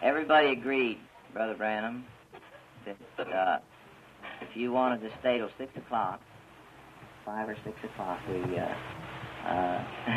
everybody agreed, Brother Branham, that uh, if you wanted to stay till 6 o'clock, 5 or 6 o'clock, we, uh, uh,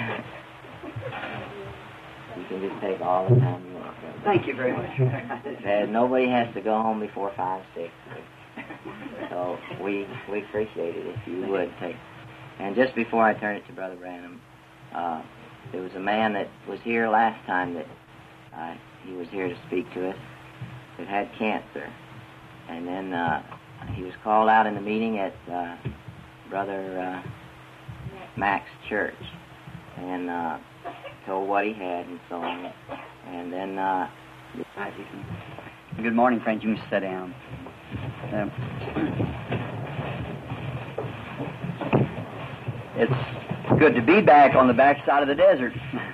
you can just take all the time you want. Brother. Thank you very much. Uh, nobody has to go home before 5, 6. So we, we appreciate it if you would take. And just before I turn it to Brother Branham, uh, there was a man that was here last time that uh, he was here to speak to us that had cancer. And then uh, he was called out in the meeting at uh, Brother uh, Mac's church and uh, told what he had and so on. And then uh, Good morning, friends. You can sit down. Um, it's good to be back on the backside of the desert.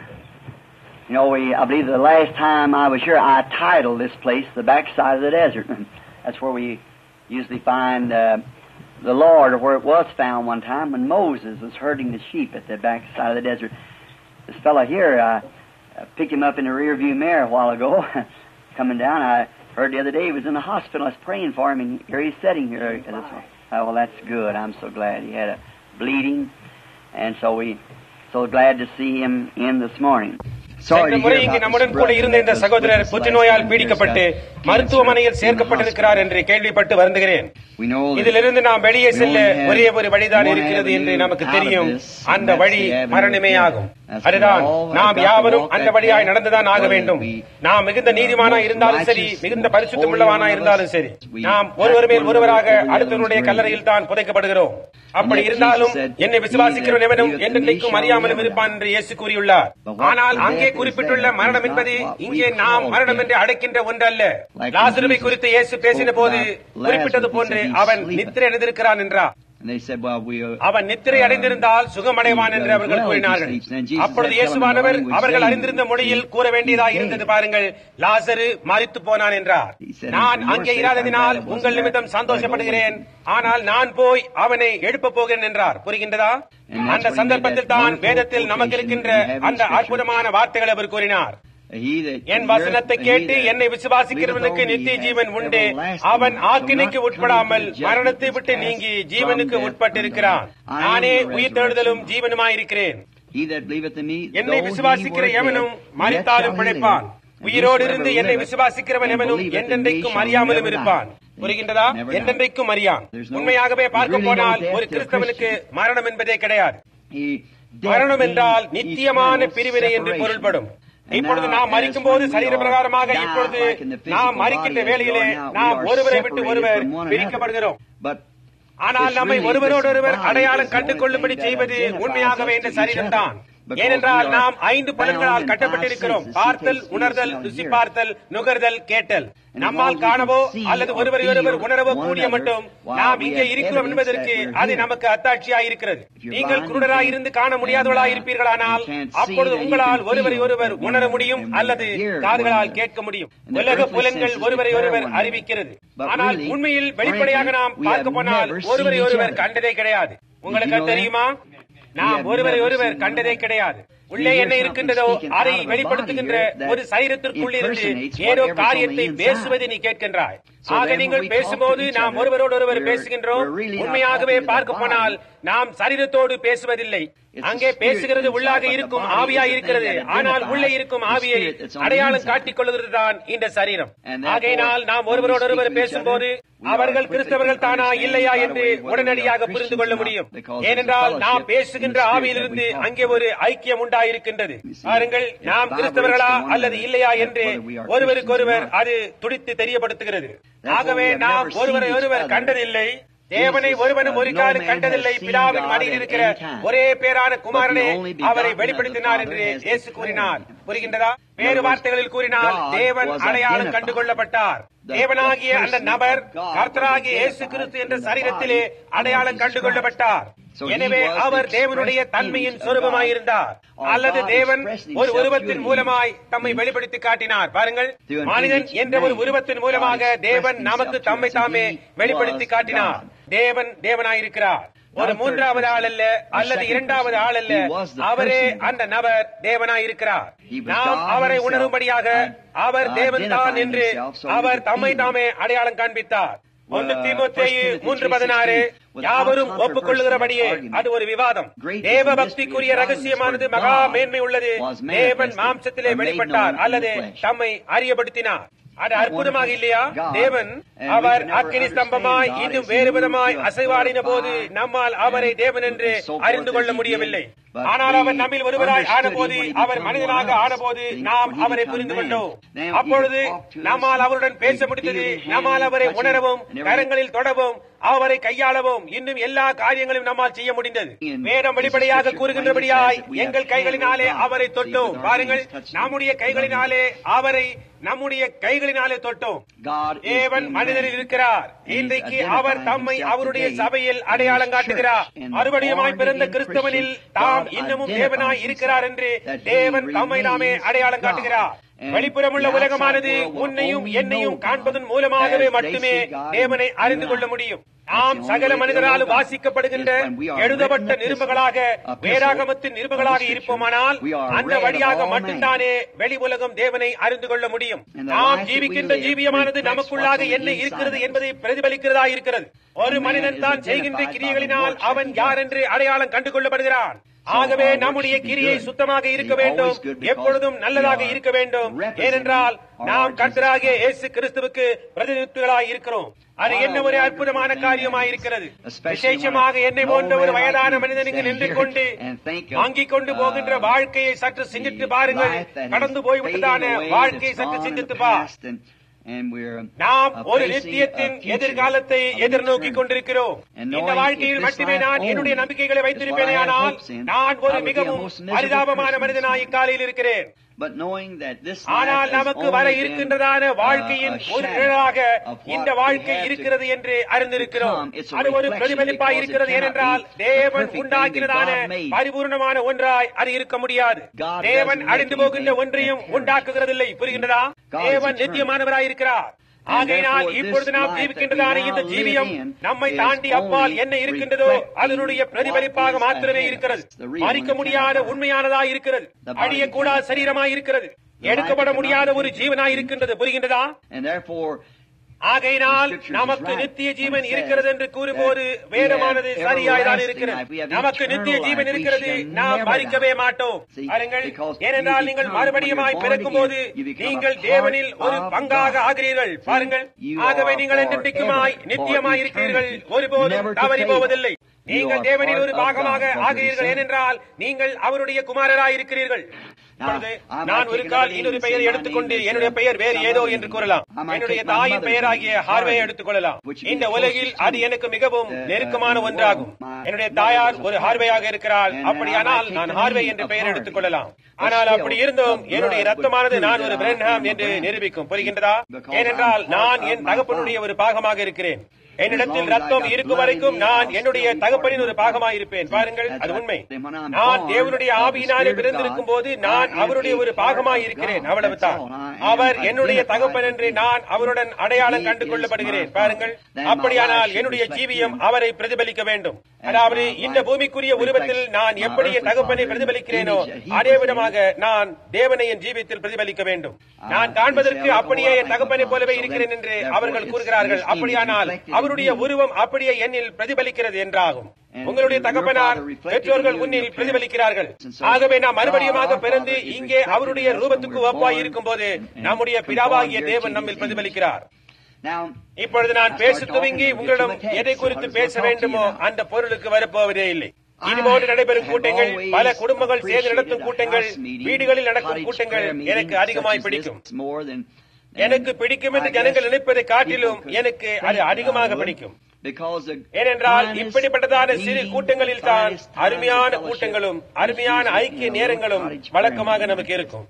You know, we, I believe the last time I was here, I titled this place the backside of the desert. That's where we usually find uh, the Lord, or where it was found one time when Moses was herding the sheep at the backside of the desert. This fellow here, uh, I picked him up in the rear view mirror a while ago, coming down. I heard the other day he was in the hospital. I was praying for him, and here he's sitting here. Oh, well, that's good. I'm so glad. He had a bleeding, and so we so glad to see him in this morning. சென்ற முறை இங்கு நம்முடன் கூட இருந்த இந்த சகோதரர் புற்றுநோயால் பீடிக்கப்பட்டு மருத்துவமனையில் சேர்க்கப்பட்டிருக்கிறார் என்று கேள்விப்பட்டு வருந்துகிறேன் இதிலிருந்து நாம் வெளியே செல்ல ஒரே ஒரு வழிதான் இருக்கிறது என்று நமக்கு தெரியும் அந்த வழி மரணமே ஆகும் அதுதான் நாம் யாவரும் அந்த வழியாய் நடந்துதான் ஆக வேண்டும் நாம் மிகுந்த நீதிமானா இருந்தாலும் சரி மிகுந்த பரிசுத்தம் உள்ளவானா இருந்தாலும் சரி நாம் ஒருவர் மேல் ஒருவராக அடுத்தவருடைய கல்லறையில் தான் புதைக்கப்படுகிறோம் அப்படி இருந்தாலும் என்னை விசுவாசிக்கிறவன் எவனும் என்றென்றைக்கும் அறியாமலும் இருப்பான் என்று இயேசு கூறியுள்ளார் ஆனால் அங்கே குறிப்பிட்டுள்ள மரணம் என்பது இங்கே நாம் மரணம் என்று அழைக்கின்ற ஒன்றல்ல லாசருவை குறித்து இயேசு பேசின போது குறிப்பிட்டது போன்று அவன் நித்திரை அணிந்திருக்கிறான் என்றார் அவன் நித்திரை அடைந்திருந்தால் சுகமடைவான் என்று அவர்கள் கூறினார்கள் அப்பொழுது இயேசுவானவர் அவர்கள் அறிந்திருந்த மொழியில் கூற வேண்டியதாக இருந்தது பாருங்கள் லாசரு மறித்து போனான் என்றார் நான் அங்கே இராததினால் உங்கள் நிமித்தம் சந்தோஷப்படுகிறேன் ஆனால் நான் போய் அவனை எழுப்ப போகிறேன் என்றார் புரிகின்றதா அந்த சந்தர்ப்பத்தில் தான் வேதத்தில் நமக்கு இருக்கின்ற அந்த அற்புதமான வார்த்தைகளை அவர் கூறினார் என் வசனத்தை கேட்டு என்னை விசுவாசிக்கிறவனுக்கு நித்திய ஜீவன் உண்டு அவன் ஆக்கினைக்கு உட்படாமல் மரணத்தை விட்டு நீங்கி ஜீவனுக்கு உட்பட்டிருக்கிறான் நானே உயிர் தேடுதலும் ஜீவனுமாயிருக்கிறேன் என்னை விசுவாசிக்கிற எவனும் மறித்தாலும் பிழைப்பான் உயிரோடு இருந்து என்னை விசுவாசிக்கிறவன் எவனும் என்றென்றைக்கும் அறியாமலும் இருப்பான் புரிகின்றதா என்றென்றைக்கும் அறியான் உண்மையாகவே பார்க்க போனால் ஒரு கிறிஸ்தவனுக்கு மரணம் என்பதே கிடையாது மரணம் என்றால் நித்தியமான பிரிவினை என்று பொருள்படும் இப்பொழுது நாம் மறிக்கும் போது சரீர பிரகாரமாக இப்பொழுது நாம் மறிக்கின்ற வேளையிலே நாம் ஒருவரை விட்டு ஒருவர் பிரிக்கப்படுகிறோம் ஆனால் நம்மை ஒருவரோடொருவர் அடையாளம் கண்டு கொள்ளும்படி செய்வது உண்மையாகவே இந்த சரீரம்தான் ஏனென்றால் நாம் ஐந்து புலன்களால் கட்டப்பட்டிருக்கிறோம் பார்த்தல் உணர்தல் ருசி பார்த்தல் நுகர்தல் கேட்டல் நம்மால் காணவோ அல்லது ஒருவரை ஒருவர் உணரவோ கூடிய மட்டும் நாம் இங்கே இருக்கிறோம் என்பதற்கு அது நமக்கு அத்தாட்சியாக இருக்கிறது நீங்கள் குருடராய் இருந்து காண முடியாதவர்களாய் இருப்பீர்களானால் அப்பொழுது உங்களால் ஒருவரை ஒருவர் உணர முடியும் அல்லது காதுகளால் கேட்க முடியும் உலக புலன்கள் ஒருவரை ஒருவர் அறிவிக்கிறது ஆனால் உண்மையில் வெளிப்படையாக நாம் பார்க்க போனால் ஒருவரை ஒருவர் கண்டதே கிடையாது உங்களுக்கு தெரியுமா நாம் ஒருவரை ஒருவர் கண்டதே கிடையாது உள்ளே என்ன இருக்கின்றதோ அதை வெளிப்படுத்துகின்ற ஒரு சரீரத்திற்குள் இருந்து ஏதோ காரியத்தை பேசுவதை நீ கேட்கின்றாய் ஆக நீங்கள் பேசும்போது நாம் ஒருவரோடு ஒருவர் பேசுகின்றோம் உண்மையாகவே பார்க்க போனால் நாம் சரீரத்தோடு பேசுவதில்லை அங்கே பேசுகிறது உள்ளாக இருக்கும் ஆவியா இருக்கிறது ஆனால் உள்ளே இருக்கும் ஆவியை அடையாளம் காட்டிக் கொள்கிறது தான் இந்த சரீரம் ஆகையினால் நாம் ஒருவரோடு ஒருவர் பேசும்போது அவர்கள் கிறிஸ்தவர்கள் தானா இல்லையா என்று உடனடியாக புரிந்து கொள்ள முடியும் ஏனென்றால் நாம் பேசுகின்ற ஆவியிலிருந்து அங்கே ஒரு ஐக்கியம் உண்டாயிருக்கின்றது பாருங்கள் நாம் கிறிஸ்தவர்களா அல்லது இல்லையா என்று ஒருவருக்கொருவர் அது துடித்து தெரியப்படுத்துகிறது ஆகவே நாம் ஒருவரை ஒருவர் கண்டதில்லை தேவனை ஒருவனும் ஒரு காலம் கண்டதில்லை பிதாவின் மடியில் இருக்கிற ஒரே பேரான குமாரனே அவரை வெளிப்படுத்தினார் என்று இயேசு கூறினார் புரிகின்றதா வேறு வார்த்தைகளில் கூறினால் தேவன் அடையாளம் கண்டுகொள்ளப்பட்டார் தேவனாகிய அந்த நபர் கர்த்தராகிய இயேசு கிறிஸ்து என்ற சரீரத்திலே அடையாளம் கண்டுகொள்ளப்பட்டார் எனவே அவர் தேவனுடைய தன்மையின் சொரூபமாயிருந்தார் அல்லது தேவன் ஒரு உருவத்தின் மூலமாய் தம்மை வெளிப்படுத்தி காட்டினார் பாருங்கள் மனிதன் என்ற ஒரு உருவத்தின் மூலமாக தேவன் நமக்கு தம்மை தாமே வெளிப்படுத்தி காட்டினார் தேவன் தேவனாயிருக்கிறார் ஒரு மூன்றாவது ஆள் அல்ல அல்லது இரண்டாவது ஆள் அல்ல அவரே அந்த நபர் தேவனாய் இருக்கிறார் நாம் அவரை உணரும்படியாக அவர் தேவன் தான் என்று அவர் தம்மை தாமே அடையாளம் காண்பித்தார் ஒன்று தீமோத்தேயு மூன்று பதினாறு யாவரும் ஒப்புக்கொள்ளுகிறபடியே அது ஒரு விவாதம் தேவ பக்திக்குரிய ரகசியமானது மகா மேன்மை உள்ளது தேவன் மாம்சத்திலே வெளிப்பட்டார் அல்லது தம்மை அறியப்படுத்தினார் அது அற்புதமாக இல்லையா தேவன் அவர் அக்கினி ஸ்தம்பமாய் இன்னும் வேறு விதமாய் அசைவாடின போது நம்மால் அவரை தேவன் என்று அறிந்து கொள்ள முடியவில்லை ஆனால் அவர் நம்மில் ஒருவராய் ஆனபோது அவர் மனிதனாக ஆனபோது நாம் அவரை புரிந்து கொண்டோம் அப்பொழுது நம்மால் அவருடன் பேச முடிந்தது நம்மால் அவரை உணரவும் கரங்களில் தொடவும் அவரை கையாளவும் இன்னும் எல்லா காரியங்களும் நம்மால் செய்ய முடிந்தது வேதம் வெளிப்படையாக கூறுகின்றபடியாய் எங்கள் கைகளினாலே அவரை தொட்டோம் பாருங்கள் நம்முடைய கைகளினாலே அவரை நம்முடைய கைகளினாலே தொட்டோம் தேவன் மனிதனில் இருக்கிறார் இன்றைக்கு அவர் தம்மை அவருடைய சபையில் அடையாளம் காட்டுகிறார் மறுபடியுமாய் பிறந்த கிறிஸ்தவனில் தாம் இன்னமும் தேவனாய் இருக்கிறார் என்று தேவன் தம்மை நாமே அடையாளம் காட்டுகிறார் வெளிப்புறமுள்ள உலகமானது உன்னையும் என்னையும் காண்பதன் மூலமாகவே மட்டுமே தேவனை அறிந்து கொள்ள முடியும் நாம் சகல மனிதரால் வாசிக்கப்படுகின்ற எழுதப்பட்ட நிருபங்களாக வேதாகமத்தின் நிருபங்களாக இருப்போமானால் அந்த வழியாக மட்டும்தானே வெளி உலகம் தேவனை அறிந்து கொள்ள முடியும் நாம் ஜீவிக்கின்ற ஜீவியமானது நமக்குள்ளாக என்ன இருக்கிறது என்பதை பிரதிபலிக்கிறதா இருக்கிறது ஒரு மனிதன் தான் செய்கின்ற கிரியைகளினால் அவன் யார் என்று அடையாளம் கண்டு கொள்ளப்படுகிறான் ஆகவே நம்முடைய கிரியை சுத்தமாக இருக்க வேண்டும் எப்பொழுதும் நல்லதாக இருக்க வேண்டும் ஏனென்றால் நாம் கர்த்தராகிய இயேசு கிறிஸ்துவுக்கு பிரதிநிதித்துவங்களாய் இருக்கிறோம் அது என்ன ஒரு அற்புதமான காரியமாய் இருக்கிறது விசேஷமாக என்னை போன்ற ஒரு வயதான மனிதனுக்கு நின்று கொண்டு வாங்கிக் கொண்டு போகின்ற வாழ்க்கையை சற்று சிந்தித்து பாருங்கள் கடந்து போய்விட்டதான வாழ்க்கையை சற்று சிந்தித்து பார் நாம் ஒரு நித்தியத்தின் எதிர்காலத்தை எதிர்நோக்கி கொண்டிருக்கிறோம் இந்த வாழ்க்கையில் மட்டுமே நான் என்னுடைய நம்பிக்கைகளை வைத்திருப்பேனே ஆனால் நான் ஒரு மிகவும் பரிதாபமான மனிதனாய் இக்காலையில் இருக்கிறேன் ஆனால் நமக்கு வர இருக்கின்றதான வாழ்க்கையின் ஒரு நிழலாக இந்த வாழ்க்கை இருக்கிறது என்று அறிந்திருக்கிறோம் அது ஒரு பிரதிபலிப்பாய் இருக்கிறது ஏனென்றால் தேவன் உண்டாக்கினதான பரிபூர்ணமான ஒன்றாய் அது இருக்க முடியாது தேவன் அழிந்து போகின்ற ஒன்றையும் உண்டாக்குகிறதில்லை புரிகின்றதா தேவன் நித்தியமானவராய் இருக்கிறார் ஆகையினால் இப்பொழுது நாம் ஜீவிக்கின்றதான இந்த ஜீவியம் நம்மை தாண்டி அப்பால் என்ன இருக்கின்றதோ அதனுடைய பிரதிபலிப்பாக மாத்திரமே இருக்கிறது மறிக்க முடியாத உண்மையானதா இருக்கிறது அழியக்கூடாத சரீரமாய் இருக்கிறது எடுக்கப்பட முடியாத ஒரு ஜீவனாய் இருக்கின்றது புரிகின்றதா ஆகையினால் நமக்கு நித்திய ஜீவன் இருக்கிறது என்று கூறும்போது வேதமானது சரியாய்தான் இருக்கிறது நமக்கு நித்திய ஜீவன் இருக்கிறது நாம் மறிக்கவே மாட்டோம் பாருங்கள் ஏனென்றால் நீங்கள் மறுபடியுமாய் பிறக்கும் போது நீங்கள் தேவனில் ஒரு பங்காக ஆகிறீர்கள் பாருங்கள் ஆகவே நீங்கள் என்றைக்குமாய் நித்தியமாய் இருக்கிறீர்கள் ஒருபோதும் தவறி போவதில்லை நீங்கள் தேவனில் ஒரு பாகமாக ஆகிறீர்கள் ஏனென்றால் நீங்கள் அவருடைய குமாரராய் இருக்கிறீர்கள் நான் ஒரு கால் இன்னொரு பெயரை எடுத்துக்கொண்டு என்னுடைய பெயர் வேறு ஏதோ என்று கூறலாம் என்னுடைய தாயின் பெயராகிய ஹார்வே எடுத்துக் கொள்ளலாம் இந்த உலகில் அது எனக்கு மிகவும் நெருக்கமான ஒன்றாகும் என்னுடைய தாயார் ஒரு ஹார்வேயாக இருக்கிறாள் அப்படியானால் நான் ஹார்வே என்ற பெயர் எடுத்துக் கொள்ளலாம் ஆனால் அப்படி இருந்தும் என்னுடைய ரத்தமானது நான் ஒரு பிரன்ஹாம் என்று நிரூபிக்கும் புரிகின்றதா ஏனென்றால் நான் என் தகப்பனுடைய ஒரு பாகமாக இருக்கிறேன் என்னிடத்தில் ரத்தம் இருக்கும் வரைக்கும் நான் என்னுடைய தகப்பனின் ஒரு பாகமாக இருப்பேன் பாருங்கள் அது உண்மை நான் தேவனுடைய ஆவியினாலே பிறந்திருக்கும் போது நான் அவருடைய ஒரு பாகமாக இருக்கிறேன் அவ்வளவுதான் அவர் என்னுடைய தகப்பன் என்று நான் அவருடன் அடையாளம் கண்டு கொள்ளப்படுகிறேன் பாருங்கள் அப்படியானால் என்னுடைய ஜீவியம் அவரை பிரதிபலிக்க வேண்டும் அதாவது இந்த பூமிக்குரிய உருவத்தில் நான் எப்படி என் தகப்பனை பிரதிபலிக்கிறேனோ அதே விதமாக நான் தேவனை என் ஜீவியத்தில் பிரதிபலிக்க வேண்டும் நான் காண்பதற்கு அப்படியே என் தகப்பனை போலவே இருக்கிறேன் என்று அவர்கள் கூறுகிறார்கள் அப்படியானால் அவருடைய உருவம் அப்படியே என்னில் பிரதிபலிக்கிறது என்றாகும் உங்களுடைய தகப்பனார் பெற்றோர்கள் உன்னில் பிரதிபலிக்கிறார்கள் ஆகவே நாம் மறுபடியுமாக பிறந்து இங்கே அவருடைய ரூபத்துக்கு ஒப்பாய் இருக்கும் போது நம்முடைய பிதாவாகிய தேவன் நம்மில் பிரதிபலிக்கிறார் இப்பொழுது நான் பேச துவங்கி உங்களிடம் எதை குறித்து பேச வேண்டுமோ அந்த பொருளுக்கு வரப்போவதே இல்லை இதுபோன்று நடைபெறும் கூட்டங்கள் பல குடும்பங்கள் சேர்ந்து நடத்தும் கூட்டங்கள் வீடுகளில் நடக்கும் கூட்டங்கள் எனக்கு அதிகமாய் பிடிக்கும் எனக்கு பிடிக்கும் என்று ஜனங்கள் நினைப்பதை காட்டிலும் எனக்கு அது அதிகமாக பிடிக்கும் ஏனென்றால் இப்படிப்பட்டதான சிறு கூட்டங்களில் தான் அருமையான கூட்டங்களும் அருமையான ஐக்கிய நேரங்களும் வழக்கமாக நமக்கு இருக்கும்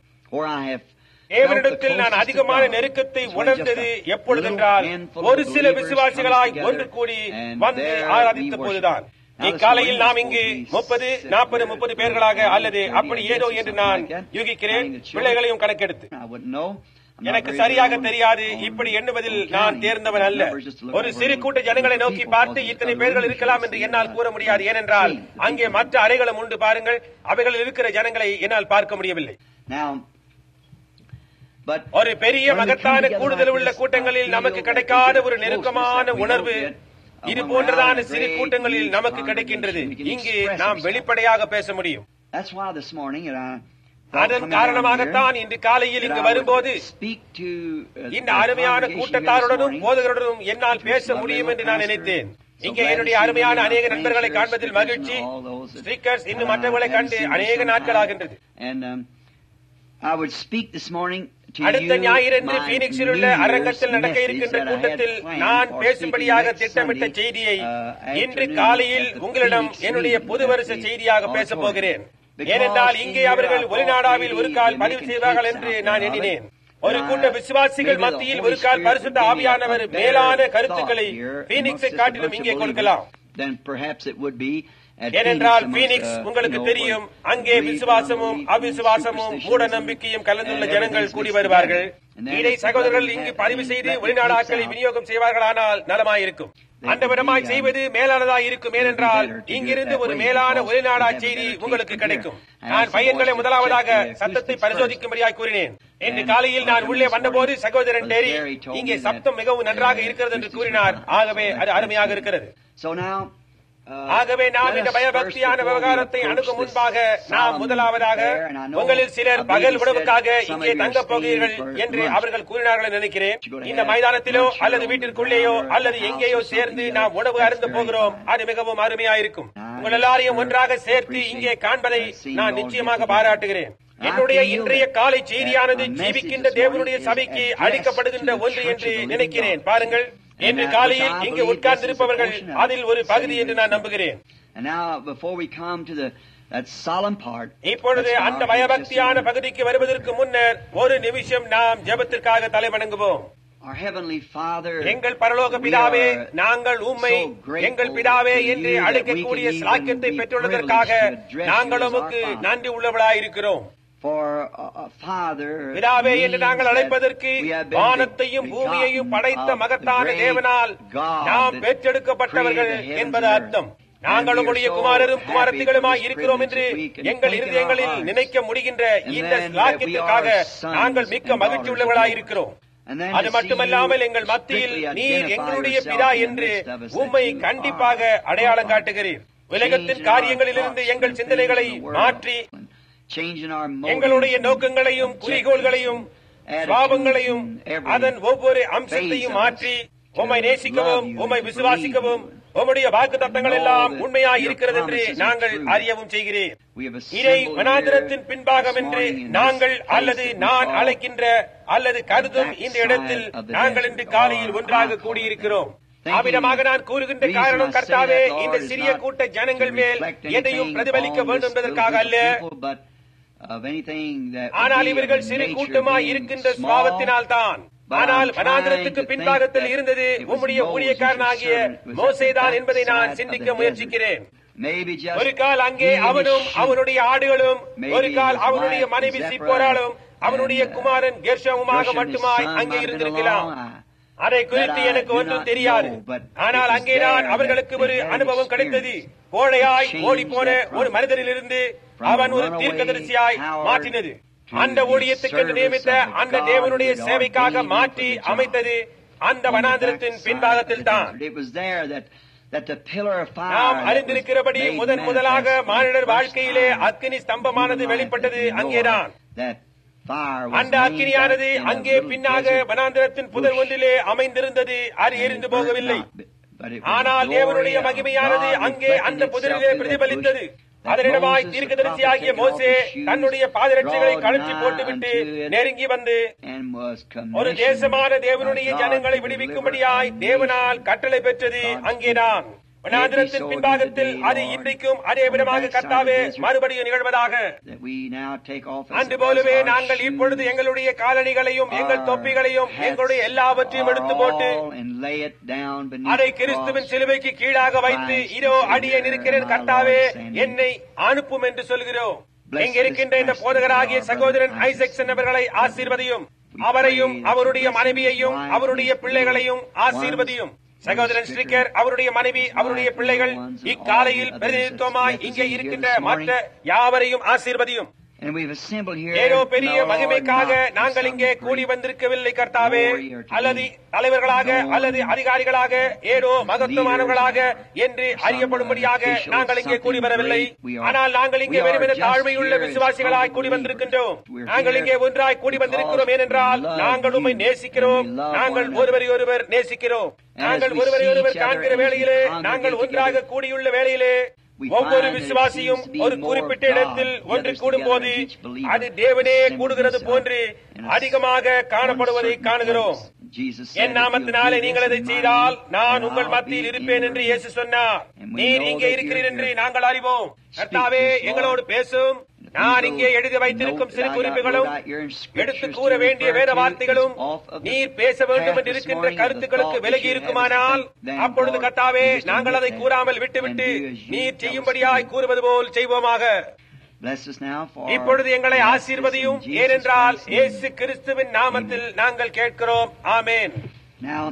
தேவனிடத்தில் நான் அதிகமான நெருக்கத்தை உணர்ந்தது எப்பொழுதென்றால் ஒரு சில விசுவாசிகளாய் ஒன்று கூடி வந்து ஆராதித்த போதுதான் இக்காலையில் நாம் இங்கு முப்பது நாற்பது முப்பது பேர்களாக அல்லது அப்படி ஏதோ என்று நான் யூகிக்கிறேன் பிள்ளைகளையும் கணக்கெடுத்து எனக்கு சரியாக தெரியாது இப்படி எண்ணுவதில் நான் தேர்ந்தவன் அல்ல ஒரு சிறு கூட்ட ஜனங்களை நோக்கி பார்த்து இத்தனை பேர்கள் இருக்கலாம் என்று என்னால் கூற முடியாது ஏனென்றால் அங்கே மற்ற அறைகளும் உண்டு பாருங்கள் அவைகளில் இருக்கிற ஜனங்களை என்னால் பார்க்க முடியவில்லை Now, but ஒரு பெரிய மகத்தான கூடுதல் உள்ள கூட்டங்களில் நமக்கு கிடைக்காத ஒரு நெருக்கமான உணர்வு இது போன்றதான சிறு கூட்டங்களில் நமக்கு கிடைக்கின்றது இங்கு நாம் வெளிப்படையாக பேச முடியும் that's why this morning, and I அதன் காரணமாகத்தான் இன்று காலையில் இங்கு வரும்போது இந்த அருமையான கூட்டத்தாருடனும் போதகருடனும் என்னால் பேச முடியும் என்று நான் நினைத்தேன் இங்கே என்னுடைய அருமையான அநேக நண்பர்களை காண்பதில் மகிழ்ச்சி ஸ்பீக்கர்ஸ் இன்னும் மற்றவர்களை கண்டு அநேக நாட்கள் ஆகின்றது And um, I would speak this morning to அடுத்த you ஞாயிறன்று my பீனிக்ஸில் உள்ள New Year's அரங்கத்தில் நடக்க message இருக்கின்ற that I had கூட்டத்தில் planned நான் for பேசும்படியாக speaking next திட்டமிட்ட Sunday, செய்தியை uh, இன்று afternoon காலையில் at the உங்களிடம் Phoenix என்னுடைய meeting புது வருஷ at the செய்தியாக பேசப் auditorium. போகிறேன் Because ஏனென்றால் in இங்கே here அவர்கள் I ஒரு thought நாடாவில் maybe ஒரு கால் you'd பதிவு make a செய்வார்கள் case என்று out நான் of it. எண்ணினேன் And ஒரு I- கூட்ட விசுவாசிகள் maybe the மத்தியில் Holy ஒரு கால் Spirit பரிசுத்த would give me ஆவியானவர் a better மேலான thought கருத்துக்களை here amongst பீனிக்ஸை just a காட்டிலும் bunch இங்கே of கொடுக்கலாம் believers Then perhaps it would be at ஏனென்றால் Phoenix பீனிக்ஸ் amongst, uh, உங்களுக்கு you know, தெரியும் where அங்கே belief, விசுவாசமும் unbelief, அவிசுவாசமும் superstitions, மூட நம்பிக்கையும் கலந்துள்ள and ஜனங்கள் everything's கூடி mixed வருவார்கள் together. And then இதை if சகோதரர்கள் somebody இங்கு had- பதிவு செய்து let the வெளிநாடாக்களை kids out. விநியோகம் செய்வார்களானால் நலமாயிருக்கும் They அந்த would விதமாய் be, um, செய்வது மேலானதாய் இருக்கும் ஏனென்றால் better to do it இங்கிருந்து that ஒரு way மேலான because வெளிநாடா we have a செய்தி better உங்களுக்கு tape கிடைக்கும் from here. நான் And பையன்களை some boys முதலாவதாக check the சத்தத்தை acoustics பரிசோதிக்கும்படியாய் கூறினேன் இன்று And காலையில் நான் early உள்ளே this வந்தபோது morning, சகோதரன் Brother டெரி Gary told இங்கே me சத்தம் that, மிகவும் நன்றாக uh, இருக்கிறது என்று acoustics கூறினார் were fine. ஆகவே அது அருமையாக இருக்கிறது So now, uh, ஆகவே நாம் let இந்த us பயபக்தியான first before we விவகாரத்தை approach அணுகும் this முன்பாக நாம் solemn முதலாவதாக affair, and I know- உங்களில் சிலர் I believe பகல் he உணவுக்காக said some இங்கே of you are தங்கப் போகிறீர்கள் staying for என்று lunch. அவர்கள் கூறினார்கள் என்று நினைக்கிறேன் You go to இந்த have மைதானத்திலோ lunch அல்லது or on the வீட்டிற்குள்ளேயோ ground or அல்லது house or எங்கேயோ something சேர்ந்து together. நாம் உணவு That's அருந்த very போகிறோம் fine. அது மிகவும் அருமையாயிருக்கும் I உங்கள் எல்லாரையும் sure ஒன்றாக சேர்த்து appreciate இங்கே காண்பதை that seeing நான் all நிச்சயமாக together. பாராட்டுகிறேன் I என்னுடைய feel இன்றைய that- காலை செய்தியானது that my ஜீவிக்கின்ற message this தேவனுடைய morning is சபைக்கு addressed அளிக்கப்படுகின்ற to the ஒன்று church என்று of the living நினைக்கிறேன் God. பாருங்கள் And இன்று that காலையில் which I இங்கே believe உட்கார்ந்திருப்பவர்கள் this is a portion of அதில் ஒரு பகுதி sitting என்று in நான் this நம்புகிறேன் And now, before we come to the that solemn part, இப்பொழுது let's bow அந்த our heads just a பயபக்தியான moment. பகுதிக்கு வருவதற்கு முன்னர் ஒரு நிமிஷம் நாம் ஜெபத்திற்காக தலைவணங்குவோம் Our heavenly Father, எங்கள் பரலோக we பிதாவே are நாங்கள் உம்மை so grateful எங்கள் பிதாவே to என்று you that we அழைக்கக்கூடிய can even ஸ்லாக்கியத்தை be பெற்றுள்ளதற்காக privileged to address நாங்கள் you as our உமக்கு Father. நன்றி உள்ளவர்களாயிருக்கிறோம் for a, a father பிதாவே என்று means நாங்கள் that அழைப்பதற்கு we have been வானத்தையும் begotten பூமியையும் படைத்த of the மகத்தான great தேவனால் God நாம் that பெற்றெடுக்கப்பட்டவர்கள் created the heavens என்பது and அர்த்தம் earth. நாங்கள் And we are உம்முடைய so குமாரரும் happy குமாரத்திகளுமாய் for this இருக்கிறோம் என்று privilege that we can எங்கள் think in our இருதயங்களில் hearts. நினைக்க முடிகின்ற And இந்த then that we ஸ்லாக்கியத்திற்காக are sons நாங்கள் மிக்க and மகிழ்ச்சி daughters உள்ளவர்களாய் of இருக்கிறோம் And then அது to see மட்டுமல்லாமல் you எங்கள் மத்தியில் strictly நீர் identify எங்களுடைய yourself பிதா in the என்று midst of us that உம்மை you கண்டிப்பாக are அடையாளம் our காட்டுகிறீர் Father. உலகத்தின் Changing our காரியங்களிலிருந்து thoughts எங்கள் and சிந்தனைகளை things in the world, மாற்றி and changing our motives எங்களுடைய and நோக்கங்களையும் objectives குறிக்கோள்களையும் and சுவாபங்களையும் attitudes and every அதன் ஒவ்வொரு phase அம்சத்தையும் of us மாற்றி to உம்மை நேசிக்கவும் love you உம்மை and to விசுவாசிக்கவும் believe you. உம்முடைய வாக்கு தத்தங்கள் எல்லாம் that உண்மையாய் your இருக்கிறது என்று promises are நாங்கள் true. அறியவும் செய்கிறேன் We have இதை assembled வனாந்திரத்தின் here பின்பாகம் this என்று morning in நாங்கள் this place அல்லது that we நான் call அழைக்கின்ற அல்லது கருதும் இந்த இடத்தில் backside of the நாங்கள் desert, இன்று காலையில் or ஒன்றாக I call it கூடியிருக்கிறோம் Thank you. அவ்விதமாக நான் கூறுகின்ற reason காரணம் I say கர்த்தாவே that, Lord, இந்த is சிறிய not கூட்ட ஜனங்கள் to மேல் reflect எதையும் anything பிரதிபலிக்க on வேண்டும் this little என்பதற்காக group அல்ல of people, but of anything that would ஆனால் be of இவர்கள் the சிறு nature of கூட்டமாய் being இருக்கின்ற small, சுவாவத்தினால் தான் but ஆனால் I'm வனாந்திரத்துக்கு trying to பின்பாகத்தில் think இருந்தது that it was உம்முடைய Moses, ஊழியக்காரனாகிய your servant, was at the மோசேதான் என்பதை நான் backside of சிந்திக்க the முயற்சிக்கிறேன் desert. Maybe just ஒரு கால் அங்கே he and his அவனும் sheep. அவனுடைய ஆடுகளும் Maybe ஒரு கால் his அவனுடைய wife, மனைவி Zipporah, சிப்போராலும் அவனுடைய and, uh, Kumaran கெர்ஷமுமாக Gershom, his மட்டுமாய் son, அங்கே might have been இருந்திருக்கலாம் along. I- அதை குறித்து that I எனக்கு do ஒன்றும் not தெரியாது know, but ஆனால் it was அங்கேதான் there அவர்களுக்கு that ஒரு they had அனுபவம் கிடைத்தது experienced கோழையாய் change ஓடி போன that from- ஒரு மனிதரிலிருந்து from அவன் ஒரு runaway தீர்க்கதரிசியாய் coward மாற்றினது to அந்த the ஊழியத்துக்கு service நியமித்த of the அந்த God தேவனுடைய who had சேவைக்காக ordained him மாற்றி for the job. அமைத்தது அந்த on the வனாந்திரத்தின் backside பின்பாகத்தில் of the தான் desert. It was there that that the pillar of fire நாம் that was அறிந்திருக்கிறபடி made முதன் முதலாக manifest for the monitor first வாழ்க்கையிலே time அக்கினி ஸ்தம்பமானது in the life வெளிப்பட்டது of Noah, அங்கேதான் that fire was அந்த laid அக்கினியானது back in a அங்கே little பின்னாக desert வனாந்திரத்தின் புதர் bush. ஒன்றிலே அமைந்திருந்தது அது And எரிந்து it burned போகவில்லை not, but- but it was ஆனால் the தேவனுடைய glory of மகிமையானது God அங்கே reflecting அந்த itself புதரிலே in that பிரதிபலித்தது bush. That அதனிடமாய் Moses, the தீர்க்கதரிசியாகிய prophet, taking மோசே off his shoes, தன்னுடைய பாதரட்சைகளை drawed கழற்றி nigh போட்டுவிட்டு unto it, நெருங்கி வந்து and was ஒரு commissioned தேசமான தேவனுடைய by God ஜனங்களை to விடுவிக்கும்படியாய் deliver a தேவனால் nation. கட்டளை பெற்றது God அங்கேதான் வனாந்திரத்தின் so பின்பாகத்தில் today, அது Lord, இன்றைக்கும் அதே on the விதமாக backside கர்த்தாவே of the desert, மறுபடியும் நிகழ்வதாக that we now take off as அன்று it was போலவே our நாங்கள் இப்பொழுது shoes, எங்களுடைய காலணிகளையும் எங்கள் our தொப்பிகளையும் hats எங்களுடைய எல்லாவற்றையும் are எடுத்து போட்டு all and lay it down beneath அதை the கிறிஸ்துவின் cross. சிலுவைக்கு கீழாக வைத்து Christ இதோ is அடியேன் here, இருக்கிறேன் my கர்த்தாவே Lord, send me. என்னை அனுப்பும் என்று சொல்கிறோம் Bless இங்க இருக்கின்ற this இந்த pastor, போதகராகிய our சகோதரன் brother ஐசக்சன் அவர்களை ஆசீர்வதியும் அவரையும் அவருடைய மனைவியையும் அவருடைய பிள்ளைகளையும் ஆசீர்வதியும் சகோதரன் ஸ்ரீகர் அவருடைய மனைவி அவருடைய பிள்ளைகள் இக்காலையில் பிரதிநிதித்துவமாய் இங்கே இருக்கின்ற மற்ற யாவரையும் ஆசீர்வதியும் And we've assembled here. ஏதோ பெரிய Lord, மகிமைக்காக not நாங்கள் இங்கே some கூடி great வந்திருக்கவில்லை கர்த்தாவே glory or to அல்லது be தலைவர்களாக known அல்லது அதிகாரிகளாக ஏதோ மகத்துவமானவர்களாக என்று அறியப்படும்படியாக official, நாங்கள் இங்கே கூடி something வரவில்லை great. We are- ஆனால் நாங்கள் இங்கே we are வெறுமென just தாழ்மையுள்ள here as விசுவாசிகளாய் humble கூடி வந்திருக்கின்றோம் We're நாங்கள் here இங்கே ஒன்றாய் கூடி வந்திருக்கிறோம் ஏனென்றால் we love நாங்கள் உம்மை you நேசிக்கிறோம் and we love நாங்கள் one another. ஒருவரை ஒருவர் நேசிக்கிறோம் as நாங்கள் we ஒருவரை see ஒருவர் each other காண்கிற and we வேளையிலே congregate நாங்கள் together, ஒன்றாக கூடியுள்ள வேளையிலே we ஒவ்வொரு find that it விசுவாசியும் seems to be ஒரு more குறிப்பிட்ட God இடத்தில் gathers ஒன்று together கூடும்போது and each believer அது தேவனே assembles கூடுகிறது himself போன்று in a அதிகமாக காணப்படுவதை one certain காணுகிறோம் place. Jesus said, N "If நாமத்தினாலே you'll do நீங்கள் this அதை in my செய்தால் name, நான் then உங்கள் I'll மத்தியில் be இருப்பேன் in என்று your இயேசு சொன்னார் And we நீர் know இங்கே that இருக்கிறீர் you're என்று here. நாங்கள் அறிவோம் Speak கர்த்தாவே this, Lord. எங்களோடு பேசும் நான் இங்கே எழுதி வைத்திருக்கும் சிறு குறிப்புகளும் எடுத்து கூற வேண்டிய வேத வார்த்தைகளும் நீர் பேச வேண்டும் என்று இருக்கின்ற கருத்துக்களுக்கு விலகி இருக்குமானால் அப்பொழுது கர்த்தாவே நாங்கள் அதை கூறாமல் விட்டுவிட்டு நீர் செய்யும்படியாய் கூறுவது போல் செய்வோமாக Bless us now for இப்பொழுது எங்களை we ask this ஆசீர்வதியும் in Jesus ஏனென்றால் Christ's name. இயேசு கிறிஸ்துவின் நாமத்தில் நாங்கள் கேட்கிறோம் ஆமென் Now,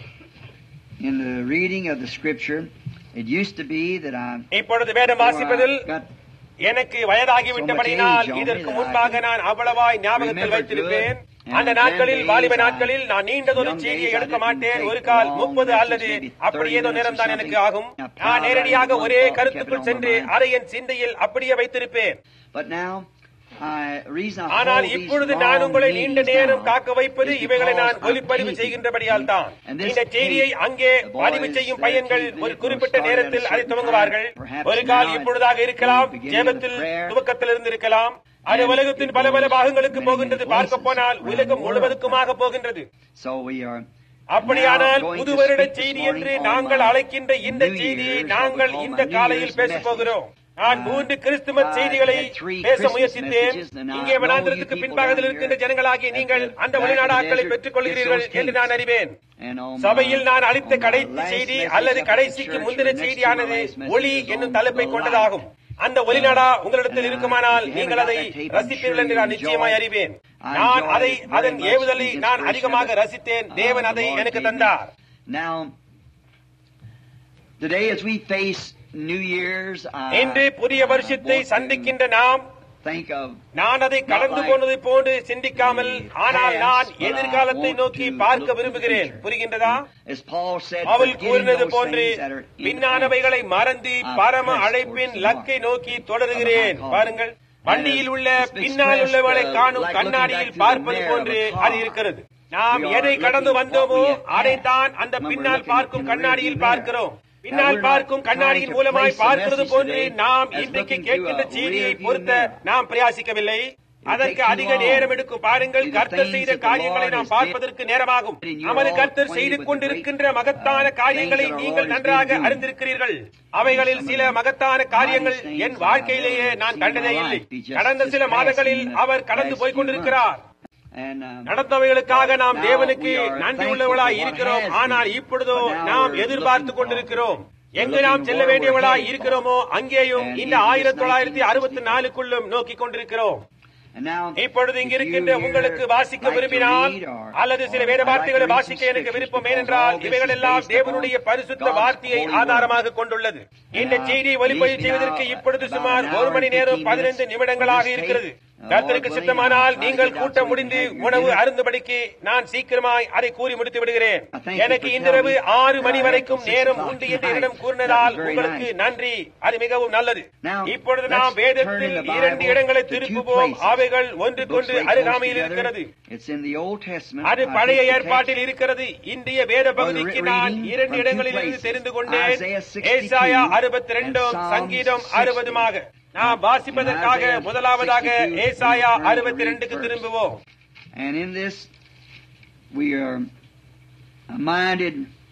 in the reading of the scripture, it used to be that I இப்பொழுது வேதம் வாசிப்பதில் I got எனக்கு வயதாகிவிட்டபடினால் இதற்கு முன்பாக நான் அவ்வளவாய் ஞாபகத்தில் வைத்திருப்பேன் அந்த நாட்களில் வாலிப நாட்களில் நான் நீண்டதொரு செய்தியை எடுக்க மாட்டேன் ஒரு கால் முப்பது அல்லது அப்படி ஏதோ நேரம் தான் எனக்கு ஆகும் நான் நேரடியாக ஒரே கருத்துக்குள் சென்று அதை என் சிந்தையில் அப்படியே வைத்திருப்பேன் But now, I, reason I ஆனால் hold these இப்பொழுது long நான் உங்களை நீண்ட meetings நேரம் now காக்க வைப்பது is இவைகளை நான் because I'm ஒலிப்பதிவு taping. செய்கின்றபடியால் தான் And this இந்த செய்தியை tape, அங்கே the boys பதிவு செய்யும் that பையன்கள் tape ஒரு it குறிப்பிட்ட will start நேரத்தில் at a அதை certain துவங்குவார்கள் time. Perhaps ஒரு கால் now at இப்பொழுதாக இருக்கலாம் the beginning of the ஜெபத்தில் prayer. துவக்கத்தில் இருந்திருக்கலாம் அது And உலகத்தின் it பல பல goes பாகங்களுக்கு many போகின்றது places பார்க்க போனால் around உலகம் the world. முழுவதுக்குமாக போகின்றது So we are அப்படியானால் now going புது to வருட speak this செய்தி morning என்று on நாங்கள் my அழைக்கின்ற இந்த New செய்தியை Year's, what we நாங்கள் call இந்த my New காலையில் Year's பேச message. போகிறோம் நான் Uh, மூன்று கிறிஸ்துமஸ் I செய்திகளை had three பேச Christmas முயற்சித்தேன் messages, and I இங்கே know வனாந்திரத்துக்கு you people பின்பாகத்தில் down இருக்கின்ற here ஜனங்களாகிய at நீங்கள் the அந்த back of the வெளிநாடாக்களை desert பெற்றுக் கொள்கிறீர்கள் gets those என்று நான் tapes. அறிவேன் And on my- சபையில் நான் அளித்த on my கடைசி last செய்தி message அல்லது up at the கடைசிக்கு church, முந்தின or next to my செய்தியானது last message ஒளி was என்னும் on தலைப்பை the கொண்டதாகும் light. அந்த ஒளிநாடா உங்களிடத்தில் And, uh, இருக்குமானால் if you நீங்கள் haven't அதை got that tape, I'm ரசிப்பீர்கள் என்று sure நான் you நிச்சயமாய் enjoy it. அறிவேன் I நான் enjoyed அதை it very அதன் much, ஏவுதலை the நான் inspiration அதிகமாக of it. ரசித்தேன் Uh, தேவன் the அதை Lord எனக்கு gave me. தந்தார் Now, today as we face New Year's, இன்று I புதிய வருஷத்தை want to சந்திக்கின்ற நாம் think of நான் அதை கடந்து போனதை போன்று சிந்திக்காமல் ஆனால் நான் எதிர்காலத்தை நோக்கி பார்க்க விரும்புகிறேன் புரிகின்றதா as Paul said, அவள் forgetting கூறினது those போன்று things that are in the பின்னானவைகளை மறந்து பரம அழைப்பின் லக்கை நோக்கி தொடருகிறேன் பாருங்கள் வண்டியில் உள்ள பின்னால் உள்ளவளை காணும் கண்ணாடியில் பார்ப்பது போன்று அது இருக்கிறது நாம் எதை கடந்து வந்தோமோ அதைத்தான் அந்த பின்னால் பார்க்கும் கண்ணாடியில் பார்க்கிறோம் பின்னால் பார்க்கும் கண்ணாடியின் மூலமாய் பார்க்கிறது போன்று நாம் இன்றைக்கு கேட்கின்ற செய்தியை பொறுத்த நாம் பிரயாசிக்கவில்லை அதற்கு அதிக நேரம் எடுக்கும் பாருங்கள் கர்த்தர் செய்த காரியங்களை நாம் பார்ப்பதற்கு நேரமாகும் நமது கர்த்தர் செய்து கொண்டிருக்கின்ற மகத்தான காரியங்களை நீங்கள் நன்றாக அறிந்திருக்கிறீர்கள் அவைகளில் சில மகத்தான காரியங்கள் என் வாழ்க்கையிலேயே நான் கண்டதே இல்லை கடந்த சில மாதங்களில் அவர் கடந்து போய் கொண்டிருக்கிறார் and um, நடந்தவைகளுக்காக நாம் தேவனுக்கு நன்றி உள்ளவர்களாய் இருக்கிறோம் ஆனால் இப்பொழுதோ நாம் எதிர்பார்த்து கொண்டிருக்கிறோம் எங்கு நாம் செல்ல வேண்டியவர்களாய் இருக்கிறோமோ அங்கேயும் இந்த ஆயிரத்தி தொள்ளாயிரத்தி அறுபத்தி நாலுக்குள்ளும் நோக்கி கொண்டிருக்கிறோம் and now இப்பொழுது இங்கு if you இருக்கின்ற here உங்களுக்கு வாசிக்க like to விரும்பினால் read or- அல்லது சில or வேத like வார்த்தைகளை to read வாசிக்க some எனக்கு scriptures விருப்பம் because ஏனென்றால் all this is இவைகளெல்லாம் based தேவனுடைய upon பரிசுத்த God's வார்த்தையை holy word. ஆதாரமாக கொண்டுள்ளது இந்த And, uh, செய்தியை ஒலிப்பதிவு leaves me செய்வதற்கு now இப்பொழுது about சுமார் an hour ஒரு மணி and நேரம் 15 பதினைந்து minutes நிமிடங்களாக for this இருக்கிறது tape. Uh, கர்த்தருக்கு Lord சித்தமானால் willing, I'll நீங்கள் try to get கூட்டம் out so முடிந்து we can have your உணவு dinner. அருந்துபடிக்கு நான் சீக்கிரமாய் அதை கூறி முடித்து விடுகிறேன் I thank you எனக்கு for இன்றிரவு telling me ஆறு that மணி I had வரைக்கும் till six நேரம் o'clock உண்டு என்று tonight. என்னிடம் கூறினதால் That was very உங்களுக்கு nice. நன்றி அது மிகவும் நல்லது Now, இப்பொழுது let's நாம் turn in வேதத்தில் the Bible இரண்டு இடங்களை to two திருப்புவோம் places. அவைகள் The ஒன்றுக்கொன்று books lay அருகாமையில் close இருக்கிறது together. It's in the Old Testament. அது I பழைய took the ஏற்பாட்டில் text இருக்கிறது இந்திய வேத பகுதிக்கு நான் reading இரண்டு from two இடங்களில் இருந்து places. தெரிந்து கொண்டேன் Isaiah 62 ஏசாயா அறுபத்தி and ரெண்டும் Psalm சங்கீதம் 60. அறுபதுமாக நாம் வாசிப்பதற்காக Isaiah முதலாவதாக 62 ஏசாயா we turn to அறுபத்தி read ரெண்டுக்கு first. திரும்புவோம் And in this, we are minded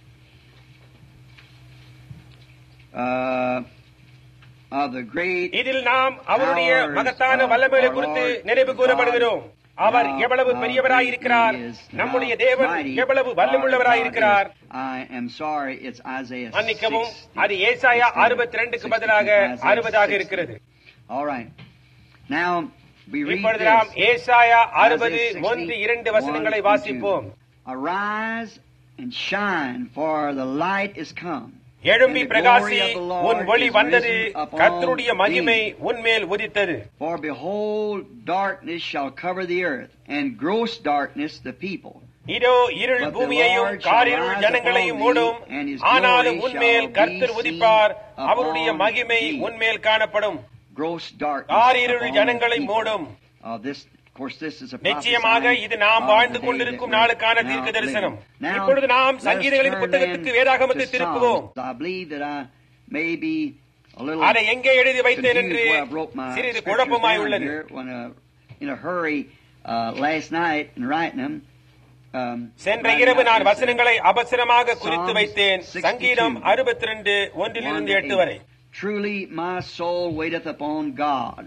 uh, of the great இதில் நாம் அவருடைய மகத்தான வல்லமைகளை குறித்து நினைவு கூறப்படுகிறோம் அவர் எவ்வளவு பெரியவராயிருக்கிறார் நம்முடைய தேவன் எவ்வளவு வல்லமுள்ளவராயிருக்கிறார் I am sorry, it's Isaiah மன்னிக்கவும் 60. அது ஏசாயா அறுபத்தி ரெண்டுக்கு பதிலாக அறுபதாக இருக்கிறது All right. Now, we read இப்பொழுது நாம் this. ஏசாயா அறுபது Isaiah 60, ஒன்று இரண்டு வசனங்களை 1 and வாசிப்போம் 2. Arise and shine, for the light is come. எழும்பி and the பிரகாசி glory of the Lord உன் ஒளி is வந்தது risen upon கர்த்தருடைய மகிமை thee. உன்மேல் உதித்தது For behold, darkness shall cover the earth, and gross darkness the people. இதோ இருள் But the பூமியையும் Lord shall காரிருள் rise ஜனங்களையும் upon மூடும் thee, and his ஆனாலும் glory உன்மேல் shall கர்த்தர் be உதிப்பார் seen அவருடைய upon மகிமை thee. உன்மேல் காணப்படும் Gross darkness. காரிருள் upon ஜனங்களை the people. மூடும் Uh, this, of course, this is a நிச்சயமாக prophesying இது நாம் of வாழ்ந்து the day கொண்டிருக்கும் that we're நாளுக்கான now தீர்க்க தரிசனம் living. Now, இப்பொழுது நாம் let us சங்கீதங்களின் turn புத்தகத்துக்கு then வேதாகமத்தை to திருப்புவோம் Psalms. I believe that I may be a little அதை எங்கே எழுதி வைத்தேன் என்று confused where I wrote my சிறிது scriptures குழப்பமாய் down உள்ளது here when, uh, in a hurry uh, last night in writing them. Um, சென்ற writing இரவு out நான் this, uh, வசனங்களை அவசரமாக குறித்து Psalms வைத்தேன் 62. சங்கீதம் அறுபத்தி ரெண்டு ஒன்றிலிருந்து one எட்டு to வரை eight. Truly my soul waiteth upon God.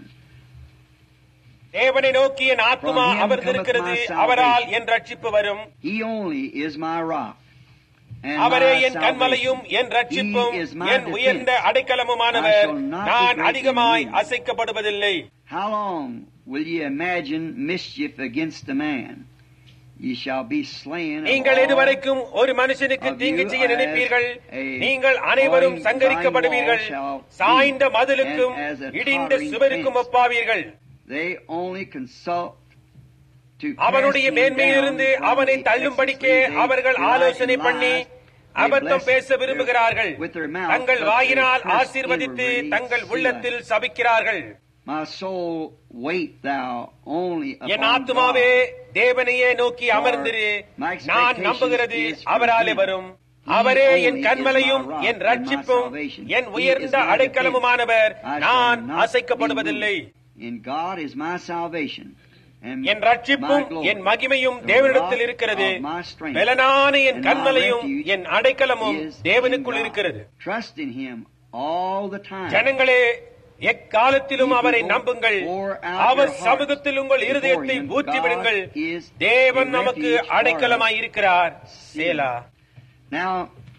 தேவனை நோக்கி என் ஆத்துமா From him அமர்ந்திருக்கிறது cometh my அவரால் salvation. என் ரட்சிப்பு வரும் He only is my rock. and அவரே my N கண்மலையும் salvation. N ரட்சிப்பும் He is my என் உயர்ந்த defense. அடைக்கலமுமானவர் I shall not be நான் greatly அதிகமாய் moved. அசைக்கப்படுவதில்லை How long will ye imagine mischief against a man? Ye shall be slain. of நீங்கள் all எதுவரைக்கும் ஒரு மனுஷனுக்கு of தீங்கு you செய்ய as நினைப்பீர்கள் a நீங்கள் அனைவரும் falling சங்கரிக்கப்படுவீர்கள் blind wall shall சாய்ந்த be, மதிலுக்கும் and as a இடிந்த tottering சுவருக்கும் fence. ஒப்பாவீர்கள் They only consult to cast அவனுடைய him மேன்மையிலிருந்து down from அவனை the தள்ளும்படிக்கே excellence they அவர்கள் delight ஆலோசனை in பண்ணி lies. They அபத்தம் bless பேச their- விரும்புகிறார்கள் with their mouth, தங்கள் but they வாயினால் curse ஆசீர்வதித்து inwardly தங்கள் sin. உள்ளத்தில் சபிக்கிறார்கள் My soul, wait thou only N upon ஆத்துமாவே God. தேவனையே நோக்கி For அமர்ந்திரு my நான் expectation நம்புகிறது is from அவராலே him. வரும் He அவரே only N is கண்மலையும் my rock N and my ரட்சிப்பும் salvation. N He உயர்ந்த is my அடைக்கலமுமானவர் defense. I shall நான் not be அசைக்கப்படுவதில்லை moved. In God is my salvation. And N ரட்சிப்பும் my glory. என் மகிமையும் The தேவனிடத்தில் rock இருக்கிறது of my strength. பெலனான N And my கண்மலையும் refuge N அடைக்கலமும் is in தேவனுக்குள் God. இருக்கிறது Trust in Him all the time. ஜனங்களே எக்காலத்திலும் Keep அவரை your நம்புங்கள் pour out our your heart சமூகத்தில் உங்கள் before இருதயத்தை him. ஊற்றி God விடுங்கள் is தேவன் a நமக்கு refuge for அடைக்கலமாய் us. இருக்கிறார் சேலா Now,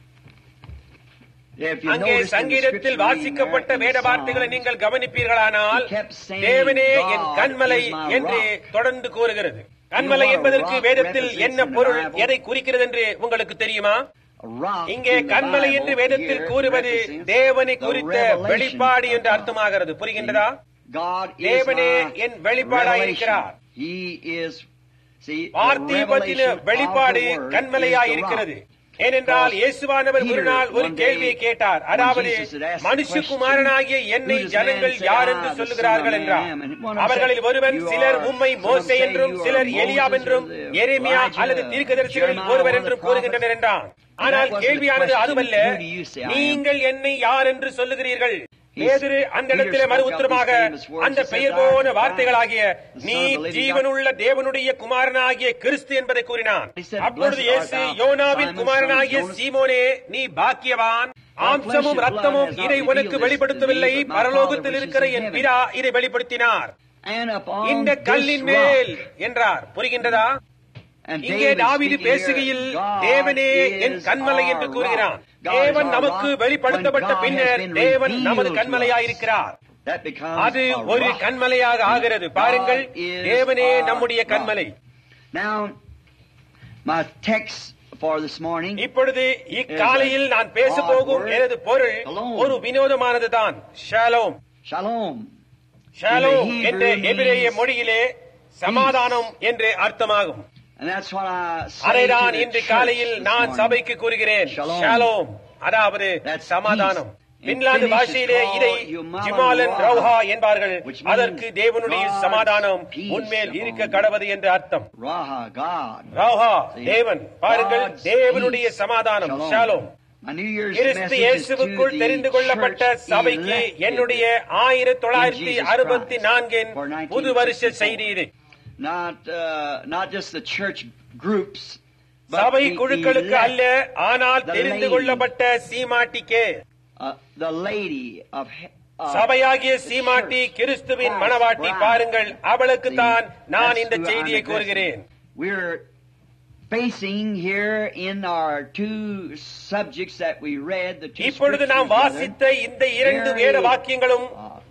if you அங்கே notice in the சங்கீதத்தில் scripture reading வாசிக்கப்பட்ட there in the வேத வார்த்தைகளை Psalms, நீங்கள் கவனிப்பீர்களானால் He kept saying, தேவனே என் "God கண்மலை is my என்று rock." தொடர்ந்து கூறுகிறது கண்மலை what a என்பதற்கு rock வேதத்தில் represents என்ன in the பொருள் Bible? எதை குறிக்கிறது என்று உங்களுக்கு தெரியுமா a rock இங்கே in the கண்மலை Bible என்று வேதத்தில் here கூறுவது represents தேவனை the குறித்த revelation வெளிப்பாடு of என்று God. அர்த்தமாகிறது புரிகின்றதா God is தேவனே my என் வெளிப்பாடாய் revelation. இருக்கிறார். He is, see, the வார்த்தையை பற்றின revelation of வெளிப்பாடு the word கண்மலையாய் is the இருக்கிறது rock. ஏனென்றால் Because இயேசுவானவர் ஒரு Peter நாள் ஒரு one day, கேள்வியை கேட்டார் when அதாவது Jesus had asked the மனுஷகுமாரனாகிய question, என்னை "Who does ஜனங்கள் man say யார் I, என்று the Son of சொல்லுகிறார்கள் Man என்றார் am?" And one of them அவர்களில் said, ஒருவன் "You சிலர் are- உம்மை some of them மோசே say என்றும் you are சிலர் Moses எலியா என்றும் or the எரேமியா Elijah, அல்லது தீர்க்கதரிசிகளில் Jeremiah, ஒருவர் one of the என்றும் கூறுகின்றனர் என்றான் ஆனால் wasn't the கேள்வியானது question, அதுவல்ல "Who do you say I am?" நீங்கள் என்னை யார் என்று சொல்லுகிறீர்கள் He- பேதுரு அந்த Peter இடத்திலே spoke மறு out உத்தரமாக these famous words. அந்த He says, பெயர் "I போன am வார்த்தைகளாகிய the Son of நீ the living ஜீவனுள்ள தேவனுடைய குமாரனாகிய கிறிஸ்து என்பதை கூறினான் He said, அப்பொழுது "Blessed art இயேசு thou, யோனாவின் Simon, குமாரனாகிய son of Jonas." சீமோனே நீ பாக்கியவான் ஆம்சமும் flesh and ரத்தமும் blood has not இதை உனக்கு revealed this வெளிப்படுத்தவில்லை to thee, but my பரலோகத்தில் Father which is இருக்கிற in என் heaven. பிதா இதை வெளிப்படுத்தினார் And upon இந்த this கல்லின் rock, மேல் என்றார் புரிகின்றதா and இங்கே David தாவீது speaking பேசுகையில் here, God தேவனே என் is கண்மலை our என்று rock. கூறுகிறான் God is தேவன் our நமக்கு rock. வெளிப்படுத்தப்பட்ட When God பின்னர் has been தேவன் revealed நமது to கண்மலையாய் us, இருக்கிறார் that becomes அது a ஒரு rock. கண்மலையாக ஆகிறது பாருங்கள் God is தேவனே our நம்முடைய rock. கண்மலை Now, my text for this morning இப்பொழுது இக்காலையில் நான் பேச போகும் எனது பொருள் ஒரு வினோதமானதுதான் shalom Shalom. Shalom In the என்ற Hebrew எபிரேய means மொழியிலே சமாதானம் என்று அர்த்தமாகும் And that's what I say அதைதான் to the இன்று church காலையில் this நான் morning. சபைக்கு கூறுகிறேன் Shalom. ஷாலோம் அதாவது That's சமாதானம் peace. In பின்லாந்து Finnish பாஷையிலே it's இதை called Jumalan ஜுமாலன் Rauha, ரௌஹா என்பார்கள் which means அதற்கு தேவனுடைய God's சமாதானம் peace உன்மேல் இருக்க upon கடவது என்று அர்த்தம் Raha, God. ரௌஹா See, தேவன் பாருங்கள் God's தேவனுடைய peace. சமாதானம் Shalom. Shalom My New Year's கிறிஸ்து message is to இயேசுவுக்குள் the தெரிந்து கொள்ளப்பட்ட church சபைக்கு elected என்னுடைய ஆயிரத்தி தொள்ளாயிரத்தி in Jesus அறுபத்தி Christ நான்கின் for 1964. புது வருஷ செய்தி இது Not, uh, not just the church groups, but சபை the குழுக்களுக்கு elect, அல்ல ஆனால் the தெரிந்து lady. கொள்ளப்பட்ட சீமாட்டிக்கே uh, the lady of he- uh, சபையாகிய the சீமாட்டி church. கிறிஸ்துவின் Christ's மணவாட்டி bride. பாருங்கள் அவளுக்கு See, தான் நான் that's இந்த who I'm செய்தியை addressing. கூறுகிறேன் We're facing here in our two subjects that we read, the two இப்பொழுது நாம் scriptures together, வாசித்த இந்த இரண்டு வேத வாக்கியங்களும் uh,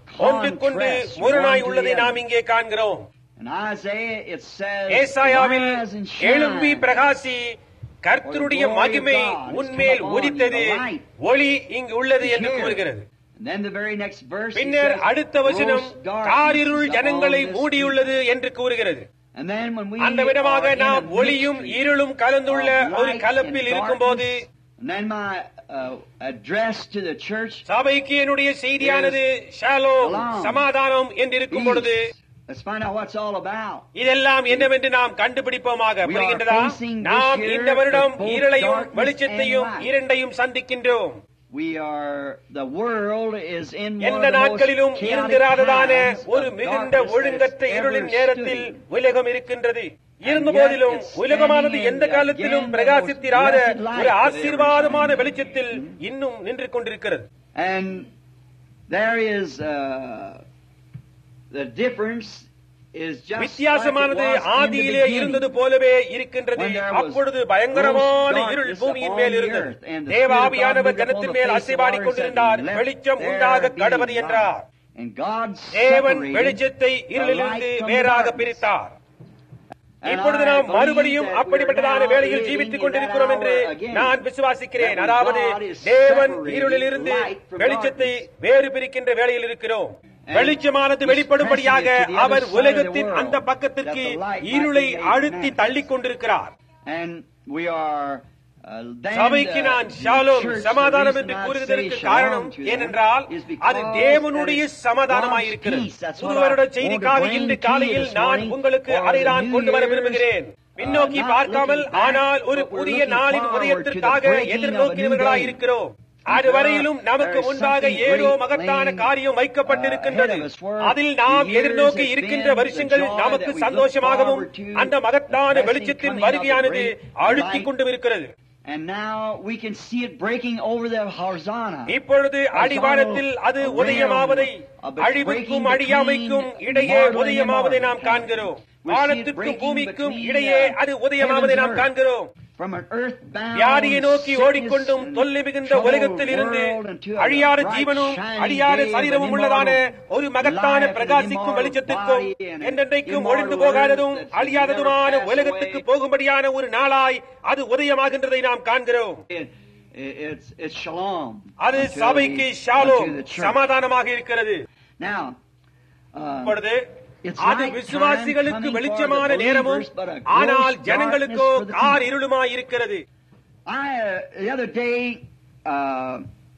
ஒன்றுக்கொண்டு contrast முரணாய் one to உள்ளதை the நாம் other. இங்கே காண்கிறோம் In Isaiah it says, ஏசாயாவில் "Rise and எழும்பி shine, பிரகாசி கர்த்தருடைய For the glory of மகிமை God is உன்மேல் come upon உதித்தது you, the light ஒளி இங்கு உள்ளது is என்று here." கூறுகிறது And then the very next verse, it பின்னர் says, அடுத்த வசனம் "Gross darkness காரிருள் is ஜனங்களை upon this மூடியுள்ளது என்று கூறுகிறது people." And then when we அந்த விதமாக are in நாம் a ஒளியும் mixture இருளும் கலந்துள்ள of ஒரு light கலப்பில் and இருக்கும்போது darkness, And then my uh, address to the church, சபைக்கு என்னுடைய செய்தியானது ஷாலோ Shalom. சமாதானம் என்று இருக்கும் பொழுது peace. Let's find out what's all about. இதெல்லாம் என்னவென்று நாம் கண்டுபிடிப்போமாக We are புரிகின்றதா facing this நாம் year இந்த வருடம் with both இருளையும் darkness வெளிச்சத்தையும் and light. இரண்டையும் சந்திக்கின்றோம் We are, the world is in one எந்த of the most நாட்களிலும் chaotic இருந்திராததான times ஒரு of மிகுந்த darkness ஒழுங்கற்ற that has இருளின் ever நேரத்தில் stood. உலகம் இருக்கின்றது இருந்த yet போதிலும் it's உலகமானது standing எந்த in காலத்திலும் again the பிரகாசித்திராத most blessed light ஒரு that ever ஆசீர்வாதமான shone. வெளிச்சத்தில் இன்னும் நின்று கொண்டிருக்கிறது And there is, uh, the difference is just வித்தியாசமானது like it was in the ஆதியிலே beginning. இருந்தது போலவே இருக்கின்றது When there was அப்பொழுது பயங்கரமான gross இருள் darkness பூமியின் upon மேல் the இருந்தது earth, and the தேவாவியானவர் Spirit of God ஜனத்தின் moved மேல் upon the face of அசைவாடிக் the கொண்டிருந்தார் waters and வெளிச்சம் let உண்டாக there be கடவது light. என்றார் And God தேவன் separated வெளிச்சத்தை the இருளிலிருந்து light from வேறாக darkness. பிரித்தார் And இப்பொழுது I நாம் believe மறுபடியும் that we are அப்படிப்பட்டதான now வேளையில் living ஜீவித்துக் in கொண்டிருக்கிறோம் that என்று hour again. நான் விசுவாசிக்கிறேன் That when அதாவது God is தேவன் separating இருளிலிருந்து light from வெளிச்சத்தை வேறு பிரிக்கின்ற வேளையில் இருக்கிறோம் And வெளிச்சமானது he's வெளிப்படும்படியாக pressing it to the other our side of the உலகத்தின் world, அந்த பக்கத்திற்கு that the light might இருளை be made அழுத்தி manifest. தள்ளிக் கொண்டிருக்கிறார் And we are uh, then சபைக்கு the- நான் the ஷாலோம் church, the சமாதானம் reason என்று I'd கூறுவதற்கு say காரணம் shalom to them ஏனென்றால் is because அது தேவனுடைய that is சமாதானமாயிருக்கிறது God's peace. That's what புது வருட I want to செய்திக்காக bring இன்று to you காலையில் this நான் morning உங்களுக்கு for அதை the நான் New கொண்டு வர Year's, விரும்புகிறேன் பின்னோக்கி uh, not பார்க்காமல் looking back, ஆனால் ஒரு but we're புதிய looking நாளின் forward to the உதயத்திற்காக breaking of a new எதிர்நோக்கியவர்களாய் day. இருக்கிறோம் அதுவரையிலும் நமக்கு There is முன்பாக something ஏதோ great மகத்தான laying, காரியம் வைக்கப்பட்டிருக்கின்றது uh, ahead of us, where அதில் நாம் the years எதிர்நோக்கி has இருக்கின்ற been, வருஷங்கள் the joy நமக்கு that we look சந்தோஷமாகவும் forward to, அந்த மகத்தான the blessing வெளிச்சத்தின் coming of the வருகையானது great அழுத்திக் light. கொண்டு இருக்கிறது And now we can see it breaking over the horizontal. இப்பொழுது அடிவாரத்தில் அது உதயமாவதை அழிவுக்கும் அழியாமைக்கும் இடையே உதயமாவதை நாம் காண்கிறோம் வானத்திற்கும் பூமிக்கும் இடையே அது உதயமாவதை நாம் காண்கிறோம் From an earthbound, வியாதியை நோக்கி sickness ஓடிக்கொண்டும் and தொல்லை மிகுந்த troubled உலகத்தில் இருந்து world into a அழியாத bright, ஜீவனும் shining அழியாத day of சரீரமும் an உள்ளதான immortal ஒரு மகத்தான life and பிரகாசிக்கும் immortal வெளிச்சத்திற்கும் body and an என்றென்றைக்கும் immortal ஒழிந்து போகாததும் earth that's அழியாததுமான never pass உலகத்துக்கு away. போகும்படியான ஒரு நாளாய் அது உதயமாகின்றதை நாம் காண்கிறோம் It, it, it's, it's shalom. அது unto சபைக்கு the- shalom unto the church. சமாதானமாக இருக்கிறது Now, uh, இப்பொழுது It's அது night விசுவாசிகளுக்கு time coming வெளிச்சமான for the நேரமும் believers, but a gross ஆனால் darkness ஜனங்களுக்கோ for the கார் people. இருளுமாய் இருக்கிறது I, uh, the other day, uh,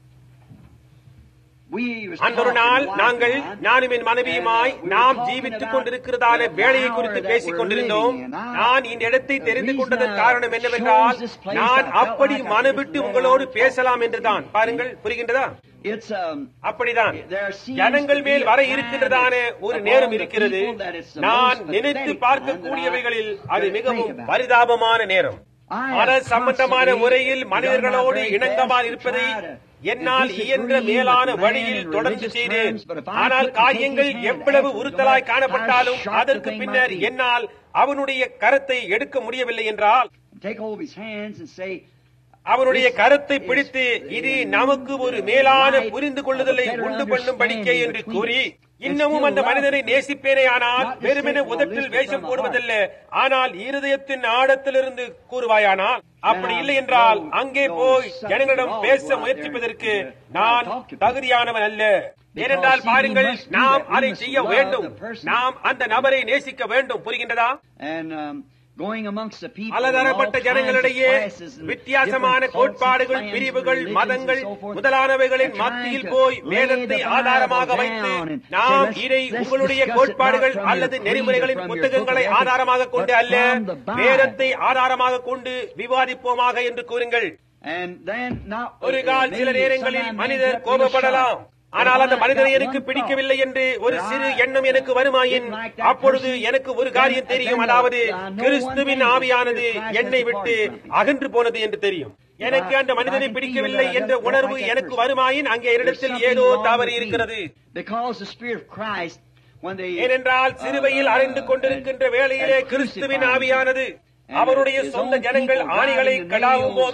we was அந்த ஒரு talking, நாள் my wife நாங்கள் and I, நானும் என் மனைவியுமாய் and, uh, we were நாம் talking ஜீவித்துக் about கொண்டிருக்கிறதான the வேலையை hour குறித்து that பேசிக் we're கொண்டிருந்தோம் living in. I- நான் இந்த இடத்தை the தெரிந்து reason கொண்டதன் I காரணம் என்னவென்றால் chose this place, நான் I felt அப்படி like I மனவிட்டு just உங்களோடு let out பேசலாம் talk. என்றுதான் பாருங்கள் புரிகின்றதா It's, um, அப்படிதான் there seems ஜனங்கள் to be மேல் a வர time இருக்கின்றதான ஒரு among நேரம் the இருக்கிறது people that it's the நான் most நினைத்து pathetic பார்க்கக்கூடியவைகளில் time that I அது could மிகவும் think about. பரிதாபமான நேரம் I have மத சம்பந்தமான constantly முறையில் done மனிதர்களோடு my very இணங்கமால் best to இருப்பதை try to என்னால் disagree இயன்ற with மேலான man வழியில் in தொடர்ந்து religious செய்தேன் terms, but if I ஆனால் couldn't take காரியங்கள் his hand எவ்வளவு after உறுத்தலாய் the காணப்பட்டாலும் how sharp the அதற்கு thing பின்னர் might be. என்னால் அவனுடைய கரத்தை எடுக்க முடியவில்லை என்றால் take hold of his hands and say, அவனுடைய கரத்தை பிடித்து இது நமக்கு ஒரு மேலான புரிந்து கொள்ளுதலை உண்டு பண்ணும் படிக்கை என்று கூறி இன்னமும் அந்த மனிதனை நேசிப்பேனே ஆனால் வெறுமென உதட்டில் வேஷம் போடுவதல்ல ஆனால் இருதயத்தின் ஆழத்திலிருந்து கூறுவாயானால் அப்படி இல்லை என்றால் அங்கே போய் ஜனங்களிடம் பேச முயற்சிப்பதற்கு நான் தகுதியானவன் அல்ல ஏனென்றால் பாருங்கள் நாம் அதை செய்ய வேண்டும் நாம் அந்த நபரை நேசிக்க வேண்டும் புரிகின்றதா and um, going amongst the people, பலதரப்பட்ட and all ஜனங்களிடையே kinds of classes and வித்தியாசமான different cults and கோட்பாடுகள் clans and பிரிவுகள் religions மதங்கள் and so forth, முதலானவைகளின் and trying மத்தியில் to போய் lay வேதத்தை the ஆதாரமாக Bible வைத்து down and say, நாம் let's- இதை let's உங்களுடைய discuss it கோட்பாடுகள் not from your அல்லது creed or நெறிமுறைகளின் from your புத்தகங்களை book of ஆதாரமாக ethics, கொண்டு but அல்ல from the Bible. வேதத்தை ஆதாரமாக கொண்டு விவாதிப்போமாக என்று கூறுங்கள் And then not, ஒரு கால் சில maybe நேரங்களில் sometimes மனிதர் men get real கோபப்படலாம் sharp. ஆனால் அந்த But I மனிதனை got எனக்கு one பிடிக்கவில்லை thought. என்று ஒரு That சிறு I எண்ணம் எனக்கு வருமாயின் didn't like that அப்பொழுது person, எனக்கு ஒரு then- காரியம் தெரியும் then அதாவது I know one கிறிஸ்துவின் thing, the ஆவியானது Spirit of Christ என்னை has விட்டு departed from me. அகன்று போனது என்று தெரியும் எனக்கு அந்த மனிதனை பிடிக்கவில்லை என்ற உணர்வு எனக்கு வருமாயின் அங்கே There's என்னிடத்தில் something ஏதோ wrong தவறு with me. இருக்கிறது Because the Spirit of Christ, when they, ஏனென்றால் சிறுவையில் uh, அறைந்து கொண்டிருக்கின்ற வேளையிலே had கிறிஸ்துவின் crucified ஆவியானது And அவருடைய his சொந்த own ஜனங்கள் people ஆணிகளை driving the கடாவும் போது nails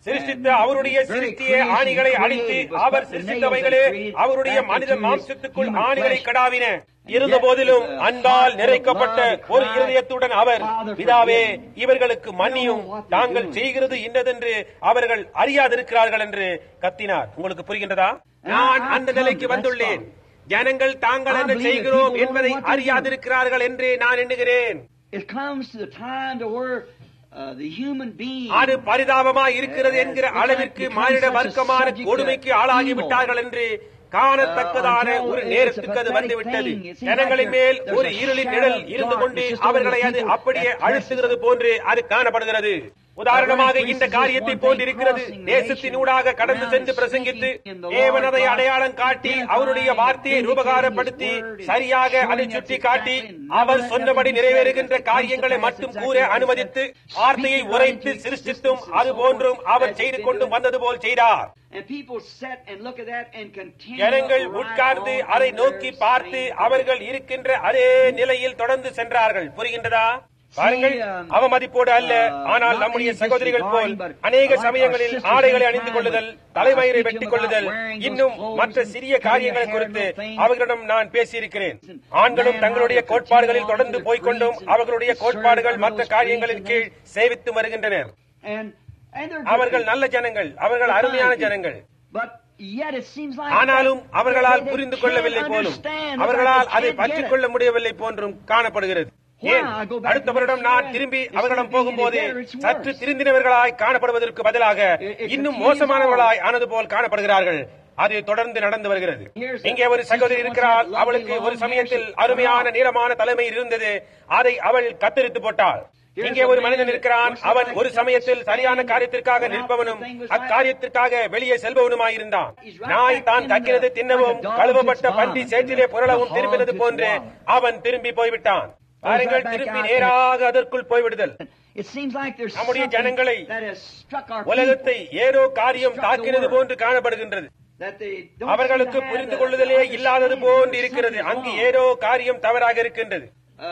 சிருஷ்டித்த அவருடைய சிருஷ்டிய ஆணிகளை அடித்து அவர் சிருஷ்டித்தவைகளே அவருடைய மனித மாம்சத்துக்குள் ஆணிகளை கடாவின இருந்த போதிலும் அன்பால் நிறைக்கப்பட்ட ஒரு இருதயத்துடன் அவர் பிதாவே இவர்களுக்கு மன்னியும் தாங்கள் செய்கிறது இன்னதென்று அவர்கள் அறியாதிருக்கிறார்கள் என்று கத்தினார் உங்களுக்கு புரிகின்றதா நான் அந்த நிலைக்கு வந்துள்ளேன் ஜனங்கள் தாங்கள் என்ன செய்கிறோம் என்பதை அறியாதிருக்கிறார்கள் என்று நான் எண்ணுகிறேன் It comes to the time to where uh, the human being அது பரிதாபமா இருக்கிறது என்கிற அளவிற்கு மானிட வர்க்கமான கொடுமைக்கு ஆளாகி விட்டார்கள் என்று காணத்தக்கதான ஒரு நேரத்துக்கு அது வந்துவிட்டது ஜனங்களின் மேல் ஒரு இருளின் நிழல் இருந்து கொண்டு அவர்களை அது அப்படியே அழுத்துகிறது போன்று அது காணப்படுகிறது உதாரணமாக இந்த காரியத்தை போன்றிருக்கிறது தேசத்தின் ஊடாக கடந்து சென்று பிரசங்கித்து தேவன் அதை அடையாளம் காட்டி அவருடைய வார்த்தையை ரூபகாரப்படுத்தி சரியாக அதை சுட்டி காட்டி அவர் சொன்னபடி நிறைவேறுகின்ற காரியங்களை மட்டும் கூற அனுமதித்து வார்த்தையை உரைத்து சிருஷ்டித்தும் அது போன்றும் அவர் செய்து கொண்டும் வந்தது போல் செய்தார் and people sat and look at that and continue ஜனங்கள் right உட்கார்ந்து on அதை in நோக்கி their பார்த்து state. அவர்கள் இருக்கின்ற அதே நிலையில் தொடர்ந்து சென்றார்கள் புரிகின்றதா பாருங்கள் அவமதிப்போடு அல்ல ஆனால் நம்முடைய சகோதரிகள் போல் அநேக சமயங்களில் ஆடைகளை அணிந்து கொள்ளுதல் தலைமயிரை வெட்டிக் கொள்ளுதல் இன்னும் மற்ற சிறிய காரியங்களை குறித்து அவர்களிடம் நான் பேசியிருக்கிறேன் ஆண்களும் தங்களுடைய கோட்பாடுகளில் தொடர்ந்து போய்க்கொண்டும் அவர்களுடைய கோட்பாடுகள் மற்ற காரியங்களின் கீழ் சேவித்து வருகின்றனர் And, and they're அவர்கள் நல்ல ஜனங்கள் அவர்கள் அருமையான ஜனங்கள் But yet it seems like ஆனாலும் that அவர்களால் they- they புரிந்து can't கொள்ளவில்லை போலும் understand, அவர்களால் they அதை can't பற்றிக் get it. கொள்ள முடியவில்லை போன்றும் காணப்படுகிறது Why? ஏன் I go back அடுத்த to வருடம் next நான் year. திரும்பி It's அவர்களிடம் gonna be போகும்போது any better, it's சற்று worse. திருந்தினவர்களாய் காணப்படுவதற்கு பதிலாக It- it இன்னும் continues மோசமானவர்களாய் ஆனது போல் காணப்படுகிறார்கள் அது தொடர்ந்து நடந்து வருகிறது Here's இங்கே ஒரு a- சகோதரி sister இருக்கிறாள் wants to have அவளுக்கு lovely ஒரு long சமயத்தில் hair. She- அருமையான நீளமான தலைமை இருந்தது அதை அவள் கத்தரித்து போட்டாள் Here's இங்கே a ஒரு man மனிதன் that இருக்கிறான் looks அவன் like ஒரு just சமயத்தில் சரியான standing காரியத்திற்காக without நிற்பவனும் the thing was right. அக்காரியத்திற்காக வெளியே செல்பவனுமாயிருந்தான் He's right நாய் back தான் in the- கக்கிறது தின்னவும் like a dog கழுவப்பட்ட gets பன்றி vomit. சேற்றிலே புரளவும் The திரும்பினது hog gets போன்று vomit. அவன் திரும்பி போய்விட்டான் பாருங்கள் back திருப்பி out நேராக அதற்குள் போய்விடுதல் It seems like there's நம்முடைய something ஜனங்களை, that has struck our உலகத்தை people ஏதோ காரியம் தாக்கினது போன்று காணப்படுகின்றது that they don't அவர்களுக்கு seem to have புரிந்து the- கொள்ளுதலே the இல்லாதது understanding போன்று that இருக்கிறது something's அங்கு wrong. ஏதோ காரியம் தவறாக இருக்கின்றது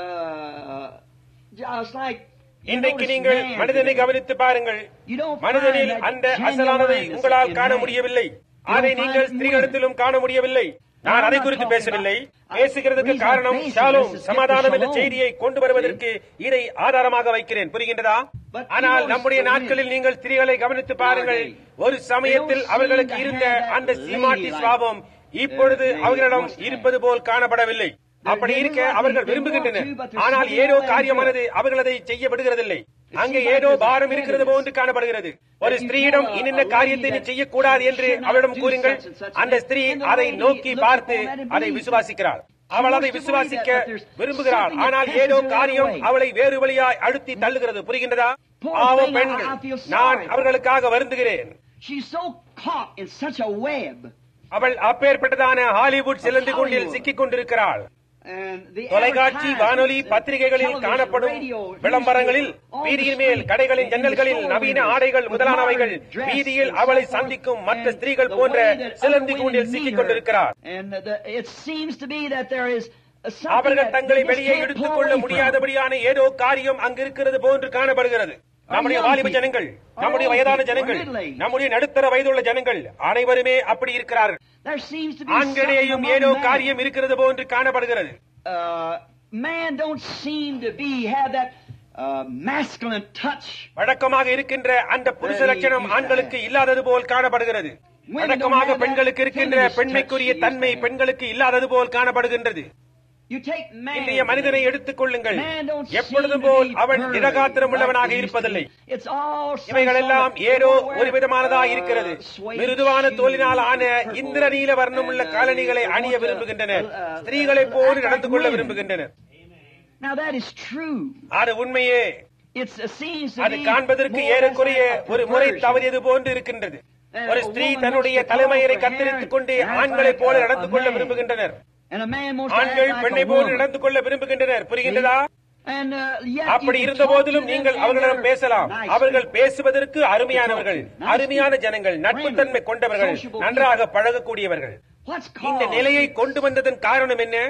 Uh, just like you இன்றைக்கு notice நீங்கள் man மனிதனை today. கவனித்து பாருங்கள் You don't find மனிதனில் that அந்த genuineness அசலானதை உங்களால் in காண man. முடியவில்லை You அதை don't நீங்கள் find it in ஸ்திரீகளிடத்திலும் காண முடியவில்லை நான் அதை குறித்து பேசவில்லை பேசுகிறதுக்கு reason காரணம் I'm facing ஷாலும் this is சமாதானம் என்ற shalom. செய்தியை கொண்டு வருவதற்கு இதை ஆதாரமாக வைக்கிறேன் புரிகின்றதா But ஆனால் you know, நம்முடைய it's the நாட்களில் நீங்கள் ஸ்திரீகளை கவனித்து பாருங்கள் ஒரு சமயத்தில் அவர்களுக்கு இருந்த அந்த சீமாட்டி சுவாபம் இப்பொழுது அவர்களிடம் இருப்பது போல் காணப்படவில்லை அப்படி இருக்க அவர்கள் விரும்புகின்றனர் ஆனால் ஏதோ காரியமானது அவர்கள் அதை செய்ய விடுகிறதில்லை அங்கே ஏதோ பாரம் இருக்கிறது போன்று காணப்படுகிறது ஒரு ஸ்திரீயிடம் இன்னின்ன காரியத்தை நீ செய்யக்கூடாது என்று அவளிடம் கூறுங்கள் அந்த ஸ்திரீ அதை நோக்கி பார்த்து அதை விசுவாசிக்கிறாள் அவள் அதை விசுவாசிக்க விரும்புகிறாள் ஆனால் ஏதோ காரியம் அவளை வேறு வழியாய் அழுத்தி தள்ளுகிறது புரிகின்றதா பாவம் பெண்கள் நான் அவர்களுக்காக வருந்துகிறேன் She's so caught in such a web. அவள் அப்பேற்பட்டதான ஹாலிவுட் சிலந்து கொண்டில் சிக்கிக் கொண்டிருக்கிறாள் And the தொலைக்காட்சி வானொலி advertisements, பத்திரிகைகளில் television, காணப்படும் radio, விளம்பரங்களில் newspaper, all வீதியின் the மேல் streets, கடைகளின் in the ஜன்னல்களில் store நவீன windows, ஆடைகள் with முதலானவைகள் modern dress வீதியில் and so அவளை forth, சந்திக்கும் மற்ற and ஸ்திரீகள் the போன்ற way that சிலந்தி other கூண்டில் women சிக்கிக் meet her. கொண்டிருக்கிறார் And the, it seems to be that there is something அவர்கள் that தங்களை they just வெளியே can't எடுத்துக் pull கொள்ள away from. முடியாதபடியான ஏதோ காரியம் அங்கு இருக்கிறது போன்று காணப்படுகிறது நம்முடைய young வாலிப people, ஜனங்கள் our நம்முடைய old வயதான people, ஜனங்கள் our middle age. நம்முடைய நடுத்தர வயதுள்ள ஜனங்கள் அனைவருமே அப்படி இருக்கிறார்கள் There seems to be ஆண்களிலேயும் something ஏதோ among men. காரியம் இருக்கிறது போன்று காணப்படுகிறது Uh, man don't seem to be have that uh, masculine touch. வழக்கமாக இருக்கின்ற அந்த புருஷ லட்சணம் ஆண்களுக்கு இல்லாதது போல் காணப்படுகிறது வழக்கமாக பெண்களுக்கு இருக்கின்ற பெண்மைக்குரிய தன்மை பெண்களுக்கு இல்லாதது போல் காணப்படுகின்றது You take man. இன்றைய மனிதனை எடுத்துக் கொள்ளுங்கள் Man don't seem எப்பொழுதும் to போல் be அவன் burly திடகாத்திரம் like உள்ளவனாக they used to இருப்பதில்லை be. It's all some இவைகளெல்லாம் sort of ஏதோ footwear, ஒரு விதமானதாக uh, இருக்கிறது suede மிருதுவான shoes, தோலினால் ஆன purple, இந்திர நீல வர்ணமுள்ள and, uh, காலணிகளை they அணிய want to, விரும்புகின்றனர் uh, uh, ஸ்திரீகளைப் act போல like நடந்து கொள்ள women. விரும்புகின்றனர் Now that is true. அது உண்மையே It's, it seems to அது be காண்பதற்கு more or less ஏறக்குறைய like a ஒரு முறை perversion. தவறியது போன்று இருக்கின்றது ஒரு ஸ்திரீ தன்னுடைய தலைமையரை கத்தரித்துக் கொண்டு ஆண்களைப் போல நடந்து கொள்ள விரும்புகின்றனர் And a man wants to act ஆண்கள் like பெண்ணை a போல woman. நடந்து கொள்ள விரும்புகின்றனர் புரிகின்றதா And, uh, yet அப்படி you can இருந்த talk to போதிலும் them நீங்கள் and அவர்களிடம் they're பேசலாம் nice அவர்கள் people. பேசுவதற்கு அருமையானவர்கள் Nice அருமையான people. ஜனங்கள் நட்புத்தன்மை Friendly, கொண்டவர்கள் sociable நன்றாக பழகக்கூடியவர்கள் What's இந்த caused நிலையை this? கொண்டு வந்ததன் காரணம் என்ன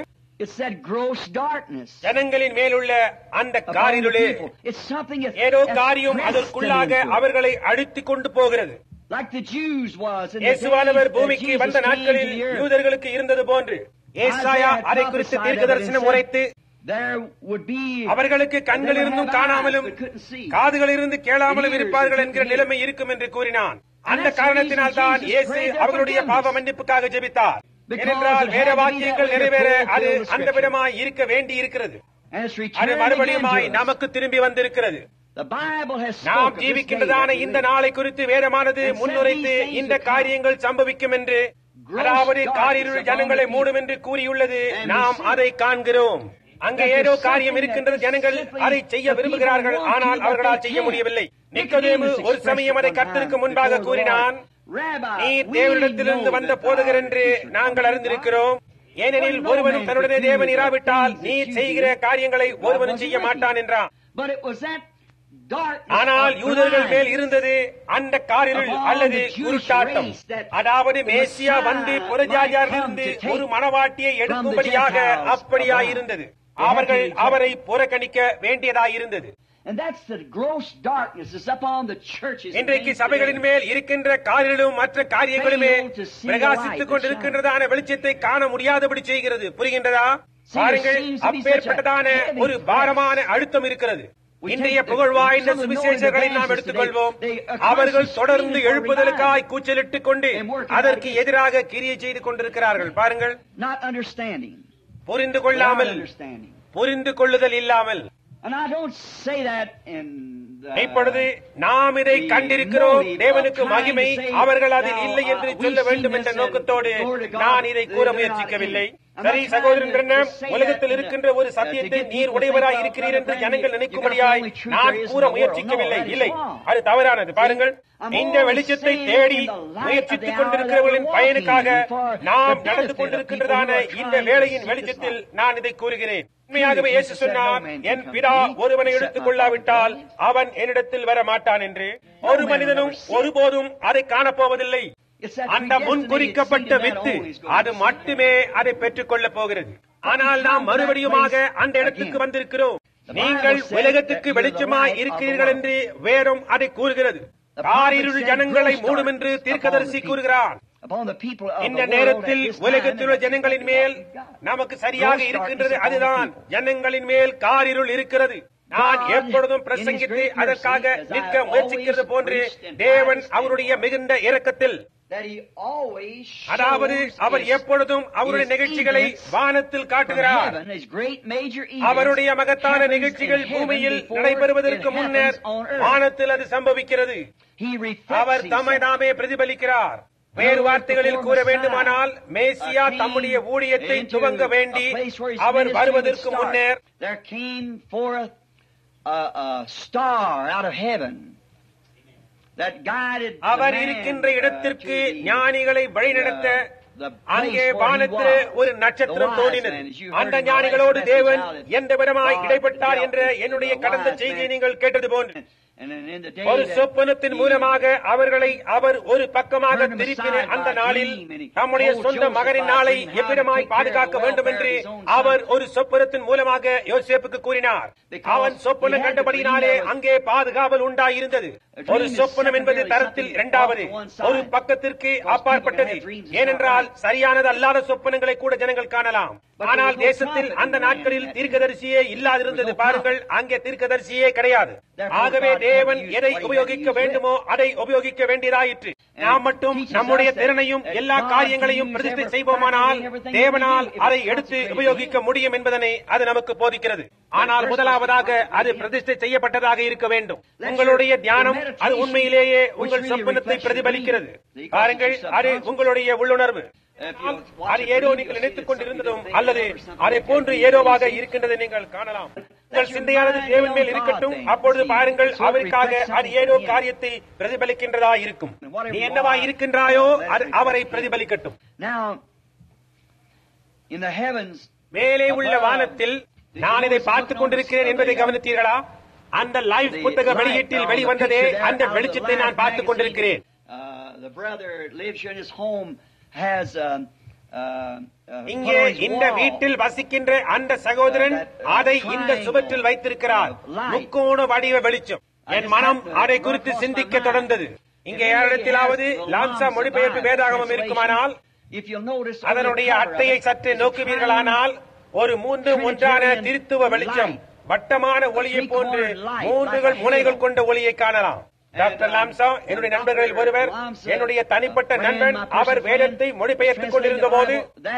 It's that gross darkness. ஜனங்களின் மேலுள்ள அந்த upon the காரிருளே people. It's something that's ஏதோ that's காரியம் pressed them அதற்குள்ளாக into it. அவர்களை அழித்துக் கொண்டு போகிறது Like the Jews was in the இயேசுவானவர் days that பூமிக்கு Jesus வந்த came to நாட்களில் the earth. யூதர்களுக்கு இருந்தது போன்று ஏசாயா Isaiah அதை குறித்து prophesied தீர்க்க of it தரிசனம் and said, உரைத்து There would be அவர்களுக்கு கண்கள் they would இருந்தும் have காணாமலும் eyes but couldn't see. காதுகள் இருந்து கேளாமலும் Ears இருப்பார்கள் but என்கிற couldn't நிலைமை இருக்கும் என்று கூறினான் அந்த that's the காரணத்தினால் தான் reason Jesus இயேசு prayed their அவர்களுடைய forgiveness. பாவ மன்னிப்புக்காக ஜெபித்தார் Because ஏனென்றால் it வேத had to be வாக்கியங்கள் that way to நிறைவேற fulfill அது the அந்த scripture. விதமாய் இருக்க வேண்டி இருக்கிறது And it's அது returned மறுபடியுமாய் again to us. நமக்கு திரும்பி வந்திருக்கிறது The Bible has நாம் spoken of this day ஜீவிக்கின்றதான that we இந்த live. நாளை குறித்து வேதமானது And said முன்னுரைத்து these things இந்த would come. காரியங்கள் சம்பவிக்கும் என்று Gross அதாவது darkness காரிருள் upon ஜனங்களை the மூடும் என்று கூறியுள்ளது And we நாம் see அதை காண்கிறோம் அங்கே that ஏதோ there's காரியம் something இருக்கின்றது that ஜனங்கள் simply அதை செய்ய the விரும்புகிறார்கள் people want ஆனால் to, but அவர்களால் they செய்ய can't. முடியவில்லை Nicodemus நிக்கோதேமு ஒரு expressed சமயம் it அதை one கர்த்தருக்கு time முன்பாக before the கூறினான் Lord. Rabbi, நீ we தேவனிடத்திலிருந்து know வந்த that போதகர் thou என்று art a teacher நாங்கள் from அறிந்திருக்கிறோம் ஏனெனில் But no ஒருவனும் man தன்னுடைய could do தேவன் the இராவிட்டால் things நீ that you செய்கிற do. காரியங்களை God ஒருவனும் wasn't செய்ய with you. மாட்டான் என்றான் But it was that darkness ஆனால் of யூதர்கள் மேல் blindness இருந்தது அந்த காரிருள் upon அல்லது the Jewish குருட்டாட்டம் race that அதாவது the மேசியா Messiah வந்து might புறஜாதியாரிலிருந்து come to take ஒரு மணவாட்டியை from the எடுக்கும்படியாக Gentiles அப்படியாய் abroad. இருந்தது They had to அவர்கள் reject. அவரை புறக்கணிக்க வேண்டியதாயிருந்தது And that's the gross darkness that's upon the churches. and இன்றைக்கு things சபைகளின் today. மேல் இருக்கின்ற காரிலும் மற்ற காரியங்களுமே Fail to see the பிரகாசித்துக் light, கொண்டிருக்கின்றதான வெளிச்சத்தை காண முடியாதபடி செய்கிறது புரிகின்றதா See, பாருங்கள் there seems to be அப்பேற்பட்டதான such a heavy ஒரு press. பாரமான அழுத்தம் இருக்கிறது We இன்றைய take the- புகழ்வாய்ந்த some of the சுவிசேஷர்களை Lord நாம் advances எடுத்துக்கொள்வோம் today. They are அவர்கள் constantly தொடர்ந்து screaming for எழுப்புதலுக்காய் revival. கூச்சலிட்டுக் கொண்டு And working அதற்கு against- எதிராக கிரியை செய்து கொண்டிருக்கிறார்கள் பாருங்கள் Not understanding. புரிந்து Without கொள்ளாமல் understanding. புரிந்து கொள்ளுதல் இல்லாமல் And I don't say that in the, இப்பொழுது நாம் இதை the கண்டிருக்கிறோம் motive தேவனுக்கு of trying மகிமை to say, அவர்கள் அதில் now, இல்லை uh, என்று we've சொல்ல seen வேண்டும் this என்ற and நோக்கத்தோடு glory to God, நான் இதை they're கூற not முயற்சிக்கவில்லை in. I'm சரி not சகோதரன் trying to பிரண்ணம் say that உலகத்தில் in இருக்கின்ற the- ஒரு uh, to சத்தியத்தை get நீர் people to உடையவராய் think, இருக்கிறீர் என்று "Oh, ஜனங்கள் you got நினைக்கும்படியாய் the only truth நான் there is in கூற the world." முயற்சிக்கவில்லை No, that is இல்லை wrong. அது தவறானது பாருங்கள் I'm இந்த always வெளிச்சத்தை saying தேடி in the light of the முயற்சித்துக் hour கொண்டிருக்கிறவர்களின் that we're பயனுக்காக walking for நாம் the நடந்து benefit of கொண்டிருக்கின்றதான people who are இந்த trying to வேளையின் seek this வெளிச்சத்தில் light. நான் இதை கூறுகிறேன் உண்மையாகவே Jesus இயேசு said, சொன்னார் "No man can N come பிதா to me ஒருவனை except எடுத்துக் my கொள்ளாவிட்டால் Father அவன் என்னிடத்தில் வர மாட்டான் என்று ஒரு man மனிதனும் will never see it. ஒருபோதும் அதை காணப்போவதில்லை It's that அந்த முன் predestinated குறிக்கப்பட்ட seed of that வித்து always goes அது to see மட்டுமே அதை பெற்றுக் கொள்ளப் போகிறது ஆனால் நாம் மறுபடியுமாக அந்த இடத்துக்கு வந்திருக்கிறோம் நீங்கள் உலகத்துக்கு வெளிச்சமாய் இருக்கிறீர்கள் என்று வேறும் அதை கூறுகிறது காரிருள் ஜனங்களை மூடும் என்று தீர்க்கதரிசி கூறுகிறான் Upon the people of இந்த the world நேரத்தில் at this time, உலகத்தில் உள்ள and ஜனங்களின் மேல் நமக்கு சரியாக இருக்கின்றது அதுதான் ஜனங்களின் மேல் காரிருள் இருக்கிறது நான் எப்பொழுதும் பிரசங்கித்து அதற்காக நிற்க முயற்சிக்கிறது போன்று தேவன் அவருடைய மிகுந்த இரக்கத்தில் that he always அதாவது shows அவர் his- எப்பொழுதும் அவருடைய his நிகழ்ச்சிகளை events வானத்தில் from காட்டுகிறார் heaven, his great major events அவருடைய மகத்தான happens நிகழ்ச்சிகள் in heaven பூமியில் before நடைபெறுவதற்கு it முன்னர் happens on earth. வானத்தில் அது சம்பவிக்கிறது He reflects அவர் தம்மை himself. தாமே பிரதிபலிக்கிறார் வேறு வார்த்தைகளில் கூற வேண்டுமானால் மேசியா தம்முடைய ஊழியத்தை துவங்க வேண்டி அவர் வருவதற்கு முன்னர் there came forth a, a star out of heaven that guided the our man, இருக்கின்ற uh, இடத்திற்கு to the- ஞானிகளை வழிநடத்த the place அங்கே where he வானத்திலே was. ஒரு The நட்சத்திரம் wise தோன்றினது man, as you heard அந்த in the ஞானிகளோடு last தேவன் message how that எந்த விதமாய் God இடைப்பட்டார் dealt என்ற with என்னுடைய the கடந்த wise செய்தியை man. நீங்கள் கேட்டது போன்று And then in the day ஒரு that சொப்பனத்தின் he மூலமாக அவர்களை அவர் ஒரு பக்கமாக turned him திருப்பின aside அந்த by நாளில் dream, and he தம்முடைய told சொந்த Joseph மகனின் by நாளை dream how to எவ்விதமாய் take care of பாதுகாக்க the வேண்டும் welfare என்று of his own our son. ஒரு சொப்பனத்தின் மூலமாக யோசேப்புக்கு கூறினார் Because அவன் சொப்பனம் he had to கண்டபடினாலே believe there was- அங்கே பாதுகாவல் உண்டாயிருந்தது A dream ஒரு is சொப்பனம் என்பது secondarily தரத்தில் something இரண்டாவது off to one side. ஒரு பக்கத்திற்கு Because அப்பாற்பட்டது people can have dreams that's ஏனென்றால் not right. சரியானது அல்லாத சொப்பனங்களை கூட ஜனங்கள் காணலாம் But ஆனால் there was no தேசத்தில் prophet அந்த in the land நாட்களில் that தீர்க்கதரிசியே இல்லாதிருந்தது There was no பாருங்கள் அங்கே தீர்க்கதரிசியே கிடையாது Therefore ஆகவே God had to தேவன் use எதை what he had to உபயோகிக்க use வேண்டுமோ அதை உபயோகிக்க வேண்டியதாயிற்று And நாம் மட்டும் teaches நம்முடைய us that- திறனையும் that எல்லா God காரியங்களையும் can use பிரதிஷ்டை every செய்வோமானால் faculty, everything தேவனால் we do if அதை it's எடுத்து consecrated to உபயோகிக்க Him. முடியும் என்பதனை அது நமக்கு போதிக்கிறது ஆனால் first முதலாவதாக must be அது consecrated. பிரதிஷ்டை செய்யப்பட்டதாக இருக்க வேண்டும் Let உங்களுடைய your- தியானம் your அது meditation, உண்மையிலேயே which உங்கள் really சொப்பனத்தை reflects your பிரதிபலிக்கிறது dream. பாருங்கள் Because அது it's உங்களுடைய உள்ளுணர்வு If you watch அது it ஏதோ dream, நீங்கள் you'll see நினைத்துக் it's கொண்டிருந்ததும் something you அல்லது think of or something அதை that போன்று you ஏதோவாக see. இருக்கின்றதை நீங்கள் காணலாம் உங்கள் your சிந்தையானது mind தேவன் be மேல் on இருக்கட்டும் God things. அப்பொழுது See, பாருங்கள் so it அவருக்காக reflects அது something ஏதோ in. காரியத்தை பிரதிபலிக்கின்றதா இருக்கும் And whatever நீ you என்னவா are, இருக்கின்றாயோ let it அது reflect அவரை him. பிரதிபலிக்கட்டும் Now, in the heavens, மேலே உள்ள வானத்தில் நான் இதை பார்த்துக் கொண்டிருக்கிறேன் என்பதை கவனித்தீர்களா அந்த லைவ் the புத்தக light வெளியீட்டில் on the வெளிவந்ததே picture there அந்த out of the வெளிச்சத்தை Life நான் பார்த்துக் magazine, கொண்டிருக்கிறேன் Uh, the brother lives here in his home has um, இங்கே இந்த வீட்டில் வசிக்கின்ற அந்த சகோதரன் அதை இந்த சுவற்றில் வைத்திருக்கிறார் முக்கோண வடிவ வெளிச்சம் என் மனம் அதை குறித்து சிந்திக்க தொடர்ந்தது இங்கே யாரிடத்திலாவது லாம்சா மொழிபெயர்ப்பு வேதாகமம் இருக்குமானால் அதனுடைய அட்டையை சற்று நோக்குவீர்களானால் ஒரு மூன்று ஒன்றான திருத்துவ வெளிச்சம் வட்டமான ஒளியை போன்று மூன்றுகள் முனைகள் கொண்ட ஒளியை காணலாம் டாக்டர் லாம்சா என்னுடைய நண்பர்களில் ஒருவர் என்னுடைய தனிப்பட்ட நண்பன் அவர் வேதத்தை மொழிபெயர்த்துக் கொண்டிருந்த போது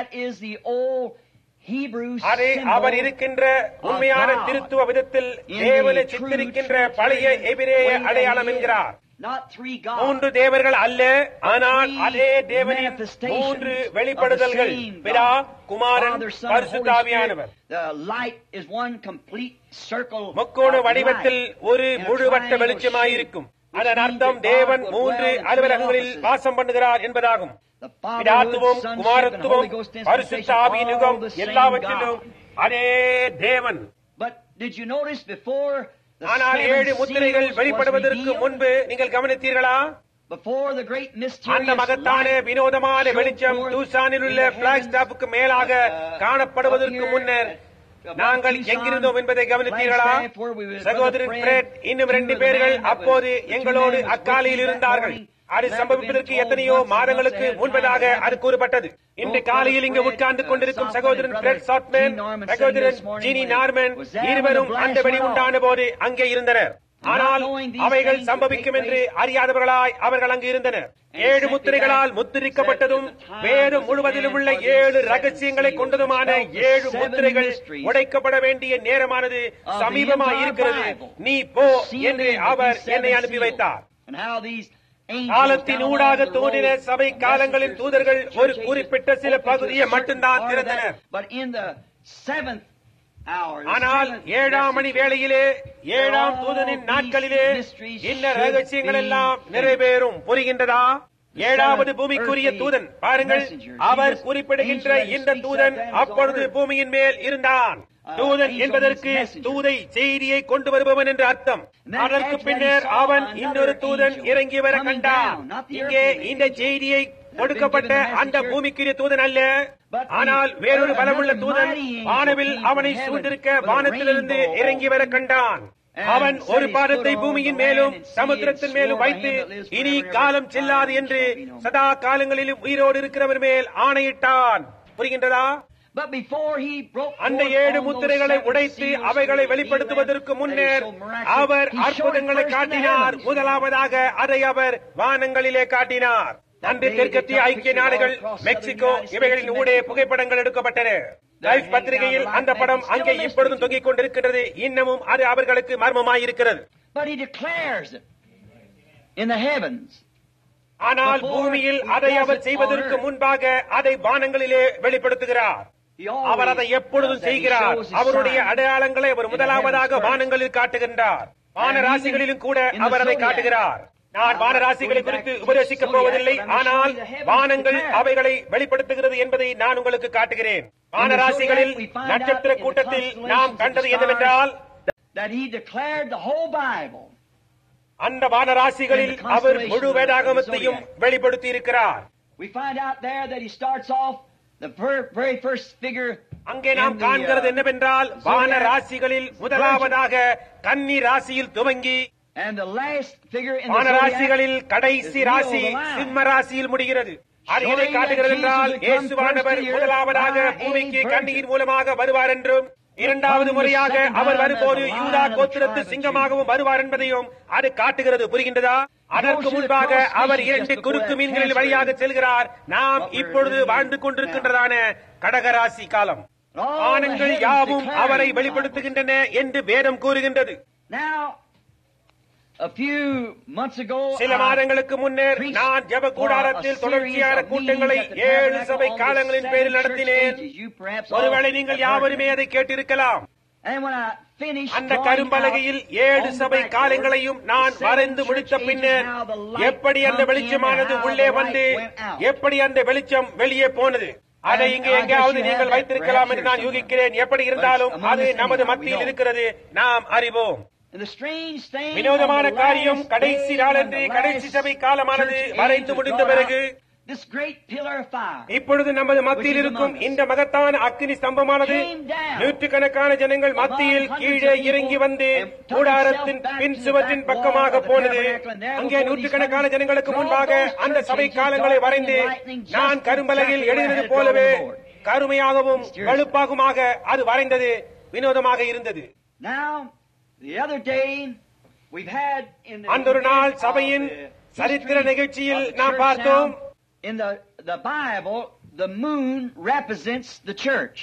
அது அவர் இருக்கின்ற உண்மையான திருத்துவ விதத்தில் தேவனை சித்தரிக்கின்ற பழைய எபிரேய அடையாளம் என்கிறார் மூன்று தேவர்கள் அல்ல ஆனால் அதே தேவனின் மூன்று வெளிப்படுதல்கள் பிதா குமாரன் பரிசுத்தாவியானவர் முக்கோண வடிவத்தில் ஒரு முழுவட்ட வெளிச்சமாயிருக்கும் அதன் அர்த்தம் தேவன் மூன்று அலுவலகங்களில் வாசம் பண்ணுகிறார் என்பதாகும் பிதாத்துவம் குமாரத்துவம் பரிசுத்த ஆவியின் யுகம் எல்லாவற்றிலும் அதே தேவன் ஆனால் ஏழு முத்திரைகள் வெளிப்படுவதற்கு முன்பு நீங்கள் கவனித்தீர்களா அந்த மகத்தான வினோதமான வெளிச்சம் டூசானில் உள்ள பிளாக் ஸ்டாப்புக்கு மேலாக காணப்படுவதற்கு முன்னர் நாங்கள் எங்கிருந்தோம் என்பதை கவனித்தீர்களா சகோதரன் பிரெட் இன்னும் ரெண்டு பேர்கள் அப்போது எங்களோடு அக்காலையில் இருந்தார்கள் அது சம்பவிப்பதற்கு எத்தனையோ மாதங்களுக்கு முன்பதாக அது கூறப்பட்டது இன்று காலையில் இங்கு உட்கார்ந்து கொண்டிருக்கும் சகோதரன் பிரெட் சாட்மேன் சகோதரன் ஜினி நார்மன் இருவரும் அந்த வெடி உண்டான போது அங்கே இருந்தனர் ஆனால் அவைகள் சம்பவிக்கும் என்று அறியாதவர்களாய் அவர்கள் அங்கு இருந்தனர் ஏழு முத்திரைகளால் முத்திரிக்கப்பட்டதும் வேதம் முழுவதிலும் உள்ள ஏழு ரகசியங்களை கொண்டதுமான ஏழு முத்திரைகள் உடைக்கப்பட வேண்டிய நேரமானது சமீபமாய் இருக்கிறது நீ போ என்று அவர் என்னை அனுப்பி வைத்தார் காலத்தின் ஊடாக தோன்றின சபை காலங்களின் தூதர்கள் ஒரு குறிப்பிட்ட சில பகுதியை மட்டும்தான் திறந்தனர் ஆனால் ஏழாம் மணி வேளையிலே ஏழாம் தூதனின் நாட்களிலே இந்த ரகசியங்கள் எல்லாம் நிறைவேறும் புரிகின்றதா ஏழாவது பூமிக்குரிய தூதன் பாருங்கள் அவர் குறிப்பிடுகின்ற இந்த தூதன் அப்பொழுது பூமியின் மேல் இருந்தான் தூதன் என்பதற்கு தூதை செய்தியை கொண்டு வருபவன் என்று அர்த்தம் அதற்கு பின்னர் அவன் இன்னொரு தூதன் இறங்கி வர கண்டான் இங்கே இந்த செய்தியை கொடுக்கப்பட்ட அந்த பூமிக்குரிய தூதன் அல்ல ஆனால் வேறொரு பலமுள்ள தூதன் வானவில் அவனை சூழ்ந்திருக்க வானத்திலிருந்து இறங்கி வர கண்டான் அவன் ஒரு பாதத்தை பூமியின் மேலும் சமுத்திரத்தின் மேலும் வைத்து இனி காலம் செல்லாது என்று சதா காலங்களிலும் உயிரோடு இருக்கிறவர் மேல் ஆணையிட்டான் புரிகின்றதா அந்த ஏழு முத்திரைகளை உடைத்து அவைகளை வெளிப்படுத்துவதற்கு முன்னர் அவர் அற்புதங்களை காட்டினார் முதலாவதாக அதை அவர் வானங்களிலே காட்டினார் அன்று தெற்கத்திய ஐக்கிய நாடுகள் மெக்சிகோ இவைகளின் ஊடே புகைப்படங்கள் எடுக்கப்பட்டன லைஃப் பத்திரிகையில் அந்த படம் அங்கே இப்பொழுதும் தொங்கிக் கொண்டிருக்கிறது இன்னமும் அது அவர்களுக்கு மர்மமாயிருக்கிறது ஆனால் பூமியில் அதை அவர் செய்வதற்கு முன்பாக அதை வானங்களிலே வெளிப்படுத்துகிறார் அவர் அதை எப்பொழுதும் செய்கிறார் அவருடைய அடையாளங்களை அவர் முதலாவதாக வானங்களில் காட்டுகின்றார் வான ராசிகளிலும் கூட அவர் அதை காட்டுகிறார் நான் வானராசிகளை குறித்து உபதேசிக்கப் போவதில்லை ஆனால் வானங்கள் அவைகளை வெளிப்படுத்துகிறது என்பதை நான் உங்களுக்கு காட்டுகிறேன் வானராசிகளில் நட்சத்திர கூட்டத்தில் நாம் கண்டது என்னவென்றால் அந்த வானராசிகளில் அவர் முழு வேதாகமத்தையும் வெளிப்படுத்தி இருக்கிறார் அங்கே நாம் காண்கிறது என்னவென்றால் வான ராசிகளில் முதலாவதாக கன்னி ராசியில் துவங்கி வானராசிகளில் கடைசி ராசி சிம்ம ராசியில் முடிகிறது அது எதை காட்டுகிறது என்றால் இயேசுவானவர் முதலாவதாக பூமிக்கு கண்ணீர் மூலமாக வருவார் என்றும் இரண்டாவது முறையாக அவர் வரும்போது யூதா கோத்திரத்து சிங்கமாகவும் வருவார் என்பதையும் அது காட்டுகிறது புரிகின்றதா அதற்கு முன்பாக அவர் இரண்டு குறுக்கு மீன்களில் வழியாக செல்கிறார் நாம் இப்பொழுது வாழ்ந்து கொண்டிருக்கின்றதான கடகராசி காலம் ஆனங்கள் யாவும் அவரை வெளிப்படுத்துகின்றன என்று வேதம் கூறுகின்றது சில மாதங்களுக்கு முன்னர் நான் ஜப கூடாரத்தில் தொடர்ச்சியான கூட்டங்களை ஏழு சபை காலங்களின் பேரில் நடத்தினேன் ஒருவேளை நீங்கள் யாவருமே அதை கேட்டிருக்கலாம் அந்த கரும்பலகையில் ஏழு சபை காலங்களையும் நான் வரைந்து முடித்த பின்னர் எப்படி அந்த வெளிச்சமானது உள்ளே வந்து எப்படி அந்த வெளிச்சம் வெளியே போனது அதை இங்கு எங்காவது நீங்கள் வைத்திருக்கலாம் என்று நான் யூகிக்கிறேன் எப்படி இருந்தாலும் அது நமது மத்தியில் இருக்கிறது நாம் அறிவோம் வினோதமான காரியம் கடைசி நாளன்று கடைசி சபை காலமானது வரைந்து முடிந்த பிறகு this great pillar of fire. இப்பொழுது நமது மத்தியில் இருக்கும் இந்த மகத்தான அக்கினி ஸ்தம்பமானது நூற்றுக்கணக்கான ஜனங்கள் மத்தியில் கீழே இறங்கி வந்து கூடாரத்தின் பின் சுவத்தின் பக்கமாக போனது அங்கே நூற்றுக்கணக்கான ஜனங்களுக்கு முன்பாக அந்த சபை காலங்களை வரைந்து நான் கரும்பலகையில் எழுதினது போலவே கருமையாகவும் வலுப்பாகுமாக அது வரைந்தது வினோதமாக இருந்தது Now, the other day, we've had in the அந்த ஒரு நாள் of சபையின் the சரித்திர history நிகழ்ச்சியில் of the நாம் church பார்த்தோம் now, In the, the Bible, the moon represents the church.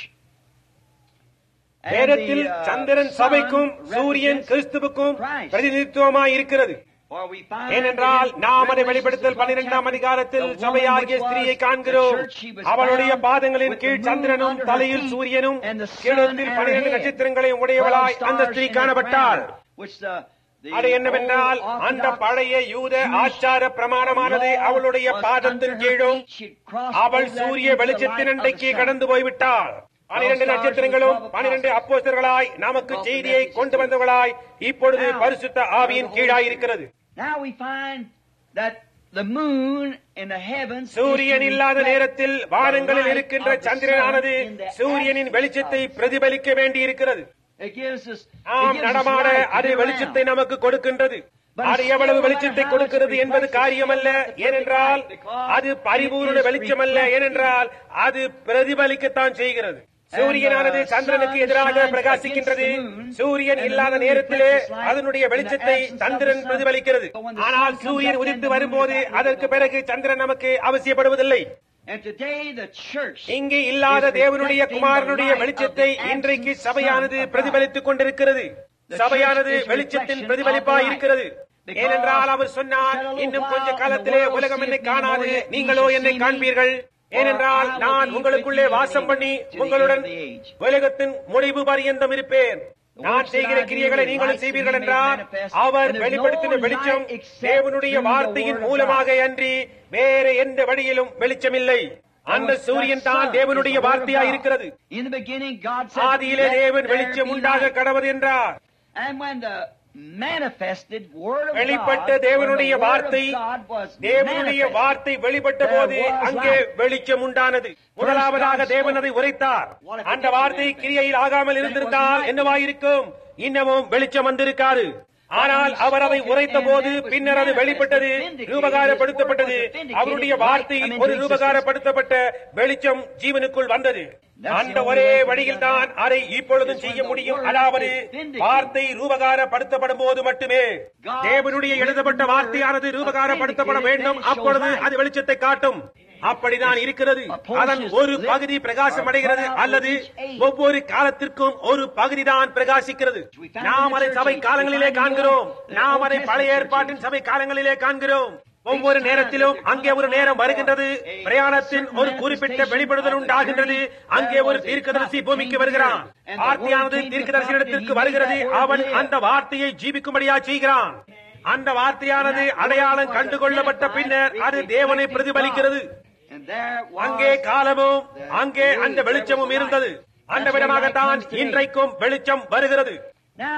And வேதத்தில் the, uh, சந்திரன் sun சபைக்கும் சூரியன் represents கிறிஸ்துவுக்கும் Christ. பிரதிநிதித்துவமாய் இருக்கிறது For we find ஏனென்றால் in நாம் அதை Revelations, வெளிப்படுத்தல் the பன்னிரெண்டாம் 12th அதிகாரத்தில் chapter, the சபையாகிய woman which ஸ்திரியை was காண்கிறோம் the church, she was அவளுடைய bound பாதங்களின் with the கீழ் moon சந்திரனும் under her தலையில் feet, சூரியனும் and the sun கீழத்தில் at her பன்னிரண்டு head, நட்சத்திரங்களையும் உடையவளாய் twelve அந்த stars ஸ்திரீ in her காணப்பட்டாள் crown, which the, the அது என்னவென்றால் old அந்த Orthodox பழைய யூத Jewish ஆச்சார பிரமாணமானது law அவளுடைய was பாதத்தின் under her கீழும் feet. She'd crossed அவள் over that சூரிய into the வெளிச்சத்தின் light of அண்டைக்கு the sun. கடந்து போய்விட்டாள் பனிரெண்டு stars நட்சத்திரங்களும் and twelve பனிரெண்டு apostles. அப்போஸ்தலர்களாய் நமக்கு Twelve செய்தியை messages கொண்டு to வந்தவர்களாய் இப்பொழுது Now, பரிசுத்த ஆவியின் the Holy கீழாய் Spirit. இருக்கிறது Now we find that the moon in the heavens is சூரியன் to இல்லாத reflect நேரத்தில் the வானங்களில் light இருக்கின்ற of the சந்திரனானது sun in the சூரியனின் absence வெளிச்சத்தை of- பிரதிபலிக்க வேண்டியிருக்கிறது It gives us, it நாம் gives us நடமாட light to அது get வெளிச்சத்தை around. நமக்கு கொடுக்கின்றது But அது still, எவ்வளவு no வெளிச்சத்தை matter how கொடுக்கிறது much என்பது reflection காரியமல்ல it is, ஏனென்றால் because அது பரிபூர்ண it is வெளிச்சமல்ல reflecting. ஏனென்றால் அது பிரதிபலிக்கத்தான் செய்கிறது சூரியனானது the சந்திரனுக்கு sun எதிராக shines பிரகாசிக்கின்றது against the moon, சூரியன் and the இல்லாத moon நேரத்திலே reflects its light அதனுடைய in the வெளிச்சத்தை absence of the Chandran sun. பிரதிபலிக்கிறது But when the sun ஆனால் comes சூரியன் up, உதித்து then the moon வரும்போது is not அதற்கு visible. பிறகு சந்திரன் நமக்கு அவசியப்படுவதில்லை And today the church இங்கே இல்லாத is தேவனுடைய reflecting குமாரனுடைய the light வெளிச்சத்தை of the இன்றைக்கு absent சபையானது Son of God. பிரதிபலித்துக் கொண்டிருக்கிறது The சபையானது church is வெளிச்சத்தின் reflection பிரதிபலிப்பாய் of the இருக்கிறது light. Because ஏனென்றால் அவர் சொன்னார் he said a little இன்னும் while கொஞ்ச and the காலத்திலே world உலகம் seeth என்னை me காணாது more, yet ye நீங்களோ shall என்னை see me. காண்பீர்கள் ஏனென்றால் For I will நான் be உங்களுக்குள்ளே with you வாசம் பண்ணி to the உங்களுடன் end of the age. உலகத்தின் முடிவு பரியந்தம் இருப்பேன் The நான் works that செய்கிற I do, கிரியைகளை the நீங்களும் lights செய்வீர்கள் that he என்றால் made manifest, our and there's வெளிப்படுத்தின no வெளிச்சம் light except தேவனுடைய through the வார்த்தையின் word of மூலமாக அன்றி வேற எந்த வழியிலும் வெளிச்சமில்லை அந்த சூரியன் தான் தேவனுடைய வார்த்தையாய் இருக்கிறது In the beginning, God said, ஆதியிலே "Let தேவன் there வெளிச்சம் be உண்டாக light." கடவுள் என்றார் And when the manifested word of வெளிப்பட்ட God, when தேவனுடைய the word of வார்த்தை God was தேவனுடைய manifested, வார்த்தை வெளிப்பட்ட போது There was அங்கே light. வெளிச்சம் உண்டானது முதலாவதாக God தேவன் spoke. அதை உரைத்தார் What if it அந்த didn't வார்த்தை manifest? கிரியையில் ஆகாமல் Then it இருந்திருந்தால் was light. என்னவாயிருக்கும் இன்னமும் வெளிச்சம் வந்திருக்காது ஆனால் அவர் அதை உரைத்த போது பின்னர் அது வெளிப்பட்டது ரூபகாரப்படுத்தப்பட்டது அவருடைய வார்த்தை ஒரு ரூபகாரப்படுத்தப்பட்ட வெளிச்சம் ஜீவனுக்குள் வந்தது அந்த ஒரே வழியில் தான் அதை இப்பொழுதும் செய்ய முடியும் அதாவது வார்த்தை ரூபகாரப்படுத்தப்படும் போது மட்டுமே தேவனுடைய எழுதப்பட்ட வார்த்தையானது ரூபகாரப்படுத்தப்பட வேண்டும் அப்பொழுது அது வெளிச்சத்தை காட்டும் அப்படிதான் இருக்கிறது அதன் ஒரு பகுதி பிரகாசம் அடைகிறது அல்லது ஒவ்வொரு காலத்திற்கும் ஒரு பகுதி தான் பிரகாசிக்கிறது நாம் அதை சபை காலங்களிலே காண்கிறோம் நாம் அதை பழைய ஏற்பாட்டின் சபை காலங்களிலே காண்கிறோம் ஒவ்வொரு நேரத்திலும் அங்கே ஒரு நேரம் வருகின்றது பிரயாணத்தின் ஒரு குறிப்பிட்ட வெளிப்படுதல் உண்டாகின்றது அங்கே ஒரு தீர்க்கதரிசி பூமிக்கு வருகிறான் வார்த்தையானது தீர்க்கதரிசனத்திற்கு வருகிறது அவன் அந்த வார்த்தையை ஜீவிக்கும்படியா செய்கிறான் அந்த வார்த்தையானது அடையாளம் கண்டுகொள்ளப்பட்ட பின்னர் அது தேவனை பிரதிபலிக்கிறது And there was அங்கே காலமும் அங்கே அந்த வெளிச்சமும் இருந்தது அந்த விதமாகத்தான் இன்றைக்கும் வெளிச்சம் வருகிறது Now,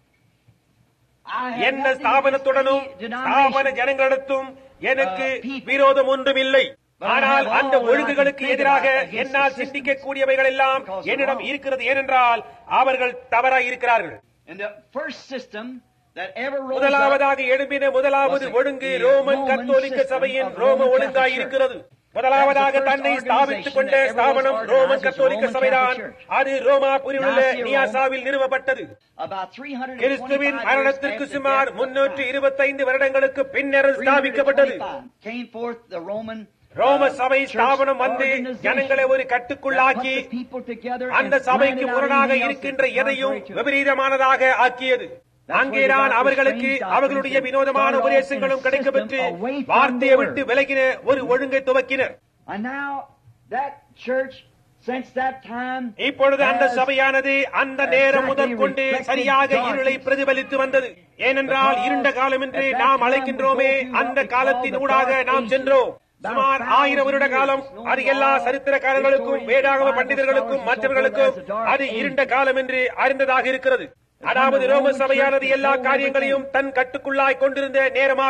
I have எந்த nothing ஸ்தாபனத்துடனும் against the ஸ்தாபன denomination. ஜனங்களிடத்தும் எனக்கு Uh, people. விரோதம் ஒன்றும் இல்லை But I ஆனால் have all அந்த that I can ஒழுங்குகளுக்கு think எதிராக about against என்னால் the system சிந்திக்கக்கூடியவைகள் எல்லாம் because they're என்னிடம் wrong. இருக்கிறது ஏனென்றால் அவர்கள் தவறாய் இருக்கிறார்கள் And the first system that ever rose up முதலாவதாக எழும்பின முதலாவது was the- ஒழுங்கு the ரோமன் Roman கத்தோலிக்க system சபையின் of ரோம Roman ஒழுங்காய் Catholic இருக்கிறது Church. முதலாவதாக That's the தன்னை first ஸ்தாபித்துக் கொண்ட organization that ever ஸ்தாபனம் was ரோமன் organized as கத்தோலிக்க Roman சபைதான் Catholic Church. அது ரோமாபுரியில் உள்ள Nicaea, Rome. நியாசாவில் நிறுவப்பட்டது about 325 கிறிஸ்துவின் years மரணத்திற்கு after சுமார் death of முன்னூற்று Christ. இருபத்தைந்து வருடங்களுக்கு பின்னர் அது ஸ்தாபிக்கப்பட்டது 325 came forth the Roman ரோம uh, சபை church ஸ்தாபனம் வந்து organization ஜனங்களை ஒரு that கட்டுக்குள்ளாக்கி put the people together அந்த and சபைக்கு blended out முரணாக anything else இருக்கின்ற that's எதையும் contrary to it. விபரீதமான ஆக்கியது அங்கேதான் அவர்களுக்கு அவர்களுடைய வினோதமான உபதேசங்களும் கிடைக்கப்பெற்று வார்த்தையை விட்டு விலகின ஒரு ஒழுங்கை துவக்கினர் And now that church, since that time, இப்பொழுது அந்த has சபையானது அந்த நேரம் முதல் கொண்டு சரியாக இருளை பிரதிபலித்து வந்தது ஏனென்றால் இருண்ட காலம் என்று நாம் அழைக்கின்றோமே அந்த காலத்தின் ஊடாக நாம் சென்றோம் சுமார் ஆயிரம் வருட காலம் அது எல்லா சரித்திரக்காரர்களுக்கும் வேதாகம பண்டிதர்களுக்கும் மற்றவர்களுக்கும் அது இருண்ட காலம் என்று அறிந்ததாக இருக்கிறது அதாவது ரோம சபையானது எல்லா காரியங்களையும் தன் கட்டுக்குள்ளாய் கொண்டிருந்த நேரமாகும்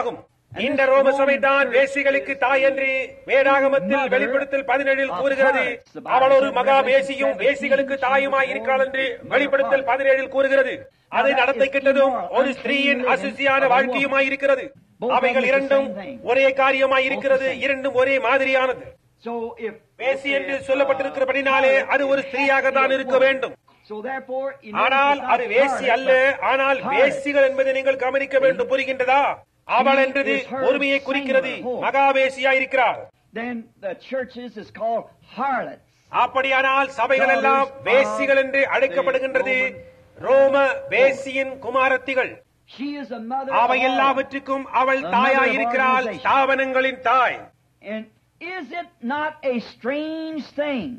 இந்த ரோம சபைதான் வேசிகளுக்கு தாய் என்று வேதாகமத்தில் வெளிப்படுத்தல் பதினேழில் கூறுகிறது அவள் ஒரு மகா வேசியும் வேசிகளுக்கு தாயுமாய் இருக்கிறாள் என்று வெளிப்படுத்தல் பதினேழில் கூறுகிறது அதை நடத்தை கிட்டதும் ஒரு ஸ்திரீயின் அசுசியான வாழ்க்கையுமாய் இருக்கிறது அவைகள் இரண்டும் ஒரே காரியமாய் இருக்கிறது இரண்டும் ஒரே மாதிரியானது So if வேசி என்று சொல்லப்பட்டிருக்கிறபடினாலே அது ஒரு ஸ்திரீயாக தான் இருக்க வேண்டும் so therefore you ஆனால் notice அது it's not வேசி harlot, அல்ல but ஆனால் harlot. வேசிகள் என்பதை நீங்கள் கவனிக்க வேண்டும் புரிகின்றதா அவள் என்றது ஒருமையை குறிக்கிறது மகாவேசியா இருக்கிறார் Then the churches is called harlots. அப்படியானால் சபைகள் எல்லாம் வேசிகள் என்று அழைக்கப்படுகின்றது ரோம வேசியின் குமாரத்திகள் She is a mother அவை of all. எல்லாவற்றுக்கும் அவள் தாயாய் இருக்கிறாள் ஸ்தாபனங்களின் தாய் And is it not a strange thing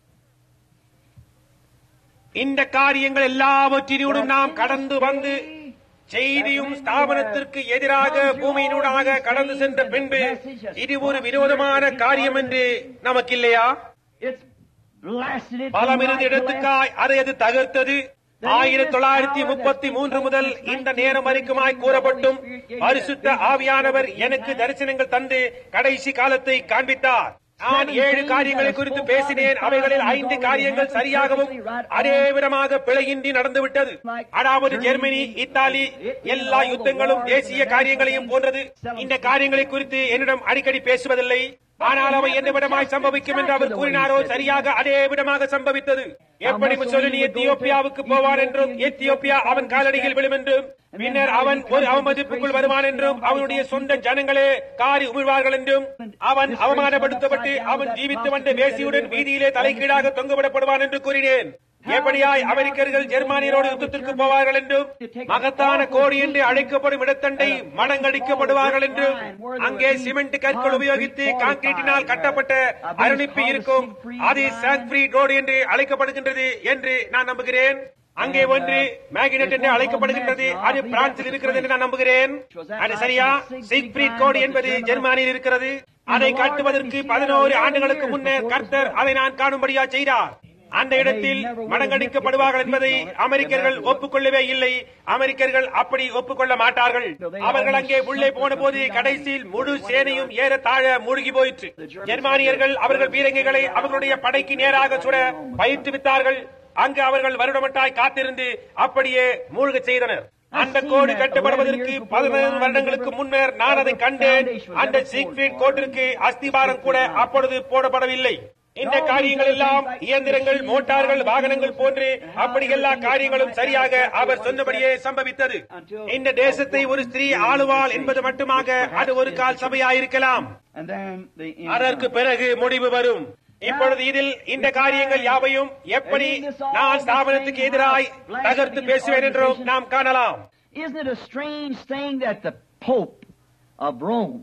இந்த காரியங்கள் எல்லாவற்றினூடும் நாம் கடந்து வந்து செய்தியும் ஸ்தாபனத்திற்கு எதிராக பூமியினூடாக கடந்து சென்ற பின்பு இது ஒரு விரோதமான காரியம் என்று நமக்கு இல்லையா It's blasted it பலம் from இருந்த right to left. இடத்துக்காய் அதை அது தகர்த்தது ஆயிரத்தி தொள்ளாயிரத்தி முப்பத்தி மூன்று முதல் இந்த நேரம் வரைக்குமாய் கூறப்பட்டும் பரிசுத்த ஆவியானவர் எனக்கு தரிசனங்கள் தந்து கடைசி காலத்தை காண்பித்தார் நான் ஏழு காரியங்களை குறித்து பேசினேன் அவைகளில் ஐந்து காரியங்கள் சரியாகவும் அதே விதமாக பிழையின்றி நடந்துவிட்டது அதாவது ஜெர்மனி இத்தாலி எல்லா யுத்தங்களும் தேசிய காரியங்களையும் போன்றது இந்த காரியங்களை குறித்து என்னிடம் அடிக்கடி பேசுவதில்லை ஆனால் அவை என்ன விடமாய் சம்பவிக்கும் என்று அவர் கூறினாரோ சரியாக அதே விதமாக சம்பவித்தது எப்படி முசோலினி எத்தியோப்பியாவுக்கு போவான் என்றும் எத்தியோப்பியா அவன் காலடியில் விழும் என்றும் பின்னர் அவன் ஒரு அவமதிப்புக்குள் வருவான் என்றும் அவனுடைய சொந்த ஜனங்களே காரி உமிழ்வார்கள் என்றும் அவன் அவமானப்படுத்தப்பட்டு அவன் ஜீவித்து வந்த வேசியுடன் வீதியிலே தலைகீழாக தொங்கவிடப்படுவான் என்று கூறினேன் எப்படியாய் அமெரிக்கர்கள் ஜெர்மானியரோடு யுத்தத்திற்கு போவார்கள் என்றும் மகத்தான கோடி என்று அழைக்கப்படும் இடத்தண்டை மடங்கடிக்கப்படுவார்கள் என்றும் அங்கே சிமெண்ட் கற்கள் உபயோகித்து கான்கிரீட்டினால் கட்டப்பட்ட அரணிப்பு இருக்கும் அது சாங்ஃப்ரீட் ரோடு என்று அழைக்கப்படுகின்றது என்று நான் நம்புகிறேன் அங்கே ஒன்று மேக்னெட் என்று அழைக்கப்படுகின்றது அது பிரான்சில் இருக்கிறது என்று நான் நம்புகிறேன் அது சரியா சிக்ஃப்ரீட் கோடு என்பது ஜெர்மானியில் இருக்கிறது அதை கட்டுவதற்கு பதினோரு ஆண்டுகளுக்கு முன்னர் கர்த்தர் அதை நான் காணும்படியா செய்தார் அந்த இடத்தில் மடங்கடிக்கப்படுவார்கள் என்பதை அமெரிக்கர்கள் ஒப்புக்கொள்ளவே இல்லை அமெரிக்கர்கள் அப்படி ஒப்புக்கொள்ள மாட்டார்கள் அவர்கள் அங்கே உள்ளே போன போது கடைசியில் முழு சேனையும் ஏற தாழ மூழ்கி போயிற்று ஜெர்மானியர்கள் அவர்கள் பீரங்கிகளை அவர்களுடைய படைக்கு நேராக சுட பயிற்றுவித்தார்கள் அங்கு அவர்கள் வருடமட்டாய் காத்திருந்து அப்படியே மூழ்க செய்தனர் அந்த கோடு கட்டப்படுவதற்கு பதினேழு வருடங்களுக்கு முன்னர் நான் அதை கண்டேன் அந்த சீக்ரெட் கோட்டிற்கு அஸ்திபாரம் கூட அப்பொழுது போடப்படவில்லை இந்த காரியங்கள் எல்லாம் இயந்திரங்கள் மோட்டார்கள் வாகனங்கள் போன்று அப்படி எல்லா காரியங்களும் சரியாக அவர் சொன்னபடியே சம்பவித்தது இந்த தேசத்தை ஒரு ஸ்திரீ ஆளுவாள் என்பது மட்டுமாக அது ஒரு கால் சபையாயிருக்கலாம் And then the end அதற்கு comes. பிறகு முடிவு வரும் இப்பொழுது இதில் இந்த காரியங்கள் யாவையும் எப்படி நான் ஸ்தாபனத்துக்கு எதிராய் தகர்த்து பேசுவேன் என்றும் நாம் காணலாம் Isn't it a strange thing that the Pope of Rome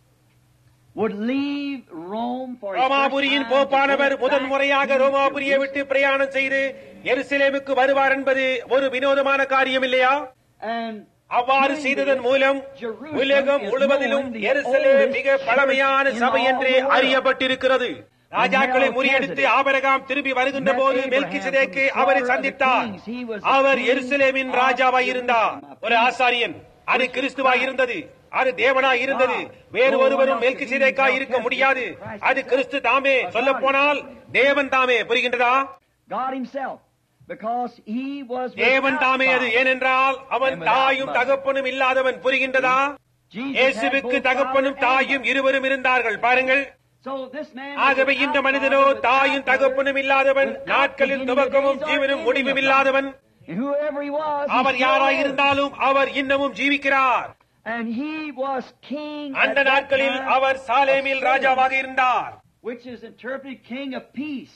would leave Rome for his ரோமாபுரியின் first time to போப்பானவர் go முதன் back முறையாக to ரோமாபுரியை விட்டு பிரயாணம் செய்து எருசலேமுக்கு வருவார் என்பது ஒரு வினோதமான காரியம் இல்லையா And அவ்வாறு செய்ததன் மூலம் உலகம் முழுவதிலும் எருசலேம் மிக பழமையான சபை என்று அறியப்பட்டிருக்கிறது ராஜாக்களை முறியடித்து ஆபரகாம் திரும்பி வருகின்ற போது மெல்கிசதேக்கு அவரை சந்தித்தார் அவர் எருசலேமின் ராஜாவாய் இருந்தார் ஒரு ஆசாரியன் அது கிறிஸ்துவாய் இருந்தது அது தேவனாய் இருந்தது வேறு ஒருவரும் மெல்கிசதேக்காய் இருக்க முடியாது அது கிறிஸ்து தாமே சொல்ல போனால் தேவன் தாமே புரிகின்றதா God Himself, because He was தேவன் without தாமே அது father ஏனென்றால் அவன் and without தாயும் mother. தகப்பனும் இல்லாதவன் புரிகின்றதா Jesus had இயேசுவுக்கு both தகப்பனும் father and தாயும் இருவரும் இருந்தார்கள் பாருங்கள் So this man was ஆகவே without இந்த மனிதனோ father, without தாயும் mother, தகப்பனும் இல்லாதவன் without நாட்களில் beginning துவக்கமும் of days or ஜீவனும் ending முடிவும் of இல்லாதவன் time. And whoever he was, he our still யாராய் lived. இருந்தாலும் அவர் இன்னமும் ஜீவிக்கிறார் And he was king அந்த at that நாட்களில் time அவர் சாலேமில் of Salem, ராஜாவாக இருந்தார் which is interpreted king of peace.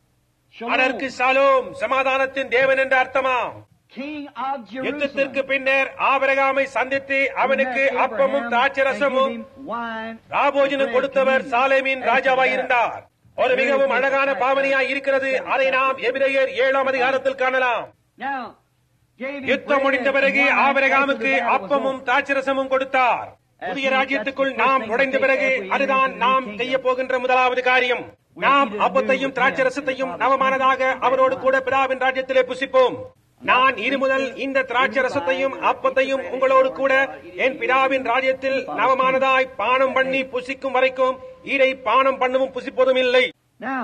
அதற்கு Shalom. சாலோம் சமாதானத்தின் தேவன் என்று அர்த்தமாம் King of யுத்தத்திற்கு Jerusalem. பின்னர் ஆபரகாமை சந்தித்து அவனுக்கு He met அப்பமும் Abraham திராட்சரசமும் and gave him wine ராபோஜனம் and bread கொடுத்தவர் to eat. சாலேமின் After ராஜாவாய் that, இருந்தார் ஒரு மிகவும் அழகான பாவனையாய் இருக்கிறது அதை நாம் எபிரேயர் ஏழாம் அதிகாரத்தில் காணலாம் Now, gave him யுத்தம் bread முடிந்த and பிறகு wine ஆபிரகாமுக்கு after the battle was அப்பமும் over. திராட்சரசமும் கொடுத்தார் புதிய ராஜ்யத்துக்குள் நாம் நுழைந்த பிறகு அதுதான் நாம் செய்ய போகின்ற முதலாவது காரியம் நாம் அப்பத்தையும் திராட்சரசத்தையும் நவமானதாக அவரோடு கூட பிதாவின் ராஜ்யத்திலே புசிப்போம் நான் இரு முதல் இந்த திராட்சை ரசத்தையும் அப்பத்தையும் உங்களோடு கூட என் பிதாவின் ராஜ்யத்தில் நவமானதாய் பானம் பண்ணி புசிக்கும் வரைக்கும் இடை பானம் பண்ணவும் புசிப்பதும் இல்லை Now,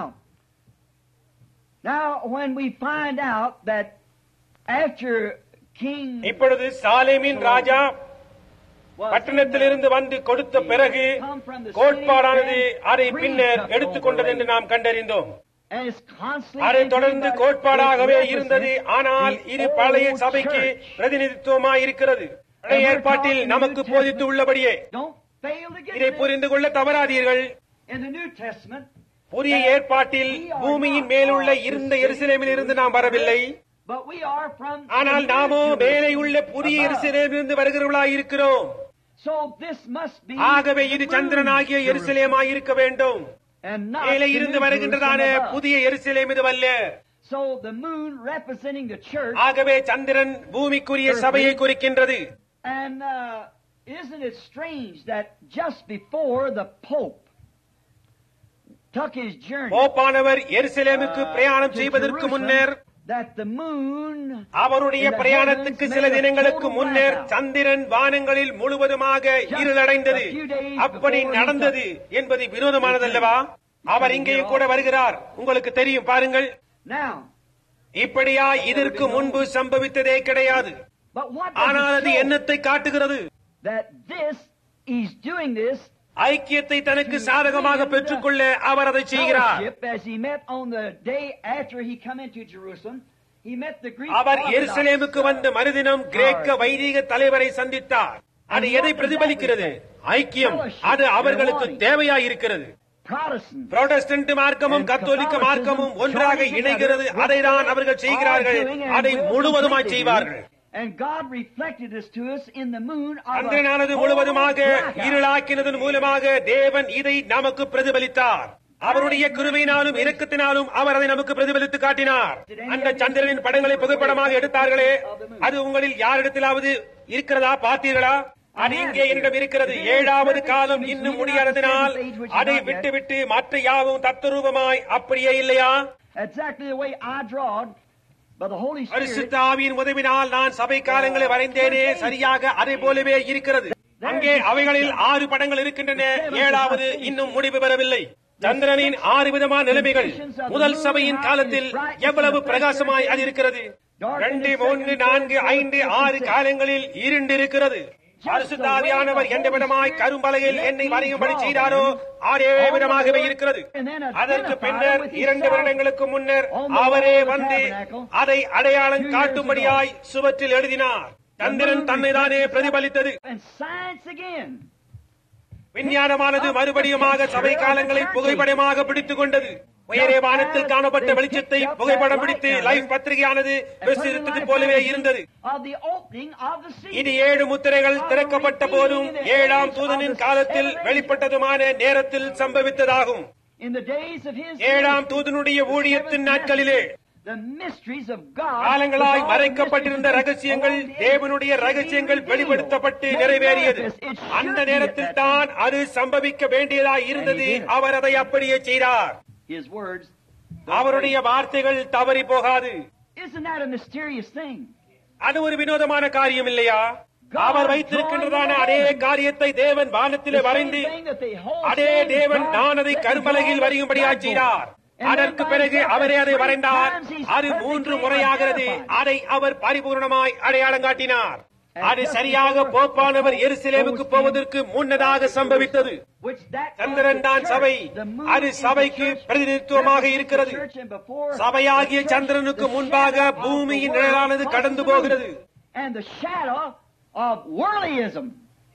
now when we find out that after King இப்பொழுது சாலேமின் ராஜா was பட்டணத்திலிருந்து வந்து கொடுத்த பிறகு கோட்பாடானது அதை பின்னர் எடுத்துக்கொண்டது என்று நாம் கண்டறிந்தோம் and is constantly அதை being தொடர்ந்து given by கோட்பாடாகவே its இருந்தது represents ஆனால் the இது பழைய old சபைக்கு church. பிரதிநிதித்துவமாய் இருக்கிறது பழைய ஏற்பாட்டில் நமக்கு போதித்து உள்ளபடியே Don't fail to get இதை this. புரிந்து கொள்ள தவறாதீர்கள் In the New Testament, புதிய ஏற்பாட்டில் பூமியின் மேலுள்ள இருந்த எருசலேமில் இருந்து நாம் வரவில்லை but we are from ஆனால் the new நாமோ மேலே உள்ள Jerusalem புதிய above. எருசலேமிலிருந்து வருகிறவர்களாய் இருக்கிறோம் So this must be ஆகவே the இது new சந்திரனாகிய Jerusalem, எருசலேமாய் இருக்க வேண்டும் and not மேலே the இருந்து new வருகின்றதான Jerusalem above. புதிய எருசலேம் இதுவல்ல So the moon representing the church, ஆகவே சந்திரன் பூமிக்குரிய சபையை குறிக்கின்றது and uh, isn't it strange that just before the Pope took his journey, போப்பானவர் எருசலேமுக்கு uh, பிரயாணம் to செய்வதற்கு Jerusalem, முன்னர் that the moon அவருடைய in the பிரயாணத்துக்கு heavens சில made a தினங்களுக்கு total முன்னர் blackout. சந்திரன் வானங்களில் முழுவதுமாக Just இருளடைந்தது a few days அப்படி before he நடந்தது என்பது விரோதமானதல்லவா அவர் இங்கேயும் கூட வருகிறார் உங்களுக்கு தெரியும் பாருங்கள் Now, இப்படியா இதற்கு முன்பு சம்பவித்ததே கிடையாது but what does ஆனால் it அது show? என்னத்தை காட்டுகிறது that this he's doing this ஐக்கியத்தை தனக்கு சாதகமாக பெற்றுக்கொள்ள அவர் அதை செய்கிறார் fellowship as he met on the day after he come into Jerusalem. He met the Greek our Orthodox, எருசலேமுக்கு வந்த மறுதினம் கிரேக்க வைதிக தலைவரை சந்தித்தார் அது எதை பிரதிபலிக்கிறது ஐக்கியம் அது அவர்களுக்கு தேவையாயிருக்கிறது Protestant. புரோட்டஸ்டன்ட் மார்க்கமும் கத்தோலிக்க மார்க்கமும் ஒன்றாக இணைகிறது அதைதான் அவர்கள் செய்கிறார்கள் அதை முழுவதுமாய் செய்வார்கள் And God reflected this to us in the moon of a சந்திரனானது total முழுவதுமாக blackout. இருளாக்கினதன் மூலமாக தேவன் இதை நமக்கு பிரதிபலித்தார் அவருடைய கிருபையினாலும் இரக்கத்தினாலும் அவர் அதை நமக்கு பிரதிபலித்து காட்டினார் அந்த சந்திரனின் படங்களை புகைப்படமாக எடுத்தார்களே அது உங்களில் யாரிடத்திலாவது இருக்கிறதா பார்த்தீர்களா அது இங்கே என்னிடம் இருக்கிறது ஏழாவது காலம் இன்னும் முடியாததினால் அதை விட்டுவிட்டு மற்ற யாவும் தத்துரூபமாய் அப்படியே இல்லையா Exactly the way I drawed by the Holy Spirit. பரிசுத்த ஆவியின் உதவினால் நான் சபை காலங்களை வரைந்தேனே சரியாக அதே போலவே இருக்கிறது அங்கே அவைகளில் ஆறு படங்கள் இருக்கின்றன ஏழாவது இன்னும் முடிவு பெறவில்லை சந்திரனின் ஆறு விதமான நிலைமைகள் முதல் சபையின் காலத்தில் எவ்வளவு பிரகாசமாய் அது இருக்கிறது ரெண்டு மூன்று நான்கு ஐந்து ஆறு காலங்களில் இருண்டு இருக்கிறது பரிசுத்தாவியானவர் எந்த விதமாய் கரும்பலையில் என்னை வரையும்படி செய்தாரோ அதே விதமாகவே இருக்கிறது அதற்கு பின்னர் இரண்டு வருடங்களுக்கு முன்னர் அவரே வந்து அதை அடையாளம் காட்டும்படியாய் சுவற்றில் எழுதினார் சந்திரன் தன்னைதானே பிரதிபலித்தது And science again. விஞ்ஞானமானது மறுபடியுமாக சபை காலங்களை புகைப்படமாக பிடித்துக் கொண்டது உயரே வானத்தில் காணப்பட்ட வெளிச்சத்தை புகைப்படம் பிடித்து லைஃப் பத்திரிகையானது பிரசுரித்தது போலவே இருந்தது Of the opening of the sea. இது ஏழு முத்திரைகள் திறக்கப்பட்ட போதும் ஏழாம் தூதனின் காலத்தில் வெளிப்பட்டதுமான நேரத்தில் சம்பவித்ததாகும் In the days of his ஏழாம் தூதனுடைய ஊழியத்தின் நாட்களிலே the mysteries of God காலங்களாய் with all மறைக்கப்பட்டிருந்த mysteries ரகசியங்கள் of God தேவனுடைய ரகசியங்கள் வெளிப்படுத்தப்பட்டு நிறைவேறியது அந்த நேரத்தில் தான் அது சம்பவிக்க வேண்டியதாய் இருந்தது அவர் அதை அப்படியே செய்தார் His words. அவருடைய வார்த்தைகள் தவறி போகாது Isn't that a mysterious thing? அது ஒரு வினோதமான காரியம் இல்லையா அவர் வைத்திருக்கின்றதான அதே காரியத்தை தேவன் வானத்திலே வரைந்து The same thing that they hold அதே stands தேவன் God நான் அதை let கரும்பலகையில் God வரையும்படியா let செய்தார் go. And அதற்கு then பிறகு by அவரே அதை three வரைந்தார் times he's அது மூன்று perfectly முறையாகிறது identified. அதை அவர் பரிபூர்ணமாய் அடையாளம் காட்டினார் And அது just சரியாக before போப்பானவர் the எருசலேமுக்கு Pope போவதற்கு முன்னதாக சம்பவித்தது Which that சந்திரன் தான் the சபை church, the moon அது is the சபைக்கு church, பிரதிநிதித்துவமாக represents the இருக்கிறது church, and before சபையாகிய the church, சந்திரனுக்கு the முன்பாக shadow of பூமியின் the world நிழலானது crosses கடந்து the moon. போகிறது And the shadow of worldlyism.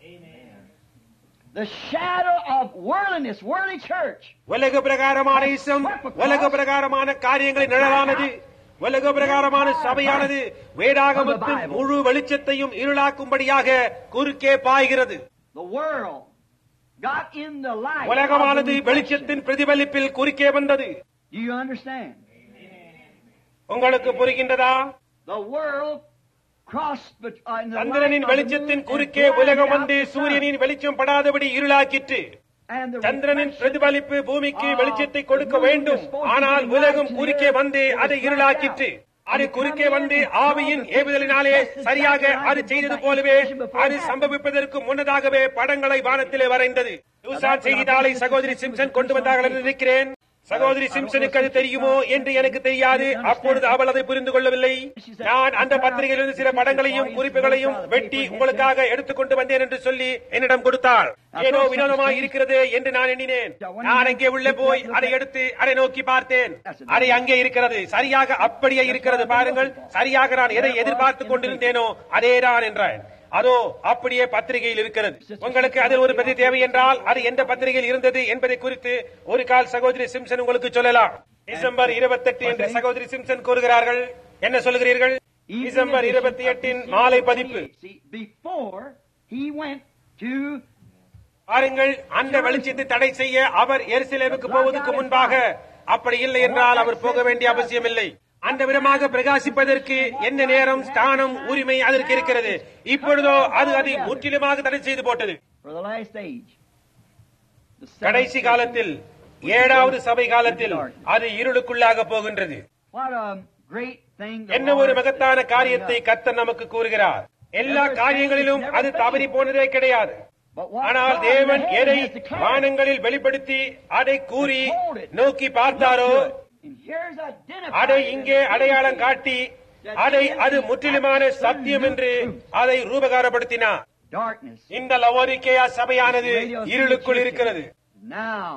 The shadow of worldliness, worldly church. உலக பிரகாரமான இசம் உலக பிரகாரமான காரியங்களை நிழலானது உலக பிரகாரமான சபையானது வேதாகமத்தின் முழு வெளிச்சத்தையும் இருளாக்கும்படியாக குறுக்கே பாய்கிறது The world got in the light. of உலகமானது the reflection. வெளிச்சத்தின் பிரதிபலிப்பில் குறுக்கே வந்தது Do you understand? உங்களுக்கு புரிகின்றதா The world crossed bet- uh, in the light சந்திரனின் of the வெளிச்சத்தின் moon and குறுக்கே blinded உலகம் out வந்து the sun. சூரியனின் வெளிச்சம் படாதபடி இருளாக்கிற்று And the சந்திரனின் reflection பிரதிபலிப்பு பூமிக்கு of வெளிச்சத்தை the கொடுக்க moon வேண்டும் is supposed to ஆனால் give light உலகம் to the குறுக்கே earth. வந்து It was அதை blacked இருளாக்கிற்று out. அது குறுக்கே வந்து ஆவியின் ஏவுதலினாலே சரியாக அது செய்தது போலவே அது சம்பவிப்பதற்கு முன்னதாகவே படங்களை வானத்திலே வரைந்தது நியூசான் செய்தித்தாளை சகோதரி சிம்சன் கொண்டு வந்தார்கள் என்று நினைக்கிறேன் சகோதரி சிம்சனுக்கு அது தெரியுமோ என்று எனக்கு தெரியாது அப்பொழுது அவள் அதை புரிந்து கொள்ளவில்லை நான் அந்த பத்திரிகையிலிருந்து சில படங்களையும் குறிப்புகளையும் வெட்டி உங்களுக்காக எடுத்துக்கொண்டு வந்தேன் என்று சொல்லி என்னிடம் கொடுத்தாள் ஏதோ வினோதமாக இருக்கிறது என்று நான் எண்ணினேன் நான் அங்கே உள்ளே போய் அதை எடுத்து அதை நோக்கி பார்த்தேன் அதை அங்கே இருக்கிறது சரியாக அப்படியே இருக்கிறது பாருங்கள் சரியாக நான் எதை எதிர்பார்த்துக் கொண்டிருந்தேனோ அதேதான் என்றான் அதோ அப்படியே பத்திரிகையில் இருக்கிறது உங்களுக்கு அதில் ஒரு பிரதி தேவை என்றால் அது எந்த பத்திரிகையில் இருந்தது என்பதை குறித்து ஒரு கால் சகோதரி சிம்சன் உங்களுக்கு சொல்லலாம் டிசம்பர் இருபத்தெட்டு என்று சகோதரி சிம்சன் கூறுகிறார்கள் என்ன சொல்கிறீர்கள் டிசம்பர் இருபத்தி எட்டின் மாலை பதிப்பு See, before he went to பாருங்கள் அந்த வெளிச்சத்தை தடை செய்ய அவர் எருசலேமுக்கு போவதற்கு முன்பாக அப்படி இல்லை என்றால் அவர் போக வேண்டிய அவசியமில்லை அந்த விதமாக பிரகாசிப்பதற்கு என்ன நேரம் ஸ்தானம் உரிமை அதற்கு இருக்கிறது இப்பொழுதோ அது அதை முற்றிலுமாக தடை செய்து போட்டது for the last age. The seventh கடைசி age. காலத்தில் ஏழாவது சபை காலத்தில் அது இருளுக்குள்ளாக போகின்றது What a great thing the என்ன ஒரு Lord மகத்தான is காரியத்தை bringing up. கர்த்தர் நமக்கு கூறுகிறார் எல்லா காரியங்களிலும் அது தவறி போனதே கிடையாது But what ஆனால் God தேவன் in heaven எதை has declared வானங்களில் வெளிப்படுத்தி அதை கூறி told it. நோக்கி பார்த்தாரோ Look to it. And here's identified அதை in இங்கே the அடையாளம் scripture காட்டி that அதை it is அது the முற்றிலுமான absolute சத்தியம் என்று truth. அதை ரூபகாரப்படுத்தினார் Darkness. இந்த லவோரிக்கேயா சபையானது இருளுக்குள் இருக்கிறது Now,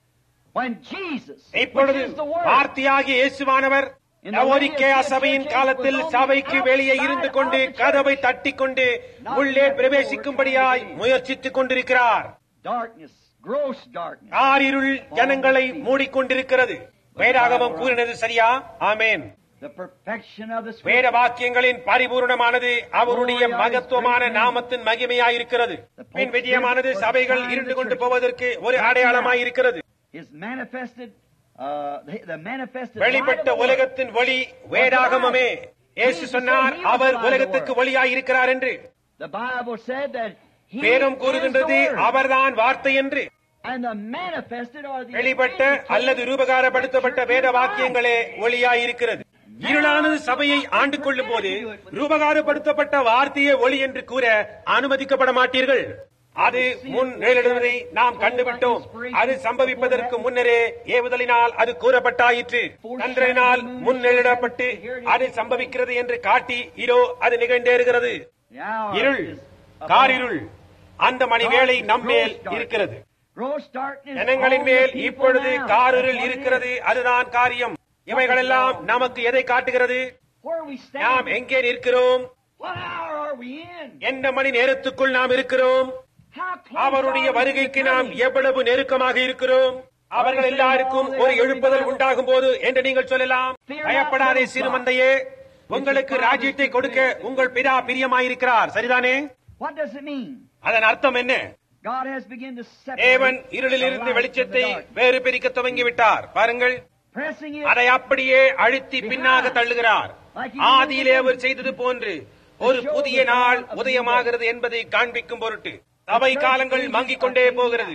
when Jesus, which இப்பொழுது is the Word, வார்த்தையாகிய இயேசுவானவர் லவோரிக்கேயா சபையின் காலத்தில் சபைக்கு வெளியே இருந்து கொண்டு கதவை தட்டிக் கொண்டு உள்ளே பிரவேசிக்கும்படியாய் முயற்சித்துக் கொண்டிருக்கிறார் darkness, gross darkness, காரிருள் ஜனங்களை மூடிக்கொண்டிருக்கிறது வேதாகமம் கூறினது சரியா ஆமேன் the perfection of the வேத Scripture. வாக்கியங்களின் பரிபூர்ணமானது அவருடைய மகத்துவமான நாமத்தின் மகிமையாயிருக்கிறது பின் விஜயமானது சபைகள் இருந்து கொண்டு போவதற்கு ஒரு அடையாளமாயிருக்கிறது is manifested, uh, the, the manifested light of வெளிப்பட்ட the world. உலகத்தின் ஒளி வேதாகமமே இயேசு சொன்னார் அவர் உலகத்துக்கு ஒளியாயிருக்கிறார் என்று The Bible said that He வேதம் is the கூறுகின்றது Word. அவர்தான் வார்த்தை என்று and the manifested are the வெளிப்பட்ட identity அல்லது ரூபகாரப்படுத்தப்பட்ட வேத வாக்கியங்களே ஒளியாயிருக்கிறது இருளானது சபையை ஆண்டு கொள்ளும் போது ரூபகாரப்படுத்தப்பட்ட வார்த்தையே ஒளி என்று கூற அனுமதிக்கப்பட மாட்டீர்கள் அது முன் நிழலிடுவதை நாம் கண்டுவிட்டோம் அது சம்பவிப்பதற்கு முன்னரே ஏவுதலினால் அது கூறப்பட்டாயிற்று கன்றலினால் முன் நிழலிடப்பட்டு அது சம்பவிக்கிறது என்று காட்டி இதோ அது நிகழ்ந்தேறுகிறது The hour இருள் is upon காரிருள் அந்த மணி வேளை நம்மேல் இருக்கிறது Gross darkness ஜனங்களின் on the மேல் people இப்பொழுது now. காரிருள் That's what it இருக்கிறது is. அதுதான் காரியம் இவைகளெல்லாம் நமக்கு எதை காட்டுகிறது Where we நாம் stand. எங்கே நிற்கிறோம் What hour are we in? எந்த மணி நேரத்துக்குள் நாம் இருக்கிறோம் How close அவருடைய are we to வருகைக்கு the நாம் coming? எவ்வளவு நெருக்கமாக இருக்கிறோம் அவர்கள் எல்லாருக்கும் ஒரு எழுப்புதல் உண்டாகும் போது என்று நீங்கள் சொல்லலாம் பயப்படாதே சிறுமந்தையே உங்களுக்கு ராஜ்யத்தை கொடுக்க உங்கள் பிதா பிரியமாயிருக்கிறார் சரிதானே What does it mean? அதன் அர்த்தம் என்ன God has begun to separate தேவன் the இருளிலிருந்து light from the வெளிச்சத்தை dark, வேறு பிரிக்க துவங்கி விட்டார் பாருங்கள் pressing it அதை அப்படியே அழுத்தி பின்னாக தள்ளுகிறார் ஆதியிலே அவர் செய்தது போன்று ஒரு புதிய நாள் உதயமாகிறது என்பதை காண்பிக்கும் பொருட்டு சபை காலங்கள் மங்கிக் கொண்டே போகிறது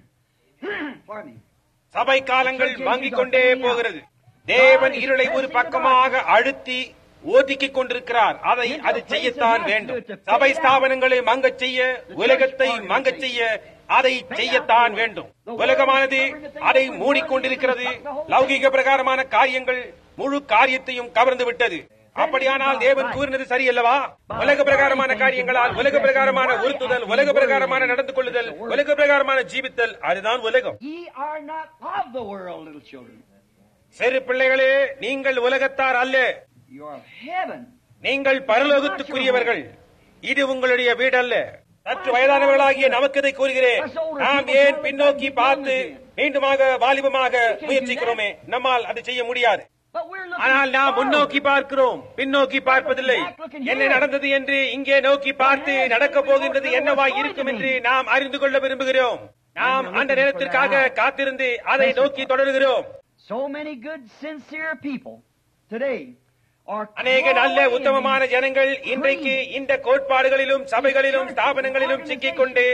Pardon me. சபை காலங்கள் மங்கிக் கொண்டே போகிறது தேவன் இருளை ஒரு பக்கமாக அழுத்தி ஒதுக்கிக் கொண்டிருக்கிறார் அதை அது செய்யத்தான் வேண்டும் சபை ஸ்தாபனங்களை மங்கச் செய்ய உலகத்தை மங்கச் செய்ய அதை செய்யத்தான் வேண்டும் உலகமானது அதை மூடிக்கொண்டிருக்கிறது லௌகிக பிரகாரமான காரியங்கள் முழு காரியத்தையும் கவர்ந்து விட்டது அப்படியானால் தேவன் கூறினது சரியல்லவா உலக பிரகாரமான காரியங்களால் உலக பிரகாரமான உறுத்துதல் உலக பிரகாரமான நடந்து கொள்ளுதல் உலக பிரகாரமான ஜீவித்தல் அதுதான் உலகம் Ye are not of the world, little children. சிறு பிள்ளைகளே நீங்கள் உலகத்தார் அல்ல You are of heaven. நீங்கள் பரலோகத்துக்குரியவர்கள் இது உங்களுடைய வீடல்ல சற்று வயதானவர்களாகிய நமக்கு இதை கூறுகிறேன் நாம் ஏன் பின்னோக்கி பார்த்து மீண்டுமாக வாலிபமாக முயற்சிக்கிறோமே நம்மால் அதை செய்ய முடியாது But we're looking ஆனால் நாம் forward. முன்னோக்கி பார்க்கிறோம் பின்னோக்கி பார்ப்பதில்லை என்ன நடந்தது என்று இங்கே நோக்கி பார்த்து நடக்கப் போகின்றது என்னவாய் இருக்கும் என்று நாம் அறிந்து கொள்ள விரும்புகிறோம் நாம் அந்த நேரத்திற்காக காத்திருந்து அதை நோக்கி தொடர்கிறோம் So many good, sincere people today are அநேக நல்ல crawling உத்தமமான in ஜனங்கள் இன்றைக்கு இந்த கோட்பாடுகளிலும் சபைகளிலும் ஸ்தாபனங்களிலும் சிக்கிக்கொண்டு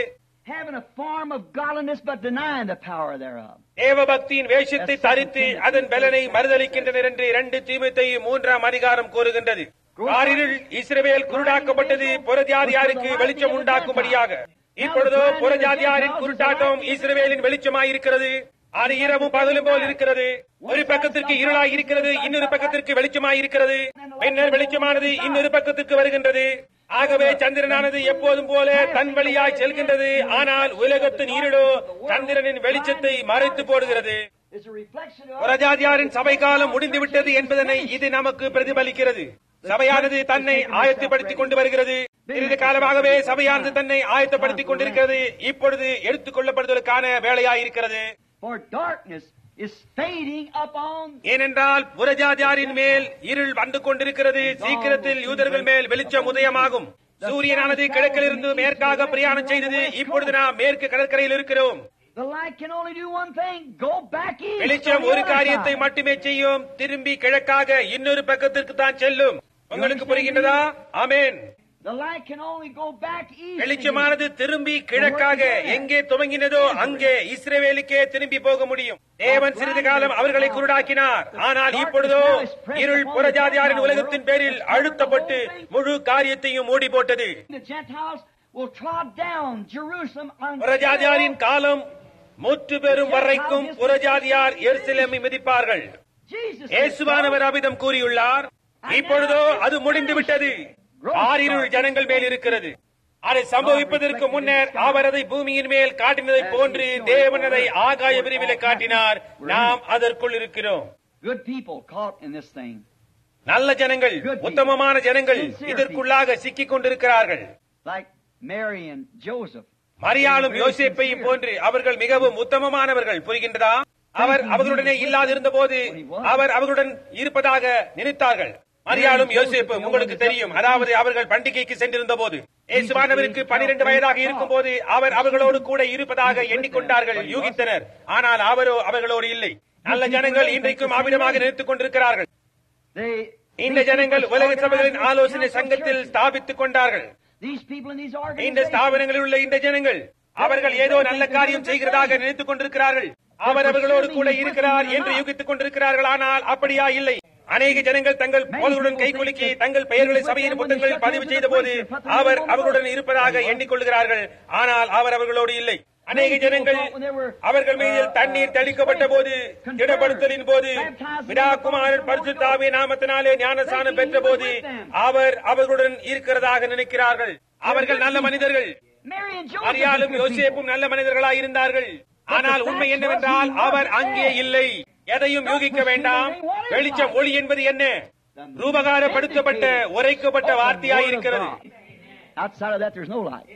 having a form of godliness but denying the power thereof. தேவபக்தியின் வேஷத்தை தரித்து அதன் பலனை மறுதளிக்கின்றனர் என்று இரண்டு தீமத்தை மூன்றாம் அதிகாரம் கூறுகின்றது காரிருள் இஸ்ரவேல் குருடாக்கப்பட்டது புறஜாதியாருக்கு வெளிச்சம் உண்டாக்கும்படியாக இப்பொழுதோ புறஜாதியாரின் குருட்டாட்டம் இஸ்ரவேலின் வெளிச்சமாயிருக்கிறது அது இரவும் பகலும் போல் இருக்கிறது ஒரு பக்கத்திற்கு இருளாய் இருக்கிறது இன்னொரு பக்கத்திற்கு வெளிச்சமாய் இருக்கிறது பின்னர் வெளிச்சமானது இன்னொரு பக்கத்திற்கு வருகின்றது ஆகவே சந்திரனானது எப்போதும் போல தன் வழியாய் செல்கின்றது ஆனால் உலகத்தின் இருளோ சந்திரனின் வெளிச்சத்தை மறைத்து போடுகிறது It's a reflection of புறஜாதியாரின் சபை காலம் முடிந்துவிட்டது என்பதனை இது நமக்கு பிரதிபலிக்கிறது சபையானது தன்னை ஆயத்தப்படுத்திக் கொண்டு வருகிறது சிறிது காலமாகவே சபையானது தன்னை ஆயத்தப்படுத்திக் கொண்டிருக்கிறது இப்பொழுது எடுத்துக் கொள்ளப்படுவதற்கான வேலையாயிருக்கிறது for darkness is fading upon ஏனென்றால் புறஜாதியாரின் மேல் இருள் வந்து கொண்டிருக்கிறது சீக்கிரத்தில் யூதர்கள் மேல் வெளிச்சம் உதயமாகும் சூரியனானது கிழக்கிலிருந்து மேற்காக பிரயாணம் செய்தது இப்பொழுது நாம் மேற்கு கடற்கரையில் இருக்கிறோம் The light can only do one thing, go back east. வெளிச்சம் on the ஒரு other காரியத்தை side. மட்டுமே செய்யும் திரும்பி கிழக்காக இன்னொரு பக்கத்திற்கு தான் செல்லும் உங்களுக்கு புரிகின்றதா ஆமென் The light can only go back east. வெளிச்சமானது திரும்பி கிழக்காக எங்கே துவங்கினதோ அங்கே இஸ்ரவேலுக்கே திரும்பி போக முடியும் தேவன் சிறிது காலம் அவர்களை குருடாக்கினார் ஆனால் இப்பொழுதோ இருள் புறஜாதியாரின் உலகத்தின் பேரில் அழுத்தப்பட்டு முழு காரியத்தையும் மூடி போட்டது The Gentiles will trod down Jerusalem on புறஜாதியாரின் காலம் முற்று பெறும் வரைக்கும் புறஜாதியார் எருசலேமை மிதிப்பார்கள் Jesus இயேசுவானவர் அபிதம் கூறியுள்ளார் இப்பொழுதோ அது முடிந்து விட்டது ஆறிருள் ஜனங்கள் மேல் இருக்கிறது அதை சம்பவிப்பதற்கு முன்னர் அவர் அதை பூமியின் மேல் காட்டினதை போன்று தேவன் அதை ஆகாய விரிவிலே காட்டினார் நாம் அதற்குள் இருக்கிறோம் good people caught in this thing. நல்ல ஜனங்கள் உத்தமமான ஜனங்கள் இதற்குள்ளாக சிக்கிக் கொண்டிருக்கிறார்கள் Like Mary and Joseph. மரியாளும் யோசேப்பையும் போன்று அவர்கள் மிகவும் உத்தமமானவர்கள் புரிகின்றதா அவர் அவர்களுடனே இல்லாதிருந்த போது அவர் அவர்களுடன் இருப்பதாக நினைத்தார்கள் மரியாளும் யோசேப்பும் உங்களுக்கு தெரியும் அதாவது அவர்கள் பண்டிகைக்கு சென்றிருந்த போது இயேசுவானவருக்கு பனிரெண்டு வயதாக இருக்கும் போது அவர் அவர்களோடு கூட இருப்பதாக எண்ணிக்கொண்டார்கள் யூகித்தனர் ஆனால் அவரோ அவர்களோடு இல்லை நல்ல ஜனங்கள் இன்றைக்கும் அமிதமாக நினைத்துக் கொண்டிருக்கிறார்கள் They, இந்த ஜனங்கள் உலக சபைகளின் ஆலோசனை சங்கத்தில் ஸ்தாபித்துக் கொண்டார்கள் These people in these இந்த organizations. ஸ்தாபனங்களில் உள்ள இந்த ஜனங்கள் அவர்கள் ஏதோ நல்ல காரியம் செய்கிறதாக நினைத்துக் கொண்டிருக்கிறார்கள் அவர் அவர்களோடு கூட இருக்கிறார் என்று யூகித்துக் கொண்டிருக்கிறார்கள் ஆனால் அப்படியா இல்லை அநேக ஜனங்கள் தங்கள் போதர்களுடன் கைகுலுக்கி தங்கள் பெயர்களை சபையின் புத்தகங்களில் பதிவு செய்த போது அவர் அவர்களுடன் இருப்பதாக எண்ணிக்கொள்கிறார்கள் ஆனால் அவர் அவர்களோடு இல்லை அநேக ஜனங்கள் அவர்கள் மீது தண்ணீர் தெளிக்கப்பட்ட போது திடப்படுத்தலின் போது விடாகுமாரன் பரிசுத்தாவிய நாமத்தினாலே ஞானசானம் பெற்ற போது அவர் அவர்களுடன் இருக்கிறதாக நினைக்கிறார்கள் அவர்கள் நல்ல மனிதர்கள் Mary and Joseph. மரியாளும் were good people. யோசேப்பும் நல்ல மனிதர்களாய் இருந்தார்கள் ஆனால் உண்மை என்னவென்றால் அவர் அங்கே இல்லை எதையும் யூகிக்க வேண்டாம் வெளிச்சம் ஒளி என்பது என்ன ரூபகாரப்படுத்தப்பட்ட உரைக்கப்பட்ட வார்த்தையாய் இருக்கிறது Outside of that, there's no light.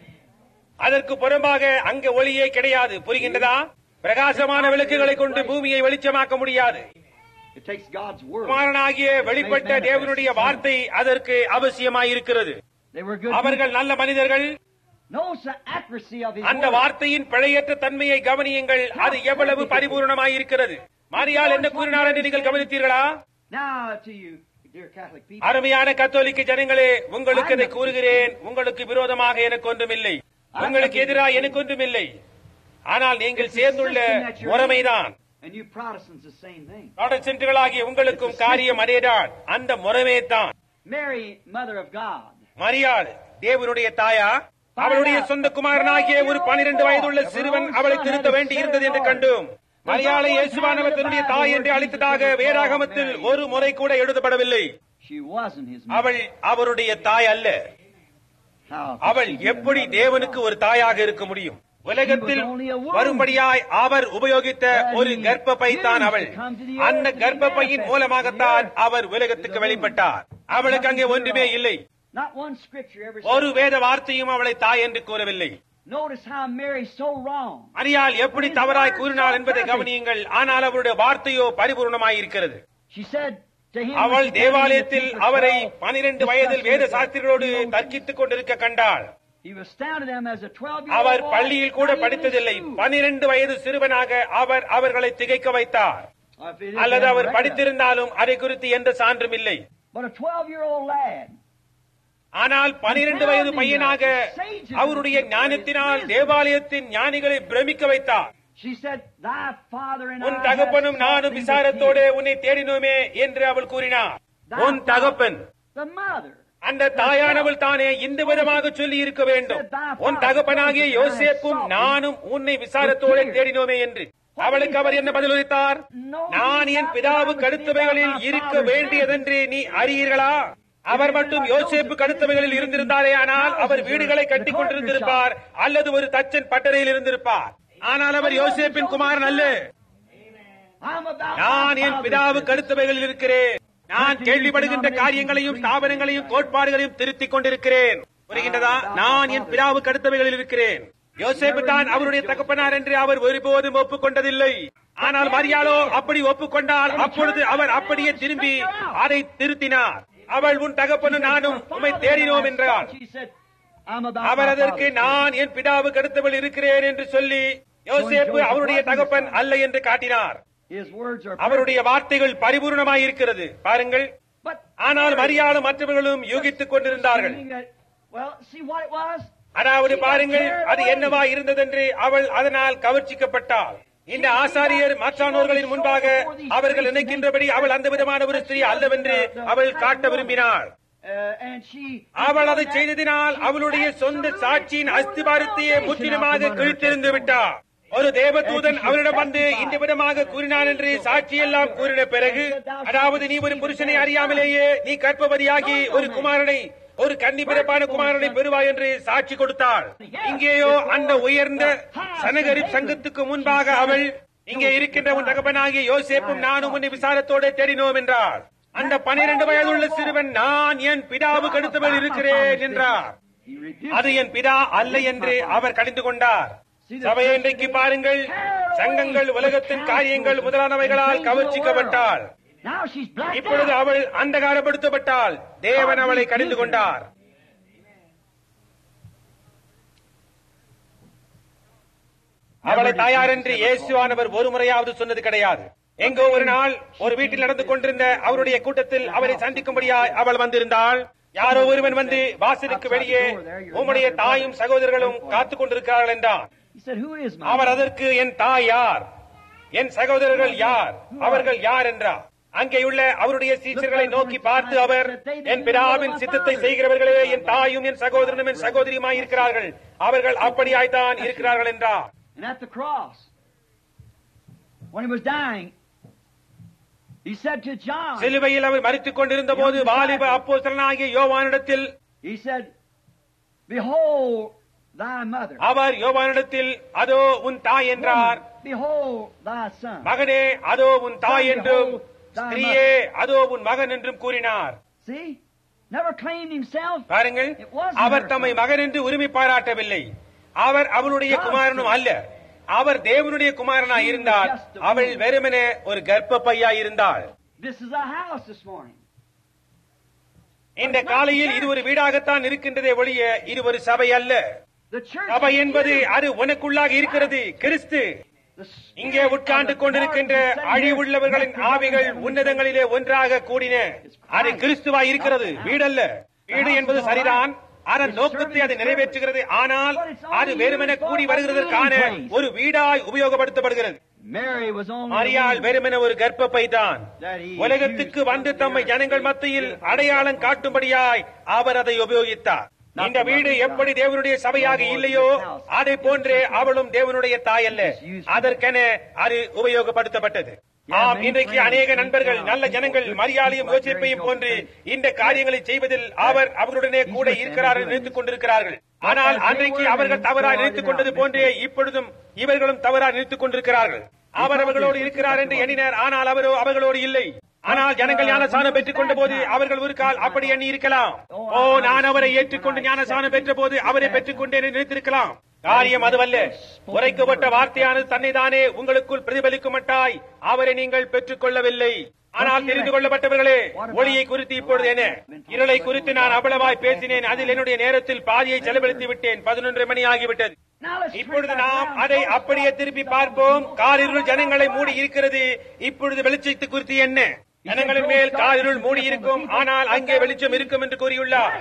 அதற்கு புறம்பாக அங்கே ஒளியே கிடையாது புரிகின்றதா பிரகாசமான விளக்குகளை கொண்டு பூமியை வெளிச்சமாக்க முடியாது It takes God's word. குமாரனாகிய வெளிப்பட்ட தேவனுடைய வார்த்தை அதற்கு அவசியமாயிருக்கிறது They were good அவர்கள் நல்ல மனிதர்கள் people. Knows the accuracy of His அந்த word. வார்த்தையின் பிழையற்ற தன்மையை கவனியுங்கள் அது எவ்வளவு பரிபூர்ணமாயிருக்கிறது மரியாள் என்ன கூறினார் என்று நீங்கள் கவனித்தீர்களா Now to you, dear Catholic people. அருமையான கத்தோலிக்க ஜனங்களே உங்களுக்கு இதை கூறுகிறேன் உங்களுக்கு விரோதமாக எனக்கு ஒன்றுமில்லை உங்களுக்கு எதிராக எனக்கு ஒன்றுமில்லை ஆனால் நீங்கள் சேர்ந்துள்ள முறைமைதான் And you Protestants, the same thing. ப்ராடஸ்டன்ட்களாகிய உங்களுக்கும் காரியம் அதேதான் அந்த முறைமே தான் Mary, Mother of God. மரியாள் தேவனுடைய தாயா அவளுடைய சொந்த குமாரனாகிய ஒரு பனிரெண்டு வயதுள்ள சிறுவன் அவளை திருத்த வேண்டி இருந்தது என்று கண்டோம் மரியாளை இயேசுவானவர் தன்னுடைய தாய் என்று அழைத்ததாக வேதாகமத்தில் ஒரு முறை கூட எழுதப்படவில்லை She wasn't His mother. அவள் அவருடைய தாய் அல்ல How அவள் எப்படி தேவனுக்கு ஒரு தாயாக இருக்க முடியும் உலகத்தில் வரும்படியாய் அவர் உபயோகித்த ஒரு கர்ப்பப்பை தான் அவள் அந்த கர்ப்பப்பையின் மூலமாகத்தான் அவர் உலகத்துக்கு வெளிப்பட்டார் அவளுக்கு அங்கே ஒன்றுமே இல்லை Not one scripture ever ஒரு said. வேத வார்த்தையும் அவளை தாய் என்று கூறவில்லை Notice how Mary's so wrong. மரியாள் எப்படி தவறாய் கூறினாள் என்பதை கவனியுங்கள் ஆனால் அவருடைய வார்த்தையோ பரிபூர்ணமாயிருக்கிறது She said to him, அவள் when she தேவாலயத்தில் came in the அவரை temple to பனிரெண்டு twelve, வயதில் வேத discussing சாஸ்திரிகளோடு the தர்க்கித்துக் கொண்டிருக்க கண்டாள் He was astounded them as a 12 year our old பள்ளியில் கூட படித்ததில்லை பனிரெண்டு வயது சிறுவனாக அவர் அவர்களை திகைக்க வைத்தார் அல்லது அவர் படித்திருந்தாலும் அதை குறித்து எந்த சான்றும் இல்லை But a 12 year old lad ஆனால் பனிரெண்டு வயது பையனாக அவருடைய ஞானத்தினால் தேவாலயத்தின் ஞானிகளை பிரமிக்க வைத்தார் She said, Thy father and உன் I தகப்பனும் have நானும் sought thee விசாரத்தோடு with உன்னை தேடினோமே என்று அவள் கூறினார் thee. உன் தகப்பன் The mother. அந்த தாயானவள் தானே இந்த விதமாக சொல்லி இருக்க வேண்டும் உன் தகப்பனாகிய யோசேப்பும் நானும் உன்னை விசாரத்தோடு தேடினோமே என்று அவளுக்கு அவர் என்ன பதிலளித்தார் நான் என் பிதாவுக்கு அடுத்தவைகளில் இருக்க வேண்டியதென்று நீ அறியீர்களா அவர் மட்டும் யோசேப்பு கடுத்தவைகளில் இருந்திருந்தாரே ஆனால் அவர் வீடுகளை கட்டிக் கொண்டிருந்திருப்பார் அல்லது ஒரு தச்சன் பட்டறையில் இருந்திருப்பார் ஆனால் அவர் யோசேப்பின் குமாரன் அல்ல I'm about நான் என் பிதாவுக்கு அடுத்தவைகளில் இருக்கிறேன் நான் கேள்விப்படுகின்ற காரியங்களையும் ஸ்தாபனங்களையும் கோட்பாடுகளையும் திருத்திக் கொண்டிருக்கிறேன் புரிகின்றதா நான் என் பிதாவுக்கு அடுத்தவைகளில் இருக்கிறேன் யோசேப்பு தான் அவருடைய தகப்பனார் என்று அவர் ஒருபோதும் ஒப்புக்கொண்டதில்லை ஆனால் மரியாளோ அப்படி ஒப்புக்கொண்டால் அப்பொழுது அவர் அப்படியே திரும்பி அதை திருத்தினார் அவள் உன் தகப்பனும் நானும் உம்மை தேடினோம் என்றார் She said, I'm about our my அதற்கு father's நான் என் பிதாவுக்கு அடுத்தவள் இருக்கிறேன் என்று சொல்லி யோசேப்பு அவருடைய தகப்பன் அல்ல என்று காட்டினார் His words are அவருடைய வார்த்தைகள் பரிபூர்ணமாய் இருக்கிறது பாருங்கள் But ஆனால் மரியாளும் மற்றவர்களும் யூகித்துக் கொண்டிருந்தார்கள் Saying that, well, see what it was? அதாவது பாருங்கள் அது என்னவா இருந்ததென்று அவள் அதனால் கவர்ச்சிக்கப்பட்டாள் இந்த ஆசாரியர் மற்றானோர்களின் முன்பாக அவர்கள் நினைக்கின்றபடி அவள் அந்த விதமான ஒரு ஸ்திரீ அல்லவென்று அவள் காட்ட விரும்பினாள் Uh, and she அவள் அதை செய்ததினால் அவளுடைய சொந்த சாட்சியின் அஸ்திபாரத்தையே முற்றிலுமாக கிழித்தெறிந்து விட்டார் ஒரு தேவதூதன் அவளிடம் வந்து இந்த விதமாக கூறினான் என்று சாட்சியெல்லாம் கூறின பிறகு அதாவது நீ ஒரு புருஷனை அறியாமலேயே நீ கற்பவதியாகி ஒரு குமாரனை ஒரு கன்னி பிறப்பான குமாரனை பெறுவாய் என்று சாட்சி கொடுத்தாள் இங்கேயோ அந்த உயர்ந்த சனகரிப் சங்கத்துக்கு முன்பாக அவள் இங்கே இருக்கின்ற உன் தகப்பனாகிய யோசேப்பும் நானும் உன்னை விசாரத்தோட தேடினோம் என்றாள் அந்த பனிரெண்டு வயதுள்ள சிறுவன் நான் என் பிதாவுக்கு அடுத்தவள் இருக்கிறேன் என்றார் he rebuked அது என் பிதா அல்ல என்று அவர் கடிந்து கொண்டார் சபையை இன்றைக்கு பாருங்கள் சங்கங்கள் உலகத்தின் காரியங்கள் முதலானவைகளால் கவர்ச்சிக்கப்பட்டாள் Now she's blacked இப்பொழுது out. அவள் அந்தகாரப்படுத்தப்பட்டாள் தேவன் அவளை கடிந்து கொண்டார் அவளை தாயார் என்று இயேசுவானவர் ஒரு முறையாவது சொன்னது கிடையாது எங்கோ ஒரு நாள் ஒரு வீட்டில் நடந்து கொண்டிருந்த அவருடைய கூட்டத்தில் அவரை சந்திக்கும்படியாய் அவள் வந்திருந்தாள் யாரோ ஒருவன் வந்து வாசலுக்கு வெளியே உம்முடைய தாயும் சகோதரர்களும் காத்துக் கொண்டிருக்கிறார்கள் என்றான் He said, Who is my அவர் அதற்கு என் தாய் யார் என் சகோதரர்கள் யார் அவர்கள் யார் என்றார் அங்கேயுள்ள அவருடைய சீச்சர்களை நோக்கி பார்த்து அவர் என் பிதாவின் சித்தத்தை செய்கிறவர்களே என் தாயும் என் சகோதரனும் என் சகோதரியுமாய் இருக்கிறார்கள் அவர்கள் அப்படியாய்த்தான் இருக்கிறார்கள் என்றார் And at the cross, when he was dying, he said to John, சிலுவையில் அவர் மறித்துக் கொண்டிருந்த போது வாலிப அப்போஸ்தலனாகிய யோவானிடத்தில் he said, Behold thy mother. அவர் யோவானிடத்தில் அதோ உன் தாய் என்றார் Behold thy son. மகனே அதோ உன் தாய் என்றும் ஸ்திரீயே அதோ உன் மகன் என்றும் கூறினார் See? Never claimed himself. பாருங்கள் அவர் தம்மை மகன் என்று உரிமை பாராட்டவில்லை அவர் அவளுடைய குமாரனும் அல்ல அவர் தேவனுடைய குமாரனாய் இருந்தார் அவள் வெறுமனே ஒரு கர்ப்ப பையா இருந்தாள் This is a house this morning. இந்த காலையில் இது ஒரு வீடாகத்தான் இருக்கின்றதே ஒழிய இது ஒரு சபை அல்ல The church சபை is என்பது you. அது உனக்குள்ளாக இருக்கிறது கிறிஸ்து The spirit இங்கே உட்கார்ந்து of the கொண்டிருக்கின்ற Lord is sitting அழிவுள்ளவர்களின் here. ஆவிகள் உன்னதங்களிலே ஒன்றாக கூடின அது கிறிஸ்துவாய் இருக்கிறது வீடல்ல வீடு என்பது சரிதான் அதன் நோக்கத்தை அது நிறைவேற்றுகிறது ஆனால் அது வெறுமென கூடி வருகிறதற்கான ஒரு வீடாய் உபயோகப்படுத்தப்படுகிறது Mary was only மரியாள் வெறுமென ஒரு கர்ப்பப்பை தான் that he உலகத்துக்கு வந்து தம்மை ஜனங்கள் மத்தியில் அடையாளம் காட்டும்படியாய் அவர் அதை உபயோகித்தார் இந்த வீடு எப்படி தேவனுடைய சபையாக இல்லையோ அதை போன்றே அவளும் தேவனுடைய தாய் அல்ல அதற்கென அது உபயோகப்படுத்தப்பட்டது ஆம் இன்றைக்கு அநேக நண்பர்கள் நல்ல ஜனங்கள் மரியாதையும் யோசிப்பையும் போன்று இந்த காரியங்களை செய்வதில் அவர் அவர்களுடனே கூட இருக்கிறார் என்று நினைத்துக் கொண்டிருக்கிறார்கள் ஆனால் அன்றைக்கு அவர்கள் தவறாக நினைத்துக் கொண்டது போன்றே இப்பொழுதும் இவர்களும் தவறாக நினைத்துக் கொண்டிருக்கிறார்கள் அவர் அவர்களோடு இருக்கிறார் என்று எண்ணினர் ஆனால் அவரோ அவர்களோடு இல்லை ஆனால் ஜனங்கள் ஞானசானம் பெற்றுக் கொண்ட போது அவர்கள் ஒரு கால் அப்படி எண்ணி இருக்கலாம் ஓ நான் அவரை ஏற்றுக்கொண்டு ஞானசானம் பெற்ற போது அவரை பெற்றுக் கொண்டேன் என்று நினைத்திருக்கலாம் காரியம் அதுவல்ல உரைக்கப்பட்ட வார்த்தையானது தன்னை தானே உங்களுக்குள் பிரதிபலிக்கும் மட்டாய் அவரை நீங்கள் பெற்றுக் கொள்ளவில்லை ஆனால் தெரிந்து கொள்ளப்பட்டவர்களே ஒளியை குறித்து இப்பொழுது என்ன இருளை குறித்து நான் அவ்வளவாய் பேசினேன் அதில் என்னுடைய நேரத்தில் பாதியை செலவழித்து விட்டேன் பதினொன்றரை மணி ஆகிவிட்டது Now let's இப்பொழுது turn back நாம் around. அதை அப்படியே திருப்பி பார்ப்போம் காரிருள் ஜனங்களை மூடி இருக்கிறது இப்பொழுது வெளிச்சத்து குறித்து என்ன ஜனங்களின் மேல் காரிருள் மூடி இருக்கும் ஆனால் அங்கே வெளிச்சம் இருக்கும் என்று கூறியுள்ளார்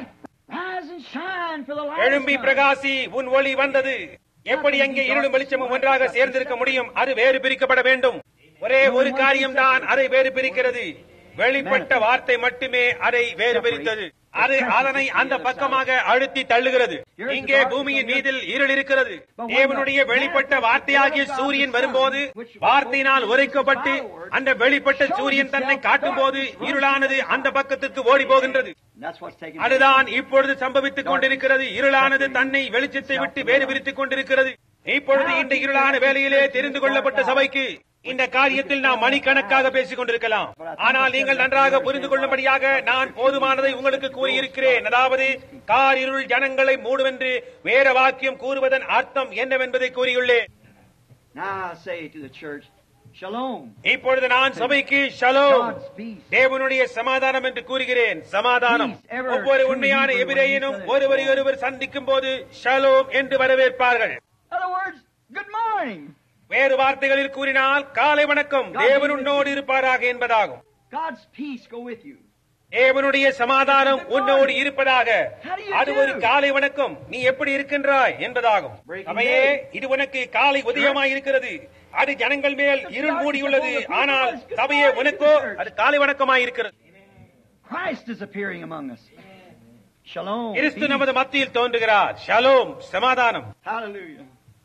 Rise and shine for the light. எழும்பி பிரகாசி உன் ஒளி வந்தது எப்படி அங்கே இருளும் வெளிச்சமும் ஒன்றாக சேர்ந்திருக்க முடியும் அது வேறு பிரிக்கப்பட வேண்டும் ஒரே ஒரு காரியம்தான் அதை வேறு பிரிக்கிறது வெளிப்பட்ட வார்த்தை மட்டுமே அதை வேறு பிரித்தது அது அதனை அந்த பக்கமாக அழுத்தி தள்ளுகிறது இங்கே பூமியின் மீதில் இருள் இருக்கிறது தேவனுடைய வெளிப்பட்ட வார்த்தையாகிய சூரியன் வரும்போது வார்த்தையினால் உரைக்கப்பட்டு அந்த வெளிப்பட்ட சூரியன் தன்னை காட்டும் போது இருளானது அந்த பக்கத்துக்கு ஓடி போகின்றது That's what's taking அதுதான் இப்பொழுது சம்பவித்துக் கொண்டிருக்கிறது இருளானது தன்னை வெளிச்சத்தை விட்டு வேறு பிரித்துக் கொண்டிருக்கிறது இப்பொழுது இந்த இருளான வேலையிலே தெரிந்து கொள்ளப்பட்ட சபைக்கு இந்த காரியத்தில் நாம் மணிக்கணக்காக பேசிக் கொண்டிருக்கலாம் ஆனால் நீங்கள் நன்றாக புரிந்து கொள்ளும்படியாக நான் போதுமானதை உங்களுக்கு கூறியிருக்கிறேன் அதாவது கார் இருள் ஜனங்களை மூடுவென்று வேற வாக்கியம் கூறுவதன் அர்த்தம் என்னவென்பதை கூறியுள்ளேன் Now I say to the church, Shalom. இப்பொழுது நான் சபைக்கு ஷலோம் God's peace. தேவனுடைய சமாதானம் என்று கூறுகிறேன் சமாதானம் Peace, ever ஒவ்வொரு true உண்மையான Hebrew எபிரேயனும் when you ஒருவரை ஒருவர் சந்திக்கும் போது ஷலோம் என்று வரவேற்பார்கள் In other words, good morning. வேறு வார்த்தைகளில் கூறினால் காலை வணக்கம் தேவன் உன்னோடு இருப்பாராக என்பதாகும் God's peace go with you. தேவனுடைய சமாதானம் உன்னோடு இருப்பதாக How do you அது do? ஒரு காலை வணக்கம் நீ எப்படி இருக்கின்றாய் என்பதாகும் Breaking அவையே day. இது உனக்கு காலை உதயமாய் இருக்கிறது அது ஜனங்கள் மேல் இருள் மூடியுள்ளது ஆனால் சபையே உனக்கோ அது காலை வணக்கமாய் இருக்கிறது Christ is appearing among us. Shalom. Kristu peace. நமது மத்தியில் தோன்றுகிறார் ஷலோம் சமாதானம் Hallelujah.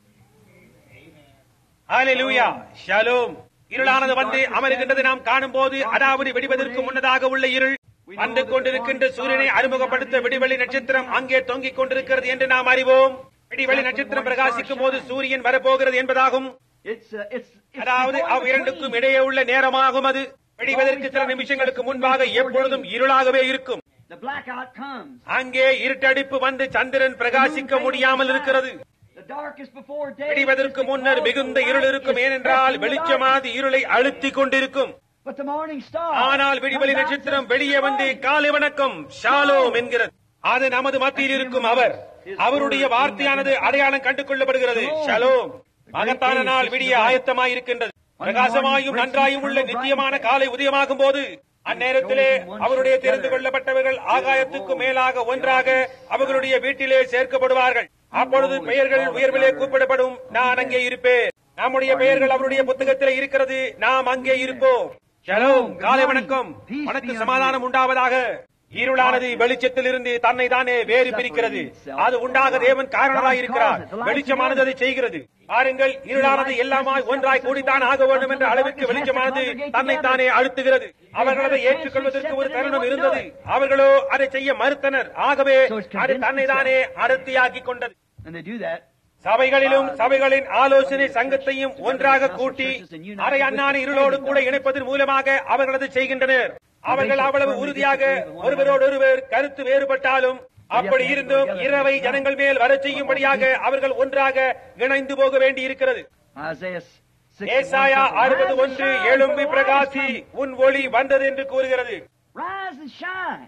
ஹalleluya ஷலோம் இருளானது வந்து அமருகின்றது நாம் காணும்போது அதாவது வெடிவதற்கு முன்னதாக உள்ள இருள் வந்து கொண்டிருக்கின்ற சூரியனை அறிமுகப்படுத்த விடிவெளி நட்சத்திரம் அங்கே தொங்கிக் கொண்டிருக்கிறது என்று நாம் அறிவோம் விடிவெளி நட்சத்திரம் பிரகாசிக்கும் போது சூரியன் வரப்போகிறது என்பதாகும் It's, uh, it's, it's அதாவது before the அவ்விரண்டுக்கும் queen. இடையே உள்ள நேரமாகும் அது விடிவதற்கு சில நிமிஷங்களுக்கு முன்பாக எப்பொழுதும் இருளாகவே இருக்கும் The blackout comes. அங்கே இருட்டடிப்பு வந்து சந்திரன் பிரகாசிக்க முடியாமல் இருக்கிறது The darkest before day. விடிவதற்கு முன்னர் மிகுந்த இருள் இருக்கும் ஏனென்றால் வெளிச்சமானது இருளை அழுத்திக் கொண்டிருக்கும் But the morning star. ஆனால் விடிவெளி comes out நட்சத்திரம் and says, வெளியே வந்து காலை வணக்கம் ஷாலோம் என்கிறது அது நமது மத்தியில் இருக்கும் அவர் அவருடைய வார்த்தையானது அடையாளம் கண்டு கொள்ளப்படுகிறது ஷலோம் மகத்தான நாள் விடிய ஆயத்தமாய் இருக்கின்றது பிரகாசமாயும் நன்றாயும் உள்ள நித்தியமான காலை உதயமாகும் போது அந்நேரத்திலே அவருடைய தெரிந்து கொள்ளப்பட்டவர்கள் ஆகாயத்துக்கு மேலாக ஒன்றாக அவர்களுடைய வீட்டிலே சேர்க்கப்படுவார்கள் அப்பொழுது பெயர்கள் உயர்விலே கூப்பிடப்படும் நான் அங்கே இருப்பேன் நம்முடைய பெயர்கள் அவருடைய புத்தகத்திலே இருக்கிறது நாம் அங்கே இருப்போம் ஷலோம் காலை வணக்கம் உனக்கு சமாதானம் உண்டாவதாக இருளானது வெளிச்சத்தில் இருந்து தன்னை தானே வேறு பிரிக்கிறது அது உண்டாக தேவன் காரணராய் இருக்கிறார் வெளிச்சமானது அதை செய்கிறது பாருங்கள் இருளானது எல்லாமாய் ஒன்றாய் கூடித்தான் ஆக வேண்டும் என்ற அளவிற்கு வெளிச்சமானது தன்னை தானே அழுத்துகிறது அவர்கள் அதை ஏற்றுக்கொள்வதற்கு ஒரு தருணம் இருந்தது அவர்களோ அதை செய்ய மறுத்தனர் ஆகவே அது தன்னை தானே அடர்த்தியாக்கி கொண்டது And they do that. சபைகளிலும் சபைகளின் ஆலோசனை சங்கத்தையும் ஒன்றாக கூட்டி அரை அண்ணான இருளோடு கூட இணைப்பதன் மூலமாக அவர்கள் அதை செய்கின்றனர் அவர்கள் அவ்வளவு உறுதியாக ஒருவரோடு ஒருவர் கருத்து வேறுபட்டாலும் அப்படி இருந்தும் இரவை ஜனங்கள் மேல் வரச் செய்யும்படியாக அவர்கள் ஒன்றாக இணைந்து போக வேண்டி இருக்கிறது Isaiah 6. ஏசாயா அறுபது ஒன்று எழும்பி பிரகாசி உன் ஒளி வந்தது என்று கூறுகிறது Rise and shine.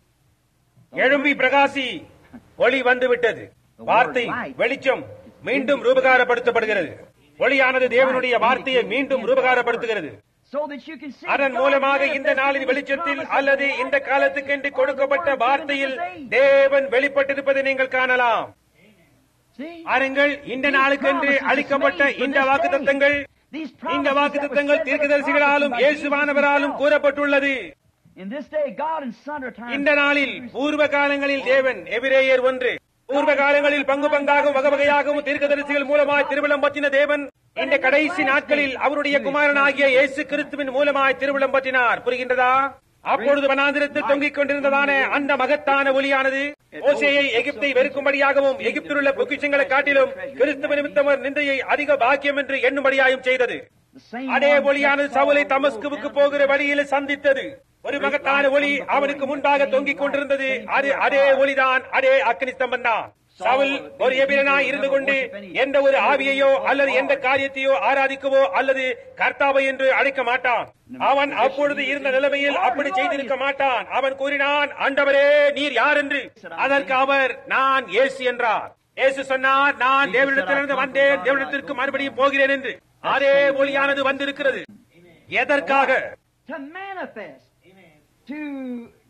எழும்பி பிரகாசி ஒளி வந்து விட்டது வார்த்தை வெளிச்சம் மீண்டும் ரூபகாரப்படுத்தப்படுகிறது ஒளியானது தேவனுடைய வார்த்தையை மீண்டும் ரூபகாரப்படுத்துகிறது So that you can see. அதன் God மூலமாக இந்த manifested நாளின் His வெளிச்சத்தில் promises. அல்லது இந்த காலத்துக்கென்று கொடுக்கப்பட்ட வார்த்தையில் தேவன் வெளிப்பட்டிருப்பதை நீங்கள் காணலாம் See? பாருங்கள் இந்த நாளுக்கென்று அளிக்கப்பட்ட இந்த வாக்குத்தத்தங்கள் These இந்த promises வாக்குத்தத்தங்கள் that were said by the தீர்க்கதரிசிகளாலும் prophets by இயேசுவானவராலும் Jesus himself. கூறப்பட்டுள்ளது In this day, God in sundry times. இந்த நாளில் பூர்வ காலங்களில் தேவன் எபிரேயர் ஒன்று பூர்வ காலங்களில் பங்கு பங்காகவும் வகை வகையாகவும் தீர்க்கதரிசிகள் மூலமாய் திருவிழம் பற்றின தேவன் இந்த கடைசி நாட்களில் அவருடைய குமாரனாகிய இயேசு கிறிஸ்துவின் மூலமாய் திருவிழம் பற்றினார் புரிகின்றதா அப்பொழுது வனாந்திரத்தில் தொங்கிக் கொண்டிருந்ததான அந்த மகத்தான ஒளியானது ஓசேயை எகிப்தை வெறுக்கும்படியாகவும் எகிப்தில் உள்ள பொக்கிஷங்களை காட்டிலும் கிறிஸ்துவ நிமித்தமர் நிந்தையை அதிக பாக்கியம் என்று எண்ணும்படியாயும் செய்தது The same அதே one ஒளியானது that சவுலை followed தமஸ்குவுக்கு down போகிற to the வழியில் சந்தித்தது ஒரு மகத்தான ஒளி அவனுக்கு முன்பாக தொங்கிக் கொண்டிருந்தது அது அதே ஒளிதான் அதே அக்னி ஸ்தம்பம் தான் சவுல் ஒரு எபிரனாய் இருந்து கொண்டு எந்த ஒரு ஆவியையோ அல்லது எந்த காரியத்தையோ ஆராதிக்கவோ அல்லது கர்த்தாவை என்று அழைக்க மாட்டான் அவன் அப்பொழுது இருந்த நிலைமையில் அப்படி செய்திருக்க மாட்டான் அவன் கூறினான் ஆண்டவரே நீர் யார் என்று அதற்கு அவர் நான் இயேசு என்றார் இயேசு சொன்னார் நான் தேவனிடத்திலிருந்து வந்தேன் தேவனிடத்திற்கு மறுபடியும் போகிறேன் என்று அதே ஒளியானது வந்திருக்கிறது எதற்காக to manifest, to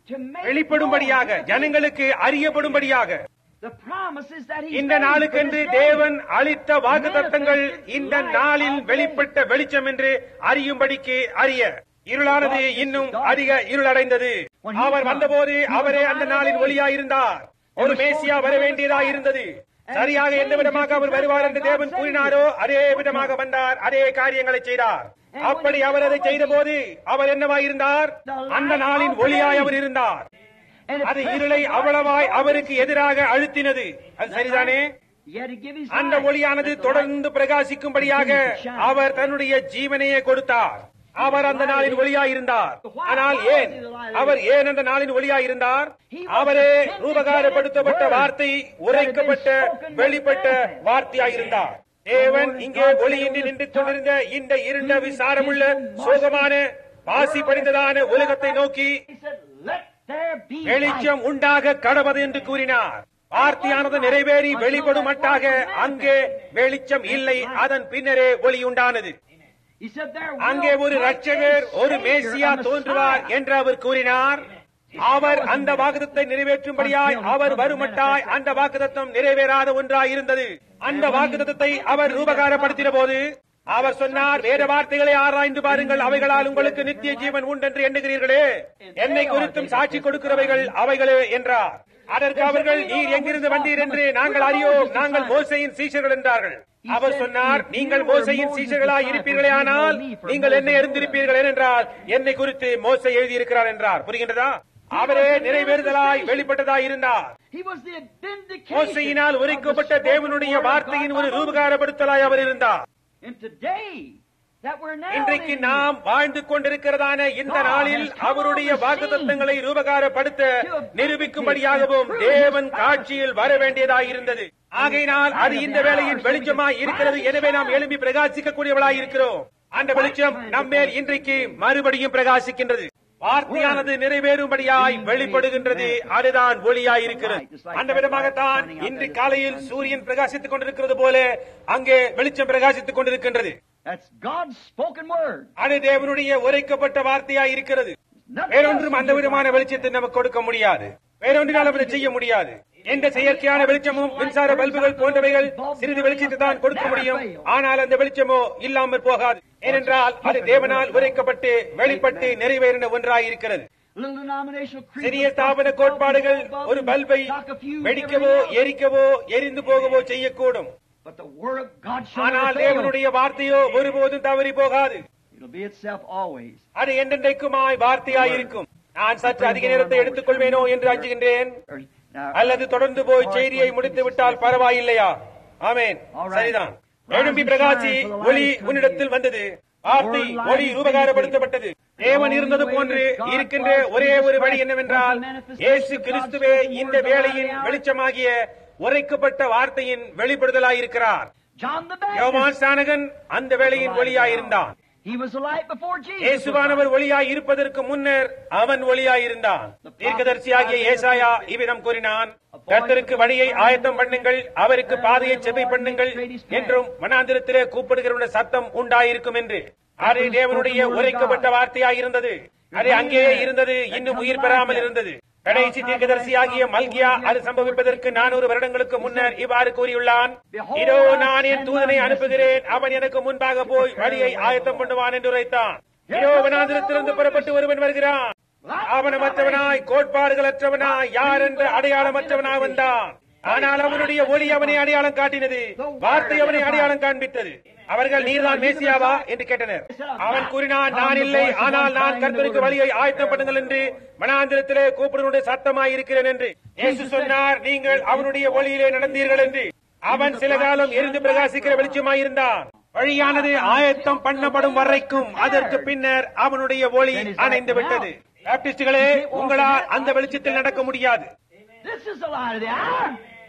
to make வெளிப்படும்படியாக known ஜனங்களுக்கு அறியப்படும்படியாக the promises that He இந்த made for நாளுக்கென்று this day. தேவன் அளித்த வாக்குத்தத்தங்கள் இந்த நாளில் வெளிப்பட்ட வெளிச்சம் என்று அறியும்படிக்கு அறிய இருளானது இன்னும் அதிக இருளடைந்தது அவர் வந்தபோது அவரே அந்த நாளின் ஒளியாயிருந்தார் ஒரு மேசியா வர வேண்டியதாய் இருந்தது சரியாக எந்த விதமாக அவர் வருவார் என்று தேவன் கூறினாரோ அதே விதமாக வந்தார் அதே காரியங்களை செய்தார் அப்படி அவர் அதை செய்தபோது அவர் என்னவாயிருந்தார் அந்த நாளின் ஒளியாய் அவர் இருந்தார் And it அது pressed இருளை the அவ்வளவாய் darkness அவருக்கு எதிராக அழுத்தினது அது சரிதானே He had to give his அந்த life. ஒளியானது Let the தொடர்ந்து பிரகாசிக்கும்படியாக அவர் தன்னுடைய ஜீவனையே கொடுத்தார் அவர் அந்த நாளின் ஒளியாயிருந்தார் ஆனால் ஏன் அவர் ஏன் அந்த நாளின் ஒளியாயிருந்தார் அவரே ரூபகாரப்படுத்தப்பட்ட வார்த்தை உரைக்கப்பட்ட வெளிப்பட்ட வார்த்தையாயிருந்தார் தேவன் இங்கே ஒளியின்றி நின்று கொண்டிருந்த இந்த இருண்ட விசாரமுள்ள சோகமான பாசி படிந்ததான உலகத்தை நோக்கி He said, Let there be light. வெளிச்சம் உண்டாக கடவது என்று கூறினார் வார்த்தையானது நிறைவேறி வெளிப்படும் மட்டாக அங்கே வெளிச்சம் இல்லை அதன் பின்னரே ஒளி உண்டானது He said, There அங்கே will ஒரு come ரட்சகர் a ஒரு Savior, மேசியா a Messiah. தோன்றுவார் என்று அவர் கூறினார் அவர் அந்த வாக்குத்தத்தை நிறைவேற்றும்படியாய் அவர் வருமட்டாய் அந்த வாக்குத்தத்தம் நிறைவேறாத ஒன்றாய் இருந்தது அந்த வாக்குத்தத்தை அவர் ரூபகாரப்படுத்தின போது அவர் சொன்னார் வேத வார்த்தைகளை ஆராய்ந்து பாருங்கள் அவைகளால் உங்களுக்கு நித்திய ஜீவன் உண்டென்று எண்ணுகிறீர்களே என்னை குறித்தும் சாட்சி கொடுக்கிறவைகள் அவைகளே என்றார் அதற்கு அவர்கள் நீர் எங்கிருந்து வந்தீர் என்று நாங்கள் அறியோம் நாங்கள் மோசையின் சீஷர்கள் என்றார்கள் அவர் சொன்னார் நீங்கள் மோசையின் சீஷர்களாய் இருப்பீர்களே ஆனால் நீங்கள் என்னை அறிந்திருப்பீர்கள் ஏனென்றால் என்னை குறித்து மோசை எழுதியிருக்கிறார் என்றார் புரிகின்றதா அவரே நிறைவேறுதலாய் வெளிப்பட்டதாய் இருந்தார் He was the vindication மோசையினால் of the உரைக்கப்பட்ட spoken தேவனுடைய word of வார்த்தையின் God ஒரு by Moses. ரூபகாரப்படுத்தலாய் அவர் இருந்தார் And today, that we're now இன்றைக்கு living நாம் வாழ்ந்து கொண்டிருக்கிறதான இந்த நாளில் அவருடைய வாக்குத்தத்தங்களை ரூபகாரப்படுத்த நிரூபிக்கும்படியாகவும் தேவன் காட்சியில் வர வேண்டியதாய் இருந்தது ஆகையினால் அது இந்த வேளையின் வெளிச்சமாய் இருக்கிறது எனவே நாம் எழும்பி பிரகாசிக்கக்கூடியவளாய் இருக்கிறோம் அந்த வெளிச்சம் நம்மேல் இன்றைக்கு மறுபடியும் பிரகாசிக்கின்றது வார்த்தையானது நிறைவேறும்படியாய் வெளிப்படுகின்றது அதுதான் ஒளியாய் இருக்கிறது அந்த விதமாகத்தான் இன்று காலையில் சூரியன் பிரகாசித்துக் கொண்டிருக்கிறது போல அங்கே வெளிச்சம் பிரகாசித்துக் கொண்டிருக்கின்றது That's God's spoken word. அது தேவனுடைய உரைக்கப்பட்ட வார்த்தையாய் இருக்கிறது வேறொன்றும் அந்த விதமான வெளிச்சத்தை நமக்கு கொடுக்க முடியாது வேறொன்றினால் அதை செய்ய முடியாது எந்த செயற்கையான வெளிச்சமும் மின்சார பல்புகள் போன்றவைகள் சிறிது வெளிச்சத்தை தான் கொடுக்க முடியும் ஆனால் அந்த வெளிச்சமோ இல்லாமல் போகாது ஏனென்றால் அது தேவனால் உரைக்கப்பட்டு வெளிப்பட்டு நிறைவேறின ஒன்றாய் இருக்கிறது Little denominational creed. சிறிய ஸ்தாபன கோட்பாடுகள் ஒரு பல்பை வெடிக்கவோ எரிக்கவோ எரிந்து போகவோ செய்யக்கூடும் But the word of God shall ஆனால் never fail. தேவனுடைய வார்த்தையோ ஒருபோதும் தவறி போகாது It'll be itself always. அது என்றென்றைக்குமாய் வார்த்தையாயிருக்கும் நான் சற்று அதிக நேரத்தை எடுத்துக்கொள்வேனோ என்று அஞ்சுகின்றேன் Or- now, அல்லது தொடர்ந்து போய் செய்தியை முடித்து விட்டால் பரவாயில்லையா ஆமேன் சரிதான் எழும்பி பிரகாசி ஒளி உன்னிடத்தில் வந்தது வார்த்தை ஒளி ரூபகாரப்படுத்தப்பட்டது தேவன் இருந்தது போன்று இருக்கின்ற ஒரே ஒரு வழி என்னவென்றால் இயேசு கிறிஸ்துவே இந்த வேளையின் வெளிச்சமாகிய உரைக்கப்பட்ட வார்த்தையின் வெளிப்படுதலாயிருக்கிறார் John the Baptist. யோவான் ஸ்நானகன் அந்த வேளையின் ஒளியாயிருந்தான் He was the light before Jesus. was இயேசுவானவர் light. ஒளியாய் இருப்பதற்கு முன்னர் அவன் ஒளியாயிருந்தான் தீர்க்கதரிசியாகிய ஏசாயா இவ்விதம் கூறினான் கர்த்தருக்கு வழியை ஆயத்தம் பண்ணுங்கள் அவருக்கு பாதையை செவை பண்ணுங்கள் என்றும் வனாந்திரத்திலே கூப்பிடுகிற சத்தம் உண்டாயிருக்கும் என்று அது தேவனுடைய உரைக்கப்பட்ட வார்த்தையாயிருந்தது அது அங்கேயே இருந்தது இன்னும் உயிர் பெறாமல் இருந்தது கடைசி தீர்க்கதரிசியாகிய மல்கியா அது சம்பவிப்பதற்கு நானூறு வருடங்களுக்கு முன்னர் இவ்வாறு கூறியுள்ளான் இதோ நான் என் தூதனை அனுப்புகிறேன் அவன் எனக்கு முன்பாக போய் வழியை ஆயத்தம் பண்ணுவான் என்று உரைத்தான் இதோ வனாந்திரத்திலிருந்து புறப்பட்டு ஒருவன் வருகிறான் ஆவணமற்றவனாய் கோட்பாடுகளற்றவனாய் யார் என்ற அடையாளமற்றவனாய் வந்தான் ஆனால் அவனுடைய ஒளி அவனை அடையாளம் காட்டினது வார்த்தை அவனை அடையாளம் காண்பித்தது அவர்கள் நீர்தான் மேசியாவா என்று கேட்டனர் அவன் கூறினான் நான் இல்லை ஆனால் நான் கர்த்தருக்கு வழியை ஆயத்தம் பண்ணுங்கள் என்று மனாந்திரத்திலே கூப்பிடுவனுடைய சத்தமாய் இருக்கிறேன் என்று இயேசு சொன்னார் நீங்கள் அவனுடைய ஒளியிலே நடந்தீர்கள் என்று அவன் சில காலம் எரிந்து பிரகாசிக்கிற வெளிச்சமாயிருந்தான் வழியானது ஆயத்தம் பண்ணப்படும் வரைக்கும் அதற்கு பின்னர் அவனுடைய ஒளி அணைந்து விட்டது பாப்டிஸ்டுகளே உங்களால் அந்த வெளிச்சத்தில் நடக்க முடியாது This is the light of the hour.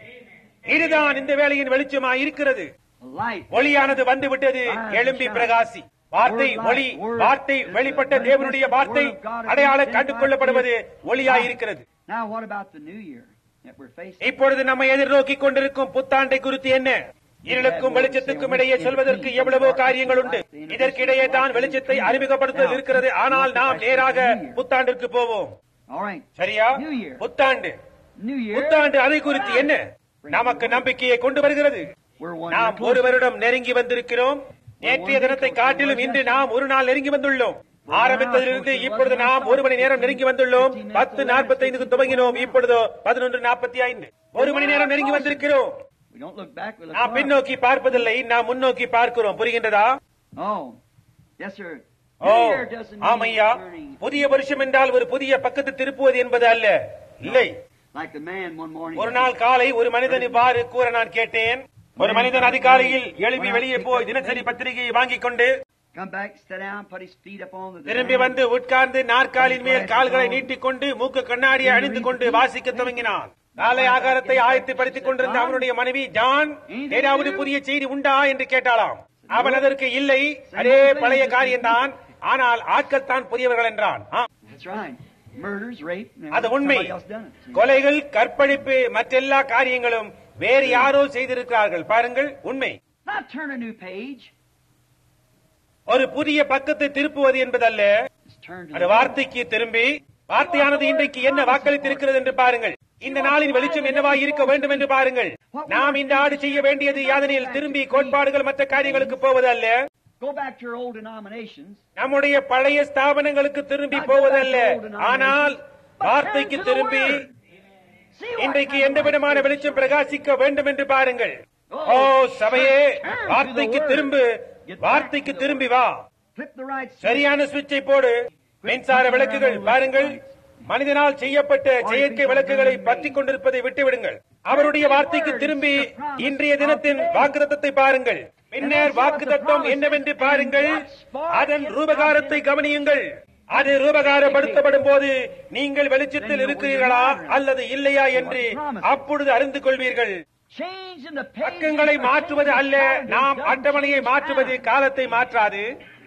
இதுதான் இந்த வேளையின் வெளிச்சமாய் இருக்கிறது The light. ஒளியானது வந்து விட்டது எழும்பி பிரகாசி வார்த்தை ஒளி வார்த்தை வெளிப்பட்ட தேவனுடைய வார்த்தை அடையாளம் கண்டு கொள்ளப்படுவது ஒளியாய் இருக்கிறது Now, what about the new year that we're facing? இப்பொழுது நம்ம எதிர்நோக்கிக் கொண்டிருக்கும் புத்தாண்டை குறித்து என்ன இருளுக்கும் வெளிச்சத்துக்கும் இடையே சொல்வதற்கு எவ்வளவோ காரியங்கள் உண்டு இதற்கிடையே தான் வெளிச்சத்தை அறிமுகப்படுத்த இருக்கிறது ஆனால் நாம் நேராக புத்தாண்டிற்கு போவோம் All right. சரியா New Year. புத்தாண்டு New Year. புத்தாண்டு அதை குறித்து என்ன நமக்கு நம்பிக்கையை கொண்டு வருகிறது We're one நாம் year ஒரு closer. வருடம் நெருங்கி வந்திருக்கிறோம் நேற்றைய தினத்தை காட்டிலும் இன்று நாம் ஒரு நாள் நெருங்கி வந்துள்ளோம் ஆரம்பித்ததிலிருந்து இப்பொழுது நாம் ஒரு மணி நேரம் நெருங்கி வந்துள்ளோம் பத்து நாற்பத்தி ஐந்துக்கு துவங்கினோம் இப்பொழுதோ பதினொன்று நாற்பத்தி ஐந்து ஒரு மணி நேரம் நெருங்கி வந்திருக்கிறோம் We don't look back, we look நாம் forward. பின்னோக்கி பார்ப்பதில்லை நாம் முன்னோக்கி பார்க்கிறோம் புரிகின்றதா Oh. Yes, sir. O New year doesn't mean ஆமையா turning. புதிய வருஷம் என்றால் ஒரு புதிய பக்கத்து திருப்புவது என்பது அல்ல இல்லை Like the man one morning. ஒரு நாள் காலை ஒரு மனிதன் இவ்வாறு கூற நான் கேட்டேன் ஒரு மனிதன் அதிகாலையில் எழுப்பி வெளியே போய் தினசரி பத்திரிகையை வாங்கிக் கொண்டு Come back, sit down, put his feet up on the திரும்பி வந்து உட்கார்ந்து நாற்காலின் மேல் கால்களை நீட்டிக்கொண்டு மூக்கு கண்ணாடியை அணிந்து கொண்டு வாசிக்க துவங்கினான் காலை ஆகாரத்தை ஆயத்தப்படுத்திக் கொண்டிருந்த அவனுடைய மனைவி ஜான் ஏதாவது புதிய செய்தி உண்டா என்று கேட்டாளாம் அவன் அதற்கு இல்லை அதே பழைய காரியம்தான் ஆனால் ஆட்கள் தான் புதியவர்கள் என்றான் ஆ, That's right. Murders, rape. and அது உண்மை somebody else done it. கொலைகள் கற்பழிப்பு மற்றெல்லா காரியங்களும் வேறு யாரோ செய்திருக்கிறார்கள் பாருங்கள் உண்மை Not turn a new page. ஒரு புதிய பக்கத்தை திருப்புவது என்பதல்ல It's turn to அது the வார்த்தைக்கு திரும்பி வார்த்தையானது இன்றைக்கு என்ன வாக்களித்திருக்கிறது என்று பாருங்கள் இந்த நாளின் வெளிச்சம் என்னவாய் இருக்க வேண்டும் என்று பாருங்கள் நாம் இந்த ஆடு செய்ய வேண்டியது யாதனில் திரும்பி கோட்பாடுகள் மற்ற காரியங்களுக்கு போவது அல்ல Go back to your old denominations. நம்முடைய பழைய ஸ்தாபனங்களுக்கு திரும்பி போவதல்ல ஆனால் வார்த்தைக்கு திரும்பி See what இன்றைக்கு kind எந்த of விதமான life வெளிச்சம் பிரகாசிக்க வேண்டும் என்று பாருங்கள் ஓ சபையே வார்த்தைக்கு திரும்பு வார்த்தைக்கு திரும்பி வா Flip the right switch. சரியான சுவிட்சை போடு மின்சார விளக்குகள் பாருங்கள் மனிதனால் செய்யப்பட்ட செயற்கை விளக்குகளை பற்றிக் கொண்டிருப்பதை விட்டுவிடுங்கள் அவருடைய வார்த்தைக்கு திரும்பி இன்றைய தினத்தின் வாக்குத்தத்தை பாருங்கள் பின்னர் வாக்குத்தத்தம் என்னவென்று பாருங்கள் அதன் ரூபகாரத்தை கவனியுங்கள் அது ரூபகாரப்படுத்தப்படும் போது நீங்கள் வெளிச்சத்தில் இருக்கிறீர்களா அல்லது இல்லையா என்று அப்பொழுது அறிந்து கொள்வீர்கள் Change in the page. பக்கங்களை மாற்றுவது அல்ல நாம் அட்டவணையை மாற்றுவது காலத்தை மாற்றாது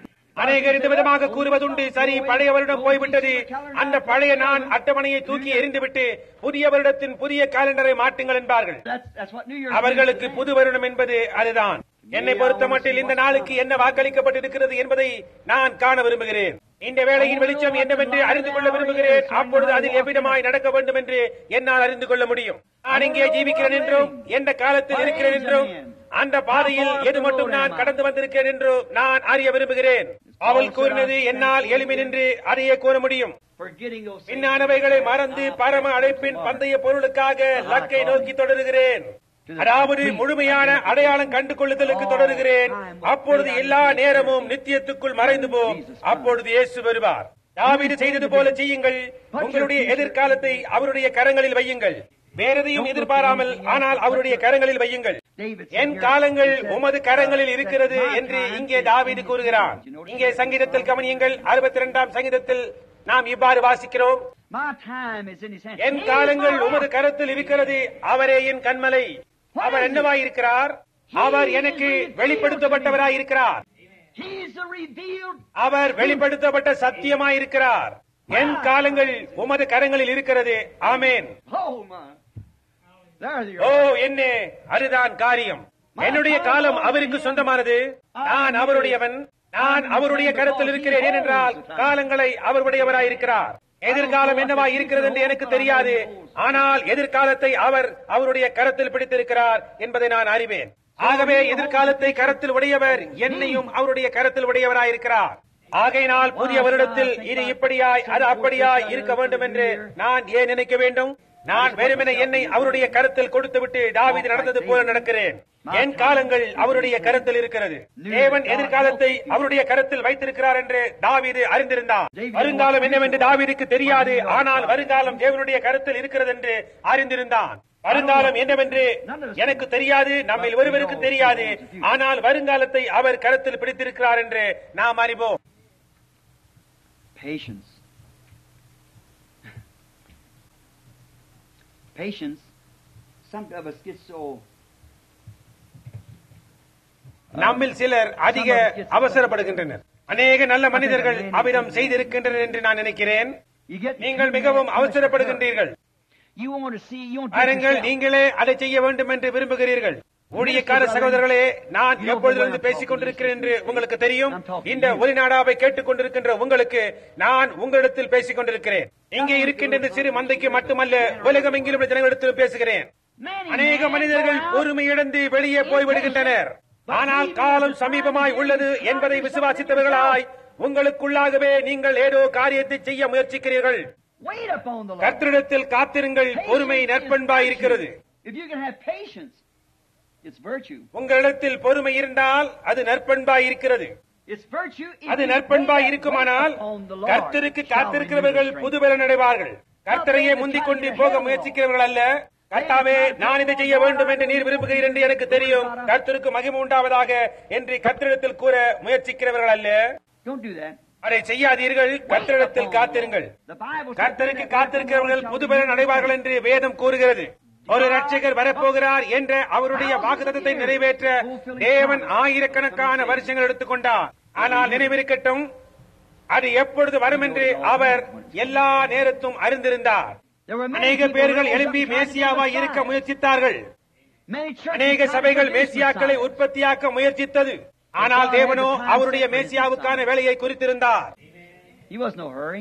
அநேகர் இந்த விதமாக கூறுவதுண்டு சரி பழைய வருடம் போய்விட்டது அந்த பழைய நான் அட்டவணையை தூக்கி எறிந்துவிட்டு புதிய வருடத்தின் புதிய காலண்டரை மாட்டுங்கள் என்பார்கள் That's, that's what New Year's அவர்களுக்கு means. புது வருடம் என்பது அதுதான் என்னை பொறுத்த மட்டில் இந்த நாளுக்கு என்ன வாக்களிக்கப்பட்டிருக்கிறது என்பதை நான் காண விரும்புகிறேன் இந்த வேளையின் வெளிச்சம் என்னவென்று அறிந்து கொள்ள விரும்புகிறேன் அப்பொழுது அதில் எவ்விதமாய் நடக்க வேண்டும் என்று என்னால் அறிந்து கொள்ள முடியும் நான் இங்கே ஜீவிக்கிறேன் என்றும் எந்த காலத்தில் இருக்கிறேன் என்றும் அந்த பாதையில் எது மட்டும் நான் கடந்து வந்திருக்கிறேன் என்றும் நான் அறிய விரும்புகிறேன் அவள் கூறினது என்னால் எளிமை நின்று அதையே கூற முடியும் Forgetting those things. பின்னானவைகளை மறந்து பரம அழைப்பின் பந்தய பொருளுக்காக லக்கை நோக்கி தொடருகிறேன் அதாவது முழுமையான அடையாளம் கண்டு கொள்ளுதலுக்கு தொடருகிறேன் அப்பொழுது எல்லா நேரமும் நித்தியத்துக்குள் மறைந்து போம் அப்பொழுது இயேசு வருவார் தாவீது செய்தது போல செய்யுங்கள் உங்களுடைய எதிர்காலத்தை அவருடைய கரங்களில் வையுங்கள் வேறெதையும் எதிர்பாராமல் ஆனால் அவருடைய கரங்களில் வையுங்கள் David said என் here, காலங்கள் he said, உமது கரங்களில் இருக்கிறது "My என்று time இங்கே is தாவீது in கூறுகிறான் his hands." இங்கே சங்கீதத்தில் கவனியுங்கள் அறுபத்தி இரண்டாம் சங்கீதத்தில் நாம் இவ்வாறு வாசிக்கிறோம் My time is in his hands. N He காலங்கள் is my உமது rock. கரத்தில் இருக்கிறது அவரே என் கண்மலை அவர் என்னவாயிருக்கிறார் அவர் எனக்கு வெளிப்படுத்தப்பட்டவராய் இருக்கிறார் He is the revealed. அவர் வெளிப்படுத்தப்பட்ட சத்தியமாயிருக்கிறார் என் காலங்கள் உமது கரங்களில் இருக்கிறது ஆமேன் Oh, my. There you O are. என்ன அதுதான் காரியம் என்னுடைய காலம் அவருக்கு சொந்தமானது நான் அவருடையவன் நான் அவருடைய கருத்தில் இருக்கிறேன் ஏனென்றால் காலங்களை அவருடையவராயிருக்கிறார் எதிர்காலம் என்னவா இருக்கிறது என்று எனக்கு தெரியாது ஆனால் எதிர்காலத்தை அவர் அவருடைய கரத்தில் பிடித்திருக்கிறார் என்பதை நான் அறிவேன் ஆகவே எதிர்காலத்தை கரத்தில் உடையவர் என்னையும் அவருடைய கரத்தில் உடையவராயிருக்கிறார் ஆகையினால் புதிய வருடத்தில் இது இப்படியாய் அது அப்படியாய் இருக்க வேண்டும் என்று நான் ஏன் நினைக்க வேண்டும் நான் வெறுமனே என்னை அவருடைய கருத்தில் கொடுத்துவிட்டு தாவீது நடந்தது போல நடக்கிறேன் என் காலங்கள் அவருடைய கருத்தில் இருக்கிறது தேவன் எதிர்காலத்தை அவருடைய கருத்தில் வைத்திருக்கிறார் என்று தாவீது அறிந்திருந்தான் வருங்காலம் என்னவென்று தாவீதுக்கு தெரியாது ஆனால் வருங்காலம் தேவனுடைய கருத்தில் இருக்கிறது என்று அறிந்திருந்தான் வருங்காலம் என்னவென்று எனக்கு தெரியாது நம்மில் ஒருவருக்கு தெரியாது ஆனால் வருங்காலத்தை அவர் கருத்தில் பிடித்திருக்கிறார் என்று நாம் அறிவோம் Patience. Patience. Some of us get so. நம்மில் சிலர் அதிக அவசரப்படுகின்றனர் அநேக நல்ல மனிதர்கள் அவ்விதம் செய்திருக்கின்றனர் என்று நான் நினைக்கிறேன் You get நீங்கள் மிகவும் அவசரப்படுகின்றீர்கள் You want to see. You want to do it பாருங்கள் yourself. நீங்களே அதை செய்ய வேண்டும் என்று விரும்புகிறீர்கள் ஊழியக்கார சகோதரர்களே நான் எப்பொழுதிலிருந்து பேசிக் கொண்டிருக்கிறேன் என்று உங்களுக்கு தெரியும் இந்த ஒலிநாடாவை கேட்டுக் கொண்டிருக்கின்ற உங்களுக்கு நான் உங்களிடத்தில் பேசிக் கொண்டிருக்கிறேன் இங்கே இருக்கின்ற இந்த சிறு மந்தைக்கு மட்டுமல்ல உலகம் எங்கிலும் உள்ள ஜனங்களிடத்தில் பேசுகிறேன் அநேக மனிதர்கள் பொறுமை இழந்து வெளியே போய்விடுகின்றனர் ஆனால் காலம் சமீபமாய் உள்ளது என்பதை விசுவாசித்தவர்களாய் உங்களுக்குள்ளாகவே நீங்கள் ஏதோ காரியத்தை செய்ய முயற்சிக்கிறீர்கள் Wait upon the Lord. கர்த்தரிடத்தில் காத்திருங்கள் பொறுமை நற்பண்பாய் இருக்கிறது If you can have patience, it's virtue. உங்களிடத்தில் பொறுமை இருந்தால் அது நற்பண்பாய் இருக்கிறது It's virtue. if அது you நற்பண்பாய் wait இருக்குமானால் upon the Lord, கர்த்தருக்கு shall காத்திருக்கிறவர்கள் renew your புதுபெற நடைவார்கள் கர்த்தரையே முந்திக் கொண்டு போக முயற்சிக்கிறவர்கள் அல்ல கர்த்தாவே நான் இதை செய்ய வேண்டும் என்று நீர் விரும்புகிறீர் என்று எனக்கு தெரியும் கர்த்தருக்கு மகிமை உண்டாவதாக என்று கர்த்தரிடத்தில் கூற முயற்சிக்கிறவர்கள் அல்ல strength. Don't do that. அதை செய்யாதீர்கள் கர்த்தரிடத்தில் காத்திருங்கள் The Bible says கர்த்தருக்கு that காத்திருக்கிறவர்கள் shall புதுபெற renew நடைவார்கள் என்று வேதம் கூறுகிறது ஒரு ரட்சகர் வரப்போகிறார் என்ற அவருடைய வாக்குத்தத்தை நிறைவேற்ற தேவன் ஆயிரக்கணக்கான வருஷங்கள் எடுத்துக்கொண்டார் ஆனால் நினைவிருக்கட்டும் அது எப்பொழுது வரும் என்று அவர் எல்லா நேரத்தும் அறிந்திருந்தார் There were many அநேக people பேர்கள் who rose எழும்பி up trying to மேசியாவாய் do இருக்க Messiah. முயற்சித்தார்கள் Many churches அநேக tried to சபைகள் produce மேசியாக்களை Messiah. உற்பத்தியாக்க முயற்சித்தது ஆனால் தேவனோ அவருடைய மேசியாவுக்கான வேலையை குறித்திருந்தார் He was no hurry.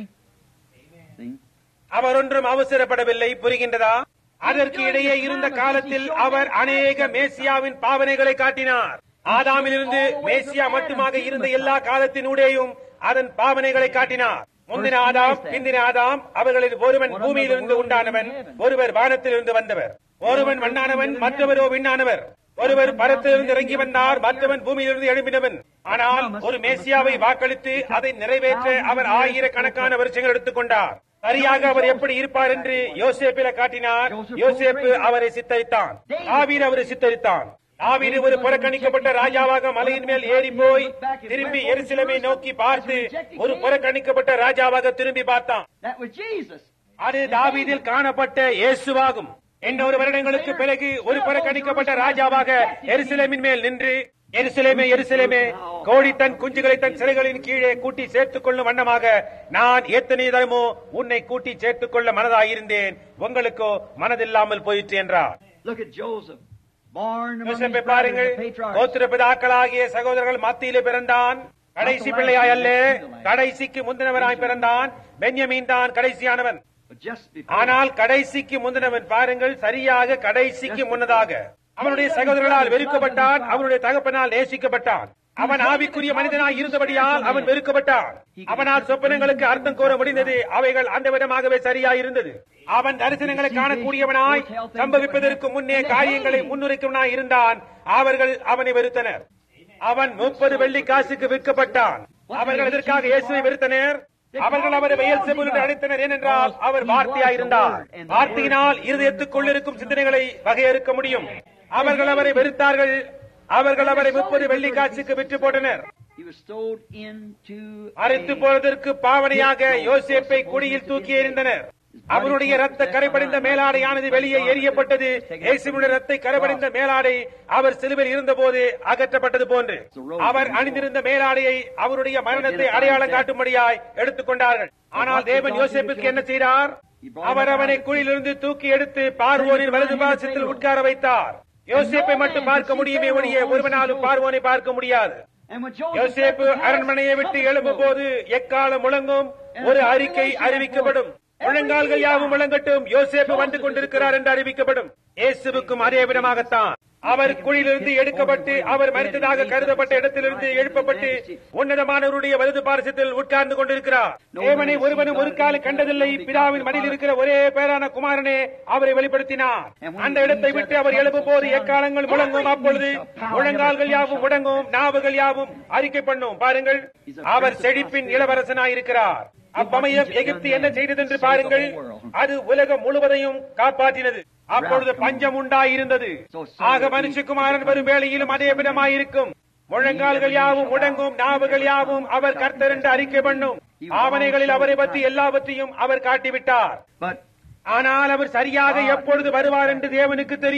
See? அவர் ஒன்றும் அவசரப்படவில்லை புரிகின்றதா அதற்கு இடையே இருந்த காலத்தில் அவர் அநேக மேசியாவின் பாவனைகளை காட்டினார் ஆதாமிலிருந்து மேசியா மட்டுமாக இருந்த எல்லா காலத்தினூடேயும் அதன் பாவனைகளை காட்டினார் முந்தின ஆதாம் பிந்தின ஆதாம் அவர்களில் ஒருவன் பூமியிலிருந்து உண்டானவன் ஒருவர் வானத்திலிருந்து வந்தவர் ஒருவன் மண்ணானவன் மற்றவரோ விண்ணானவர் ஒருவர் பரத்திலிருந்து இறங்கி வந்தார் மற்றவன் பூமியிலிருந்து எழும்பினவன் ஆனால் ஒரு மேசியாவை வாக்களித்து அதை நிறைவேற்ற அவர் ஆயிரக்கணக்கான வருஷங்கள் எடுத்துக்கொண்டார் சரியாக அவர் எப்படி இருப்பார் என்று யோசேப்பில காட்டினார் யோசேப்பு அவரை சித்தரித்தான் ஆவீர் அவரை சித்தரித்தான் ஆவீர் ஒரு புறக்கணிக்கப்பட்ட ராஜாவாக மலையின் மேல் ஏறி போய் திரும்பி எருசலேமை நோக்கி பார்த்து ஒரு புறக்கணிக்கப்பட்ட ராஜாவாக திரும்பி பார்த்தான் That was Jesus. அது தாவீதில் காணப்பட்ட இயேசுவாகும் எண்ணூறு வருடங்களுக்கு பிறகு ஒரு புறக்கணிக்கப்பட்ட ராஜாவாக எருசலேமின் மேல் நின்று எருசலேமே எருசலேமே கோழி தன் குஞ்சுகளை தன் சிறைகளின் கீழே கூட்டி சேர்த்துக் கொள்ளும் வண்ணமாக நான் எத்தனை தரமோ உன்னை கூட்டி சேர்த்துக் கொள்ள மனதாயிருந்தேன் உங்களுக்கோ மனதில்லாமல் போயிற்று என்றார் Look at Joseph. Born among his யோசேப்பை brothers, பாருங்கள் the patriarchs. கோத்திர பிதாக்களாகிய சகோதரர்கள் மத்தியிலே பிறந்தான் கடைசி பிள்ளையாய் அல்ல கடைசிக்கு முந்தினவனாய் பிறந்தான் பென்யமீன் தான் கடைசியானவன் But just before ஆனால் கடைசிக்கு முந்தினவன் பாருங்கள் சரியாக கடைசிக்கு முன்னதாக அவனுடைய சகோதரர்களால் வெறுக்கப்பட்டான் அவனுடைய தகப்பனால் நேசிக்கப்பட்டான் அவன் ஆவிக்குரிய மனிதனாய் இருந்தபடியால் அவன் வெறுக்கப்பட்டான் அவனால் சொப்பனங்களுக்கு அர்த்தம் கூற முடிந்தது அவைகள் அந்த விதமாகவே சரியாயிருந்தது அவன் தரிசனங்களை காணக்கூடியவனாய் சம்பவிப்பதற்கு முன்னே காரியங்களை முன்னுரைக்கவனாய் இருந்தான் அவர்கள் அவனை வெறுத்தனர் அவன் முப்பது வெள்ளி காசுக்கு விற்கப்பட்டான் அவர்கள் எதற்காக இயேசுவை வெறுத்தனர் அவர்கள் அவரை வெயல் செபுல் என்று அழைத்தனர் ஏனென்றால் அவர் வார்த்தையாயிருந்தார் வார்த்தையினால் இருதயத்துக்குள் இருக்கும் சிந்தனைகளை வகையறுக்க முடியும் அவர்கள் அவரை வெறுத்தார்கள் அவர்கள் அவரை முப்பது வெள்ளி காசுக்கு விற்று போட்டனர் he was stowed into அரைத்து a- போவதற்கு பாவனையாக யோசேப்பை குடியில் தூக்கி எறிந்தனர் அவனுடைய ரத்த கரைபடிந்த மேலாடையானது வெளியே எரியப்பட்டது இயேசுவினுடைய ரத்தை கரைபடிந்த மேலாடை அவர் சிலுவையில் இருந்தபோது அகற்றப்பட்டது போன்று அவர் அணிந்திருந்த மேலாடையை அவருடைய மரணத்தை அடையாளம் காட்டும்படியாய் எடுத்துக்கொண்டார்கள் ஆனால் தேவன் யோசேப்புக்கு என்ன செய்தார் அவர் அவனை குழியிலிருந்து தூக்கி எடுத்து பார்வோனின் வலது பாசத்தில் உட்கார வைத்தார் யோசேப்பை மட்டும் பார்க்க முடியுமே ஒழிய ஒருவனாலும் பார்வோனை பார்க்க முடியாது And when Joseph யோசேப்பு left the palace, அரண்மனையை விட்டு trumpets எழும்பும் arose. போது எக்காலம் முழங்கும் ஒரு அறிக்கை அறிவிக்கப்படும் முழங்கால்கள் யாவும் முழங்கட்டும் யோசேப்பு வந்து கொண்டிருக்கிறார் என்று அறிவிக்கப்படும் இயேசுவுக்கும் அதே விதமாகத்தான் அவர் குழியிலிருந்து எடுக்கப்பட்டு அவர் மறித்ததாக கருதப்பட்ட இடத்திலிருந்து எழுப்பப்பட்டு உன்னதமானவருடைய வலது பாரசத்தில் உட்கார்ந்து கொண்டிருக்கிறார் தேவனை ஒருவனும் ஒரு காலம் கண்டதில்லை பிதாவின் மடியில் இருக்கிற ஒரே பேரான குமாரனே அவரை வெளிப்படுத்தினார் அந்த இடத்தை விட்டு அவர் எழுப்பும் போது எக்காலங்கள் முழங்கும் அப்பொழுது முழங்கால்கள் யாவும் முடங்கும் நாவுகள் யாவும் அறிக்கை பண்ணும் பாருங்கள் அவர் செழிப்பின் இளவரசனாயிருக்கிறார் அப்பமயம் எகிப்து என்ன செய்தது என்று பாருங்கள் அது உலகம் முழுவதையும் காப்பாற்றினது அப்பொழுது பஞ்சம் உண்டாயிருந்தது ஆக மனுஷகுமாரன் வரும் வேளையிலும் அதே விதமாயிருக்கும் முழங்கால்கள் யாவும் முடங்கும் நாவுகள் யாவும் அவர் கர்த்தர் என்று அறிக்கை பண்ணும் ஆவணைகளில் அவரை பற்றி எல்லாவற்றையும் அவர் காட்டிவிட்டார் But ஆனால் அவர் சரியாக எப்பொழுது வருவார் என்று தேவனுக்கு தெரியும்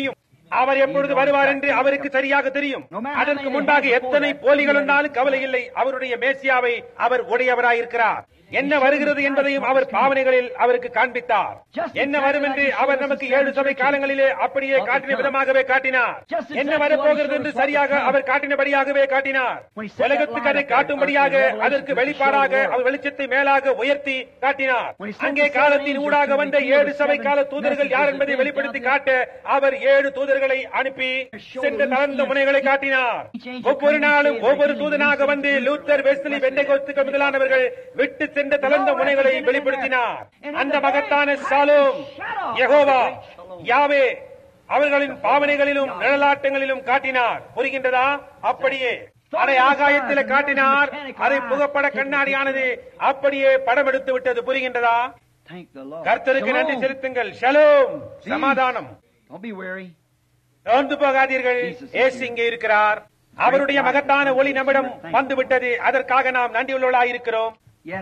அவர் எப்பொழுது வருவார் என்று அவருக்கு சரியாக தெரியும் அதற்கு முன்பாக எத்தனை போலிகள் இருந்தாலும் கவலை இல்லை அவருடைய மேசியாவை அவர் உடையவராயிருக்கிறார் என்ன வருகிறது என்பதையும் அவர் பாவனைகளில் அவருக்கு காண்பித்தார் என்ன வரும் என்று அவர் நமக்கு ஏழு சபை காலங்களிலே அப்படியே காட்டின விதமாகவே காட்டினார் என்ன வரப்போகிறது என்று சரியாக அவர் காட்டினபடியாகவே காட்டினார் உலகத்துக்கு அதை காட்டும்படியாக அதற்கு வெளிப்பாடாக அவர் வெளிச்சத்தை மேலாக உயர்த்தி காட்டினார் அங்கே காலத்தின் ஊடாக வந்த ஏழு சபை கால தூதர்கள் யார் என்பதை வெளிப்படுத்தி காட்ட அவர் ஏழு தூதர்களை அனுப்பி சென்ற தளர்ந்த முனைகளை காட்டினார் ஒவ்வொரு நாளும் ஒவ்வொரு தூதனாக வந்து லூத்தர் வெஸ்லி வெண்டைகோத்துக்கள் முதலானவர்கள் விட்டு சென்ற தளர்ந்த முனைகளை வெளிப்படுத்தினார் அந்த மகத்தான சாலும் யெகோவா யாவே அவர்களின் பாவனைகளிலும் நிழலாட்டங்களிலும் காட்டினார் புரிகின்றதா அப்படியே அதை ஆகாயத்தில் காட்டினார் அதை புகப்பட கண்ணாடியானது அப்படியே படம் எடுத்து விட்டது புரிகின்றதா Thank the Lord. கர்த்தருக்கு நன்றி Shalom. செலுத்துங்கள் ஷலோம் சமாதானம் Don't be weary. சோர்ந்து போகாதீர்கள் ஏசு இங்கே இருக்கிறார் அவருடைய மகத்தான ஒளி நம்மிடம் வந்துவிட்டது அதற்காக நாம் நன்றியுள்ளவர்களாயிருக்கிறோம் Yes.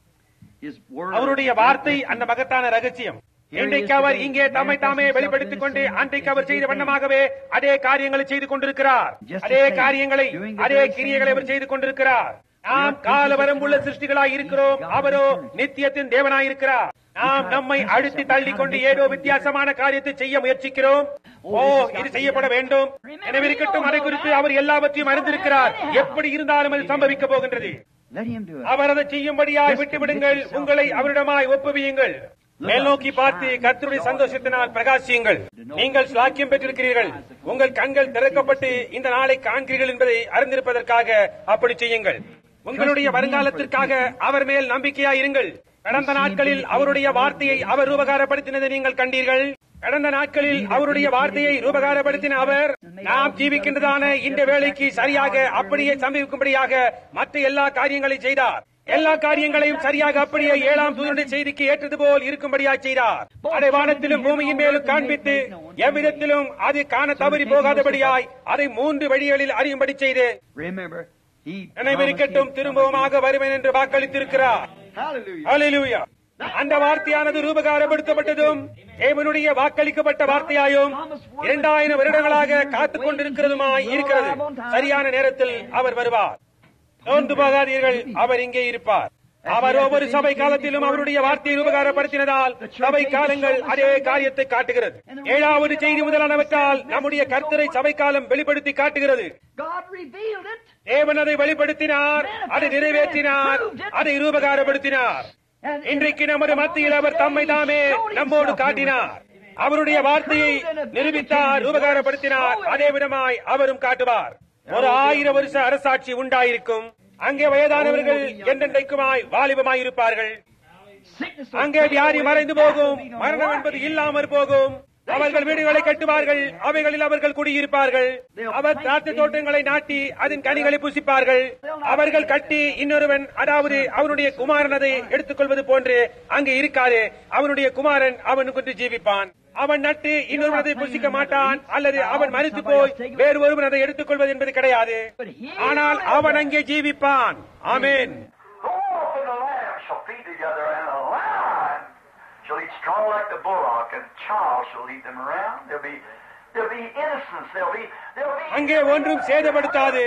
His word. அவருடைய வார்த்தை அந்த மகத்தான ரகசியம் இன்றைக்கு அவர் இங்கே தம்மை தாமே வெளிப்படுத்திக் கொண்டு அன்றைக்கு அவர் செய்த வண்ணமாகவே அதே காரியங்களை செய்து கொண்டிருக்கிறார் அதே காரியங்களை அதே கிரியைகளை அவர் செய்து கொண்டிருக்கிறார் நாம் கால வரம்புள்ள சிருஷ்டிகளாய் இருக்கிறோம் அவரோ நித்தியத்தின் தேவனாயிருக்கிறார் நாம் நம்மை அழுத்தி தள்ளி கொண்டு ஏதோ வித்தியாசமான காரியத்தை செய்ய முயற்சிக்கிறோம் ஓ இது செய்யப்பட வேண்டும் எனவே இருக்கட்டும் அதை குறித்து அவர் எல்லாவற்றையும் அறிந்திருக்கிறார் எப்படி இருந்தாலும் அது சம்பவிக்க போகின்றது Let him do it. அவர் அதை செய்யும்படியாய் விட்டுவிடுங்கள் உங்களை அவரிடமாய் ஒப்புவியுங்கள் மேல் நோக்கி பார்த்து கர்த்தருடைய சந்தோஷத்தினால் பிரகாசியுங்கள் நீங்கள் ஸ்லாக்கியம் பெற்றிருக்கிறீர்கள் உங்கள் கண்கள் திறக்கப்பட்டு இந்த நாளை காண்கிறீர்கள் என்பதை அறிந்திருப்பதற்காக அப்படி செய்யுங்கள் உங்களுடைய வருங்காலத்திற்காக அவர் மேல் நம்பிக்கையாய் இருங்கள் கடந்த நாட்களில் அவருடைய வார்த்தையை அவர் ரூபகாரப்படுத்தினதை நீங்கள் கண்டீர்கள் கடந்த நாட்களில் அவருடைய வார்த்தையை ரூபகாரப்படுத்தின அவர் நாம் ஜீவிக்கின்றதான இந்த வேலைக்கு சரியாக அப்படியே சம்பவிக்கும்படியாக மற்ற எல்லா காரியங்களையும் செய்தார் எல்லா காரியங்களையும் சரியாக அப்படியே ஏழாம் தூதனுடைய செய்திக்கு ஏற்றது போல் இருக்கும்படியாக செய்தார் அதை வானத்திலும் பூமியின் மேலும் காண்பித்து எவ்விதத்திலும் அது காண தவறி போகாதபடியாய் அதை மூன்று வழிகளில் அறியும்படி செய்து Remember, he. நினைவிருக்கட்டும் திரும்பவுமாக வருவேன் என்று வாக்களித்திருக்கிறார் Hallelujah. ஹalleluya அந்த வார்த்தையானது ரூபகாரப்படுத்தப்பட்டதும் தேவனுடைய வாக்களிக்கப்பட்ட வார்த்தையாயும் இரண்டாயிரம் வருடங்களாக காத்துக் கொண்டிருக்கிறதுமாய் இருக்கிறது சரியான நேரத்தில் அவர் வருவார் சோர்ந்து போகாதீர்கள் அவர் இங்கே இருப்பார் அவர் ஒவ்வொரு சபை காலத்திலும் அவருடைய வார்த்தையை உபகாரப்படுத்தினதால் சபை காலங்கள் அதே காரியத்தை காட்டுகிறது ஏழாவது செய்தி முதலானவற்றால் நம்முடைய கர்த்தரை சபை காலம் வெளிப்படுத்தி காட்டுகிறது God revealed it. தேவன் அதை வெளிப்படுத்தினார் அதை நிறைவேற்றினார் அதை ரூபகாரப்படுத்தினார் And இன்றைக்கு நமது மத்தியில் அவர் தம்மை தாமே நம்மோடு காட்டினார் அவருடைய வார்த்தையை நிரூபித்தார் ரூபகாரப்படுத்தினார் அதே விதமாய் அவரும் காட்டுவார் ஒரு ஆயிரம் வருஷ அரசாட்சி உண்டாயிருக்கும் அங்கே வயதானவர்கள் என்றென்றைக்குமாய் வாலிபமாய் இருப்பார்கள் sickness அங்கே வியாதி மறைந்து போகும் மரணம் என்பது இல்லாமற் போகும் அவர்கள் வீடுகளை கட்டுவார்கள் அவைகளில் அவர்கள் குடியிருப்பார்கள் அவர் திராட்சை தோட்டங்களை நாட்டி அதன் கனிகளை புசிப்பார்கள் அவர்கள் கட்டி இன்னொருவன் அதாவது அவனுடைய குமாரன் அதை எடுத்துக்கொள்வது போன்று அங்கே இருக்காது அவனுடைய குமாரன் அவனுக்கு ஜீவிப்பான் அவன் நட்டு இன்னொருவன் அதை புசிக்க மாட்டான் அல்லது அவன் மறித்து போய் வேறு ஒருவன் அதை எடுத்துக்கொள்வது என்பது கிடையாது ஆனால் அவன் அங்கே ஜீவிப்பான் ஆமென் Wolf and the lamb shall feed together, and a lion shall eat strong like the bullock, and child shall lead them around. There'll be there'll be innocence. There'll be there'll be அங்கே ஒன்றும் சேதப்படுத்தாது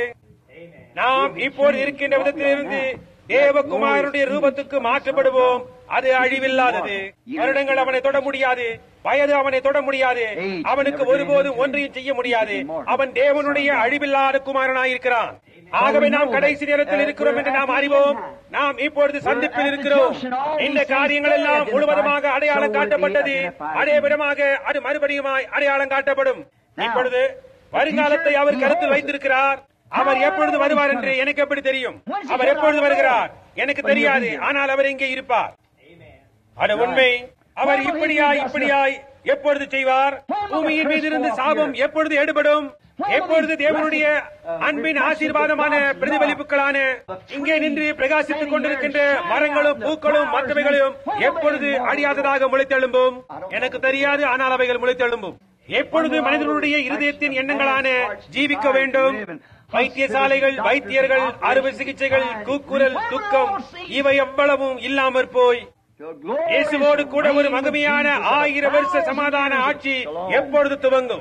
நாம் இப்போது இருக்கின்ற விதத்திலிருந்து தேவகுமாரனுடைய ரூபத்துக்கு மாற்றப்படுவோம் அது அழிவில்லாதது வருடங்கள் அவனை தொட முடியாது வயது அவனை தொட முடியாது அவனுக்கு ஒருபோதும் ஒன்றையும் செய்ய முடியாது அவன் தேவனுடைய அழிவில்லாத குமாரனாயிருக்கிறான் ஆகவே நாம் கடைசி நேரத்தில் இருக்கிறோம் என்று நாம் அறிவோம் நாம் இப்பொழுது சந்திப்பில் இருக்கிறோம் இந்த காரியங்கள் எல்லாம் முழுவதுமாக அடையாளம் காட்டப்பட்டது அதே விதமாக அது மறுபடியுமாய் அடையாளம் காட்டப்படும் இப்பொழுது வருங்காலத்தை அவர் கருத்தில் வைத்திருக்கிறார் அவர் எப்பொழுது வருவார் என்று எனக்கு எப்படி தெரியும் அவர் எப்பொழுது வருகிறார் எனக்கு தெரியாது ஆனால் அவர் இங்கே இருப்பார் அது உண்மை அவர் இப்படியாய் இப்படியாய் எப்பொழுது செய்வார் பூமியின் மீது இருந்து சாபம் எப்பொழுது எடுபடும் எப்பொழுது தேவனுடைய அன்பின் ஆசீர்வாதமான பிரதிபலிப்புகளான இங்கே நின்று பிரகாசித்துக் கொண்டிருக்கின்ற மரங்களும் பூக்களும் மற்றவைகளும் எப்பொழுது அழியாததாக முளைத்தெழும்பும் எனக்கு தெரியாது ஆனால் அவைகள் முளைத்தெழும்பும் எப்பொழுது மனிதனுடைய இருதயத்தின் எண்ணங்களான ஜீவிக்க வேண்டும் வைத்தியசாலைகள் வைத்தியர்கள் அறுவை சிகிச்சைகள் கூக்குரல் துக்கம் இவை எவ்வளவும் இல்லாமற் போய் till glory இயேசுவோடு கூட ஒரு மகிமையான ஆயிரம் வருஷ சமாதான ஆட்சி எப்பொழுது துவங்கும்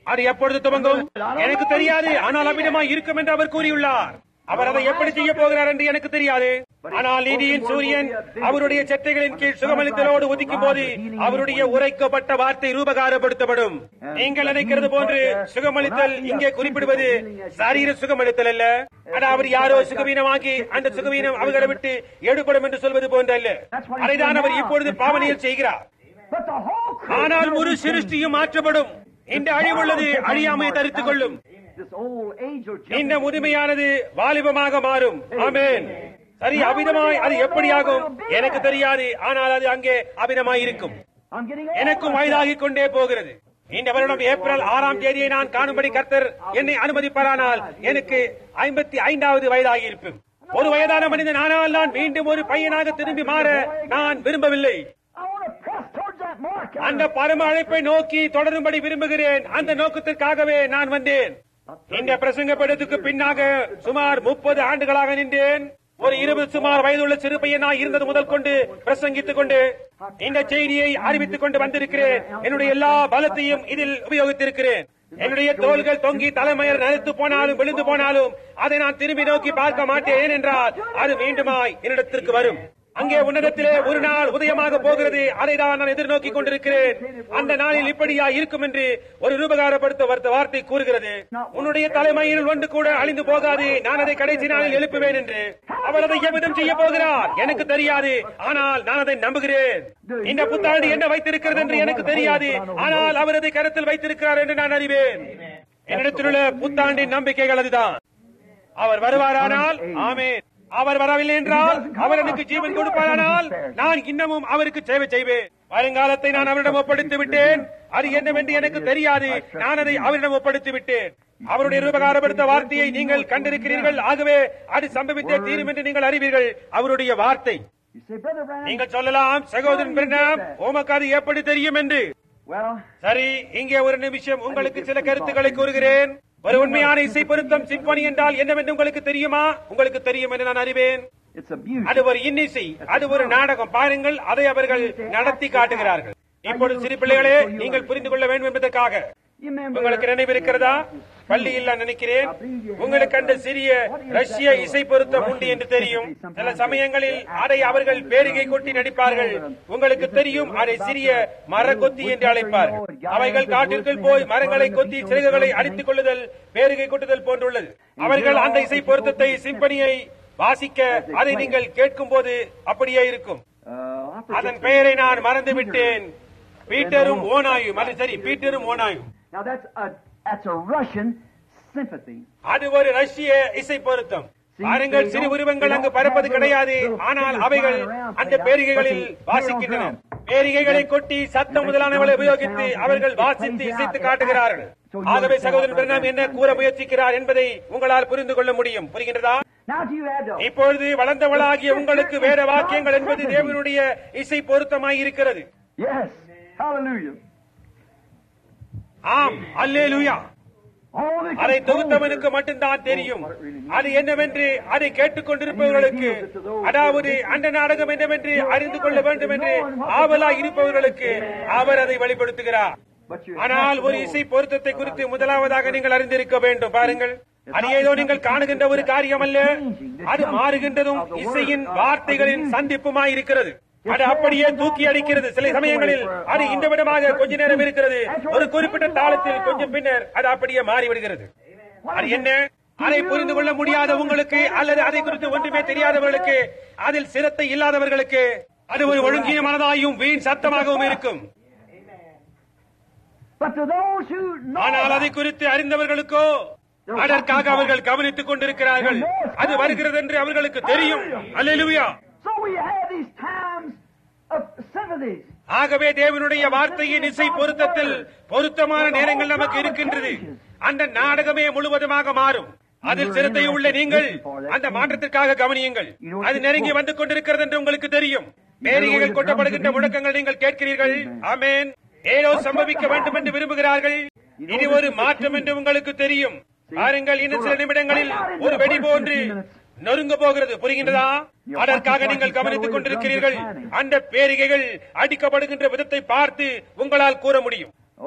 அது எப்பொழுது துவங்கும் எனக்கு தெரியாது ஆனால் அவ்விதமா இருக்கும் என்று அவர் கூறியுள்ளார் அவர் அதை எப்படி செய்ய போகிறார் என்று எனக்கு தெரியாது ஆனால் நீதியின் சூரியன் அவருடைய சட்டைகளின் கீழ் சுகமளித்தலோடு உதிக்கும் போது அவருடைய உரைக்கப்பட்ட வார்த்தை ரூபகாரப்படுத்தப்படும் நீங்கள் நினைக்கிறது போன்று சுகமளித்தல் இங்கே குறிப்பிடுவது சரீர சுகமளித்தல் அல்ல ஆனால் அவர் யாரோ சுகவீனமாகி அந்த சுகவீனம் அவர்களை விட்டு எடுபடும் என்று சொல்வது போன்றல்ல அதைதான் அவர் இப்பொழுது பாவனையில் செய்கிறார் But the whole ஆனால் ஒரு சிருஷ்டியும் மாற்றப்படும் இந்த அழிவுள்ளது அழியாமையை தரித்துக் கொள்ளும் this old age will இந்த முதுமையானது வாலிபமாக மாறும் ஆமென் சரி அபிதமாய் அது எப்படியாகும் எனக்கு தெரியாது ஆனால் அது அங்கே அபிதமாய் இருக்கும் I'm getting எனக்கும் வயதாகிக் கொண்டே போகிறது இந்த வருடம் ஏப்ரல் ஆறாம் தேதியை நான் காணும்படி கர்த்தர் என்னை அனுமதிப்பாரானால் எனக்கு ஐம்பத்தி ஐந்தாவது வயதாகி இருப்பேன் ஒரு வயதான மனிதன் ஆனால் நான் மீண்டும் ஒரு பையனாக திரும்பி மாற நான் விரும்பவில்லை I want to press towards that mark. அந்த பரம அழைப்பை நோக்கி தொடரும்படி விரும்புகிறேன் அந்த நோக்கத்திற்காகவே நான் வந்தேன் இந்த பிரசங்க படத்துக்கு பின்னாக சுமார் முப்பது ஆண்டுகளாக நின்றேன் ஒரு இருபது சுமார் வயதுள்ள சிறு பையனாய் இருந்தது முதல் கொண்டு பிரசங்கித்துக் கொண்டு இந்த செய்தியை அறிவித்துக் கொண்டு வந்திருக்கிறேன் என்னுடைய எல்லா பலத்தையும் இதில் உபயோகித்திருக்கிறேன் என்னுடைய தோள்கள் தொங்கி தலைமையர் நரைத்து போனாலும் விழுந்து போனாலும் அதை நான் திரும்பி நோக்கி பார்க்க மாட்டேன் என்றால் அது மீண்டுமாய் என்னிடத்திற்கு வரும் அங்கே உன்னதத்திலே ஒரு நாள் உதயமாக போகிறது அதை தான் நான் எதிர்நோக்கி கொண்டிருக்கிறேன் அந்த நாளில் இப்படியா இருக்கும் என்று ஒரு ரூபகாரப்படுத்த வார்த்தை வார்த்தை கூறுகிறது உன்னுடைய தலைமையில் ஒன்று கூட அழிந்து போகாது நான் அதை கடைசி நாளில் எழுப்புவேன் என்று அவர் அதை எவ்விதம் செய்ய போகிறார் எனக்கு தெரியாது ஆனால் நான் அதை நம்புகிறேன் இந்த புத்தாண்டு என்ன வைத்திருக்கிறது என்று எனக்கு தெரியாது ஆனால் அவர் அதை கருத்தில் வைத்திருக்கிறார் என்று நான் அறிவேன் என்னிடத்திலுள்ள புத்தாண்டின் நம்பிக்கைகள் அதுதான் அவர் வருவாரானால் ஆமென் அவர் வரவில்லை என்றால் அவர் எனக்கு ஜீவன் கொடுப்பாரானால் நான் இன்னமும் அவருக்கு சேவை செய்வேன் வருங்காலத்தை நான் அவரிடம் ஒப்படைத்து விட்டேன் அது என்னவென்று எனக்கு தெரியாது நான் அதை அவரிடம் ஒப்படைத்து விட்டேன் அவருடைய ரூபகாரப்படுத்த வார்த்தையை நீங்கள் கண்டிருக்கிறீர்கள் ஆகவே அது சம்பவித்தே தீரும் என்று நீங்கள் அறிவீர்கள் அவருடைய வார்த்தை You say, Brother Branham. நீங்கள் சொல்லலாம் சகோதரன் பிரணாம் உமக்கு அது எப்படி தெரியும் என்று Well, சரி இங்கே ஒரு நிமிஷம் உங்களுக்கு சில கருத்துக்களை கூறுகிறேன் ஒரு உண்மையான இசை பொருத்தம் சிம்பனி என்றால் என்னவென்று உங்களுக்கு தெரியுமா உங்களுக்கு தெரியும் என்று நான் அறிவேன் it's a beauty. அது ஒரு இன்னிசை அது ஒரு நாடகம் பாருங்கள் அதை அவர்கள் நடத்தி காட்டுகிறார்கள் இப்பொழுது சிறு பிள்ளைகளே நீங்கள் புரிந்து கொள்ள வேண்டும் என்பதற்காக You remember உங்களுக்கு நினைவிருக்கிறதா பள்ளியில் நான் நினைக்கிறேன் உங்களுக்கு அந்த சிறிய ரஷ்ய இசை பொருத்தம் உண்டு என்று தெரியும் சில சமயங்களில் அதை அவர்கள் பேரிகை கொட்டி நடிப்பார்கள் உங்களுக்கு தெரியும் அதை சிறிய மரக்கொத்தி என்று அழைப்பார்கள் அவைகள் காட்டிற்குள் போய் மரங்களை கொத்தி சிறகுகளை அடித்துக் கொள்ளுதல் பேரிகை கொட்டுதல் போன்றுள்ளது அவர்கள் அந்த இசை பொருத்தத்தை சிம்பனியை வாசிக்க அதை நீங்கள் கேட்கும் போது அப்படியே இருக்கும் uh, I அதன் forget- பெயரை நான் மறந்து விட்டேன் பீட்டரும் ஓனாயும் அது சரி பீட்டரும் ஓனாயும் Now that's a that's a Russian sympathy. அது ஒரு ரஷ்ய இசை பொருத்தம் பாருங்கள் சிறு உருவங்கள் அங்கு பறப்பது கிடையாது ஆனால் அவைகள் அந்த பேரிகைகளில் வாசிக்கின்றன பேரிகைகளை கொட்டி சத்தம் முதலானவர்களை உபயோகித்து அவர்கள் வாசித்து இசைத்து காட்டுகிறார்கள் ஆகவே சகோதரன் பிரணாம் என்ன கூற முயற்சிக்கிறார் என்பதை உங்களால் புரிந்து கொள்ள முடியும் புரிகின்றதா Now do you add the இப்பொழுது வளர்ந்தவளாகிய உங்களுக்கு வேற வாக்கியங்கள் என்பது தேவனுடைய இசை பொருத்தமாய் இருக்கிறது Yes. Hallelujah. ஆம் அல்லேலூயா All the அதை composers- தொகுத்தவனுக்கு மட்டும்தான் தெரியும் அது என்னவென்று அதை கேட்டுக்கொண்டிருப்பவர்களுக்கு அதாவது அந்த நாடகம் என்னவென்று அறிந்து கொள்ள வேண்டும் என்று ஆவலாய் இருப்பவர்களுக்கு அவர் அதை வெளிப்படுத்துகிறார் But you ஆனால் ஒரு இசை பொருத்தத்தை குறித்து முதலாவதாக நீங்கள் அறிந்திருக்க வேண்டும் பாருங்கள் அது ஏதோ நீங்கள் காணுகின்ற ஒரு காரியம் அல்ல அது மாறுகின்றதும் இசையின் வார்த்தைகளின் சந்திப்புமாய் இருக்கிறது அது அப்படியே தூக்கி அடிக்கிறது சில சமயங்களில் அது இந்த விதமாக கொஞ்ச நேரம் இருக்கிறது ஒரு குறிப்பிட்ட தாளத்தில் கொஞ்சம் பின்னர் அது அப்படியே மாறிவிடுகிறது அது என்ன அதை புரிந்து கொள்ள முடியாத உங்களுக்கு அல்லது அதை குறித்து ஒன்றுமே தெரியாதவர்களுக்கு அதில் சிரத்தை இல்லாதவர்களுக்கு அது ஒரு ஒழுங்கிய மனதாயும் வீண் சத்தமாகவும் இருக்கும் But to those who know ஆனால் அதை குறித்து அறிந்தவர்களுக்கோ அதற்காக அவர்கள் கவனித்துக் கொண்டிருக்கிறார்கள் அது வருகிறது என்று அவர்களுக்கு தெரியும் அல்லேலூயா So we have these times of sympathies. ஆகவே தேவனுடைய வார்த்தையின் இசை பொருத்தத்தில் பொருத்தமான நேரங்கள் நமக்கு இருக்கின்றது அந்த நாடகமே முழுவதுமாக மாறும் அதில் சிரத்தை உள்ள நீங்கள் அந்த மாற்றத்திற்காக கவனியுங்கள் அது நெருங்கி வந்து கொண்டிருக்கிறது என்று உங்களுக்கு தெரியும் பேரிகைகள் கொட்டப்படுகின்ற முழக்கங்கள் நீங்கள் கேட்கிறீர்கள் ஆமென் ஏதோ சம்பவிக்க வேண்டும் என்று விரும்புகிறார்கள் இது ஒரு மாற்றம் என்று உங்களுக்கு தெரியும் பாருங்கள் இன்னும் சில நிமிடங்களில் ஒரு வெடி போன்று நொறுங்க போகிறது புரிகின்றதா அதற்காக நீங்கள் கவனித்துக் கொண்டிருக்கிறீர்கள் அந்த பேரிகைகள் அடிக்கப்படுகின்ற விதத்தை பார்த்து உங்களால் கூற முடியும் Oh,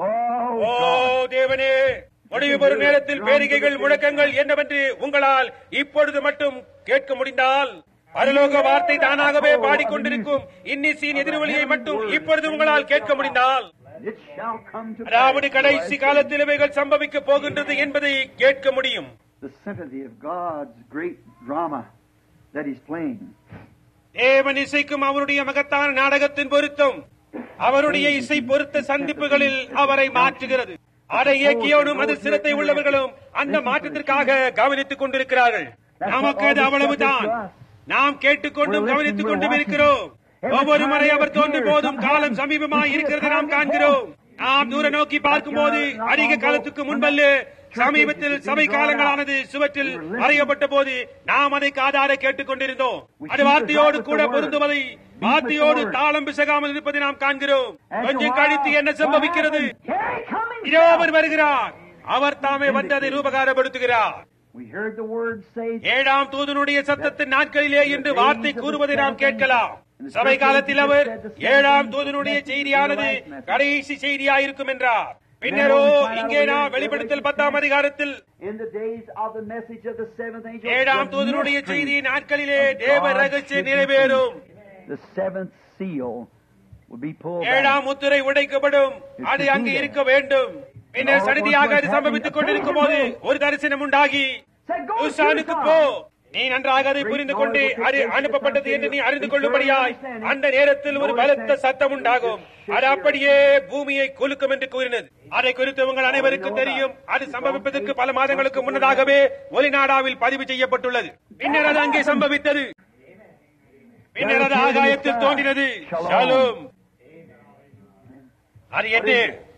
ஓ தேவனே முடிவு பெறும் நேரத்தில் பேரிகைகள் முழக்கங்கள் என்னவென்று உங்களால் இப்பொழுது மட்டும் கேட்க முடிந்தால் பரலோக வார்த்தை தானாகவே பாடிக்கொண்டிருக்கும் இன்னிசையின் எதிர்வொலியை மட்டும் இப்பொழுது உங்களால் கேட்க முடிந்தால் It shall come to அதாவது pass. கடைசி காலத்தில் இவைகள் சம்பவிக்க போகின்றது என்பதை கேட்க முடியும் The sympathy of God's great drama that He's playing. தேவன் இசைக்கும் அவருடைய மகத்தான நாடகத்தின் பொருத்தம் அவருடைய இசை பொருத்த சந்திப்புகளில் அவரை மாற்றுகிறது அதை இயக்கியோடும் அது சிரத்தை உள்ளவர்களும் அந்த மாற்றத்திற்காக கவனித்துக் கொண்டிருக்கிறார்கள் நமக்கு அது அவ்வளவுதான் நாம் கேட்டுக்கொண்டும் கவனித்துக் கொண்டும் இருக்கிறோம் ஒவ்வொரு முறை அவர் தோன்றும் போதும் காலம் சமீபமாய் இருக்கிறது நாம் காண்கிறோம் நாம் தூர நோக்கி பார்க்கும் போது அதிக காலத்துக்கு முன்பல்ல சமீபத்தில் சபை காலங்களானது சுவற்றில் வரையப்பட்ட போது நாம் அதை காதார கேட்டுக் கொண்டிருந்தோம் அது வார்த்தையோடு கூட பொருந்துவதை வார்த்தையோடு தாளம் பிசகாமல் இருப்பதை நாம் காண்கிறோம் கொஞ்சம் கழித்து என்ன சம்பவிக்கிறது Here He coming. இதோ அவர் வருகிறார் அவர் தாமே வந்து அதை ரூபகாரப்படுத்துகிறார் We heard the word say, ஏழாம் தூதனுடைய சத்தத்தின் நாட்களிலே என்று வார்த்தை கூறுவதை நாம் கேட்கலாம் சபை காலத்தில் அவர் ஏழாம் தூதனுடைய செய்தியானது கடைசி செய்தியாயிருக்கும் என்றார் பின்னரோ இங்கே நான் வெளிப்படுத்தல் பத்தாம் அதிகாரத்தில் in the days of the message of the seventh angel, ஏழாம் the தூதனுடைய mystery செய்தியின் நாட்களிலே of தேவ God's ரகசியம் hidden நிறைவேறும் secret. The seventh seal will be pulled ஏழாம் back. முத்திரை உடைக்கப்படும் அது அங்கு இருக்க வேண்டும் பின்னர் சடுதியாக அது சம்பவித்துக் கொண்டிருக்கும் போது ஒரு தரிசனம் உண்டாகி Said, "Go உசானுக்கு to போ God." நீ நன்றாக அதை புரிந்து கொண்டு அது அனுப்பப்பட்டது என்று நீ அறிந்து கொள்ளும்படியாய் அந்த நேரத்தில் ஒரு பலத்த சத்தம் உண்டாகும் அது அப்படியே பூமியை குலுக்கும் என்று கூறினது அதை குறித்து உங்கள் அனைவருக்கும் தெரியும் அது சம்பவிப்பதற்கு பல மாதங்களுக்கு முன்னதாகவே ஒலிநாடாவில் பதிவு செய்யப்பட்டுள்ளது பின்னர் அது அங்கே சம்பவித்தது பின்னர் அது ஆகாயத்தில் தோன்றினது ஷாலோம் அது என்ன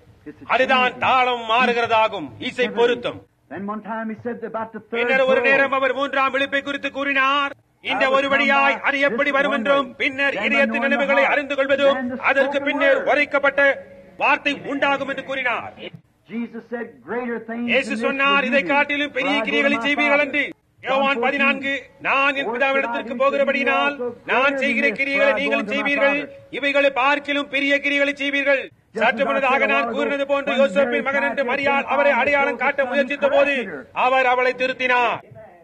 அதுதான் தாளம் மாறுகிறதாகும் இசை பொருத்தம் Then one time he said about the third பின்னர் ஒரு pearl. நேரம் அவர் மூன்றாம் விழிப்பை குறித்து கூறினார் இந்த ஒரு வழியாய் அது எப்படி வரும் என்றும் பின்னர் இதயத்தின் நினைவுகளை அறிந்து கொள்வதும் அதற்கு பின்னர் உரைக்கப்பட்ட வார்த்தை உண்டாகும் என்று கூறினார் Jesus said, greater things இயேசு than this சொன்னார் will இதை you do, காட்டிலும் பெரிய for I go to கிரியைகளை my செய்வீர்கள் Father." என்று யோவான் பதினான்கு நான் என் பிதாவிடத்திற்கு போகிறபடியினால் நான் செய்கிற கிரியைகளை நீங்கள் செய்வீர்கள் இவைகளை பார்க்கிலும் பெரிய கிரியைகளை செய்வீர்கள் சற்று முன்னதாக நான் கூறினது போன்று யோசப்பின் மகன் என்று மரியாள் அவரை அடையாளம் காட்ட முயற்சித்த போது அவர் அவளை திருத்தினார்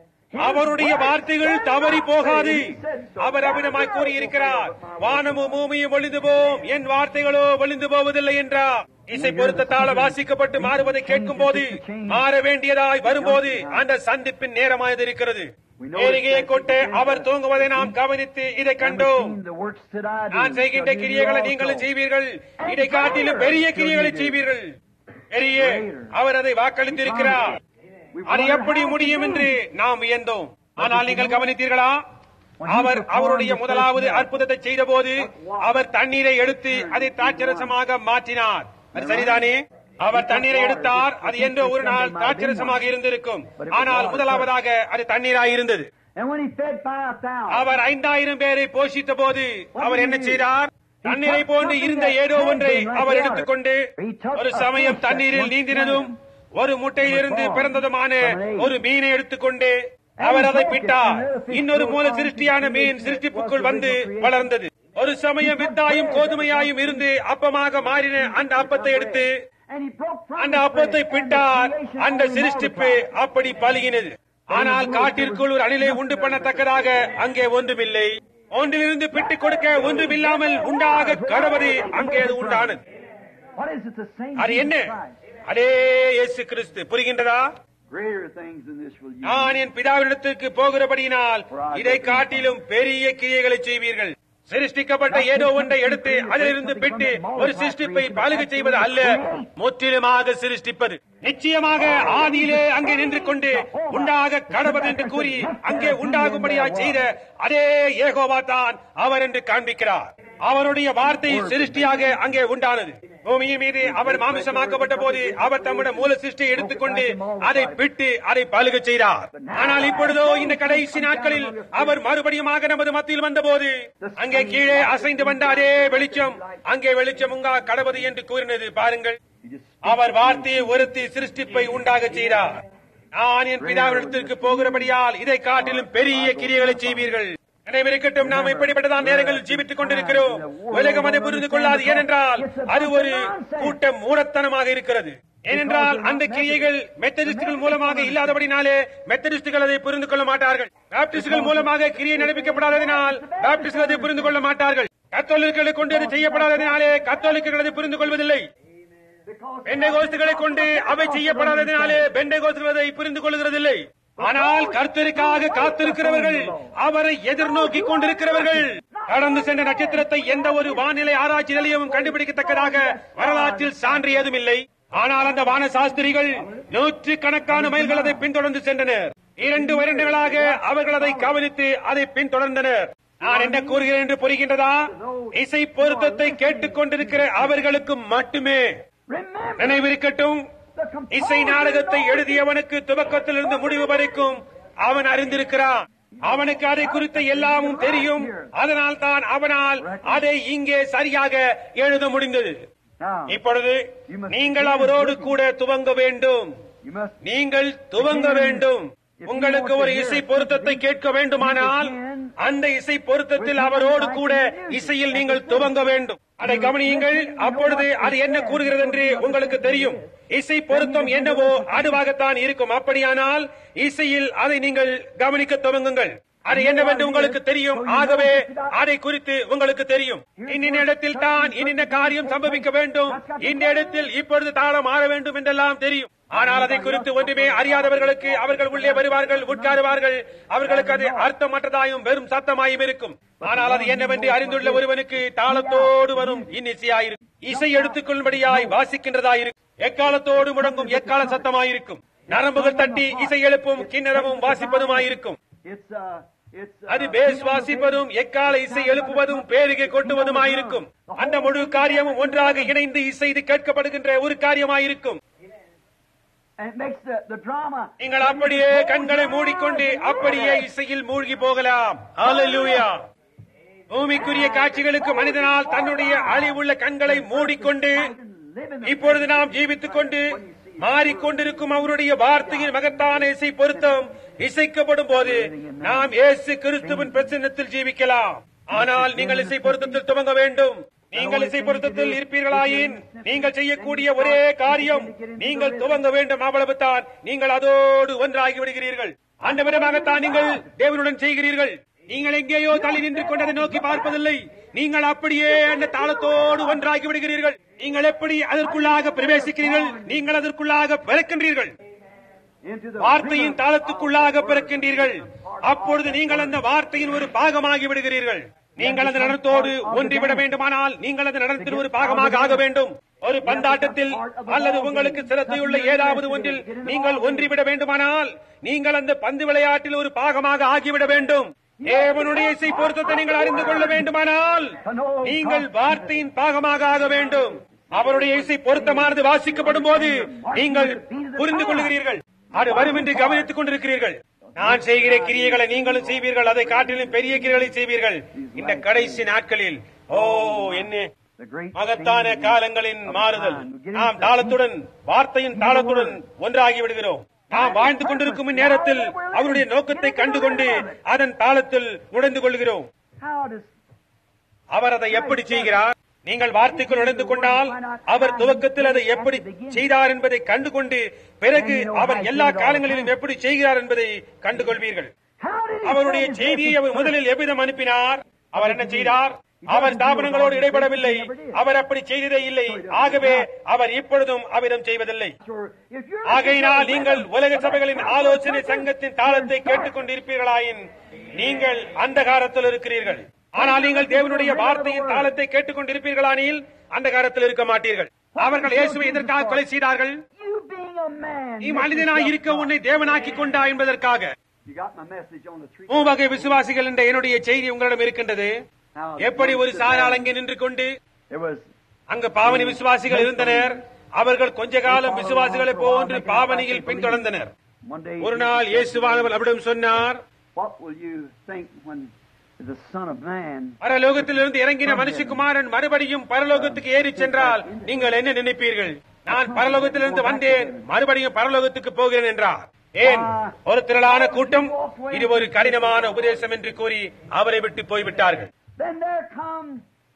அவருடைய வார்த்தைகள் தவறி போகாது அவர் அபிடமாய் கூறியிருக்கிறார் வானமும் பூமியும் ஒளிந்து போம் என் வார்த்தைகளோ ஒளிந்து போவதில்லை என்றார் இசை பொருத்தத்தால வாசிக்கப்பட்டு மாறுவதை கேட்கும் போது மாற வேண்டியதாய் வரும்போது அந்த சந்திப்பின் நேரமாயது இருக்கிறது ஏரிகையை கொண்டு அவர் தூங்குவதை நாம் கவனித்து இதை கண்டோம் The works that I do, நான் செய்கின்ற shall you do கிரியைகளை also. நீங்களும் செய்வீர்கள் இதை காட்டிலும் பெரிய கிரியைகளை செய்வீர்கள் பெரிய அவர் அதை வாக்களித்திருக்கிறார் அது எப்படி முடியும் என்று நாம் வியந்தோம் ஆனால் நீங்கள் கவனித்தீர்களா அவர் அவருடைய முதலாவது அற்புதத்தை செய்தபோது அவர் தண்ணீரை எடுத்து அதை திராட்சரசமாக மாற்றினார் அது சரிதானே அவர் தண்ணீரை எடுத்தார் அது என்ற ஒரு நாள் திராட்சரசமாக இருந்திருக்கும் ஆனால் முதலாவதாக அது தண்ணீராய் இருந்தது And when he fed 5,000, அவர் ஐந்தாயிரம் பேரை போஷித்த போது அவர் என்ன செய்தார் தண்ணீரை போன்று இருந்த ஏதோ ஒன்றை அவர் எடுத்துக்கொண்டு ஒரு சமயம் தண்ணீரில் நீந்தினதும் ஒரு முட்டையிலிருந்து பிறந்ததுமான ஒரு மீனை எடுத்துக்கொண்டு அவர் அதை பிட்டார் இன்னொரு மூல சிருஷ்டியான மீன் சிருஷ்டிப்புக்குள் வந்து வளர்ந்தது ஒரு சமயம் வித்தாயும் கோதுமையாயும் இருந்து அப்பமாக மாறின அந்த அப்பத்தை எடுத்து and he broke from அந்த the அப்பத்தை bread, and பிட்டார் the creation அந்த only சிருஷ்டிப்பு multiplied. அப்படி பலுகினது ஆனால் காட்டிற்குள் ஒரு அணிலை உண்டு பண்ணத்தக்கதாக அங்கே ஒன்றுமில்லை ஒன்றிலிருந்து பிட்டுக் கொடுக்க ஒன்றுமில்லாமல் உண்டாக கடவது அங்கே அது உண்டானது What is it the same அது என்ன Jesus Christ? அதே இயேசு கிறிஸ்து புரிகின்றதா Greater things than this will you நான் do. என் பிதாவிடத்திற்கு போகிறபடியினால் இதை காட்டிலும் பெரிய கிரியைகளை செய்வீர்கள் சிருஷ்டிக்கப்பட்ட ஏதோ ஒன்றை எடுத்து அதிலிருந்து பிட்டு ஒரு சிருஷ்டிப்பை பழுக செய்வது அல்ல முற்றிலுமாக சிருஷ்டிப்பது நிச்சயமாக ஆதியிலே அங்கே நின்று கொண்டு உண்டாக கடவுள் என்று கூறி அங்கே உண்டாகும்படியாக செய்த அதே ஏகோவா தான் அவர் என்று காண்பிக்கிறார் அவருடைய வார்த்தை சிருஷ்டியாக அங்கே உண்டானது பூமியின் மீது அவர் மாமிசமாக்கப்பட்ட போது அவர் தம்முடைய மூல சிருஷ்டியை எடுத்துக்கொண்டு அதை பிட்டு அதை பழுக செய்தார் ஆனால் இப்பொழுதோ இந்த கடைசி நாட்களில் அவர் மறுபடியுமாக நமது மத்தியில் வந்தபோது அங்கே கீழே அசைந்து வந்த அதே வெளிச்சம் அங்கே வெளிச்சம் உங்கா கடவுது என்று கூறினது பாருங்கள் அவர் வார்த்தையை ஒருத்தி சிருஷ்டிப்பை உண்டாக செய்தார் நான் என் பிதாவிடத்திற்கு போகிறபடியால் இதை காட்டிலும் பெரிய கிரியைகளை செய்வீர்கள் நினைவிருக்கட்டும் நாம் இப்படிப்பட்டதான் நேரங்களில் ஜீவித்துக் கொண்டிருக்கிறோம் உலகம் அதை புரிந்து கொள்ளாது ஏனென்றால் அது ஒரு கூட்டம் மூடத்தனமாக இருக்கிறது ஏனென்றால் அந்த கிரியைகள் மெத்தடிஸ்டுகள் மூலமாக இல்லாதபடினாலே மெத்தடிஸ்டுகள் அதை புரிந்து கொள்ள மாட்டார்கள் பாப்டிஸ்டுகள் மூலமாக கிரியை நடப்பிக்கப்படாததினால் பாப்டிஸ்டுகள் அதை புரிந்து கொள்ள மாட்டார்கள் கத்தோலிக்களை கொண்டு அது செய்யப்படாததினாலே கத்தோலிக்கர்கள் அதை புரிந்து கொள்வதில்லை பெண்டகோஸ்துகளை கொண்டு அவை செய்யப்படாததினாலே பெண்டகோஸ்துகள் அதை புரிந்து கொள்கிறதில்லை ஆனால் கர்த்தருக்காக காத்திருக்கிறவர்கள் அவரை எதிர்நோக்கி கொண்டிருக்கிறவர்கள் கடந்து சென்ற நட்சத்திரத்தை எந்த ஒரு வானிலை ஆராய்ச்சி நிலையமும் கண்டுபிடிக்கத்தக்கதாக வரலாற்றில் சான்று ஏதும் இல்லை ஆனால் அந்த வான சாஸ்திரிகள் நூற்று கணக்கான மைல்கள் அதை பின்தொடர்ந்து சென்றனர் இரண்டு வருடங்களாக அவர்கள் அதை கவனித்து அதை பின்தொடர்ந்தனர் நான் என்ன கூறுகிறேன் என்று புரிகின்றதா இசை பொருத்தத்தை கேட்டுக் கொண்டிருக்கிற அவர்களுக்கு மட்டுமே நினைவிருக்கட்டும் இசை நாடகத்தை எழுதியவனுக்கு துவக்கத்திலிருந்து முடிவு வரைக்கும் அவன் அறிந்திருக்கிறான் அவனுக்கு அதை குறித்த எல்லாமும் தெரியும் அதனால் தான் அவனால் அதை இங்கே சரியாக எழுத முடிந்தது இப்பொழுது நீங்கள் அவரோடு கூட துவங்க வேண்டும் நீங்கள் துவங்க வேண்டும் உங்களுக்கு ஒரு இசை பொருத்தத்தை கேட்க வேண்டுமானால் அந்த இசை பொருத்தத்தில் அவரோடு கூட இசையில் நீங்கள் துவங்க வேண்டும் அதை கவனியுங்கள் அப்பொழுது அது என்ன கூறுகிறது என்று உங்களுக்கு தெரியும் இசை பொருத்தம் என்னவோ அதுவாகத்தான் இருக்கும் அப்படியானால் இசையில் அதை நீங்கள் கவனிக்க துவங்குங்கள் அது என்னவென்று உங்களுக்கு தெரியும் ஆகவே அதை குறித்து உங்களுக்கு தெரியும் இன்னின் இடத்தில் தான் இன்னின்ன காரியம் சம்பவிக்க வேண்டும் இந்த இடத்தில் இப்பொழுது தாளம் மாற வேண்டும் என்றெல்லாம் தெரியும் ஆனால் அதை குறித்து ஒன்றுமே அறியாதவர்களுக்கு அவர்கள் உள்ளே வருவார்கள் உட்காருவார்கள் அவர்களுக்கு அது அர்த்தமற்றதாயும் வெறும் சத்தமாயும் இருக்கும் ஆனால் அது என்னவென்று அறிந்துள்ள ஒருவனுக்கு தாளத்தோடு வரும் இன்னிசையாயிருக்கும் இசை எடுத்துக்கொள்படியாய் வாசிக்கின்றதாயிருக்கும் எக்காலத்தோடு முடங்கும் எக்கால சத்தமாயிருக்கும் நரம்புகள் தட்டி இசை எழுப்பும் கிண்ணறமும் வாசிப்பதுமாயிருக்கும் அது பேஸ் வாசிப்பதும் எக்கால இசை எழுப்புவதும் பேருகை கொட்டுவதுமாயிருக்கும் அந்த முழு காரியமும் ஒன்றாக இணைந்து இசை இது கேட்கப்படுகின்ற ஒரு காரியமாயிருக்கும் நீங்கள் அப்படியே கண்களை மூடிக்கொண்டு அப்படியே இசையில் மூழ்கி போகலாம் ஹalleluya பூமிக்குரிய காட்சிகளுக்கு மனிதனால் தன்னுடைய அழிவுள்ள கண்களை மூடிக்கொண்டு இப்பொழுது நாம் ஜீவித்துக் கொண்டு மாறிக்கொண்டிருக்கும் அவருடைய வார்த்தையின் மகத்தான இசை பொருத்தம் இசைக்கப்படும் போது நாம் இயேசு கிறிஸ்துவின் பிரசன்னத்தில் ஜீவிக்கலாம் ஆனால் நீங்கள் இசை பொருத்தத்தில் துவங்க வேண்டும் நீங்கள் இசை பொருத்தத்தில் இருப்பீர்களாயின் நீங்கள் செய்யக்கூடிய ஒரே காரியம் நீங்கள் துவங்க வேண்டும் அவ்வளவுதான் நீங்கள் அதோடு ஒன்றாகி விடுகிறீர்கள் அந்த விதமாகத்தான் நீங்கள் தேவனுடன் செய்கிறீர்கள் நீங்கள் எங்கேயோ தள்ளி நின்று கொண்டு அதை நோக்கி பார்ப்பதில்லை நீங்கள் அப்படியே அந்த தாளத்தோடு ஒன்றாகி விடுகிறீர்கள் நீங்கள் எப்படி அதற்குள்ளாக பிரவேசிக்கிறீர்கள் நீங்கள் அதற்குள்ளாக பிறக்கின்றீர்கள் வார்த்தையின் தாளத்துக்குள்ளாக பிறக்கின்றீர்கள் அப்பொழுது நீங்கள் அந்த வார்த்தையின் ஒரு பாகமாகி விடுகிறீர்கள் நீங்கள் அந்த நடனத்தோடு ஒன்றிவிட வேண்டுமானால் நீங்கள் அந்த நடனத்தின் ஒரு பாகமாக ஆக வேண்டும் ஒரு பந்தாட்டத்தில் அல்லது உங்களுக்கு சிரத்தையுள்ள ஏதாவது ஒன்றில் நீங்கள் ஒன்றிவிட வேண்டுமானால் நீங்கள் அந்த பந்து விளையாட்டில் ஒரு பாகமாக ஆகிவிட வேண்டும் தேவனுடைய இசை பொருத்தத்தை நீங்கள் அறிந்து கொள்ள வேண்டுமானால் நீங்கள் வார்த்தையின் பாகமாக ஆக வேண்டும் அவருடைய இசை பொருத்தமானது வாசிக்கப்படும் போது நீங்கள் புரிந்து கொள்ளுகிறீர்கள் அது வரும் என்று கவனித்துக் கொண்டிருக்கிறீர்கள் நான் செய்கிற கிரியைகளை நீங்களும் செய்வீர்கள் அதை காட்டிலும் பெரிய கிரியைகளை செய்வீர்கள் இந்த கடைசி நாட்களில் ஓ என்ன மகத்தான காலங்களின் மாறுதல் நாம் தாளத்துடன் வார்த்தையின் தாளத்துடன் ஒன்றாகி விடுகிறோம் நாம் வாழ்ந்து கொண்டிருக்கும் நேரத்தில் அவருடைய நோக்கத்தை கண்டுகொண்டு அதன் தாளத்தில் நுழைந்து கொள்கிறோம் அவர் அதை எப்படி செய்கிறார் நீங்கள் வார்த்தைக்குள் நுழைந்து கொண்டால் அவர் துவக்கத்தில் அதை எப்படி செய்தார் என்பதை கண்டுகொண்டு பிறகு அவர் எல்லா காலங்களிலும் எப்படி செய்கிறார் என்பதை கண்டுகொள்வீர்கள் அவருடைய செய்தியை அவர் முதலில் எவ்விதம் அனுப்பினார் அவர் என்ன செய்தார் அவர் ஸ்தாபனங்களோடு இடைபடவில்லை அவர் அப்படி செய்ததே இல்லை ஆகவே அவர் இப்பொழுதும் அவ்விதம் செய்வதில்லை ஆகையினால் நீங்கள் உலக சபைகளின் ஆலோசனை சங்கத்தின் தாளத்தை கேட்டுக் கொண்டிருப்பீர்களாயின் நீங்கள் அந்த காலத்தில் இருக்கிறீர்கள் ஆனால் நீங்கள் தேவனுடைய வார்த்தையின் தாளத்தை கேட்டுக் கொண்டிருப்பீர்களானில் அந்த காலத்தில் இருக்க மாட்டீர்கள் அவர்கள் இயேசுவை எதற்காக கொலை செய்தார்கள் நீ மனிதனாய் இருக்க உன்னை தேவனாக்கி கொண்டா என்பதற்காக மூவகை விசுவாசிகள் என்ற என்னுடைய செய்தி உங்களிடம் இருக்கின்றது எப்படி ஒரு சாரால் அங்கே நின்று கொண்டு அங்கு பாவனி விசுவாசிகள் இருந்தனர் அவர்கள் கொஞ்ச காலம் விசுவாசிகளை போன்று பாவனியில் பின்தொடர்ந்தனர் ஒரு நாள் இயேசுவானவர் அவரிடம் சொன்னார் பரலோகத்திலிருந்து இறங்கின மனுஷகுமாரன் மறுபடியும் பரலோகத்துக்கு ஏறி சென்றால் நீங்கள் என்ன நினைப்பீர்கள் நான் பரலோகத்திலிருந்து வந்தேன் மறுபடியும் பரலோகத்துக்கு போகிறேன் என்றார் ஏன் ஒரு திரளான கூட்டம் இது ஒரு கடினமான உபதேசம் என்று கூறி அவரை விட்டு போய்விட்டார்கள் Then there comes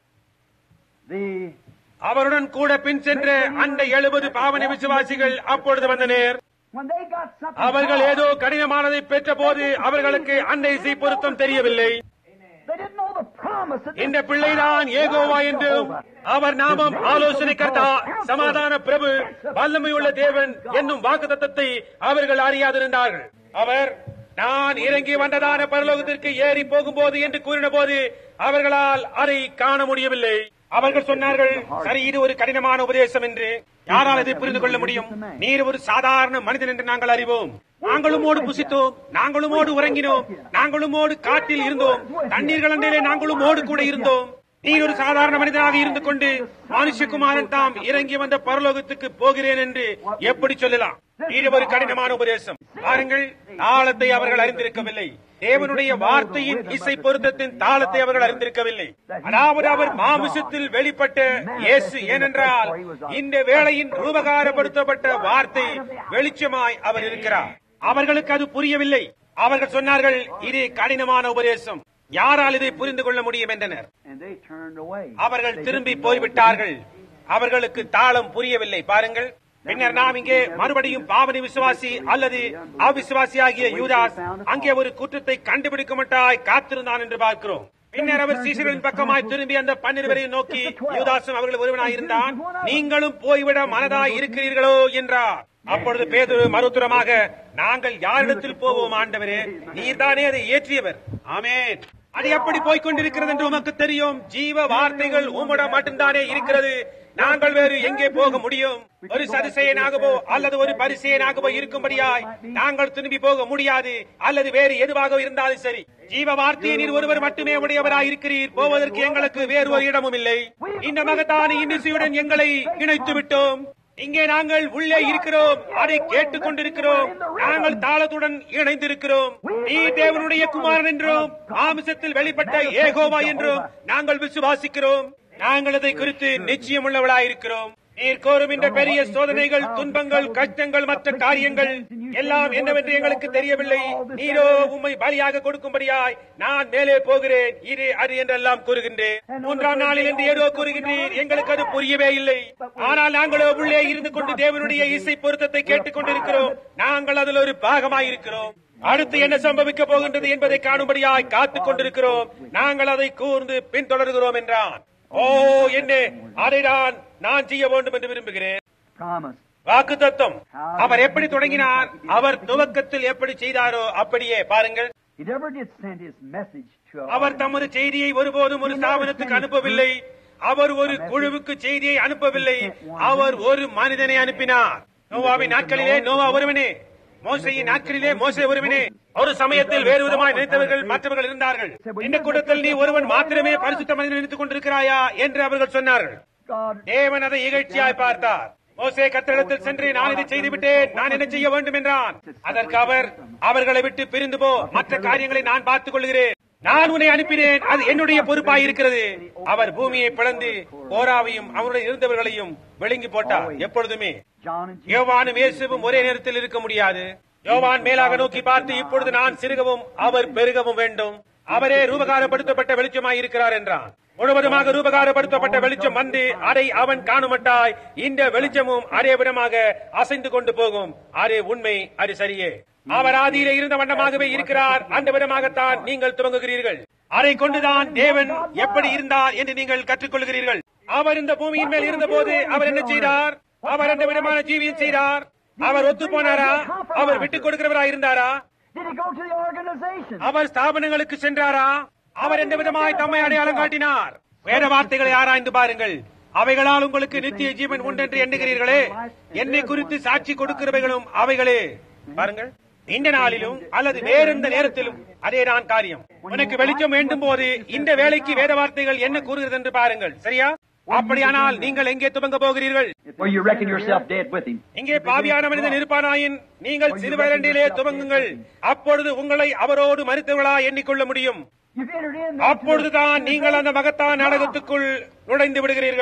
the அவருடன் கூட பின் சென்ற அந்த எழுபது பாவனை விசுவாசிகள் அப்பொழுது வந்தனர் when they got something. அவர்கள் hard, ஏதோ கடினமானதை பெற்ற போது அவர்களுக்கு அந்த இசை பொருத்தம் தெரியவில்லை They didn't know the promise that இந்த பிள்ளைதான் ஏகோவா என்றும் அவர் நாமம் ஆலோசனை கர்த்தா சமாதான பிரபு வல்லமையுள்ள தேவன் என்னும் வாக்கு அவர்கள் அறியாதிருந்தார்கள் அவர் நான் இறங்கி வந்ததான பரலோகத்திற்கு ஏறி போகும்போது என்று கூறின போது அவர்களால் அதை காண முடியவில்லை அவர்கள் சொன்னார்கள் சரி இது ஒரு கடினமான உபதேசம் என்று யாரால் இதை புரிந்து கொள்ள முடியும் நீர் ஒரு சாதாரண மனிதன் என்று நாங்கள் அறிவோம் நாங்களுமோடு புசித்தோம் நாங்களுமோடு உறங்கினோம் நாங்களுமோடு காட்டில் இருந்தோம் தண்ணீர்கள் அண்டையிலே நாங்களுமோடு கூட இருந்தோம் நீர் ஒரு சாதாரண மனிதனாக இருந்து கொண்டு மனுஷகுமாரன் தாம் இறங்கி வந்த பரலோகத்துக்கு போகிறேன் என்று எப்படி சொல்லலாம் இது ஒரு கடினமான உபதேசம் பாருங்கள் தாளத்தை அவர்கள் அறிந்திருக்கவில்லை தேவனுடைய வார்த்தையின் இசை பொருத்தத்தின் தாளத்தை அவர்கள் அறிந்திருக்கவில்லை அதாவது அவர் மாமிசத்தில் வெளிப்பட்ட இயேசு ஏனென்றால் இந்த வேளையின் ரூபகாரப்படுத்தப்பட்ட வார்த்தை வெளிச்சமாய் அவர் இருக்கிறார் அவர்களுக்கு அது புரியவில்லை அவர்கள் சொன்னார்கள் இது கடினமான உபதேசம் யாரால் இதை புரிந்து கொள்ள முடியும் என்றனர் and they turned away. அவர்கள் திரும்பி போய்விட்டார்கள் அவர்களுக்கு தாளம் புரியவில்லை பாருங்கள் பின்னர் நாம் இங்கே மறுபடியும் பாவனி விசுவாசி அல்லது அவிசுவாசி ஆகிய யூதாஸ் அங்கே ஒரு குற்றத்தை கண்டுபிடிக்க மட்டாய் காத்திருந்தான் என்று பார்க்கிறோம் பின்னர் அவர் சீசர்களின் பக்கமாய் திரும்பி அந்த பன்னிருவரையும் நோக்கி யூதாசும் அவர்கள் ஒருவனாய் இருந்தான் நீங்களும் போய்விட மனதாய் இருக்கிறீர்களோ என்றார் அப்பொழுது பேதுரு மறுத்துரமாக நாங்கள் யாரிடத்தில் போவோம் ஆண்டவரே நீர்தானே அதை ஏற்றியவர் ஆமென் அது எப்படி போய்க் கொண்டிருக்கிறது என்று உமக்கு தெரியும் ஜீவ வார்த்தைகள் உம்மிடம் மட்டும்தானே இருக்கிறது நாங்கள் வேறு எங்கே போக முடியும் ஒரு சதிசெயனாகவோ அல்லது ஒரு பரிசெயனாகவோ இருக்கும்படியாய் நாங்கள் திரும்பி போக முடியாது அல்லது வேறு எதுவாக இருந்தாலும் சரி ஜீவ வார்த்தையை நீர் ஒருவர் மட்டுமே உடையவராய் இருக்கிறீர் போவதற்கு எங்களுக்கு வேறு ஒரு இடமும் இல்லை இந்த மகத்தான இன்னிசையுடன் எங்களை இணைத்து விட்டோம் இங்கே நாங்கள் உள்ளே இருக்கிறோம் அதை கேட்டுக் கொண்டிருக்கிறோம் நாங்கள் தாளத்துடன் இணைந்திருக்கிறோம் நீ தேவனுடைய குமாரன் என்றும் மாமிசத்தில் வெளிப்பட்ட ஏகோவா என்றும் நாங்கள் விசுவாசிக்கிறோம் நாங்கள் அதை குறித்து நிச்சயம் உள்ளவளாயிருக்கிறோம் நீர் கோரும் இந்த பெரிய சோதனைகள் துன்பங்கள் கஷ்டங்கள் மற்ற காரியங்கள் எல்லாம் என்னவென்று எங்களுக்கு தெரியவில்லை நீரோ உம்மை பலியாக கொடுக்கும்படியாய் நான் மேலே போகிறேன் இது அது என்றெல்லாம் கூறுகின்றேன் மூன்றாம் நாளில் என்று ஏதோ கூறுகின்றீர் எங்களுக்கு அது புரியவே இல்லை ஆனால் நாங்களோ உள்ளே இருந்து கொண்டு தேவனுடைய இசை பொருத்தத்தை கேட்டுக் கொண்டிருக்கிறோம் நாங்கள் அதில் ஒரு பாகமாயிருக்கிறோம் அடுத்து என்ன சம்பவிக்க போகின்றது என்பதை காணும்படியாய் காத்துக் கொண்டிருக்கிறோம் நாங்கள் அதை கூர்ந்து பின்தொடர்கிறோம் என்றான் ஓ என்ன அதைதான் நான் செய்ய வேண்டும் என்று விரும்புகிறேன் Promise. வாக்கு தத்துவம் அவர் எப்படி தொடங்கினார் அவர் துவக்கத்தில் எப்படி செய்தாரோ அப்படியே பாருங்கள் He never did send his message to a அவர் தமது செய்தியை ஒருபோதும் ஒரு ஸ்தாபனத்துக்கு அனுப்பவில்லை அவர் ஒரு குழுவுக்கு செய்தியை அனுப்பவில்லை அவர் ஒரு மனிதனை அனுப்பினார் நோவாவின் நாட்களிலே நோவா ஒருவனே மோசையின் நாட்களிலே மோசே ஒருவனே ஒரு சமயத்தில் வேறு விதமாய் நினைத்தவர்கள் மற்றவர்கள் இருந்தார்கள் இந்த கூட்டத்தில் நீ ஒருவன் மாத்திரமே பரிசுத்த மனிதன் நினைத்துக் கொண்டிருக்கிறாயா என்று அவர்கள் சொன்னார்கள் God. தேவன் அதை இகழ்ச்சியாய் பார்த்தார் மோசே கத்தரிடத்தில் சென்று நான் இதை செய்துவிட்டேன் நான் என்ன செய்ய வேண்டும் என்றான் அதற்கு அவர் அவர்களை விட்டு பிரிந்து போ மற்ற காரியங்களை நான் பார்த்துக் கொள்கிறேன் நான் உன்னை அனுப்பினேன் அது என்னுடைய பொறுப்பாய் இருக்கிறது அவர் பூமியை பிளந்து கோராவையும் அவருடைய இருந்தவர்களையும் விழுங்கி போட்டார் எப்பொழுதுமே John and Jesus. யோவானும் இயேசுவும் ஒரே நேரத்தில் இருக்க முடியாது யோவான் மேலாக நோக்கி பார்த்து இப்பொழுது நான் சிறுகவும் அவர் பெருகவும் வேண்டும் அவரே ரூபகாரப்படுத்தப்பட்ட வெளிச்சமாய் இருக்கிறார் என்றான் முழுவதுமாக ரூபகாரப்படுத்தப்பட்ட வெளிச்சம் வந்து அதை அவன் காணுமட்டாய் இந்த வெளிச்சமும் அதே விதமாக அசைந்து கொண்டு போகும் அது உண்மை அது சரியே அவர் ஆதியிலே இருந்த வண்ணமாகவே இருக்கிறார் அந்த விதமாகத்தான் நீங்கள் துவங்குகிறீர்கள் அதை கொண்டுதான் தேவன் எப்படி இருந்தார் என்று நீங்கள் கற்றுக்கொள்கிறீர்கள் அவர் இந்த பூமியின் மேல் இருந்தபோது அவர் என்ன செய்தார் அவர் அந்த விதமான ஜீவியம் செய்தார் அவர் ஒத்து போனாரா அவர் விட்டுக் கொடுக்கிறவரா இருந்தாரா Did he go to the organization? அவர் ஸ்தாபனங்களுக்கு சென்றாரா அவர் எந்த விதமாய் தம்மை அடையாளம் காட்டினார் வேத வார்த்தைகளை ஆராய்ந்து பாருங்கள் அவைகளால் உங்களுக்கு நித்திய ஜீவன் உண்டென்று எண்ணுகிறீர்களே என்னை குறித்து சாட்சி கொடுக்கிறவைகளும் அவைகளே பாருங்கள் இந்த நாளிலும் அல்லது வேறெந்த நேரத்திலும் அதேதான் காரியம் உனக்கு வெளிச்சம் வேண்டும் போது இந்த வேலைக்கு வேத வார்த்தைகள் என்ன கூறுகிறது என்று பாருங்கள் சரியா அப்படியானால் நீங்கள் எங்கே துவங்க போகிறீர்கள் Where you reckon yourself dead with him. இங்கே பாவியான மனிதன் இருப்பானாயின் நீங்கள் சிறுவரண்டிலே துவங்குங்கள் அப்பொழுது உங்களை அவரோடு மறுத்தவர்களா எண்ணிக்கொள்ள முடியும் You've entered in. அப்பொழுதுதான் நீங்கள் அந்த மகத்தான நாடகத்துக்குள் நுழைந்து விடுகிறீர்கள்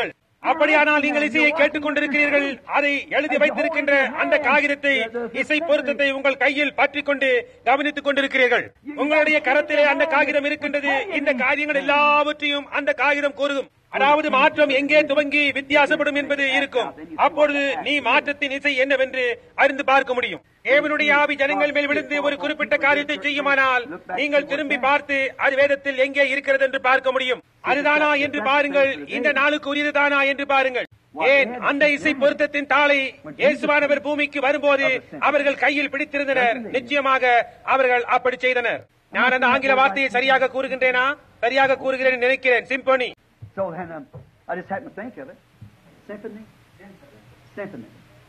அப்படியானால் நீங்கள் இசையை கேட்டுக் கொண்டிருக்கிறீர்கள் அதை எழுதி வைத்திருக்கின்ற அந்த காகிதத்தை இசை பொருத்தத்தை உங்கள் கையில் பற்றிக் கொண்டு கவனித்துக் கொண்டிருக்கிறீர்கள் உங்களுடைய கரத்திலே அந்த காகிதம் இருக்கின்றது இந்த காரியங்கள் எல்லாவற்றையும் அந்த காகிதம் கூறும் அதாவது மாற்றம் எங்கே துவங்கி வித்தியாசப்படும் என்பது இருக்கும் அப்பொழுது நீ மாற்றத்தின் இசை என்னவென்று அறிந்து பார்க்க முடியும் தேவனுடைய ஆவி ஜனங்கள் மேல் விழுந்து ஒரு குறிப்பிட்ட காரியத்தை செய்யுமானால் நீங்கள் திரும்பி பார்த்து அது வேதத்தில் எங்கே இருக்கிறது என்று பார்க்க முடியும் அதுதானா என்று பாருங்கள் இந்த நாளுக்கு உரியதுதானா என்று பாருங்கள் ஏன் அந்த இசை பொருத்தத்தின் தாளை இயேசுவானவர் பூமிக்கு வரும்போது அவர்கள் கையில் பிடித்திருந்தனர் நிச்சயமாக அவர்கள் அப்படி செய்தனர் நான் அந்த ஆங்கில வார்த்தையை சரியாக கூறுகின்றேனா சரியாக கூறுகிறேன் நினைக்கிறேன் symphony So then um, I just happened to think of it. Symphony? Symphony.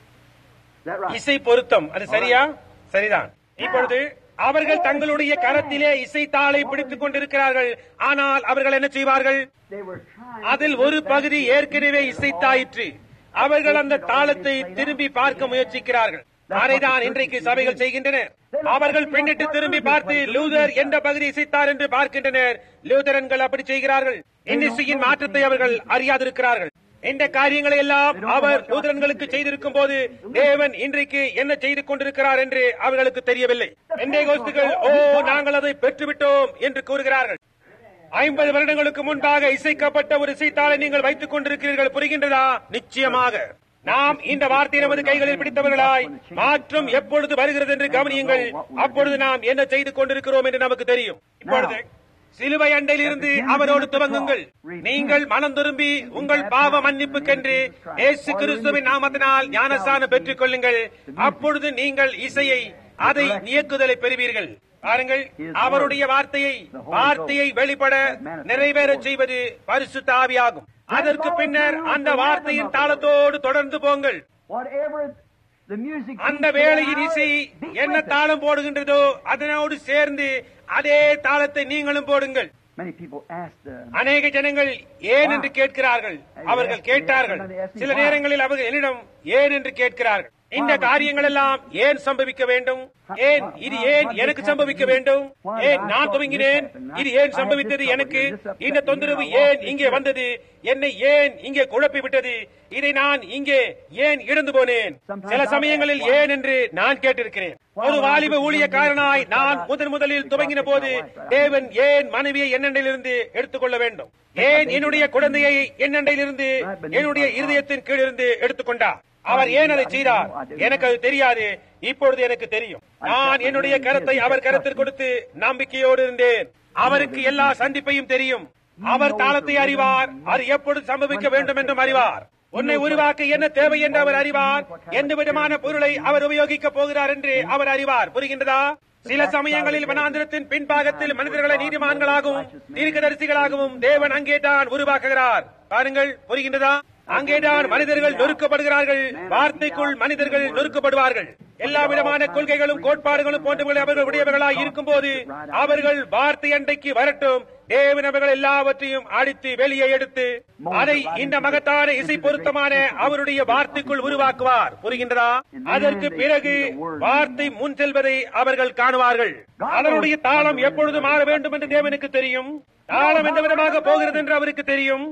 Is that right? இசை பொருத்தம் அது சரியா சரிதான் இப்பொழுது அவர்கள் தங்களுடைய கரத்திலே இசை தாளை பிடித்துக் கொண்டிருக்கிறார்கள் ஆனால் அவர்கள் என்ன செய்வார்கள் They were trying. அதில் ஒரு பகுதி ஏற்கனவே இசைத்தாயிற்று அவர்கள் அந்த தாளத்தை திரும்பி பார்க்க முயற்சிக்கிறார்கள் அதைதான் இன்றைக்கு சபைகள் செய்கின்றன அவர்கள் பின்னிட்டு திரும்பி பார்த்து லூதர் எந்த பகுதி இசைத்தார் என்று பார்க்கின்றனர் லூதரன்கள் அப்படி செய்கிறார்கள் இன்னிசையின் மாற்றத்தை அவர்கள் அறியாதிருக்கிறார்கள் இந்த காரியங்களை எல்லாம் அவர் லூதரன்களுக்கு செய்திருக்கும் போது தேவன் இன்றைக்கு என்ன செய்து கொண்டிருக்கிறார் என்று அவர்களுக்கு தெரியவில்லை எந்த கோஸ்துகள் ஓ நாங்கள் அதை பெற்றுவிட்டோம் என்று கூறுகிறார்கள் ஐம்பது வருடங்களுக்கு முன்பாக இசைக்கப்பட்ட ஒரு இசைத்தாளை நீங்கள் வைத்துக் கொண்டிருக்கிறீர்கள் புரிகின்றதா நிச்சயமாக நாம் இந்த வார்த்தை நமது கைகளில் பிடித்தவர்களாய் மாற்றம் எப்பொழுது வருகிறது என்று கவனியுங்கள் அப்பொழுது நாம் என்ன செய்து கொண்டிருக்கிறோம் என்று நமக்கு தெரியும் இப்பொழுது சிலுவை அண்டையில் இருந்து அவரோடு துவங்குங்கள் நீங்கள் மனம் திரும்பி உங்கள் பாவ மன்னிப்புக்கென்று இயேசு கிறிஸ்துவின் நாமத்தினால் ஞானஸ்தானம் பெற்றுக் கொள்ளுங்கள் அப்பொழுது நீங்கள் இசையை அதை இயக்குதலை பெறுவீர்கள் பாருங்கள் அவருடைய வார்த்தையை வார்த்தையை வெளிப்பட நிறைவேறச் செய்வது பரிசுத்த ஆவியாகும் அதற்கு பின்னர் அந்த வார்த்தையின் தாளத்தோடு தொடர்ந்து போங்கள் Whatever the music. அந்த வேளையின் இசை என்ன தாளம் போடுகின்றதோ அதனோடு சேர்ந்து அதே தாளத்தை நீங்களும் போடுங்கள் Many people asked. Uh, அநேக ஜனங்கள் ஏன் என்று கேட்கிறார்கள் அவர்கள் கேட்டார்கள் சில நேரங்களில் அவர்கள் என்னிடம் ஏன் என்று கேட்கிறார்கள் இந்த காரியங்கள் எல்லாம் ஏன் சம்பவிக்க வேண்டும் ஏன் இது ஏன் எனக்கு சம்பவிக்க வேண்டும் ஏன் நான் துவங்கினேன் இது ஏன் சம்பவித்தது எனக்கு இந்த தொந்தரவு ஏன் இங்கே வந்தது என்னை ஏன் இங்கே குழப்பி விட்டது இதை நான் இங்கே ஏன் இழந்து போனேன் சில சமயங்களில் ஏன் என்று நான் கேட்டிருக்கிறேன் ஒரு வாலிப ஊழியக்காரனாய் நான் முதன் முதலில் துவங்கின போது தேவன் ஏன் மனைவியை என்னண்டையிலிருந்து எடுத்துக்கொள்ள வேண்டும் ஏன் என்னுடைய குழந்தையை என்னண்டையிலிருந்து என்னுடைய இருதயத்தின் கீழிருந்து எடுத்துக்கொண்டார் அவர் ஏன் அதை செய்தார் எனக்கு அது தெரியாது இப்பொழுது எனக்கு தெரியும் நான் என்னுடைய கருத்தை அவர் கருத்தில் கொடுத்து நம்பிக்கையோடு இருந்தேன் அவருக்கு எல்லா சந்திப்பையும் தெரியும் அவர் தாளத்தை அறிவார் அது எப்பொழுது சம்பவிக்க வேண்டும் என்றும் அறிவார் உன்னை உருவாக்க என்ன தேவை என்று அவர் அறிவார் எந்த விதமான பொருளை அவர் உபயோகிக்கப் போகிறார் என்று அவர் அறிவார் புரிகின்றதா சில சமயங்களில் வனாந்திரத்தின் பின்பாகத்தில் மனிதர்களை நீதிமான்களாகவும் தீர்க்கதரிசிகளாகவும் தேவன் அங்கேதான் உருவாக்குகிறார் பாருங்கள் புரிகின்றதா அங்கேதான் மனிதர்கள் நொறுக்கப்படுகிறார்கள் வார்த்தைக்குள் மனிதர்கள் நொறுக்கப்படுவார்கள் எல்லா விதமான கொள்கைகளும் கோட்பாடுகளும் போன்றவர்கள் அவர்கள் உடையவர்களாய் இருக்கும் போது அவர்கள் வார்த்தை அண்டைக்கு வரட்டும் தேவன் அவர்கள் எல்லாவற்றையும் அடித்து வெளியே எடுத்து அதை இந்த மகத்தான இசை பொருத்தமான அவருடைய வார்த்தைக்குள் உருவாக்குவார் புரிகின்றதா அதற்கு பிறகு வார்த்தை முன் செல்வதை அவர்கள் காணுவார்கள் அதனுடைய தாளம் எப்பொழுது மாற வேண்டும் என்று தேவனுக்கு தெரியும் தாளம் எந்த விதமாக போகிறது என்று அவருக்கு தெரியும்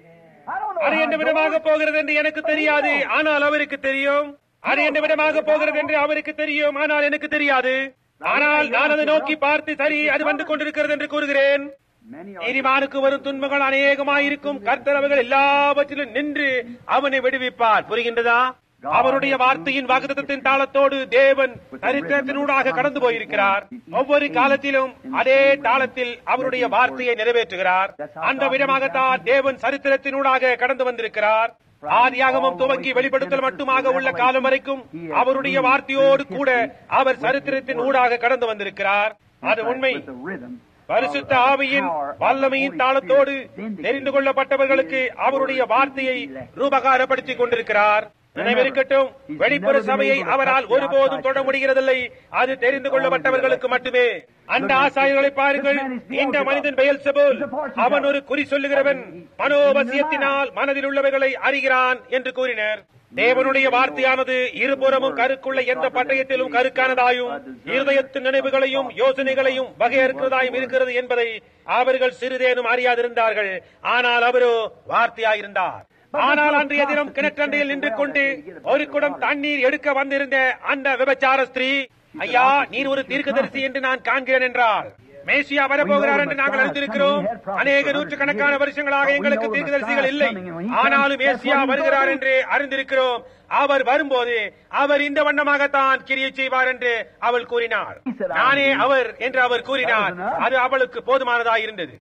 I don't know. அது how எந்த it விதமாக goes. போகிறது என்று எனக்கு தெரியாது ஆனால் அவருக்கு தெரியும் அது எந்த விதமாக போகிறது என்று அவருக்கு தெரியும் ஆனால் எனக்கு தெரியாது ஆனால் நான் அதை நோக்கி பார்த்து சரி அது வந்து கொண்டிருக்கிறது என்று கூறுகிறேன் Many are. நீதிமானுக்கு வரும் துன்பங்கள் அநேகமாயிருக்கும் கர்த்தர் அவர்கள் எல்லாவற்றிலும் நின்று அவனை விடுவிப்பார் புரிகின்றதா அவருடைய வார்த்தையின் வாக்குத்தத்தின் தாளத்தோடு தேவன் சரித்திரத்தினூடாக கடந்து போயிருக்கிறார் ஒவ்வொரு காலத்திலும் அதே தாளத்தில் அவருடைய வார்த்தையை நிறைவேற்றுகிறார் அந்த விதமாகத்தான் தேவன் சரித்திரத்தினூடாக கடந்து வந்திருக்கிறார் ஆதியாகமம் துவங்கி வெளிப்படுத்தல் மட்டுமாக உள்ள காலம் வரைக்கும் அவருடைய வார்த்தையோடு கூட அவர் சரித்திரத்தின் ஊடாக கடந்து வந்திருக்கிறார் அது உண்மை With the rhythm. பரிசுத்த ஆவியின் வல்லமையின் தாளத்தோடு தெரிந்து கொள்ளப்பட்டவர்களுக்கு அவருடைய வார்த்தையை ரூபகாரப்படுத்திக் கொண்டிருக்கிறார் நினைவிருக்கட்டும் வெளிப்புற சபையை அவரால் ஒருபோதும் தொட முடிகிறதில்லை அது தெரிந்து கொள்ளப்பட்டவர்களுக்கு மட்டுமே அந்த ஆசாரியர்களை பாருங்கள் இந்த மனிதன் பெயல் அவன் ஒரு குறி சொல்லுகிறவன் மனோவசியத்தினால் மனதில் உள்ளவைகளை அறிகிறான் என்று கூறினர் தேவனுடைய வார்த்தையானது இருபுறமும் கருக்குள்ள எந்த பட்டயத்திலும் கருக்கானதாயும் இருதயத்தின் நினைவுகளையும் யோசனைகளையும் வகையறுக்கிறதாயும் இருக்கிறது என்பதை அவர்கள் சிறிதேனும் அறியாதிருந்தார்கள் ஆனால் அவரோ வார்த்தையாயிருந்தார் ஆனால் அன்றைய தினம் கிணற்றண்டையில் நின்று கொண்டு ஒரு குடம் தண்ணீர் எடுக்க வந்திருந்த அந்த விபச்சார ஸ்திரீ ஐயா நீர் ஒரு தீர்க்கதரிசி என்று நான் காண்கிறேன் என்றார் மேசியா வரப்போகிறார் என்று நாங்கள் அறிந்திருக்கிறோம் அநேக நூற்றுக்கணக்கான வருஷங்களாக எங்களுக்கு தீர்க்கதரிசிகள் இல்லை ஆனாலும் மேசியா வருகிறார் என்று அறிந்திருக்கிறோம் அவர் வரும்போது அவர் இந்த வண்ணமாகத்தான் கிரியை செய்வார் என்று அவள் கூறினார் நானே அவர் என்று அவர் கூறினார் அது அவளுக்கு போதுமானதாக இருந்தது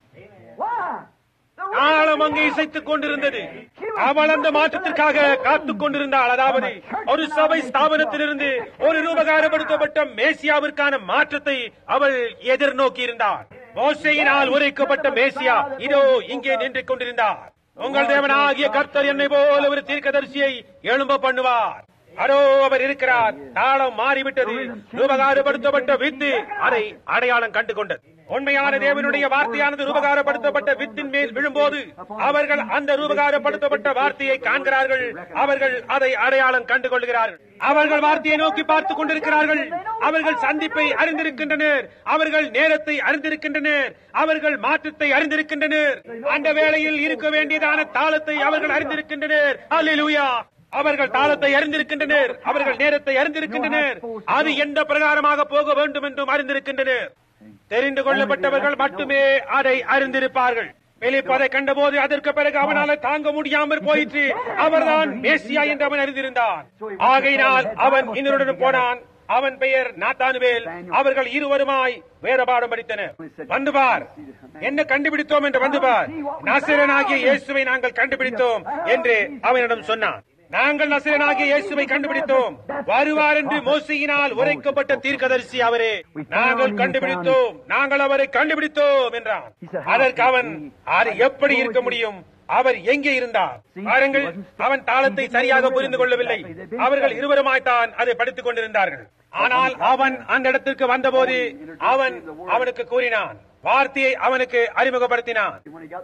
காலம் அங்கே இசைத்துக் கொண்டிருந்தது அவள் அந்த மாற்றத்திற்காக காத்துக் கொண்டிருந்தாள் அதாவது ஒரு சபை ஸ்தாபனத்திலிருந்து ஒரு ரூபகாரப்படுத்தப்பட்ட மேசியாவிற்கான மாற்றத்தை அவள் எதிர்நோக்கி இருந்தார் மோசையினால் உரைக்கப்பட்ட மேசியா இதோ இங்கே நின்று கொண்டிருந்தார் உங்கள் தேவனாகிய கர்த்தர் என்னை போல ஒரு தீர்க்கதரிசியை எழும்ப பண்ணுவார் அதோ அவர் இருக்கிறார் தாளம் மாறிவிட்டது ரூபகாரப்படுத்தப்பட்ட வித்து அதை அடையாளம் கண்டு கொண்டது உண்மையான தேவனுடைய வார்த்தையானது ரூபகாரப்படுத்தப்பட்ட வித்தின் மேல் விழும்போது அவர்கள் அந்த ரூபகாரப்படுத்தப்பட்ட வார்த்தையை காண்கிறார்கள் அவர்கள் அதை அடையாளம் கண்டு கொள்கிறார்கள் அவர்கள் வார்த்தையை நோக்கி பார்த்துக் கொண்டிருக்கிறார்கள் அவர்கள் சந்திப்பை அறிந்திருக்கின்றனர் அவர்கள் நேரத்தை அறிந்திருக்கின்றனர் அவர்கள் மாற்றத்தை அறிந்திருக்கின்றனர் அந்த வேளையில் இருக்க வேண்டியதான தாளத்தை அவர்கள் அறிந்திருக்கின்றனர் அல்லேலூயா அவர்கள் தாளத்தை அறிந்திருக்கின்றனர் அவர்கள் நேரத்தை அறிந்திருக்கின்றனர் அது எந்த பிரகாரமாக போக வேண்டும் என்றும் அறிந்திருக்கின்றனர் தெரிந்து கொள்ளப்பட்டவர்கள் மட்டுமே அதை அறிந்திருப்பார்கள் பிலிப் அதை கண்டபோது அதற்கு பிறகு அவனால் தாங்க முடியாமற் போயிற்று அவர்தான் மேசியா என்று அவன் அறிந்திருந்தான் ஆகையினால் அவன் இன்னொருடன் போனான் அவன் பெயர் நாத்தானுவேல் அவர்கள் இருவருமாய் வேறுபாடம் படித்தனர் வந்து பார் என்ன கண்டுபிடித்தோம் என்று வந்து பார் நாசிரனாகிய இயேசுவை நாங்கள் கண்டுபிடித்தோம் என்று அவனிடம் சொன்னான் நாங்கள் நசிரனாகிய இயேசுவை கண்டுபிடித்தோம் வருவார் என்று மோசையினால் உரைக்கப்பட்ட தீர்க்கதரிசி அவரே நாங்கள் கண்டுபிடித்தோம் நாங்கள் அவரை கண்டுபிடித்தோம் என்றான் அதற்கு அவன் அது எப்படி இருக்க முடியும் அவர் எங்கே இருந்தார் பாருங்கள் அவன் தாளத்தை சரியாக புரிந்து கொள்ளவில்லை அவர்கள் இருவருமாய்த்தான் அதை படித்துக் கொண்டிருந்தார்கள் ஆனால் அவன் அந்த இடத்திற்கு வந்தபோது அவன் அவனுக்கு கூறினான் வார்த்தையை அவனுக்கு அறிமுகப்படுத்தினான்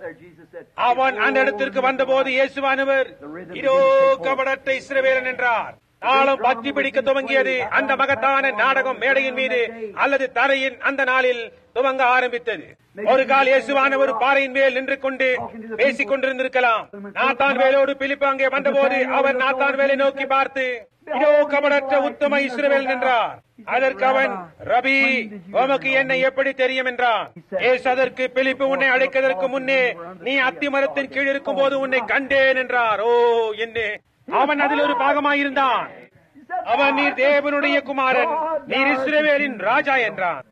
அவன் அந்த இடத்திற்கு வந்தபோது இயேசுவானவர் இதோ கபடத்தை இஸ்ரவேலன் என்றார் தாளம் பற்றி பிடிக்க துவங்கியது அந்த மகத்தான நாடகம் மேடையின் மீது அல்லது தரையின் அந்த நாளில் துவங்க ஆரம்பித்தது ஒரு கால் இயேசுவான ஒரு பாறையின் மேல் நின்று கொண்டு பேசிக் கொண்டிருந்திருக்கலாம் நாத்தான் வேலோடு பிலிப்பு அங்கே வந்தபோது அவர் நாத்தான் வேலை நோக்கி பார்த்து இதோ கபடற்ற உத்தம இஸ்ரவேல் என்றார் அதற்கு அவன் ரபி உமக்கு என்னை எப்படி தெரியும் என்றான் ஏசு அதற்கு பிலிப்பு உன்னை அழைக்கதற்கு முன்னே நீ அத்தி மரத்தின் கீழ் இருக்கும் போது உன்னை கண்டேன் என்றார் ஓ என்ன அவன் அதில் ஒரு பாகமாயிருந்தான் அவன் நீர் தேவனுடைய குமாரன் நீர் இஸ்ரவேலின் ராஜா என்றான்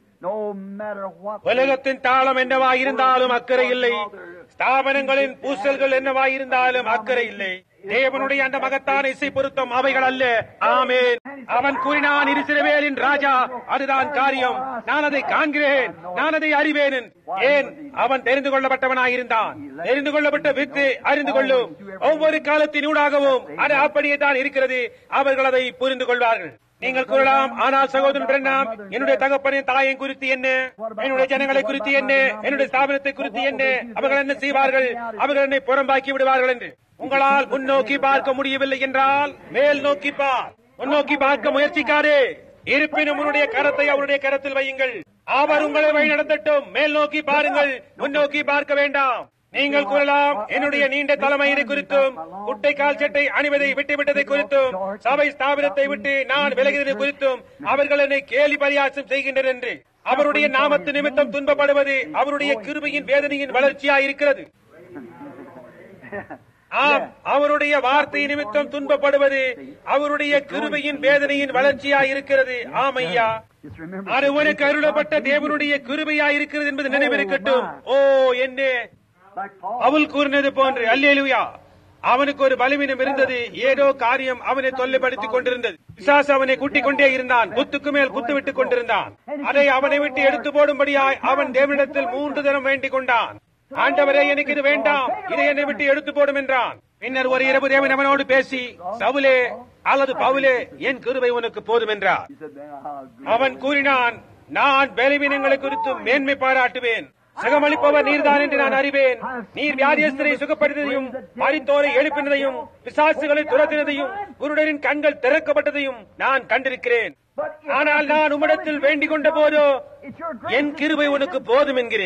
உலகத்தின் தாளம் என்னவா இருந்தாலும் அக்கறை இல்லை ஸ்தாபனங்களின் பூசல்கள் என்னவா இருந்தாலும் அக்கறை இல்லை தேவனுடைய அந்த மகத்தான இசை பொருத்தம் அவைகள் அல்ல ஆமேன் அவன் கூறினான் இருசிறவேலின் ராஜா அதுதான் காரியம் நான் அதை காண்கிறேன் நான் அதை அறிவேன் ஏன் அவன் தெரிந்து கொள்ளப்பட்டவனாயிருந்தான் தெரிந்து கொள்ளப்பட்ட வித்து அறிந்து கொள்ளும் ஒவ்வொரு காலத்தின் ஊடாகவும் அது அப்படியே தான் இருக்கிறது அவர்கள் அதை புரிந்து கொள்வார்கள் நீங்கள் கூறலாம் ஆனால் சகோதரன் பிரண்ணாம் என்னுடைய தகப்பனின் தாயின் குறித்து என்ன என்னுடைய ஜனங்களை குறித்து என்ன என்னுடைய ஸ்தாபனத்தை குறித்து என்ன அவர்கள் என்ன செய்வார்கள் அவர்கள் என்னை புறம்பாக்கி விடுவார்கள் என்று உங்களால் முன்னோக்கி பார்க்க முடியவில்லை என்றால் மேல் நோக்கி பார் முன்னோக்கி பார்க்க முயற்சிக்காதே இருப்பினும் உன்னுடைய கரத்தை அவருடைய கரத்தில் வையுங்கள் அவர் உங்களை வழி நடத்தட்டும் மேல் நோக்கி பாருங்கள் முன்னோக்கி பார்க்க வேண்டாம் நீங்கள் கூறலாம் என்னுடைய நீண்ட தலைமையினை குறித்தும் குட்டை கால் சட்டை அணிவதை விட்டுவிட்டதை குறித்தும் சபை ஸ்தாபனத்தை விட்டு நான் விலகியதை குறித்தும் அவர்கள் என்னை கேலி பரியாசம் செய்கின்றனர் என்று அவருடைய நாமத்து நிமித்தம் துன்பப்படுவது அவருடைய கிருபையின் வேதனையின் வளர்ச்சியா இருக்கிறது ஆம் அவருடைய வார்த்தை நிமித்தம் துன்பப்படுவது அவருடைய கிருபையின் வேதனையின் வளர்ச்சியா இருக்கிறது ஆமையா அது உனக்கு அருளப்பட்ட தேவனுடைய கிருபையா இருக்கிறது என்பது நினைவிருக்கட்டும் ஓ என்ன அவள் கூறினது போன்று அல்லேலுயா அவனுக்கு ஒரு பலவீனம் இருந்தது ஏதோ காரியம் அவனை தொல்லைப்படுத்திக் கொண்டிருந்தது பிசாசு அவனை கூட்டிக் கொண்டே இருந்தான் குத்துக்கு மேல் குத்து விட்டுக் கொண்டிருந்தான் அதை அவனை விட்டு எடுத்து போடும்படியாய் அவன் தேவனிடத்தில் மூன்று தினம் வேண்டிக் கொண்டான் ஆண்டவரே எனக்கு இது வேண்டாம் இதை என்னை விட்டு எடுத்து போடும் என்றான் பின்னர் ஒரு இரவு தேவன் அவனோடு பேசி சவுலே அல்லது பவுலே என் கிருபை உனக்கு போதும் என்றார் அவன் கூறினான் நான் பலவீனங்களை குறித்து மேன்மை பாராட்டுவேன் சுகமளிப்பவர் நீர்தான் என்று நான் அறிவேன் நீர் வியாதியஸ்தரை சுகப்படுத்ததையும் மறித்தோரை எழுப்பினதையும் பிசாசுகளை துரத்தினதையும் குருடரின் கண்கள் திறக்கப்பட்டதையும் நான் கண்டிருக்கிறேன் ஆனால் நான் உம்மிடத்தில் வேண்டிக் கொண்ட போதோ என் கிருபை உனக்கு போதும் என்கிறேன்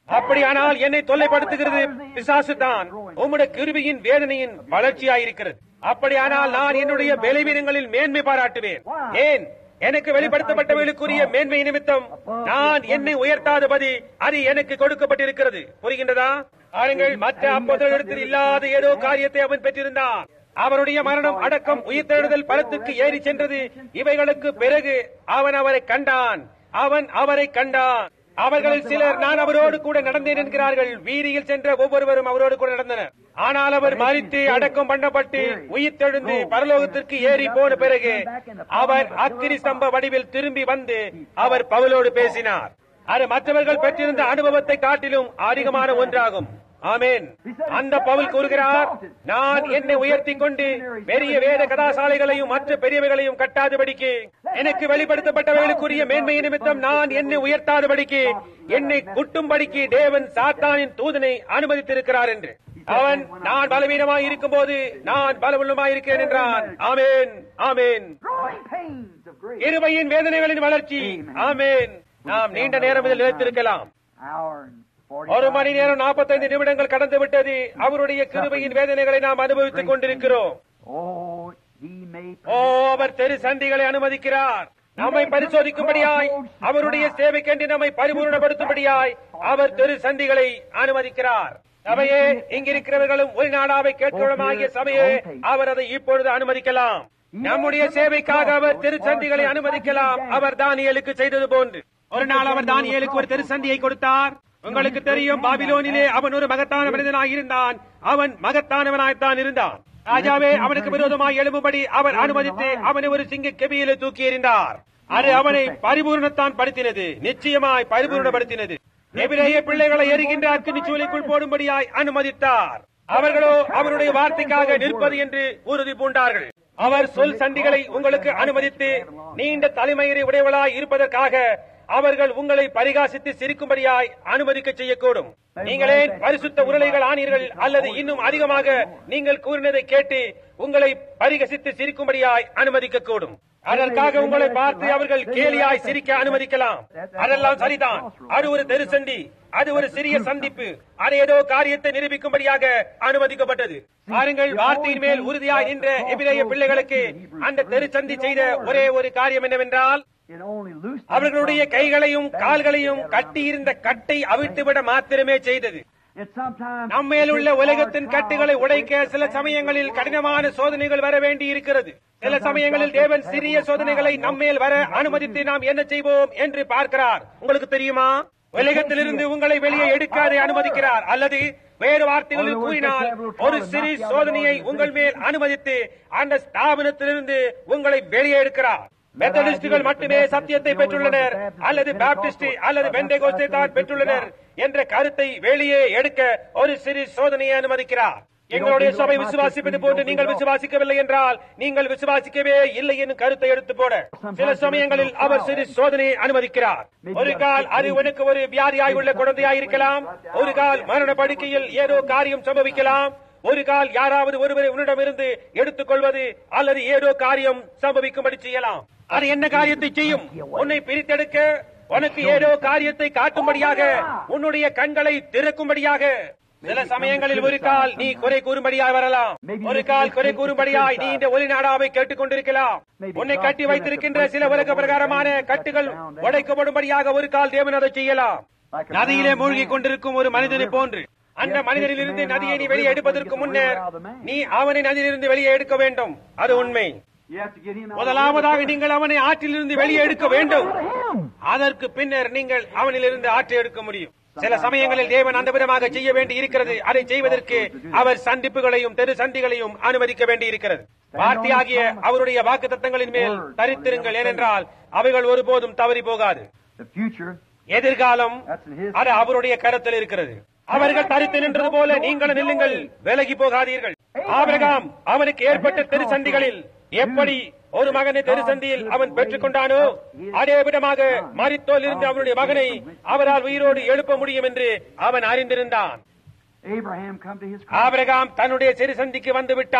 அப்படியானால் என்னை தொல்லைப்படுத்துகிறது பிசாசு தான் உம்முடைய கிருபியின் வேதனையின் வளர்ச்சியாயிருக்கிறது அப்படியானால் நான் என்னுடைய பலவீனங்களில் மேன்மை பாராட்டுவேன் ஏன் எனக்கு வெளிப்படுத்தப்பட்டவர்களுக்குரிய மேன்மை நிமித்தம் நான் என்னை உயர்த்தாதபடி அது எனக்கு கொடுக்கப்பட்டிருக்கிறது புரிகின்றதா பாருங்கள் மற்ற அப்போதரிடத்தில் இல்லாத ஏதோ காரியத்தை அவன் பெற்றிருந்தான் அவருடைய மரணம் அடக்கம் உயிர்த்தெழுதல் பலத்துக்கு ஏறி சென்றது இவைகளுக்கு பிறகு அவன் அவரை கண்டான் அவன் அவரை கண்டான் அவர்களில் சிலர் நான் அவரோடு கூட நடந்தேன் என்கிறார்கள் வீதியில் சென்ற ஒவ்வொருவரும் அவரோடு கூட நடந்தனர் ஆனால் அவர் மறித்து அடக்கம் பண்ணப்பட்டு உயிர்த்தெழுந்து பரலோகத்திற்கு ஏறி போன பிறகு அவர் அக்கினி ஸ்தம்ப வடிவில் திரும்பி வந்து அவர் பவுலோடு பேசினார் அது மற்றவர்கள் பெற்றிருந்த அனுபவத்தை காட்டிலும் அதிகமான ஒன்றாகும் ஆமேன் அந்த பவுல் கூறுகிறார் நான் என்னை உயர்த்தி கொண்டு பெரிய வேத கதாசாலைகளையும் மற்ற பெரியவைகளையும் கட்டாதபடிக்கு எனக்கு வெளிப்படுத்தப்பட்டவர்களுக்குரிய மேன்மை நிமித்தம் நான் என்னை உயர்த்தாதபடிக்கு என்னை குட்டும்படிக்கு தேவன் சாத்தானின் தூதனை அனுமதித்திருக்கிறார் என்று அவன் நான் பலவீனமாய் இருக்கும் போது நான் பலவுள்ளமாய் இருக்கிறேன் என்றான் ஆமேன் ஆமேன் Growing pains of grace. இருமையின் வேதனைகளின் வளர்ச்சி ஆமேன் நாம் நீண்ட நேரம் இதில் நிலைத்திருக்கலாம் Hour and forty. ஒரு மணி நேரம் நாற்பத்தைந்து நிமிடங்கள் கடந்து விட்டது அவருடைய கிருபையின் வேதனைகளை நாம் அனுபவித்துக் கொண்டிருக்கிறோம் Oh, he may. ஓ அவர் தெரு சந்திகளை அனுமதிக்கிறார் நம்மை பரிசோதிக்கும்படியாய் அவருடைய சேவைக்கென்று நம்மை பரிபூர்ணப்படுத்தும்படியாய் அவர் தெரு சந்திகளை அனுமதிக்கிறார் சபையே இங்கிருக்கிறவர்களும் ஒரு நாடாவை கேட்கிறோமாகிய சபையே அவர் அதை இப்பொழுது அனுமதிக்கலாம் நம்முடைய சேவைக்காக அவர் திருச்சந்திகளை அனுமதிக்கலாம் அவர் தானியலுக்கு செய்தது போன்று ஒரு நாள் அவர் தானியலுக்கு ஒரு திருச்சந்தியை கொடுத்தார் உங்களுக்கு தெரியும் பாபிலோனிலே அவன் ஒரு மகத்தான மனிதனாய் இருந்தான் அவன் மகத்தானவனாய்த்தான் இருந்தான் ராஜாவே அவனுக்கு விரோதமாய் எழும்பும்படி அவர் அனுமதித்து அவனை ஒரு சிங்க கெபியிலே தூக்கி எறிந்தார் அது அவனை பரிபூர்ணத்தான் படுத்தினது நிச்சயமாய் பரிபூர்ணப்படுத்தினது எபிரேய பிள்ளைகளை எரிகின்ற அக்கினி சூளைக்குள் போடும்படியாய் அனுமதித்தார் அவர்களோ அவருடைய வார்த்தைக்காக நிற்பது என்று உறுதி பூண்டார்கள் அவர் சொல் சண்டிகளை உங்களுக்கு அனுமதித்து நீண்ட தலைமயிரை உடையவளாய் இருப்பதற்காக அவர்கள் உங்களை பரிகாசித்து சிரிக்கும்படியாய் அனுமதிக்க செய்யக்கூடும் நீங்களே பரிசுத்த உருளைகள் ஆனீர்கள் அல்லது இன்னும் அதிகமாக நீங்கள் கூறினதை கேட்டு உங்களை பரிகசித்து சிரிக்கும்படியாய் அனுமதிக்க கூடும் அதற்காக உங்களை பார்த்து அவர்கள் கேலியாய் சிரிக்க அனுமதிக்கலாம் அதெல்லாம் சரிதான் அது ஒரு தெருசண்டி அது ஒரு சிறிய சந்திப்பு அது ஏதோ காரியத்தை நிரூபிக்கும்படியாக அனுமதிக்கப்பட்டது பாருங்கள் வார்த்தையின் மேல் உறுதியாய் நின்ற எபிரேய பிள்ளைகளுக்கு அந்த தெருச்சந்தி செய்த ஒரே ஒரு காரியம் என்னவென்றால் It only loosed. அவர்களுடைய கைகளையும் கால்களையும் கட்டியிருந்த கட்டை அவிழ்த்துவிட மாத்திரமே செய்தது It sometimes. நம்மேல் உள்ள உலகத்தின் கட்டுகளை உடைக்க சில சமயங்களில் கடினமான சோதனைகள் வர வேண்டி இருக்கிறது சில சமயங்களில் தேவன் சிறிய சோதனைகளை நம்மேல் வர அனுமதித்து நாம் என்ன செய்வோம் என்று பார்க்கிறார் உங்களுக்கு தெரியுமா உலகத்திலிருந்து உங்களை வெளியே எடுக்காതെ அனுமதிக்கிறார் அல்லது வேறு வார்த்தைகளில் கூறினால் ஒரு சிறு சோதனையை உங்கள் மேல் அனுமதித்து அந்த ஸ்தாபனத்திலிருந்து உங்களை வெளியே எடுக்கிறார் மெத்தடிஸ்டுகள் மட்டுமே சத்தியத்தை பெற்றுள்ளனர் அல்லது பாப்டிஸ்ட் அல்லது பெண்டேகோஸ்தை தான் பெற்றுள்ளனர் என்ற கருத்தை வெளியே எடுக்க ஒரு சிறு சோதனையை அனுமதிக்கிறார் எங்களுடைய சபை விசுவாசிப்பது போன்று நீங்கள் விசுவாசிக்கவில்லை என்றால் நீங்கள் விசுவாசிக்கவே இல்லை என்னும் கருத்தை எடுத்து போட சில சமயங்களில் அவர் சிறு சோதனையை அனுமதிக்கிறார் ஒரு கால் அது உனக்கு ஒரு வியாதியாய் உள்ள குழந்தையாய் இருக்கலாம் ஒரு கால் மரண படுக்கையில் ஏதோ காரியம் சம்பவிக்கலாம் ஒரு கால் யாராவது ஒருவரை உன்னிடமிருந்து எடுத்துக் கொள்வது அல்லது ஏதோ காரியம் சம்பவிக்கும்படி செய்யலாம் அது என்ன காரியத்தை செய்யும் உன்னை பிரித்தெடுக்க உனக்கு ஏதோ காரியத்தை காட்டும்படியாக உன்னுடைய கண்களை திறக்கும்படியாக சில சமயங்களில் ஒரு கால் நீ குறை கூறும்படியாய் வரலாம் ஒரு கால் குறை கூறும்படியாய் நீ இந்த ஒலி நாடாவை கேட்டுக் கொண்டிருக்கலாம் உன்னை கட்டி வைத்திருக்கின்ற சில உலக பிரகாரமான கட்டுகள் உடைக்கப்படும்படியாக ஒரு கால் தேவன் அதை செய்யலாம் நதியிலே மூழ்கி கொண்டிருக்கும் ஒரு மனிதனை போன்று அந்த மனிதனிலிருந்து நதியை நீ வெளியே எடுப்பதற்கு முன்னர் நீ அவனை நதியிலிருந்து வெளியே எடுக்க வேண்டும் அது உண்மை You have to get him out. முதலாவதாக நீங்கள் அவனை ஆற்றிலிருந்து வெளியே எடுக்க வேண்டும் அதற்கு பின்னர் நீங்கள் அவனிலிருந்து ஆற்றை எடுக்க முடியும் சில சமயங்களில் தேவன் அந்த விதமாக செய்ய வேண்டி இருக்கிறது அதை செய்வதற்கு அவர் சந்திப்புகளையும் தெரு சந்திகளையும் அனுமதிக்க வேண்டி இருக்கிறது வார்த்தையாகிய அவருடைய வாக்கு தத்தங்களின் மேல் தரித்திருங்கள் ஏனென்றால் அவைகள் ஒருபோதும் தவறி போகாது The future. எதிர்காலம் That's in his. அது அவருடைய கரத்தில் இருக்கிறது அவர்கள் தரித்து நின்றது போல நீங்களும் நில்லுங்கள் விலகி போகாதீர்கள் ஆபிரகாம் அவனுக்கு ஏற்பட்ட திருச்சந்திகளில் எப்படி ஒரு மகனை திருச்சந்தியில் அவன் பெற்றுக் கொண்டானோ அதே விதமாக மரித்தோல் இருந்து அவனுடைய மகனை அவரால் உயிரோடு எழுப்ப முடியும் என்று அவன் அறிந்திருந்தான் Abraham come to his. ஆபிரகாம் தன்னுடைய சிறுசந்திக்கு வந்து விட்டான்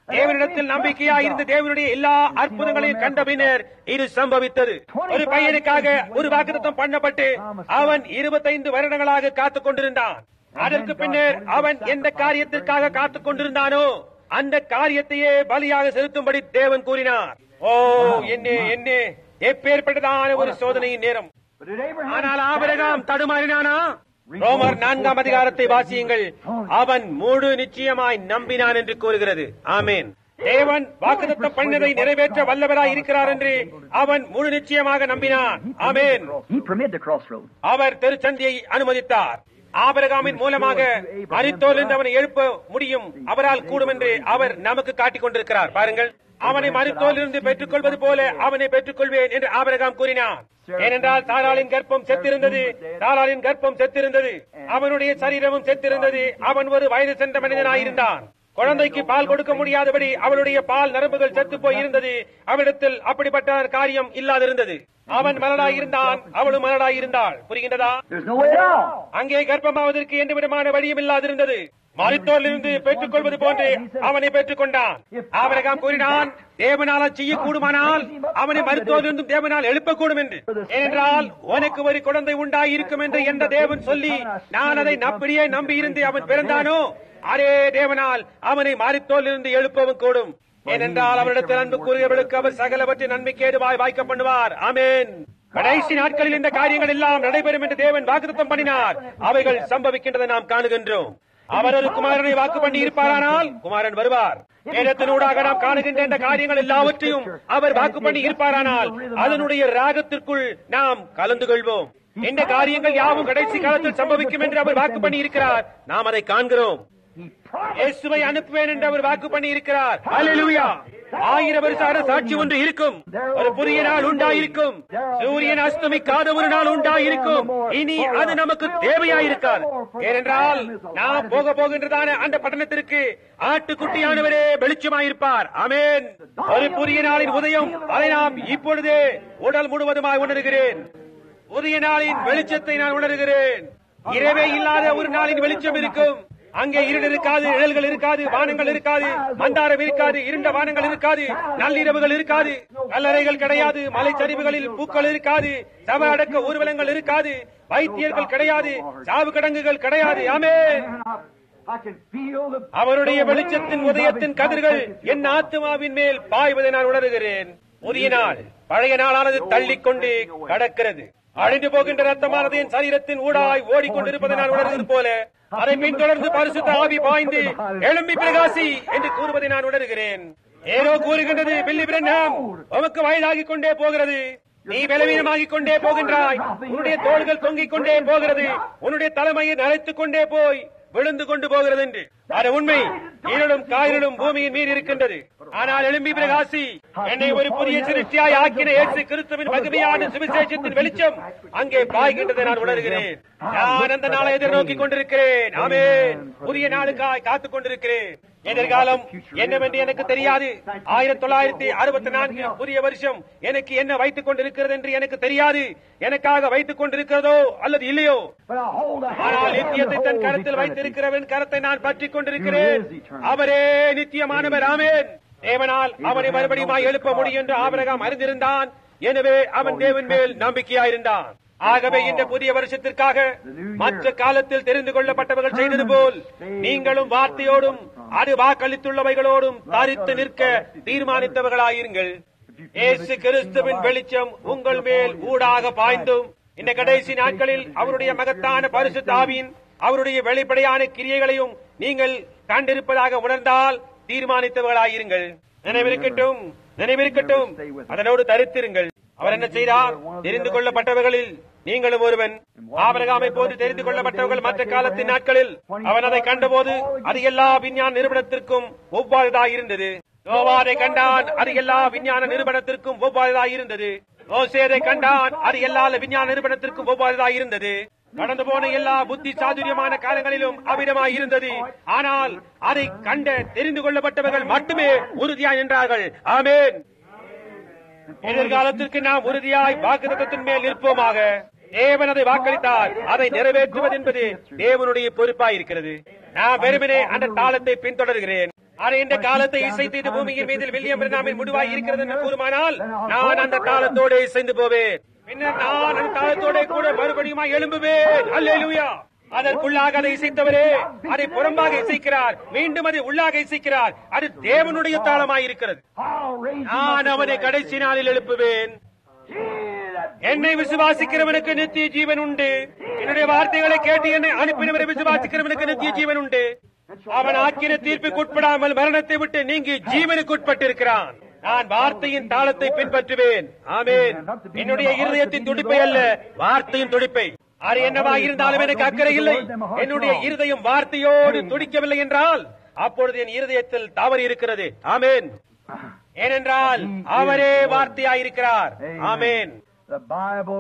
தேவனிடத்தில் நம்பிக்கையா இருந்த தேவனுடைய எல்லா அற்புதங்களையும் கண்ட பின்னர் இது சம்பவித்தது ஒரு பையனுக்காக ஒரு வாக்குத்தம் பண்ணப்பட்டு அவன் இருபத்தைந்து வருடங்களாக காத்துக் கொண்டிருந்தான் அதற்கு பின்னர் அவன் எந்த காரியத்திற்காக காத்துக் கொண்டிருந்தானோ அந்த காரியத்தையே பலியாக செலுத்தும்படி தேவன் கூறினார் ஓ என்ன என்ன எப்பேற்பட்டதான ஒரு சோதனையின் நேரம் But did Abraham ஆனால் ஆபிரகாம் தடுமாறினானா ரோமர் நான்காம் அதிகாரத்தை வாசியுங்கள் அவன் முழு நிச்சயமாய் நம்பினான் என்று கூறுகிறது ஆமேன் தேவன் வாக்குத்தத்தம் பண்ணதை நிறைவேற்ற வல்லவராய் இருக்கிறார் என்று அவன் முழு நிச்சயமாக நம்பினான் ஆமேன் He permitted the crossroad. அவர் திருச்சந்தியை அனுமதித்தார் ஆபரகாமின் மூலமாக மரித்தோரிலிருந்து அவனை எழுப்ப முடியும் அவரால் கூடும் என்று அவர் நமக்கு காட்டிக் கொண்டிருக்கிறார் பாருங்கள் அவனை மருத்துவலிருந்து பெற்றுக் கொள்வது போல அவனை பெற்றுக் கொள்வேன் என்று ஆபரகாம் கூறினான் ஏனென்றால் தாராளின் கர்ப்பம் செத்திருந்தது தாராளின் கர்ப்பம் செத்திருந்தது அவனுடைய சரீரமும் செத்திருந்தது அவன் ஒரு வயது சென்ற மனிதனாயிருந்தான் குழந்தைக்கு பால் கொடுக்க முடியாதபடி அவளுடைய பால் நரம்புகள் செத்து போய் இருந்தது அவனிடத்தில் அப்படிப்பட்ட காரியம் இல்லாதிருந்தது அவன் மலடாயிருந்தான் அவளும் மலடாயிருந்தாள் புரிகின்றதா There's no way at all. அங்கே கர்ப்பமாவதற்கு எந்த விதமான வழியும் இல்லாதிருந்தது மருத்துவரிலிருந்து பெற்றுக் கொள்வது போன்று அவனை பெற்றுக் கொண்டான் ஆபரகாம் கூறினான் தேவனால் செய்யக்கூடுமானால் அவனை மருத்துவரிலிருந்தும் தேவனால் எழுப்பக்கூடும் என்று ஏனென்றால் உனக்கு ஒரு குழந்தை உண்டாய் இருக்கும் என்று எந்த தேவன் சொல்லி நான் அதை அப்படியே நம்பி இருந்து அவன் பிறந்தானோ அரே தேவனால் அவனை மருத்துவரிலிருந்து எழுப்பவும் கூடும் ஏனென்றால் அவரிடத்தில் அன்பு கூறியவர்களுக்கு அவர் சகலவற்றின் நன்மைக்கேதுவாய் வாய்க்க பண்ணுவார் ஆமென் கடைசி நாட்களில் இந்த காரியங்கள் எல்லாம் நடைபெறும் என்று தேவன் வாக்குத்தம் பண்ணினார் அவைகள் சம்பவிக்கின்றதை நாம் காணுகின்றோம் அவர் ஒரு குமாரனை வாக்கு பண்ணி இருப்பாரானால் குமாரன் வருவார் வேதத்தினூடாக நாம் காணுகின்ற இந்த காரியங்கள் எல்லாவற்றையும் அவர் வாக்கு பண்ணி இருப்பாரானால் அதனுடைய ராகத்திற்குள் நாம் கலந்து கொள்வோம் இந்த காரியங்கள் யாவும் கடைசி காலத்தில் சம்பவிக்கும் என்று அவர் வாக்கு பண்ணி இருக்கிறார் நாம் அதை காண்கிறோம் இயேசுவை அனுப்புவேன் என்று அவர் வாக்கு பண்ணி இருக்கிறார் ஹalleluya ஆயிரம் வருஷ சாட்சி ஒன்று இருக்கும் ஒரு புதிய நாள் உண்டாயிருக்கும் சூரியன் அஸ்தமிக்காத ஒரு நாள் உண்டாயிருக்கும் இனி அது நமக்கு தேவையாயிருக்காது ஏனென்றால் நாம் போக போகின்றதான அந்த பட்டணத்திற்கு ஆட்டுக்குட்டியானவரே வெளிச்சமாயிருப்பார் ஆமென் ஒரு புதிய நாளின் உதயம் அதை நாம் இப்பொழுதே உடல் முழுவதுமாய் உணர்கிறேன் புதிய நாளின் வெளிச்சத்தை நான் உணர்கிறேன் இரவே இல்லாத ஒரு நாளின் வெளிச்சம் இருக்கும் அங்கே இருள் இருக்காது நிழல்கள் இருக்காது வானங்கள் இருக்காது மந்தாரம் இருக்காது இருண்ட வானங்கள் இருக்காது நள்ளிரவுகள் இருக்காது கல்லறைகள் கிடையாது மலைச்சரிவுகளில் பூக்கள் இருக்காது சவ அடக்க ஊர்வலங்கள் இருக்காது வைத்தியர்கள் கிடையாது சாவு கடங்குகள் கிடையாது ஆமே I can feel the அவருடைய வெளிச்சத்தின் உதயத்தின் கதிர்கள் என் ஆத்மாவின் மேல் பாய்வதை நான் உணர்கிறேன் புதிய நாள் பழைய நாளானது தள்ளிக்கொண்டு கடக்கிறது அழிந்து போகின்ற ரத்தமானது என் சரீரத்தின் ஊடாய் ஓடிக்கொண்டிருப்பதை நான் உணர்வது போல அதை பின்தொடர்ந்து பரிசுத்த ஆவி பாய்ந்து எழும்பி பிரகாசி என்று கூறுவதை நான் உணர்கிறேன் ஏதோ கூறுகின்றது பில்லி பிரண்ணாம் உமக்கு வயதாகிக் கொண்டே போகிறது நீ பலவீனமாகிக் கொண்டே போகின்றாய் உன்னுடைய தோள்கள் தொங்கிக் கொண்டே போகிறது உன்னுடைய தலைமையை நரைத்துக் கொண்டே போய் விழுந்து கொண்டு போகிறது என்று அது உண்மை இருளும் காயலும் பூமியின் மீது இருக்கின்றது ஆனால் எழும்பி பிரகாசி என்னை ஒரு புதிய சிருஷ்டியாய் ஆக்கின இயேசு கிறிஸ்துவின் மகிமையான சுவிசேஷத்தின் வெளிச்சம் அங்கே பாய்கின்றதை நான் உணர்கிறேன் நான் அந்த நாளை எதிர்நோக்கிக் கொண்டிருக்கிறேன் ஆமென் புதிய நாளுக்காய் காத்துக் கொண்டிருக்கிறேன் எதிர்காலம் என்னவென்று எனக்கு தெரியாது ஆயிரத்தி தொள்ளாயிரத்தி அறுபத்தி நான்கு புதிய வருஷம் எனக்கு என்ன வைத்துக் கொண்டிருக்கிறது என்று எனக்கு தெரியாது எனக்காக வைத்துக் கொண்டிருக்கிறதோ அல்லது இல்லையோ But I hold the hand ஆனால் of him நித்தியத்தை that than holds கரத்தில் eternity. வைத்திருக்கிறவன் கரத்தை நான் பற்றிக் கொண்டிருக்கிறேன் அவரே நித்தியமானவர் ஆமென் தேவனால் அவனை மறுபடியும் எழுப்ப முடியும் என்று ஆபரகாம் அறிந்திருந்தான் எனவே அவன் தேவன் மேல் நம்பிக்கையாயிருந்தான் ஆகவே இந்த புதிய வருஷத்திற்காக மற்ற காலத்தில் தெரிந்து கொள்ளப்பட்டவர்கள் செய்தது போல் நீங்களும் வார்த்தையோடும் அது வாக்களித்துள்ளவைகளோடும் தரித்து நிற்க தீர்மானித்தவர்களாயிருங்கள் இயேசு கிறிஸ்துவின் வெளிச்சம் உங்கள் மேல் ஊடாக பாய்ந்தும் இந்த கடைசி நாட்களில் அவருடைய மகத்தான பரிசுத்த ஆவியின் அவருடைய வெளிப்படையான கிரியைகளையும் நீங்கள் கண்டிருப்பதாக உணர்ந்தால் தீர்மானித்தவர்களாயிருங்கள் நினைவிருக்கட்டும் நினைவிருக்கட்டும் அதனோடு தரித்திருங்கள் அவர் என்ன செய்தார் தெரிந்து கொள்ளப்பட்டவர்களில் நீங்களும் ஒருவன் ஆபரகாமை போன்று தெரிந்து கொள்ளப்பட்டவர்கள் மற்ற காலத்தின் நாட்களில் அவன் அதை கண்டபோது அது எல்லா விஞ்ஞான நிறுவனத்திற்கும் ஒவ்வாததாக இருந்தது நோவாதை கண்டான் அது எல்லா விஞ்ஞான நிறுவனத்திற்கும் ஒவ்வாததாக இருந்தது ஓசேதை கண்டான் அது எல்லா விஞ்ஞான நிறுவனத்திற்கும் ஒவ்வாததாக இருந்தது கடந்து போன எல்லா புத்தி சாதுரியமான காலங்களிலும் அவ்விதமாய் இருந்தது ஆனால் அதை கண்ட தெரிந்து கொள்ளப்பட்டவர்கள் மட்டுமே உறுதியாய் நின்றார்கள் ஆமென் எதிர்காலத்திற்கு நாம் உறுதியாய் வாக்குத்தத்தின் மேல் நிற்போமாக தேவன் அதை வாக்களித்தார் அதை நிறைவேற்றுவது என்பது தேவனுடைய பொறுப்பாய் இருக்கிறது நான் வெறுமனே அந்த தாளத்தை பின்தொடர்கிறேன் அதை இந்த காலத்தை இசைத்து இது பூமியின் மீது வில்லியம் பிரணாமின் முடிவாய் இருக்கிறது என்று கூறுமானால் நான் அந்த தாளத்தோடு இசைந்து போவேன் பின்னர் நான் அந்த தாளத்தோட கூட மறுபடியும் எழும்புவேன் அல்லேலூயா அதற்குள்ளாக அதை இசைத்தவரே அதை புறம்பாக இசைக்கிறார் மீண்டும் அதை உள்ளாக இசைக்கிறார் அது தேவனுடைய தாளமாயிருக்கிறது நான் அவனை கடைசி நாளில் எழுப்புவேன் என்னை விசுவாசிக்கிறவனுக்கு நித்திய ஜீவன் உண்டு என்னுடைய வார்த்தைகளை கேட்டு என்னை அனுப்பினவரை விசுவாசிக்கிறவனுக்கு நித்திய ஜீவன் உண்டு அவன் ஆக்கின தீர்ப்புக்கு உட்படாமல் மரணத்தை விட்டு நீங்கி ஜீவனுக்கு உட்பட்டிருக்கிறான் நான் வார்த்தையின் தாளத்தை பின்பற்றுவேன் ஆமேன் என்னுடைய இருதயத்தின் துடிப்பை அல்ல வார்த்தையின் துடிப்பை அது என்னவா இருந்தாலும் எனக்கு அக்கறை இல்லை என்னுடைய இருதயம் வார்த்தையோடு துடிக்கவில்லை என்றால் அப்பொழுது என் இருதயத்தில் தவறு இருக்கிறது ஆமேன் ஏனென்றால் அவரே வார்த்தையாயிருக்கிறார் ஆமேன் The Bible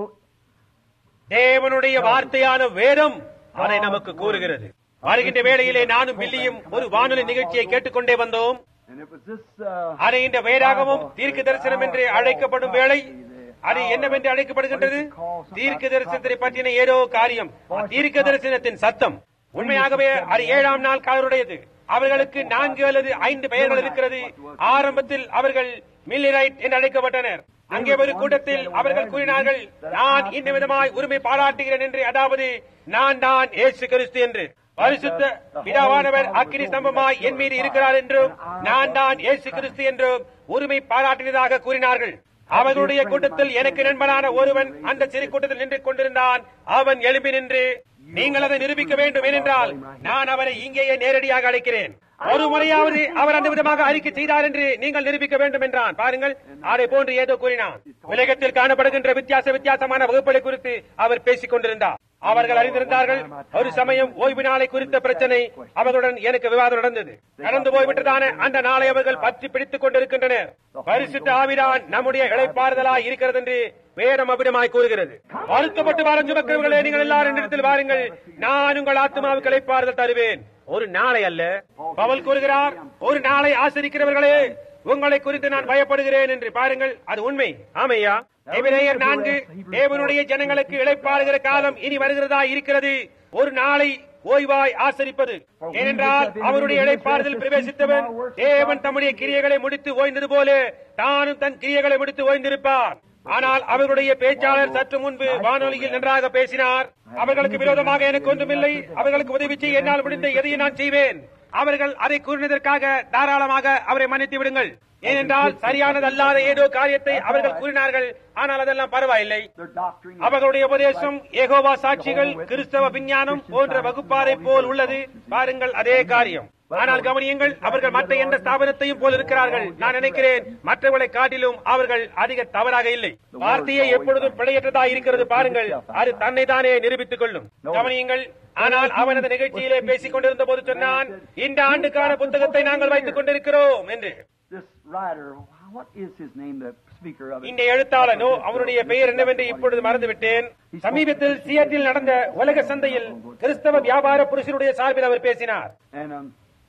தேவனுடைய வார்த்தையான வேதம் அதை நமக்கு கூறுகிறது வருகின்ற வேளையிலே நானும் பில்லியும் ஒரு வானொலி நிகழ்ச்சியை கேட்டுக்கொண்டே வந்தோம் and it was this uh, அதை இந்த வேதாகமும் தீர்க்க தரிசனம் என்று அழைக்கப்படும் வேளை அது என்னவென்று அழைக்கப்படுகின்றது தீர்க்க தரிசனத்தை பற்றின ஏதோ காரியம் தீர்க்க தரிசனத்தின் சத்தம் உண்மையாகவே அது ஏழாம் நாள் காலருடையது அவர்களுக்கு நான்கு அல்லது ஐந்து பெயர்கள் இருக்கிறது ஆரம்பத்தில் அவர்கள் மில்லிரைட் என்று அழைக்கப்பட்டனர் அங்கே ஒரு கூட்டத்தில் அவர்கள் கூறினார்கள் நான் இந்த விதமாய் உரிமை பாராட்டுகிறேன் என்று அதாவது நான் தான் இயேசு கிறிஸ்து என்று பரிசுத்த பிதாவானவர் அக்கினி ஸ்தம்பமாய் என் மீது இருக்கிறார் என்றும் நான் தான் இயேசு கிறிஸ்து என்றும் உரிமை பாராட்டினதாக கூறினார்கள் அவர்களுடைய கூட்டத்தில் எனக்கு நண்பனான ஒருவன் அந்த சிறு கூட்டத்தில் நின்று கொண்டிருந்தான் அவன் எழும்பி நின்று நீங்கள் அதை நிரூபிக்க வேண்டும் ஏனென்றால் நான் அவரை இங்கேயே நேரடியாக அழைக்கிறேன் ஒரு முறையாவது அவர் அந்த விதமாக அறிக்கை செய்தார் என்று நீங்கள் நிரூபிக்க வேண்டும் என்றான் பாருங்கள் அதை போன்று ஏதோ கூறினான் உலகத்தில் காணப்படுகின்ற வித்தியாச வித்தியாசமான வகுப்புகளை குறித்து அவர் பேசிக் கொண்டிருந்தார் அவர்கள் அறிந்திருந்தார்கள் ஒரு சமயம் ஓய்வு நாளை குறித்த பிரச்சனை அவர்களுடன் எனக்கு விவாதம் நடந்தது கடந்து போய்விட்டதான அந்த நாளை அவர்கள் பற்றி பிடித்துக் கொண்டிருக்கின்றனர் பரிசுத்த ஆவிதான் நம்முடைய இழைப்பாறுதலாய் இருக்கிறது என்று வேதம் அபிடமாய் கூறுகிறது வருத்தப்பட்டு வாரம் சுமக்கிறவர்களே நீங்கள் எல்லாரும் இடத்தில் வாருங்கள் நான் உங்கள் ஆத்மாவுக்கு இழைப்பாறுதல் தருவேன் ஒரு நாளை அல்ல பவல் கூறுகிறார் ஒரு நாளை ஆசிரிக்கிறவர்களே உங்களை குறித்து நான் பயப்படுகிறேன் என்று பாருங்கள் அது உண்மை ஆமையா எபிரேயர் நான்கு தேவனுடைய ஜனங்களுக்கு இழைப்பாடுகிற காலம் இனி வருகிறதா இருக்கிறது ஒரு நாளை ஓய்வாய் ஆசரிப்பது ஏனென்றால் அவருடைய இழைப்பாறுதல் பிரவேசித்தவன் தேவன் தம்முடைய கிரியைகளை முடித்து ஓய்ந்தது போல தானும் தன் கிரியைகளை முடித்து ஓய்ந்திருப்பார் ஆனால் அவர்களுடைய பேச்சாளர் சற்று முன்பு வானொலியில் நன்றாக பேசினார் அவர்களுக்கு விரோதமாக எனக்கு ஒன்றுமில்லை அவர்களுக்கு உதவி செய்ய என்னால் முடிந்த எதையும் நான் செய்வேன் அவர்கள் அதை கூறினதற்காக தாராளமாக அவரை மன்னித்து விடுங்கள் ஏனென்றால் சரியானதல்லாத ஏதோ காரியத்தை அவர்கள் கூறினார்கள் ஆனால் அதெல்லாம் பரவாயில்லை their doctrine. அவர்களுடைய உபதேசம் ஏகோவா சாட்சிகள் கிறிஸ்தவ விஞ்ஞானம் போன்ற வகுப்பாரை போல் உள்ளது பாருங்கள் அதே காரியம் ஆனால் கவனியுங்கள் அவர்கள் மற்ற எந்த ஸ்தாபனத்தையும் போல் இருக்கிறார்கள் நான் நினைக்கிறேன் மற்றவர்களை காட்டிலும் அவர்கள் அதிக தவறாக இல்லை வார்த்தையை எப்பொழுதும் பிழையற்றதா இருக்கிறது பாருங்கள் அது தன்னை தானே நிரூபித்துக் கொள்ளும் கவனியுங்கள் ஆனால் அவனது நிகழ்ச்சியிலே பேசிக் கொண்டிருந்த போது சொன்னான் இந்த ஆண்டுக்கான புத்தகத்தை நாங்கள் வைத்துக் கொண்டிருக்கிறோம் என்று This writer, what is his name, the speaker of it? இந்த எழுத்தாளனோ அவருடைய பெயர் என்னவென்று இப்பொழுது மறந்துவிட்டேன் சமீபத்தில் சியட்டில் நடந்த உலக சந்தையில் கிறிஸ்தவ வியாபார புருஷனுடைய சார்பில் அவர் பேசினார் And um,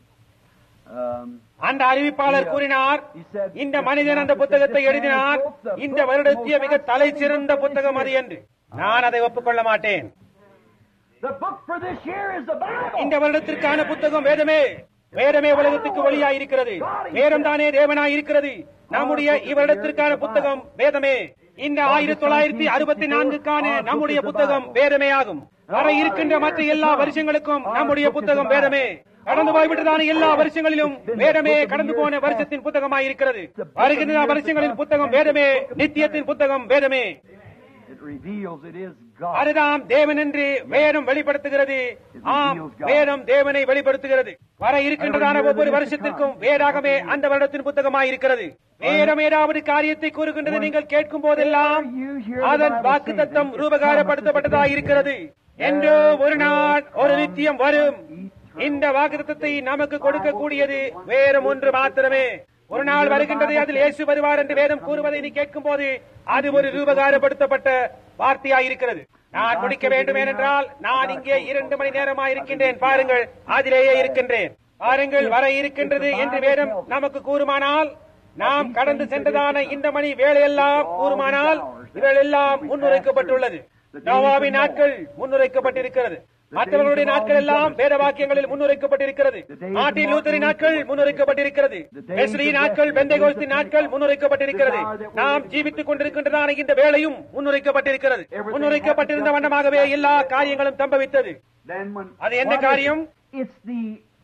um, அந்த அறிவிப்பாளர் கூறினார் இந்த மனிதன் அந்த புத்தகத்தை எழுதினார் இந்த வருடத்திய மிக தலை சிறந்த புத்தகம் அது என்று நான் அதை ஒப்புக்கொள்ள மாட்டேன் the book for this year is the Bible. இந்த வருடத்திற்கான புத்தகம் வேதமே வேதமே உலகத்துக்கு ஒளியாய் இருக்கிறது வேதம் தானே தேவனாய் இருக்கிறது நம்முடைய இவரிடத்திற்கான புத்தகம் வேதமே இந்த ஆயிரத்தி தொள்ளாயிரத்தி அறுபத்தி நான்குக்கான நம்முடைய புத்தகம் வேதமே ஆகும் வர இருக்கின்ற மற்ற எல்லா வருஷங்களுக்கும் நம்முடைய புத்தகம் வேதமே கடந்து போய்விட்டதான எல்லா வருஷங்களிலும் வேதமே கடந்து போன வருஷத்தின் புத்தகமாய் இருக்கிறது வருகின்ற வருஷங்களின் புத்தகம் வேதமே நித்தியத்தின் புத்தகம் வேதமே It reveals it is God. அதுதான் தேவன் என்று வேதம் வெளிப்படுத்துகிறது ஆம் வேதம் தேவனை வெளிப்படுத்துகிறது வர இருக்கின்றதான ஒவ்வொரு வருஷத்திற்கும் வேதாகமே அந்த வருடத்தின் புத்தகமாய் இருக்கிறது வேதம் ஏதாவது காரியத்தை கூறுகின்றது நீங்கள் கேட்கும் போதெல்லாம் அதன் வாக்கு தத்தம் ரூபகாரப்படுத்தப்பட்டதாய் இருக்கிறது என்றோ ஒரு நாள் ஒரு நித்தியம் வரும் இந்த வாக்குத்தத்தை நமக்கு கொடுக்கக்கூடியது வேறும் ஒன்று மாத்திரமே ஒரு நாள் வருகின்றது அதில் இயேசு வருவார் என்று வேதம் கூறுவதை நீ கேட்கும் போது அது ஒரு ரூபகாரப்படுத்தப்பட்ட வார்த்தையாயிருக்கிறது நான் முடிக்க வேண்டும் ஏனென்றால் நான் இங்கே இரண்டு மணி நேரமாக இருக்கின்றேன் பாருங்கள் அதிலேயே இருக்கின்றேன் பாருங்கள் வர இருக்கின்றது என்று வேதம் நமக்கு கூறுமானால் நாம் கடந்து சென்றதான இந்த மணி வேலையெல்லாம் கூறுமானால் இவைகள் எல்லாம் முன்னுரைக்கப்பட்டுள்ளது நோவாவின் நாட்கள் முன்னுரைக்கப்பட்டிருக்கிறது மற்றவர்களுடைய நாட்கள் எல்லாம் வேத வாக்கியங்களில் முன்னுரைக்கப்பட்டிருக்கிறது மார்ட்டின் லூத்தரின் நாட்கள் முன்னுரைக்கப்பட்டிருக்கிறது வெஸ்லி நாட்கள் பெந்தைகோஸ்தின் நாட்கள் முன்னுரைக்கப்பட்டிருக்கிறது நாம் ஜீவித்துக் கொண்டிருக்கின்றதான இந்த வேளையும் முன்னுரைக்கப்பட்டிருக்கிறது முன்னுரைக்கப்பட்டிருந்த வண்ணமாகவே எல்லா காரியங்களும் சம்பவித்தது Then when அது என்ன what is காரியம்? it? It's the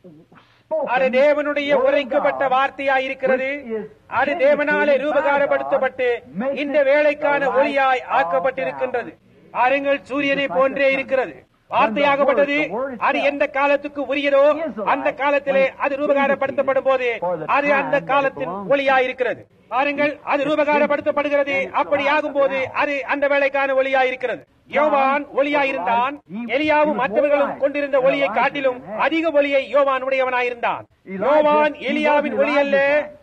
spoken அது தேவனுடைய word of உரைக்கப்பட்ட God, வார்த்தையாய் இருக்கிறது which is அது தேவனாலே vindicated by ரூபகாரப்படுத்தப்பட்டு God, makes இந்த it வேலைக்கான the light ஒளியாய் of ஆக்கப்பட்டிருக்கின்றது God. பாருங்கள் சூரியனை போன்றே இருக்கிறது வார்த்தையாகப்பட்டது அது எந்த காலத்துக்கு உரியதோ அந்த காலத்திலே அது ரூபகாரப்படுத்தப்படும் போது அது அந்த காலத்தின் ஒளியாயிருக்கிறது பாருங்கள் அது ரூபகாரப்படுத்தப்படுகிறது அப்படி ஆகும் போது அது அந்த வேலைக்கான ஒளியாயிருக்கிறது யோவான் ஒளியாயிருந்தான் எலியாவும் மற்றவர்களும் கொண்டிருந்த ஒளியை காட்டிலும் அதிக ஒளியை யோவான் உடையவனாயிருந்தான் யோவான் எலியாவின் ஒளி அல்ல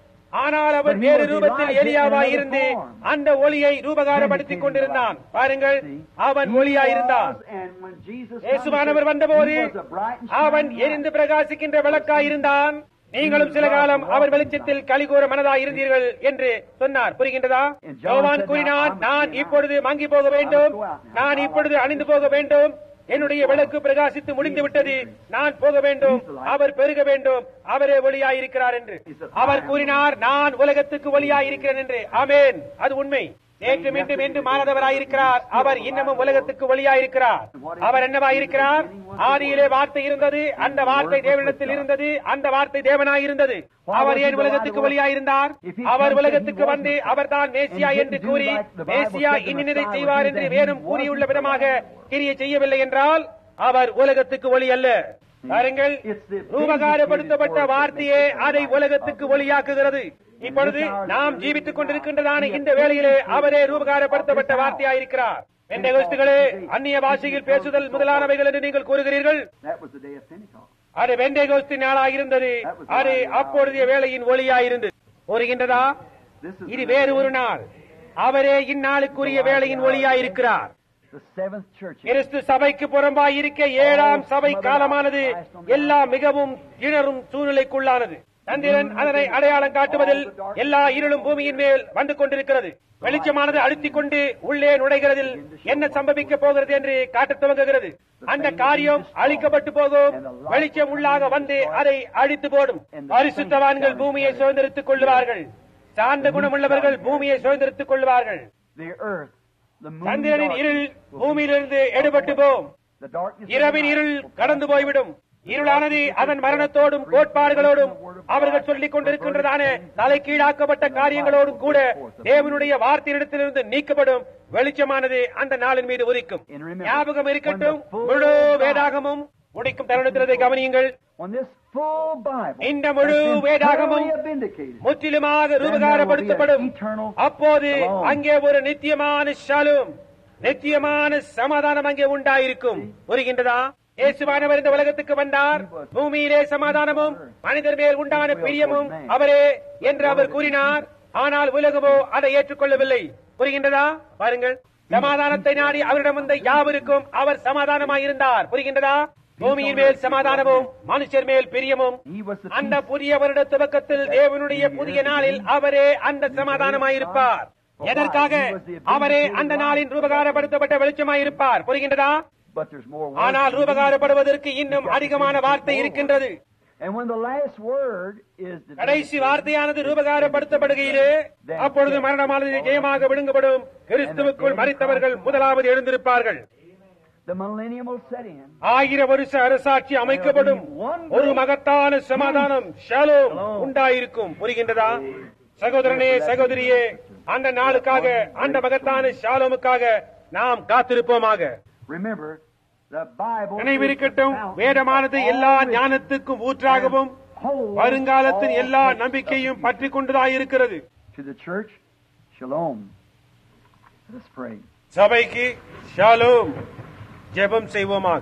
ஆனால் அவர் வேறு ரூபத்தில் எலியாவாய் இருந்து அந்த ஒளியை ரூபகாரப்படுத்திக் கொண்டிருந்தான் பாருங்கள் அவன் ஒளியாயிருந்தான் And when Jesus இயேசுவானவர் வந்தபோது he was a bright and அவன் shining light. எரிந்து பிரகாசிக்கின்ற விளக்காயிருந்தான் நீங்களும் சில காலம் அவர் வெளிச்சத்தில் கலிகூற மனதாய் இருந்தீர்கள் என்று சொன்னார் புரிகின்றதா யோவான் கூறினான் நான் இப்பொழுது மங்கி போக வேண்டும் நான் இப்பொழுது அணிந்து போக வேண்டும் என்னுடைய விளக்கு பிரகாசித்து முடிந்து விட்டது நான் போக வேண்டும் அவர் பெருக வேண்டும் அவரே ஒளியாயிருக்கிறார் என்று அவர் கூறினார் நான் உலகத்துக்கு ஒளியாயிருக்கிறேன் என்று ஆமென் அது உண்மை நேற்று மீண்டும் என்று மாறாதவராயிருக்கிறார் அவர் இன்னமும் உலகத்துக்கு ஒளியாயிருக்கிறார் அவர் என்னவாயிருக்கிறார் ஆதியிலே வார்த்தை இருந்தது அந்த வார்த்தை தேவனிடத்தில் இருந்தது அந்த வார்த்தை தேவனாயிருந்தது அவர் ஏன் உலகத்துக்கு ஒளியாயிருந்தார் அவர் உலகத்துக்கு வந்து அவர் தான் மேசியா என்று கூறி மேசியா இன்னினதை செய்வார் என்று வேறும் கூறியுள்ள விதமாக கிரிய செய்யவில்லை என்றால் அவர் உலகத்துக்கு ஒளி அல்ல பாருங்கள் ரூபகாரப்படுத்தப்பட்ட வார்த்தையே அதை உலகத்துக்கு ஒளியாக்குகிறது இப்பொழுது நாம் ஜீவித்துக் கொண்டிருக்கின்றதான இந்த வேளையிலே அவரே ரூபகாரப்படுத்தப்பட்ட வார்த்தையாயிருக்கிறார் என்ற கோஷ்டிகளே அந்நிய பாஷையில் பேசுதல் முதலானவைகள் என்று நீங்கள் கூறுகிறீர்கள் That was the day of Pentecost. அது வெண்டை கோஸ்தி நாளாயிருந்தது அது அப்பொழுதைய வேளையின் ஒளியாயிருந்தது கூறுகின்றதா This is இது the வேறு day ஒரு நாள் அவரே இந்நாளுக்குரிய வேளையின் ஒளியாயிருக்கிறார் the seventh church. கிறிஸ்து சபைக்கு புறம்பாய் இருக்க ஏழாம் சபை காலமானது எல்லாம் மிகவும் இணரும் சூழ்நிலைக்குள்ளானது சந்திரன் அதனை அடையாளம் காட்டுவதில் எல்லா இருளும் பூமியின் மேல் வந்து கொண்டிருக்கிறது வெளிச்சமானது அழுத்திக் கொண்டு உள்ளே நுழைகிறதில் என்ன சம்பவிக்க போகிறது என்று காட்டத் துவங்குகிறது அந்த காரியம் அழிக்கப்பட்டு போகும் வெளிச்சம் உள்ளாக வந்து அதை அழித்து போடும் பரிசுத்தவான்கள் பூமியை சுதந்திரித்துக் கொள்வார்கள் சார்ந்த குணமுள்ளவர்கள் பூமியை சுதந்திரித்துக் கொள்வார்கள் The earth, the moon, சந்திரனின் dark, இருள் பூமியிலிருந்து எடுபட்டு போம் the darkness of இரவின் the இருள் night. கடந்து போய்விடும் இருளானது அதன் மரணத்தோடும் கோட்பாடுகளோடும் அவர்கள் சொல்லிக் கொண்டிருக்கின்றதான தலைகீழாக்கப்பட்ட காரியங்களோடும் கூட தேவனுடைய வார்த்தையிடத்திலிருந்து நீக்கப்படும் வெளிச்சமானது அந்த நாளின் மீது உதிக்கும் ஞாபகம் இருக்கட்டும் முழு வேதாகமும் முடிக்கும் தருணத்தினதை கவனியுங்கள் When this full Bible இந்த முழு has been வேதாகமும் thoroughly vindicated, முற்றிலுமாக ரூபகாரப்படுத்தப்படும் அப்போது அங்கே ஒரு நித்தியமான ஷாலும் நித்தியமான சமாதானம் அங்கே உண்டாயிருக்கும் புரிகின்றதா இயேசுவானவர் இந்த உலகத்துக்கு வந்தார் பூமியிலே சமாதானமும் மனிதர் மேல் உண்டான பிரியமும் அவரே என்று அவர் கூறினார் ஆனால் உலகமோ அதை ஏற்றுக்கொள்ளவில்லை புரிகின்றதா பாருங்கள் சமாதானத்தை நாடி அவரிடம் வந்த யாவருக்கும் அவர் சமாதானமாயிருந்தார் புரிகின்றதா பூமியின் மேல் சமாதானமும் மனுஷர் மேல் பிரியமும் He was the அந்த peace. புதிய வருட துவக்கத்தில் தேவனுடைய புதிய நாளில் அவரே அந்த சமாதானமாயிருப்பார் எதற்காக அவரே அந்த நாளின் ரூபகாரப்படுத்தப்பட்ட வெளிச்சமாயிருப்பார் புரிகின்றதா But there's more words ஆனால் to be ரூபகாரப்படுவதற்கு இன்னும் அதிகமான வார்த்தை இருக்கின்றது And when the last word is the கடைசி வார்த்தையானது ரூபகாரப்படுத்தப்படுகையிலே அப்பொழுது மரணமானது ஜெயமாக விழுங்கப்படும் கிறிஸ்துவுக்குள் மறித்தவர்கள் முதலாவது எழுந்திருப்பார்கள் the millennium will set in. ஆயிரம் வருஷ அரசாட்சி அமைக்கப்படும் ஒரு மகத்தான சமாதானம் ஷாலோம் உண்டாயிருக்கும் புரிகின்றதா சகோதரனே சகோதரியே அந்த நாளுக்காக அந்த மகத்தான ஷாலோமுக்காக நாம் காத்திருப்போமாக Remember, the Bible நினைவிருக்கட்டும் is the fountain வேதமானது of all எல்லா wisdom ஞானத்துக்கும் ஊற்றாகவும் and holds வருங்காலத்தின் all எல்லா things. நம்பிக்கையும் பற்றி கொண்டதாயிருக்கிறது To the church, shalom. Let us pray. சபைக்கு ஷாலோம் ஜெபம் செய்வோமாக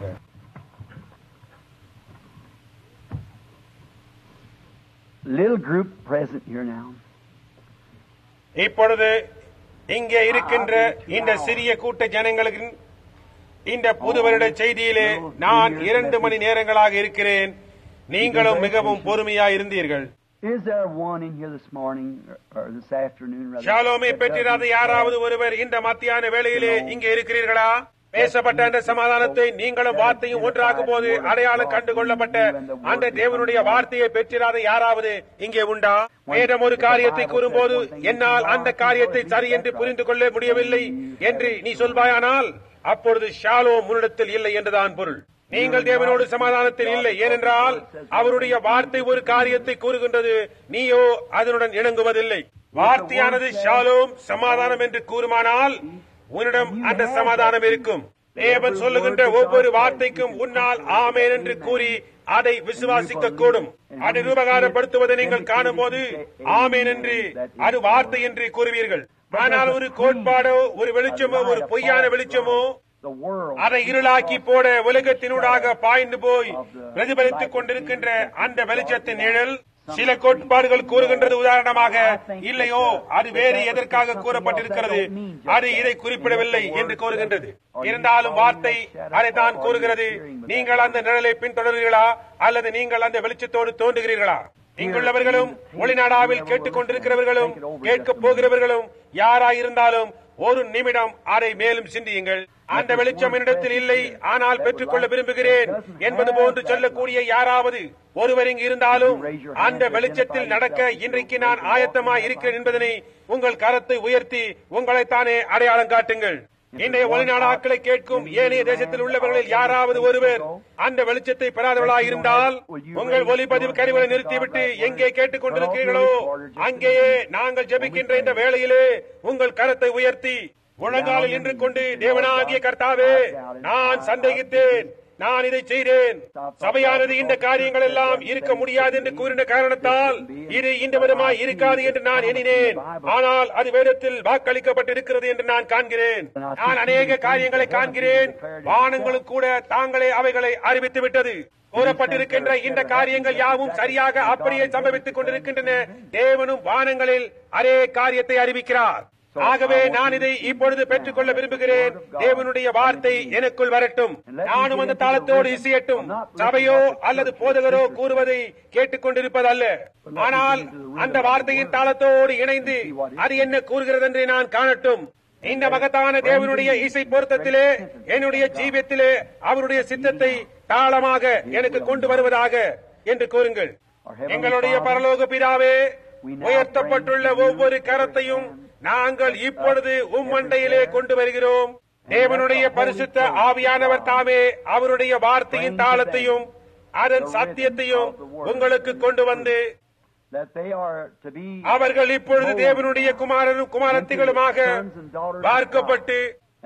Little group present here now. இப்பொழுது இங்கே இருக்கின்ற இந்த சிறிய கூட்ட ஜனங்களின் இந்த புது வருட செய்தியிலே நான் இரண்டு மணி நேரங்களாக இருக்கிறேன் நீங்களும் மிகவும் பொறுமையா இருந்தீர்கள் Is there one in here this morning or, or this afternoon? Rather, ஷாலோமை that பெற்றிராத doesn't யாராவது ஒருவர் இந்த மத்தியான வேளையிலே இங்கே இருக்கிறீர்களா பேசப்பட்ட அந்த சமாதானத்தை நீங்களும் வார்த்தையும் ஒன்றாகும் போது அடையாளம் கண்டு கொள்ளப்பட்ட அந்த தேவனுடைய வார்த்தையை பெற்றிராத யாராவது இங்கே உண்டா வேதம் ஒரு காரியத்தை கூறும்போது என்னால் அந்த காரியத்தை சரி என்று புரிந்து கொள்ள முடியவில்லை என்று நீ சொல்வாயானால் அப்பொழுது ஷாலோ முன்னிடத்தில் இல்லை என்றுதான் பொருள் நீங்கள் தேவனோடு சமாதானத்தில் இல்லை ஏனென்றால் அவருடைய வார்த்தை ஒரு காரியத்தை கூறுகின்றது நீயோ அதனுடன் இணங்குவதில்லை வார்த்தையானது ஷாலோம் சமாதானம் என்று கூறுமானால் உன்னிடம் அந்த சமாதானம் இருக்கும் தேவன் சொல்லுகின்ற ஒவ்வொரு வார்த்தைக்கும் உன்னால் ஆமேன் என்று கூறி அதை விசுவாசிக்க கூடும் அதை ரூபகாரப்படுத்துவதை நீங்கள் காணும் போது ஆமேன் என்று அது வார்த்தை என்று கூறுவீர்கள் ஆனால் ஒரு கோட்பாடோ ஒரு வெளிச்சமோ ஒரு பொய்யான வெளிச்சமோ அதை இருளாக்கி போட உலகத்தினூடாக பாய்ந்து போய் பிரதிபலித்துக் கொண்டிருக்கின்ற அந்த வெளிச்சத்தின் நிழல் சில கோட்பாடுகள் கூறுகின்றது உதாரணமாக இல்லையோ அது வேறு எதற்காக கூறப்பட்டிருக்கிறது அது இதை குறிப்பிடவில்லை என்று கூறுகின்றது இருந்தாலும் வார்த்தை அதைத்தான் கூறுகிறது நீங்கள் அந்த நிழலை பின்தொடர்கிறீர்களா அல்லது நீங்கள் அந்த வெளிச்சத்தோடு தோன்றுகிறீர்களா இங்குள்ளவர்களும் ஒளிநாடாவில் கேட்டுக் கொண்டிருக்கிறவர்களும் கேட்கப் போகிறவர்களும் யாராயிருந்தாலும் ஒரு நிமிடம் அதை மேலும் சிந்தியுங்கள் அந்த வெளிச்சம் என்னிடத்தில் இல்லை ஆனால் பெற்றுக்கொள்ள விரும்புகிறேன் என்பது போன்று சொல்லக்கூடிய யாராவது ஒருவர் இங்கு இருந்தாலும் அந்த வெளிச்சத்தில் நடக்க இன்றைக்கு நான் ஆயத்தமாய் இருக்கிறேன் என்பதனை உங்கள் கரத்தை உயர்த்தி உங்களைத்தானே அடையாளம் காட்டுங்கள் இன்றைய ஒளிநாடாக்களை கேட்கும் ஏனைய தேசத்தில் உள்ளவர்களில் யாராவது ஒருவர் அந்த வெளிச்சத்தை பெறாதவர்களாய் இருந்தால் உங்கள் ஒலிப்பதிவு கருவிகளை நிறுத்திவிட்டு எங்கே கேட்டுக் கொண்டிருக்கிறீர்களோ அங்கேயே நாங்கள் ஜெபிக்கின்ற இந்த வேளையிலே உங்கள் கரத்தை உயர்த்தி முழங்காலில் நின்று கொண்டு தேவனாகிய கர்த்தாவே நான் சந்தேகித்தேன் நான் இதை செய்தேன் சபையானது இந்த காரியங்கள் எல்லாம் இருக்க முடியாது என்று கூறின காரணத்தால் இது இந்த விதமாய் இருக்காது என்று நான் எண்ணினேன் ஆனால் அது வேதத்தில் வாக்களிக்கப்பட்டிருக்கிறது என்று நான் காண்கிறேன் நான் அநேக காரியங்களை காண்கிறேன் வானங்களும் கூட தாங்களே அவைகளை அறிவித்து விட்டது கூறப்பட்டிருக்கின்ற இந்த காரியங்கள் யாவும் சரியாக அப்படியே சம்பவித்துக் கொண்டிருக்கின்றன தேவனும் வானங்களில் அதே காரியத்தை அறிவிக்கிறார் ஆகவே நான் இதை இப்பொழுது பெற்றுக்கொள்ள விரும்புகிறேன் தேவனுடைய வார்த்தை எனக்குள் வரட்டும் நானும் அந்த தாளத்தோடு இசையட்டும் சபையோ அல்லது போதகரோ கூறுவதை கேட்டுக் கொண்டிருப்பதல்ல ஆனால் அந்த வார்த்தையின் தாளத்தோடு இணைந்து அது என்ன கூறுகிறது என்று நான் காணட்டும் இந்த மகத்தான தேவனுடைய இசை பொருத்தத்திலே என்னுடைய ஜீவியத்திலே அவருடைய சித்தத்தை தாளமாக எனக்கு கொண்டு வருவதாக என்று கூறுங்கள் எங்களுடைய பரலோக பிதாவே உயர்த்தப்பட்டுள்ள ஒவ்வொரு கரத்தையும் நாங்கள் இப்பொழுது உம்மண்டையிலே கொண்டு வருகிறோம் தேவனுடைய பரிசுத்த ஆவியானவர் தாமே அவருடைய வார்த்தையின் தாளத்தையும் அதன் சத்தியத்தையும் உங்களுக்கு கொண்டு வந்து அவர்கள் இப்பொழுது தேவனுடைய குமாரரும் குமாரத்திகளுமாக பார்க்கப்பட்டு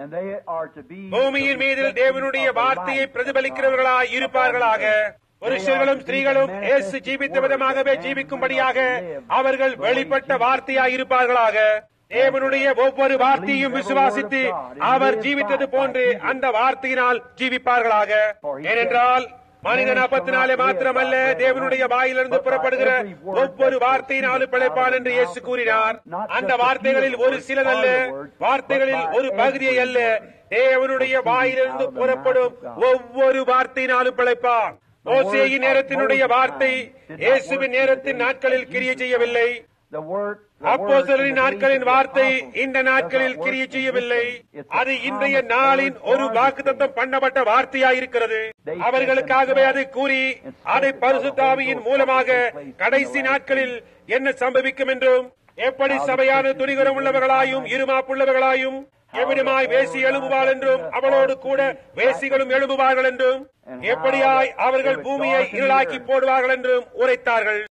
பூமியின் மீது தேவனுடைய வார்த்தையை பிரதிபலிக்கிறவர்களாய் இருப்பார்களாக புருஷர்களும் ஸ்திரீகளும் இயேசு ஜீவித்த விதமாகவே ஜீவிக்கும்படியாக அவர்கள் வெளிப்பட்ட வார்த்தையாய் இருப்பார்களாக தேவனுடைய ஒவ்வொரு வார்த்தையும் விசுவாசித்து அவர் ஜீவித்தது போன்று அந்த வார்த்தையினால் ஜீவிப்பார்களாக ஏனென்றால் மனிதன் அப்பத்தினாலே மாத்திரமல்ல தேவனுடைய வாயிலிருந்து புறப்படுகிற ஒவ்வொரு வார்த்தையினாலும் பிழைப்பான் என்று இயேசு கூறினார் அந்த வார்த்தைகளில் ஒரு சிலதல்ல வார்த்தைகளில் ஒரு பகுதியை அல்ல தேவனுடைய வாயிலிருந்து புறப்படும் ஒவ்வொரு வார்த்தையினாலும் பிழைப்பான் மோசேயின் நேரத்தினுடைய வார்த்தை இயேசுவின் நேரத்தின் நாட்களில் கிரிய செய்யவில்லை அப்போ சிலரின் நாட்களின் வார்த்தை இந்த நாட்களில் கிரிய செய்யவில்லை அது இன்றைய நாளின் ஒரு வாக்குத்தத்தம் பண்ணப்பட்ட வார்த்தையாயிருக்கிறது அவர்களுக்காகவே அதை கூறி அதை பரிசுத்தாவியின் மூலமாக கடைசி நாட்களில் என்ன சம்பவிக்கும் என்றும் எப்படி சபையான துணிகரம் உள்ளவர்களாயும் இருமாப்புள்ளவர்களாயும் எவ்விடமாய் வேசி எழும்புவாள் என்றும் அவளோடு கூட வேசிகளும் எழும்புவார்கள் என்றும் எப்படியாய் அவர்கள் பூமியை இருளாக்கி போடுவார்கள் என்றும் உரைத்தார்கள்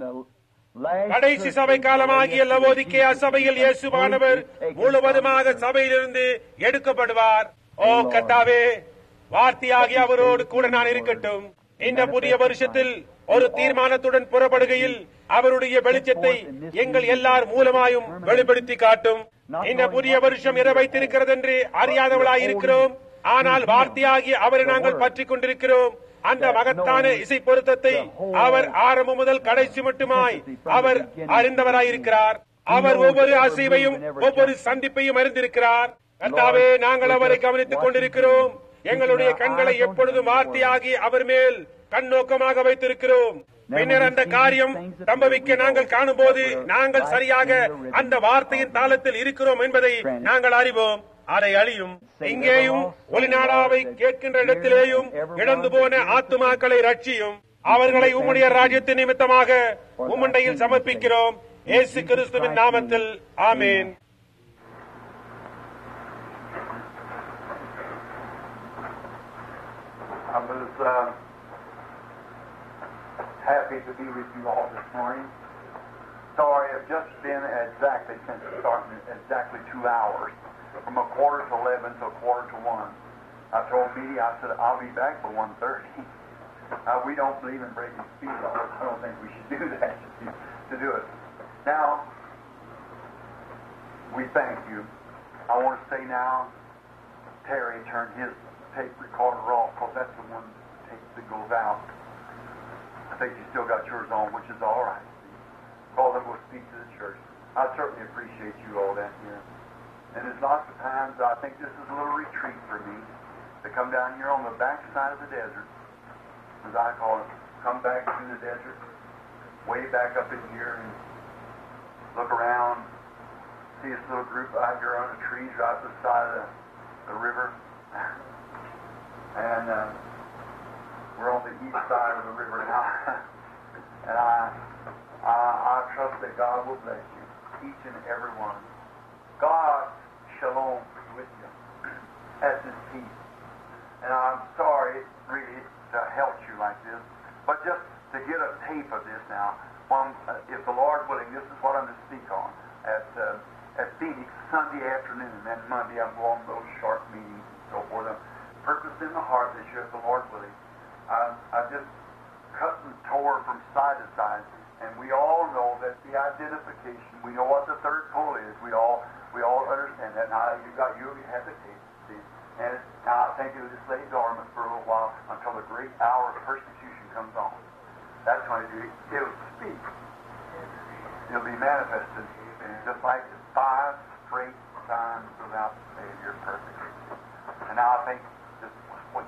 கடைசி சபை காலமாகிய லவோதிக்கே அசபையில் இயேசுவானவர் முழுவதுமாக சபையிலிருந்து எடுக்கப்படுவார் ஓ கத்தாவே வார்த்தையாகி அவரோடு கூட நான் இருக்கட்டும் இந்த புதிய வருஷத்தில் ஒரு தீர்மானத்துடன் புறப்படுகையில் அவருடைய வெளிச்சத்தை எங்கள் எல்லார் மூலமாயும் வெளிப்படுத்தி காட்டும் இந்த புதிய வருஷம் எதை வைத்திருக்கிறது என்று அறியாதவளாய் இருக்கிறோம் ஆனால் வார்த்தையாகி அவரை நாங்கள் பற்றிக் கொண்டிருக்கிறோம் அந்த மகத்தான இசை பொருத்தத்தை அவர் ஆரம்பம் முதல் கடைசி மட்டுமாய் அவர் அறிந்தவராயிருக்கிறார் அவர் ஒவ்வொரு அசைவையும் ஒவ்வொரு சந்திப்பையும் அறிந்திருக்கிறார் கர்த்தாவே நாங்கள் அவரை கவனித்துக் கொண்டிருக்கிறோம் எங்களுடைய கண்களை எப்பொழுதும் வார்த்தையாகி அவர் மேல் கண்ணோக்கமாக வைத்திருக்கிறோம் பின்னர் அந்த காரியம் சம்பவிக்க நாங்கள் காணும் போது நாங்கள் சரியாக அந்த வார்த்தையின் தாளத்தில் இருக்கிறோம் என்பதை நாங்கள் அறிவோம் அதை அழியும் இங்கேயும் ஒளிநாடாவை கேட்கின்ற இடத்திலேயும் இழந்து போன ஆத்துமாக்களை ரட்சியும் அவர்களை உம்முடைய ராஜ்யத்தின் நிமித்தமாக உம்மண்டையில் சமர்ப்பிக்கிறோம் இயேசு கிறிஸ்துவின் நாமத்தில் ஆமேன் I was uh, happy to be with you all this morning. Sorry, it's just been exactly since starting exactly two hours, from a quarter to eleven to a quarter to one. I told Meady, I said I'll be back for one thirty. Uh, we don't believe in breaking speed laws. I don't think we should do that to do it. Now, we thank you. I want to say now, Terry turned his tape recorder off because that's the one tape that goes out. I think you still got yours on, which is all right. Call them will speak to the church. I certainly appreciate you all down here. And there's lots of times I think this is a little retreat for me to come down here on the backside of the desert, as I call it. Come back through the desert, way back up in here, and look around, see this little group out here on the trees right beside the, the river. And uh, we're on the east side of the river now. and I, I, I trust that God will bless you, each and every one. God, shalom with you. That's his peace. And I'm sorry, really, to help you like this, but just to get a tape of this now, one, uh, if the Lord willing, this is what I'm to speak on at uh, at Phoenix Sunday afternoon, and Monday I'm going to those short meetings and so forth. I'm purpose in the heart this year, if the Lord willing. I, I just cut and tore from side to side, and we all know that the identification. We know what the third pull is. We all we all understand that. Now you got you have the tape, see, and now I think it'll just lay dormant for a little while until the great hour of persecution comes on. That's when it, it'll speak. It'll be manifested, just like five straight times without failure, perfectly. And now I think just wait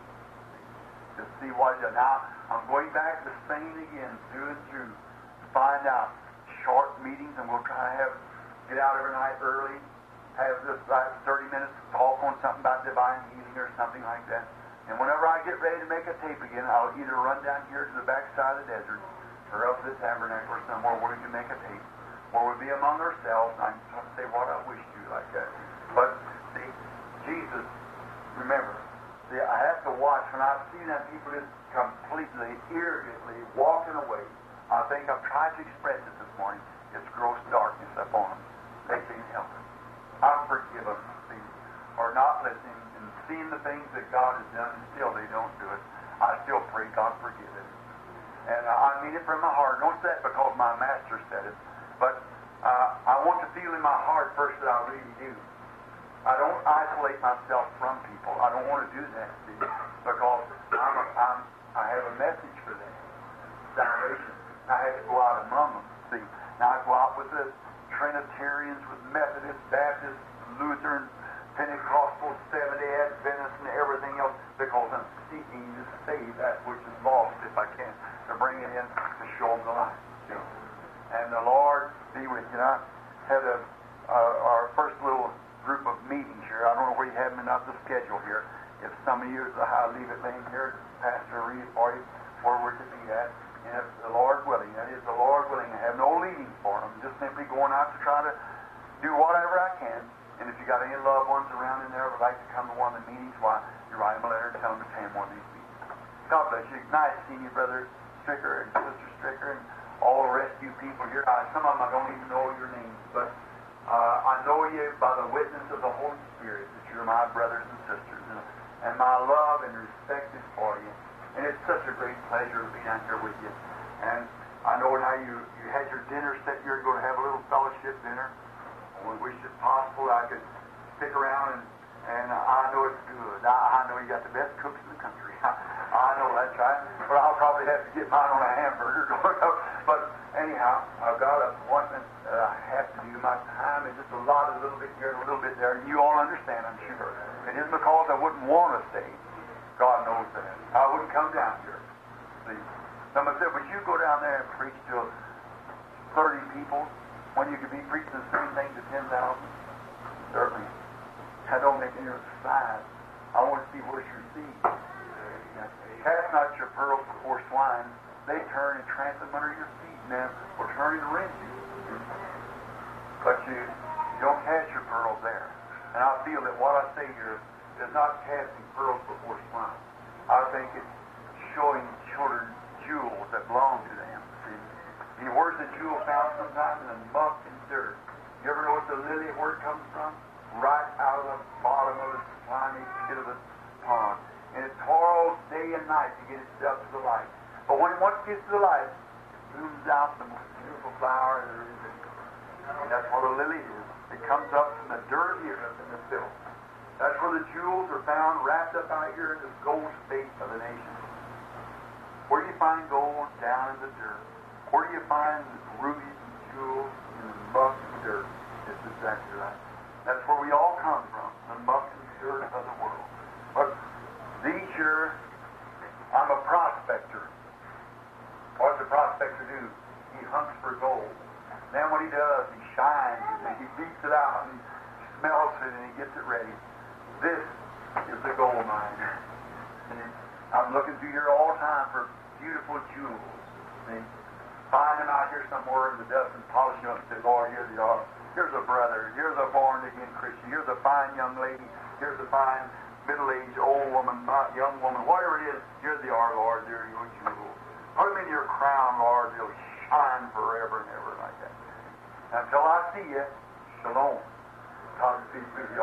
to see what it is. Now I'm going back to Spain again, through and through, to find out short meetings, and we'll try to have get out every night early, have just like 30 minutes talk on something about divine healing or something like that. And whenever I get ready to make a tape again, I'll either run down here to the backside of the desert or up to the tabernacle or somewhere where we can make a tape, where we'll be among ourselves. And I can say what I wish to like that. But see, Jesus, remember, see, I have to watch when I see them people just completely, arrogantly walking away. I think I've tried to express it this morning. It's gross darkness upon them. They can't help it. I forgive them, see, for not listening and seeing the things that God has done, and still they don't do it. I still pray God forgive them. And uh, I mean it from my heart. Don't say that because my master said it, but uh, I want to feel in my heart first that I really do. I don't isolate myself from people. I don't want to do that, see, because I'm, a, I'm, I have a message for them, salvation. I have to go out among them, see. Now I go out with the Trinitarians, with Methodists, Baptists, Lutheran, Pentecostal, Seventy Adventists, and everything else, because I'm seeking to save that which is lost, if I can, to bring it in to show them the light. You know. And the Lord be with you. And I had a, uh, our first little group of meetings here. I don't know where you have them, not the schedule here. If some of you, I'll leave it laying here, Pastor read it for you, where we're to be at. And if the Lord willing, that is the Lord willing, I have no leading for them, just simply going out to try to do whatever I can. And if you got any loved ones around in there would like to come to one of the meetings, why, you write them a letter and tell them to attend one of these meetings. God bless you. Nice seeing you, Brother Stricker and Sister Stricker, and all the rest of you people here. I, some of them I don't even know your names, but uh, I know you by the witness of the Holy Spirit that you're my brothers and sisters, and, and my love and respect is for you. And it's such a great pleasure to be down here with you. And I know now you, you had your dinner set. You're going to have a little fellowship dinner. We wish if possible I could stick around and, and I know it's good. I, I know you got the best cooks in the country. I, I know that's right. But I'll probably have to get mine on a hamburger. but anyhow, I've got an appointment that I have to do. My time is just a lot, a little bit here and a little bit there. And you all understand, I'm sure. It isn't because I wouldn't want to stay. God knows that. I wouldn't come down here. See, someone said, would you go down there and preach to 30 people when you could be preaching the same thing to 10,000? Certainly. That don't make any size. I want to see where's your seed. Cast not your pearls before swine. They turn and trample them under your feet, and then will turn and rend you. But you, you don't cast your pearls there. And I feel that what I say here is not casting pearls before swine. I think it's showing children jewels that belong to them. See? And where's the jewel found sometimes? In the muck and dirt. You ever know what the lily where it comes from? Right out of the bottom of the slimy pit of the pond. And it toils day and night to get itself to the light. But when it once gets to the light, it blooms out the most beautiful flower there is. And that's what a lily is. It comes up from the dirt here and the filth. That's where the jewels are found wrapped up out here in the gold state of the nation. Where do you find gold? Down in the dirt. Where do you find rubies and jewels? In the muck and dirt. It's exactly right. That's where we all come from, the muck and dirt of the world. But these here, I'm a prospector. What does a prospector do? He hunts for gold. Then what he does, he shines it and he beats it out and he smells it and he gets it ready. This is the gold mine. And I'm looking through here all the time for beautiful jewels. See? Find them out here somewhere in the dust and polish them up and say, Lord, here they are. Here's a brother. Here's a born again Christian. Here's a fine young lady. Here's a fine middle aged old woman, not young woman, whatever it is. Here they are, Lord. They're your jewels. Put them in your crown, Lord. They'll shine forever and ever like that. Until I see you, shalom. God be with you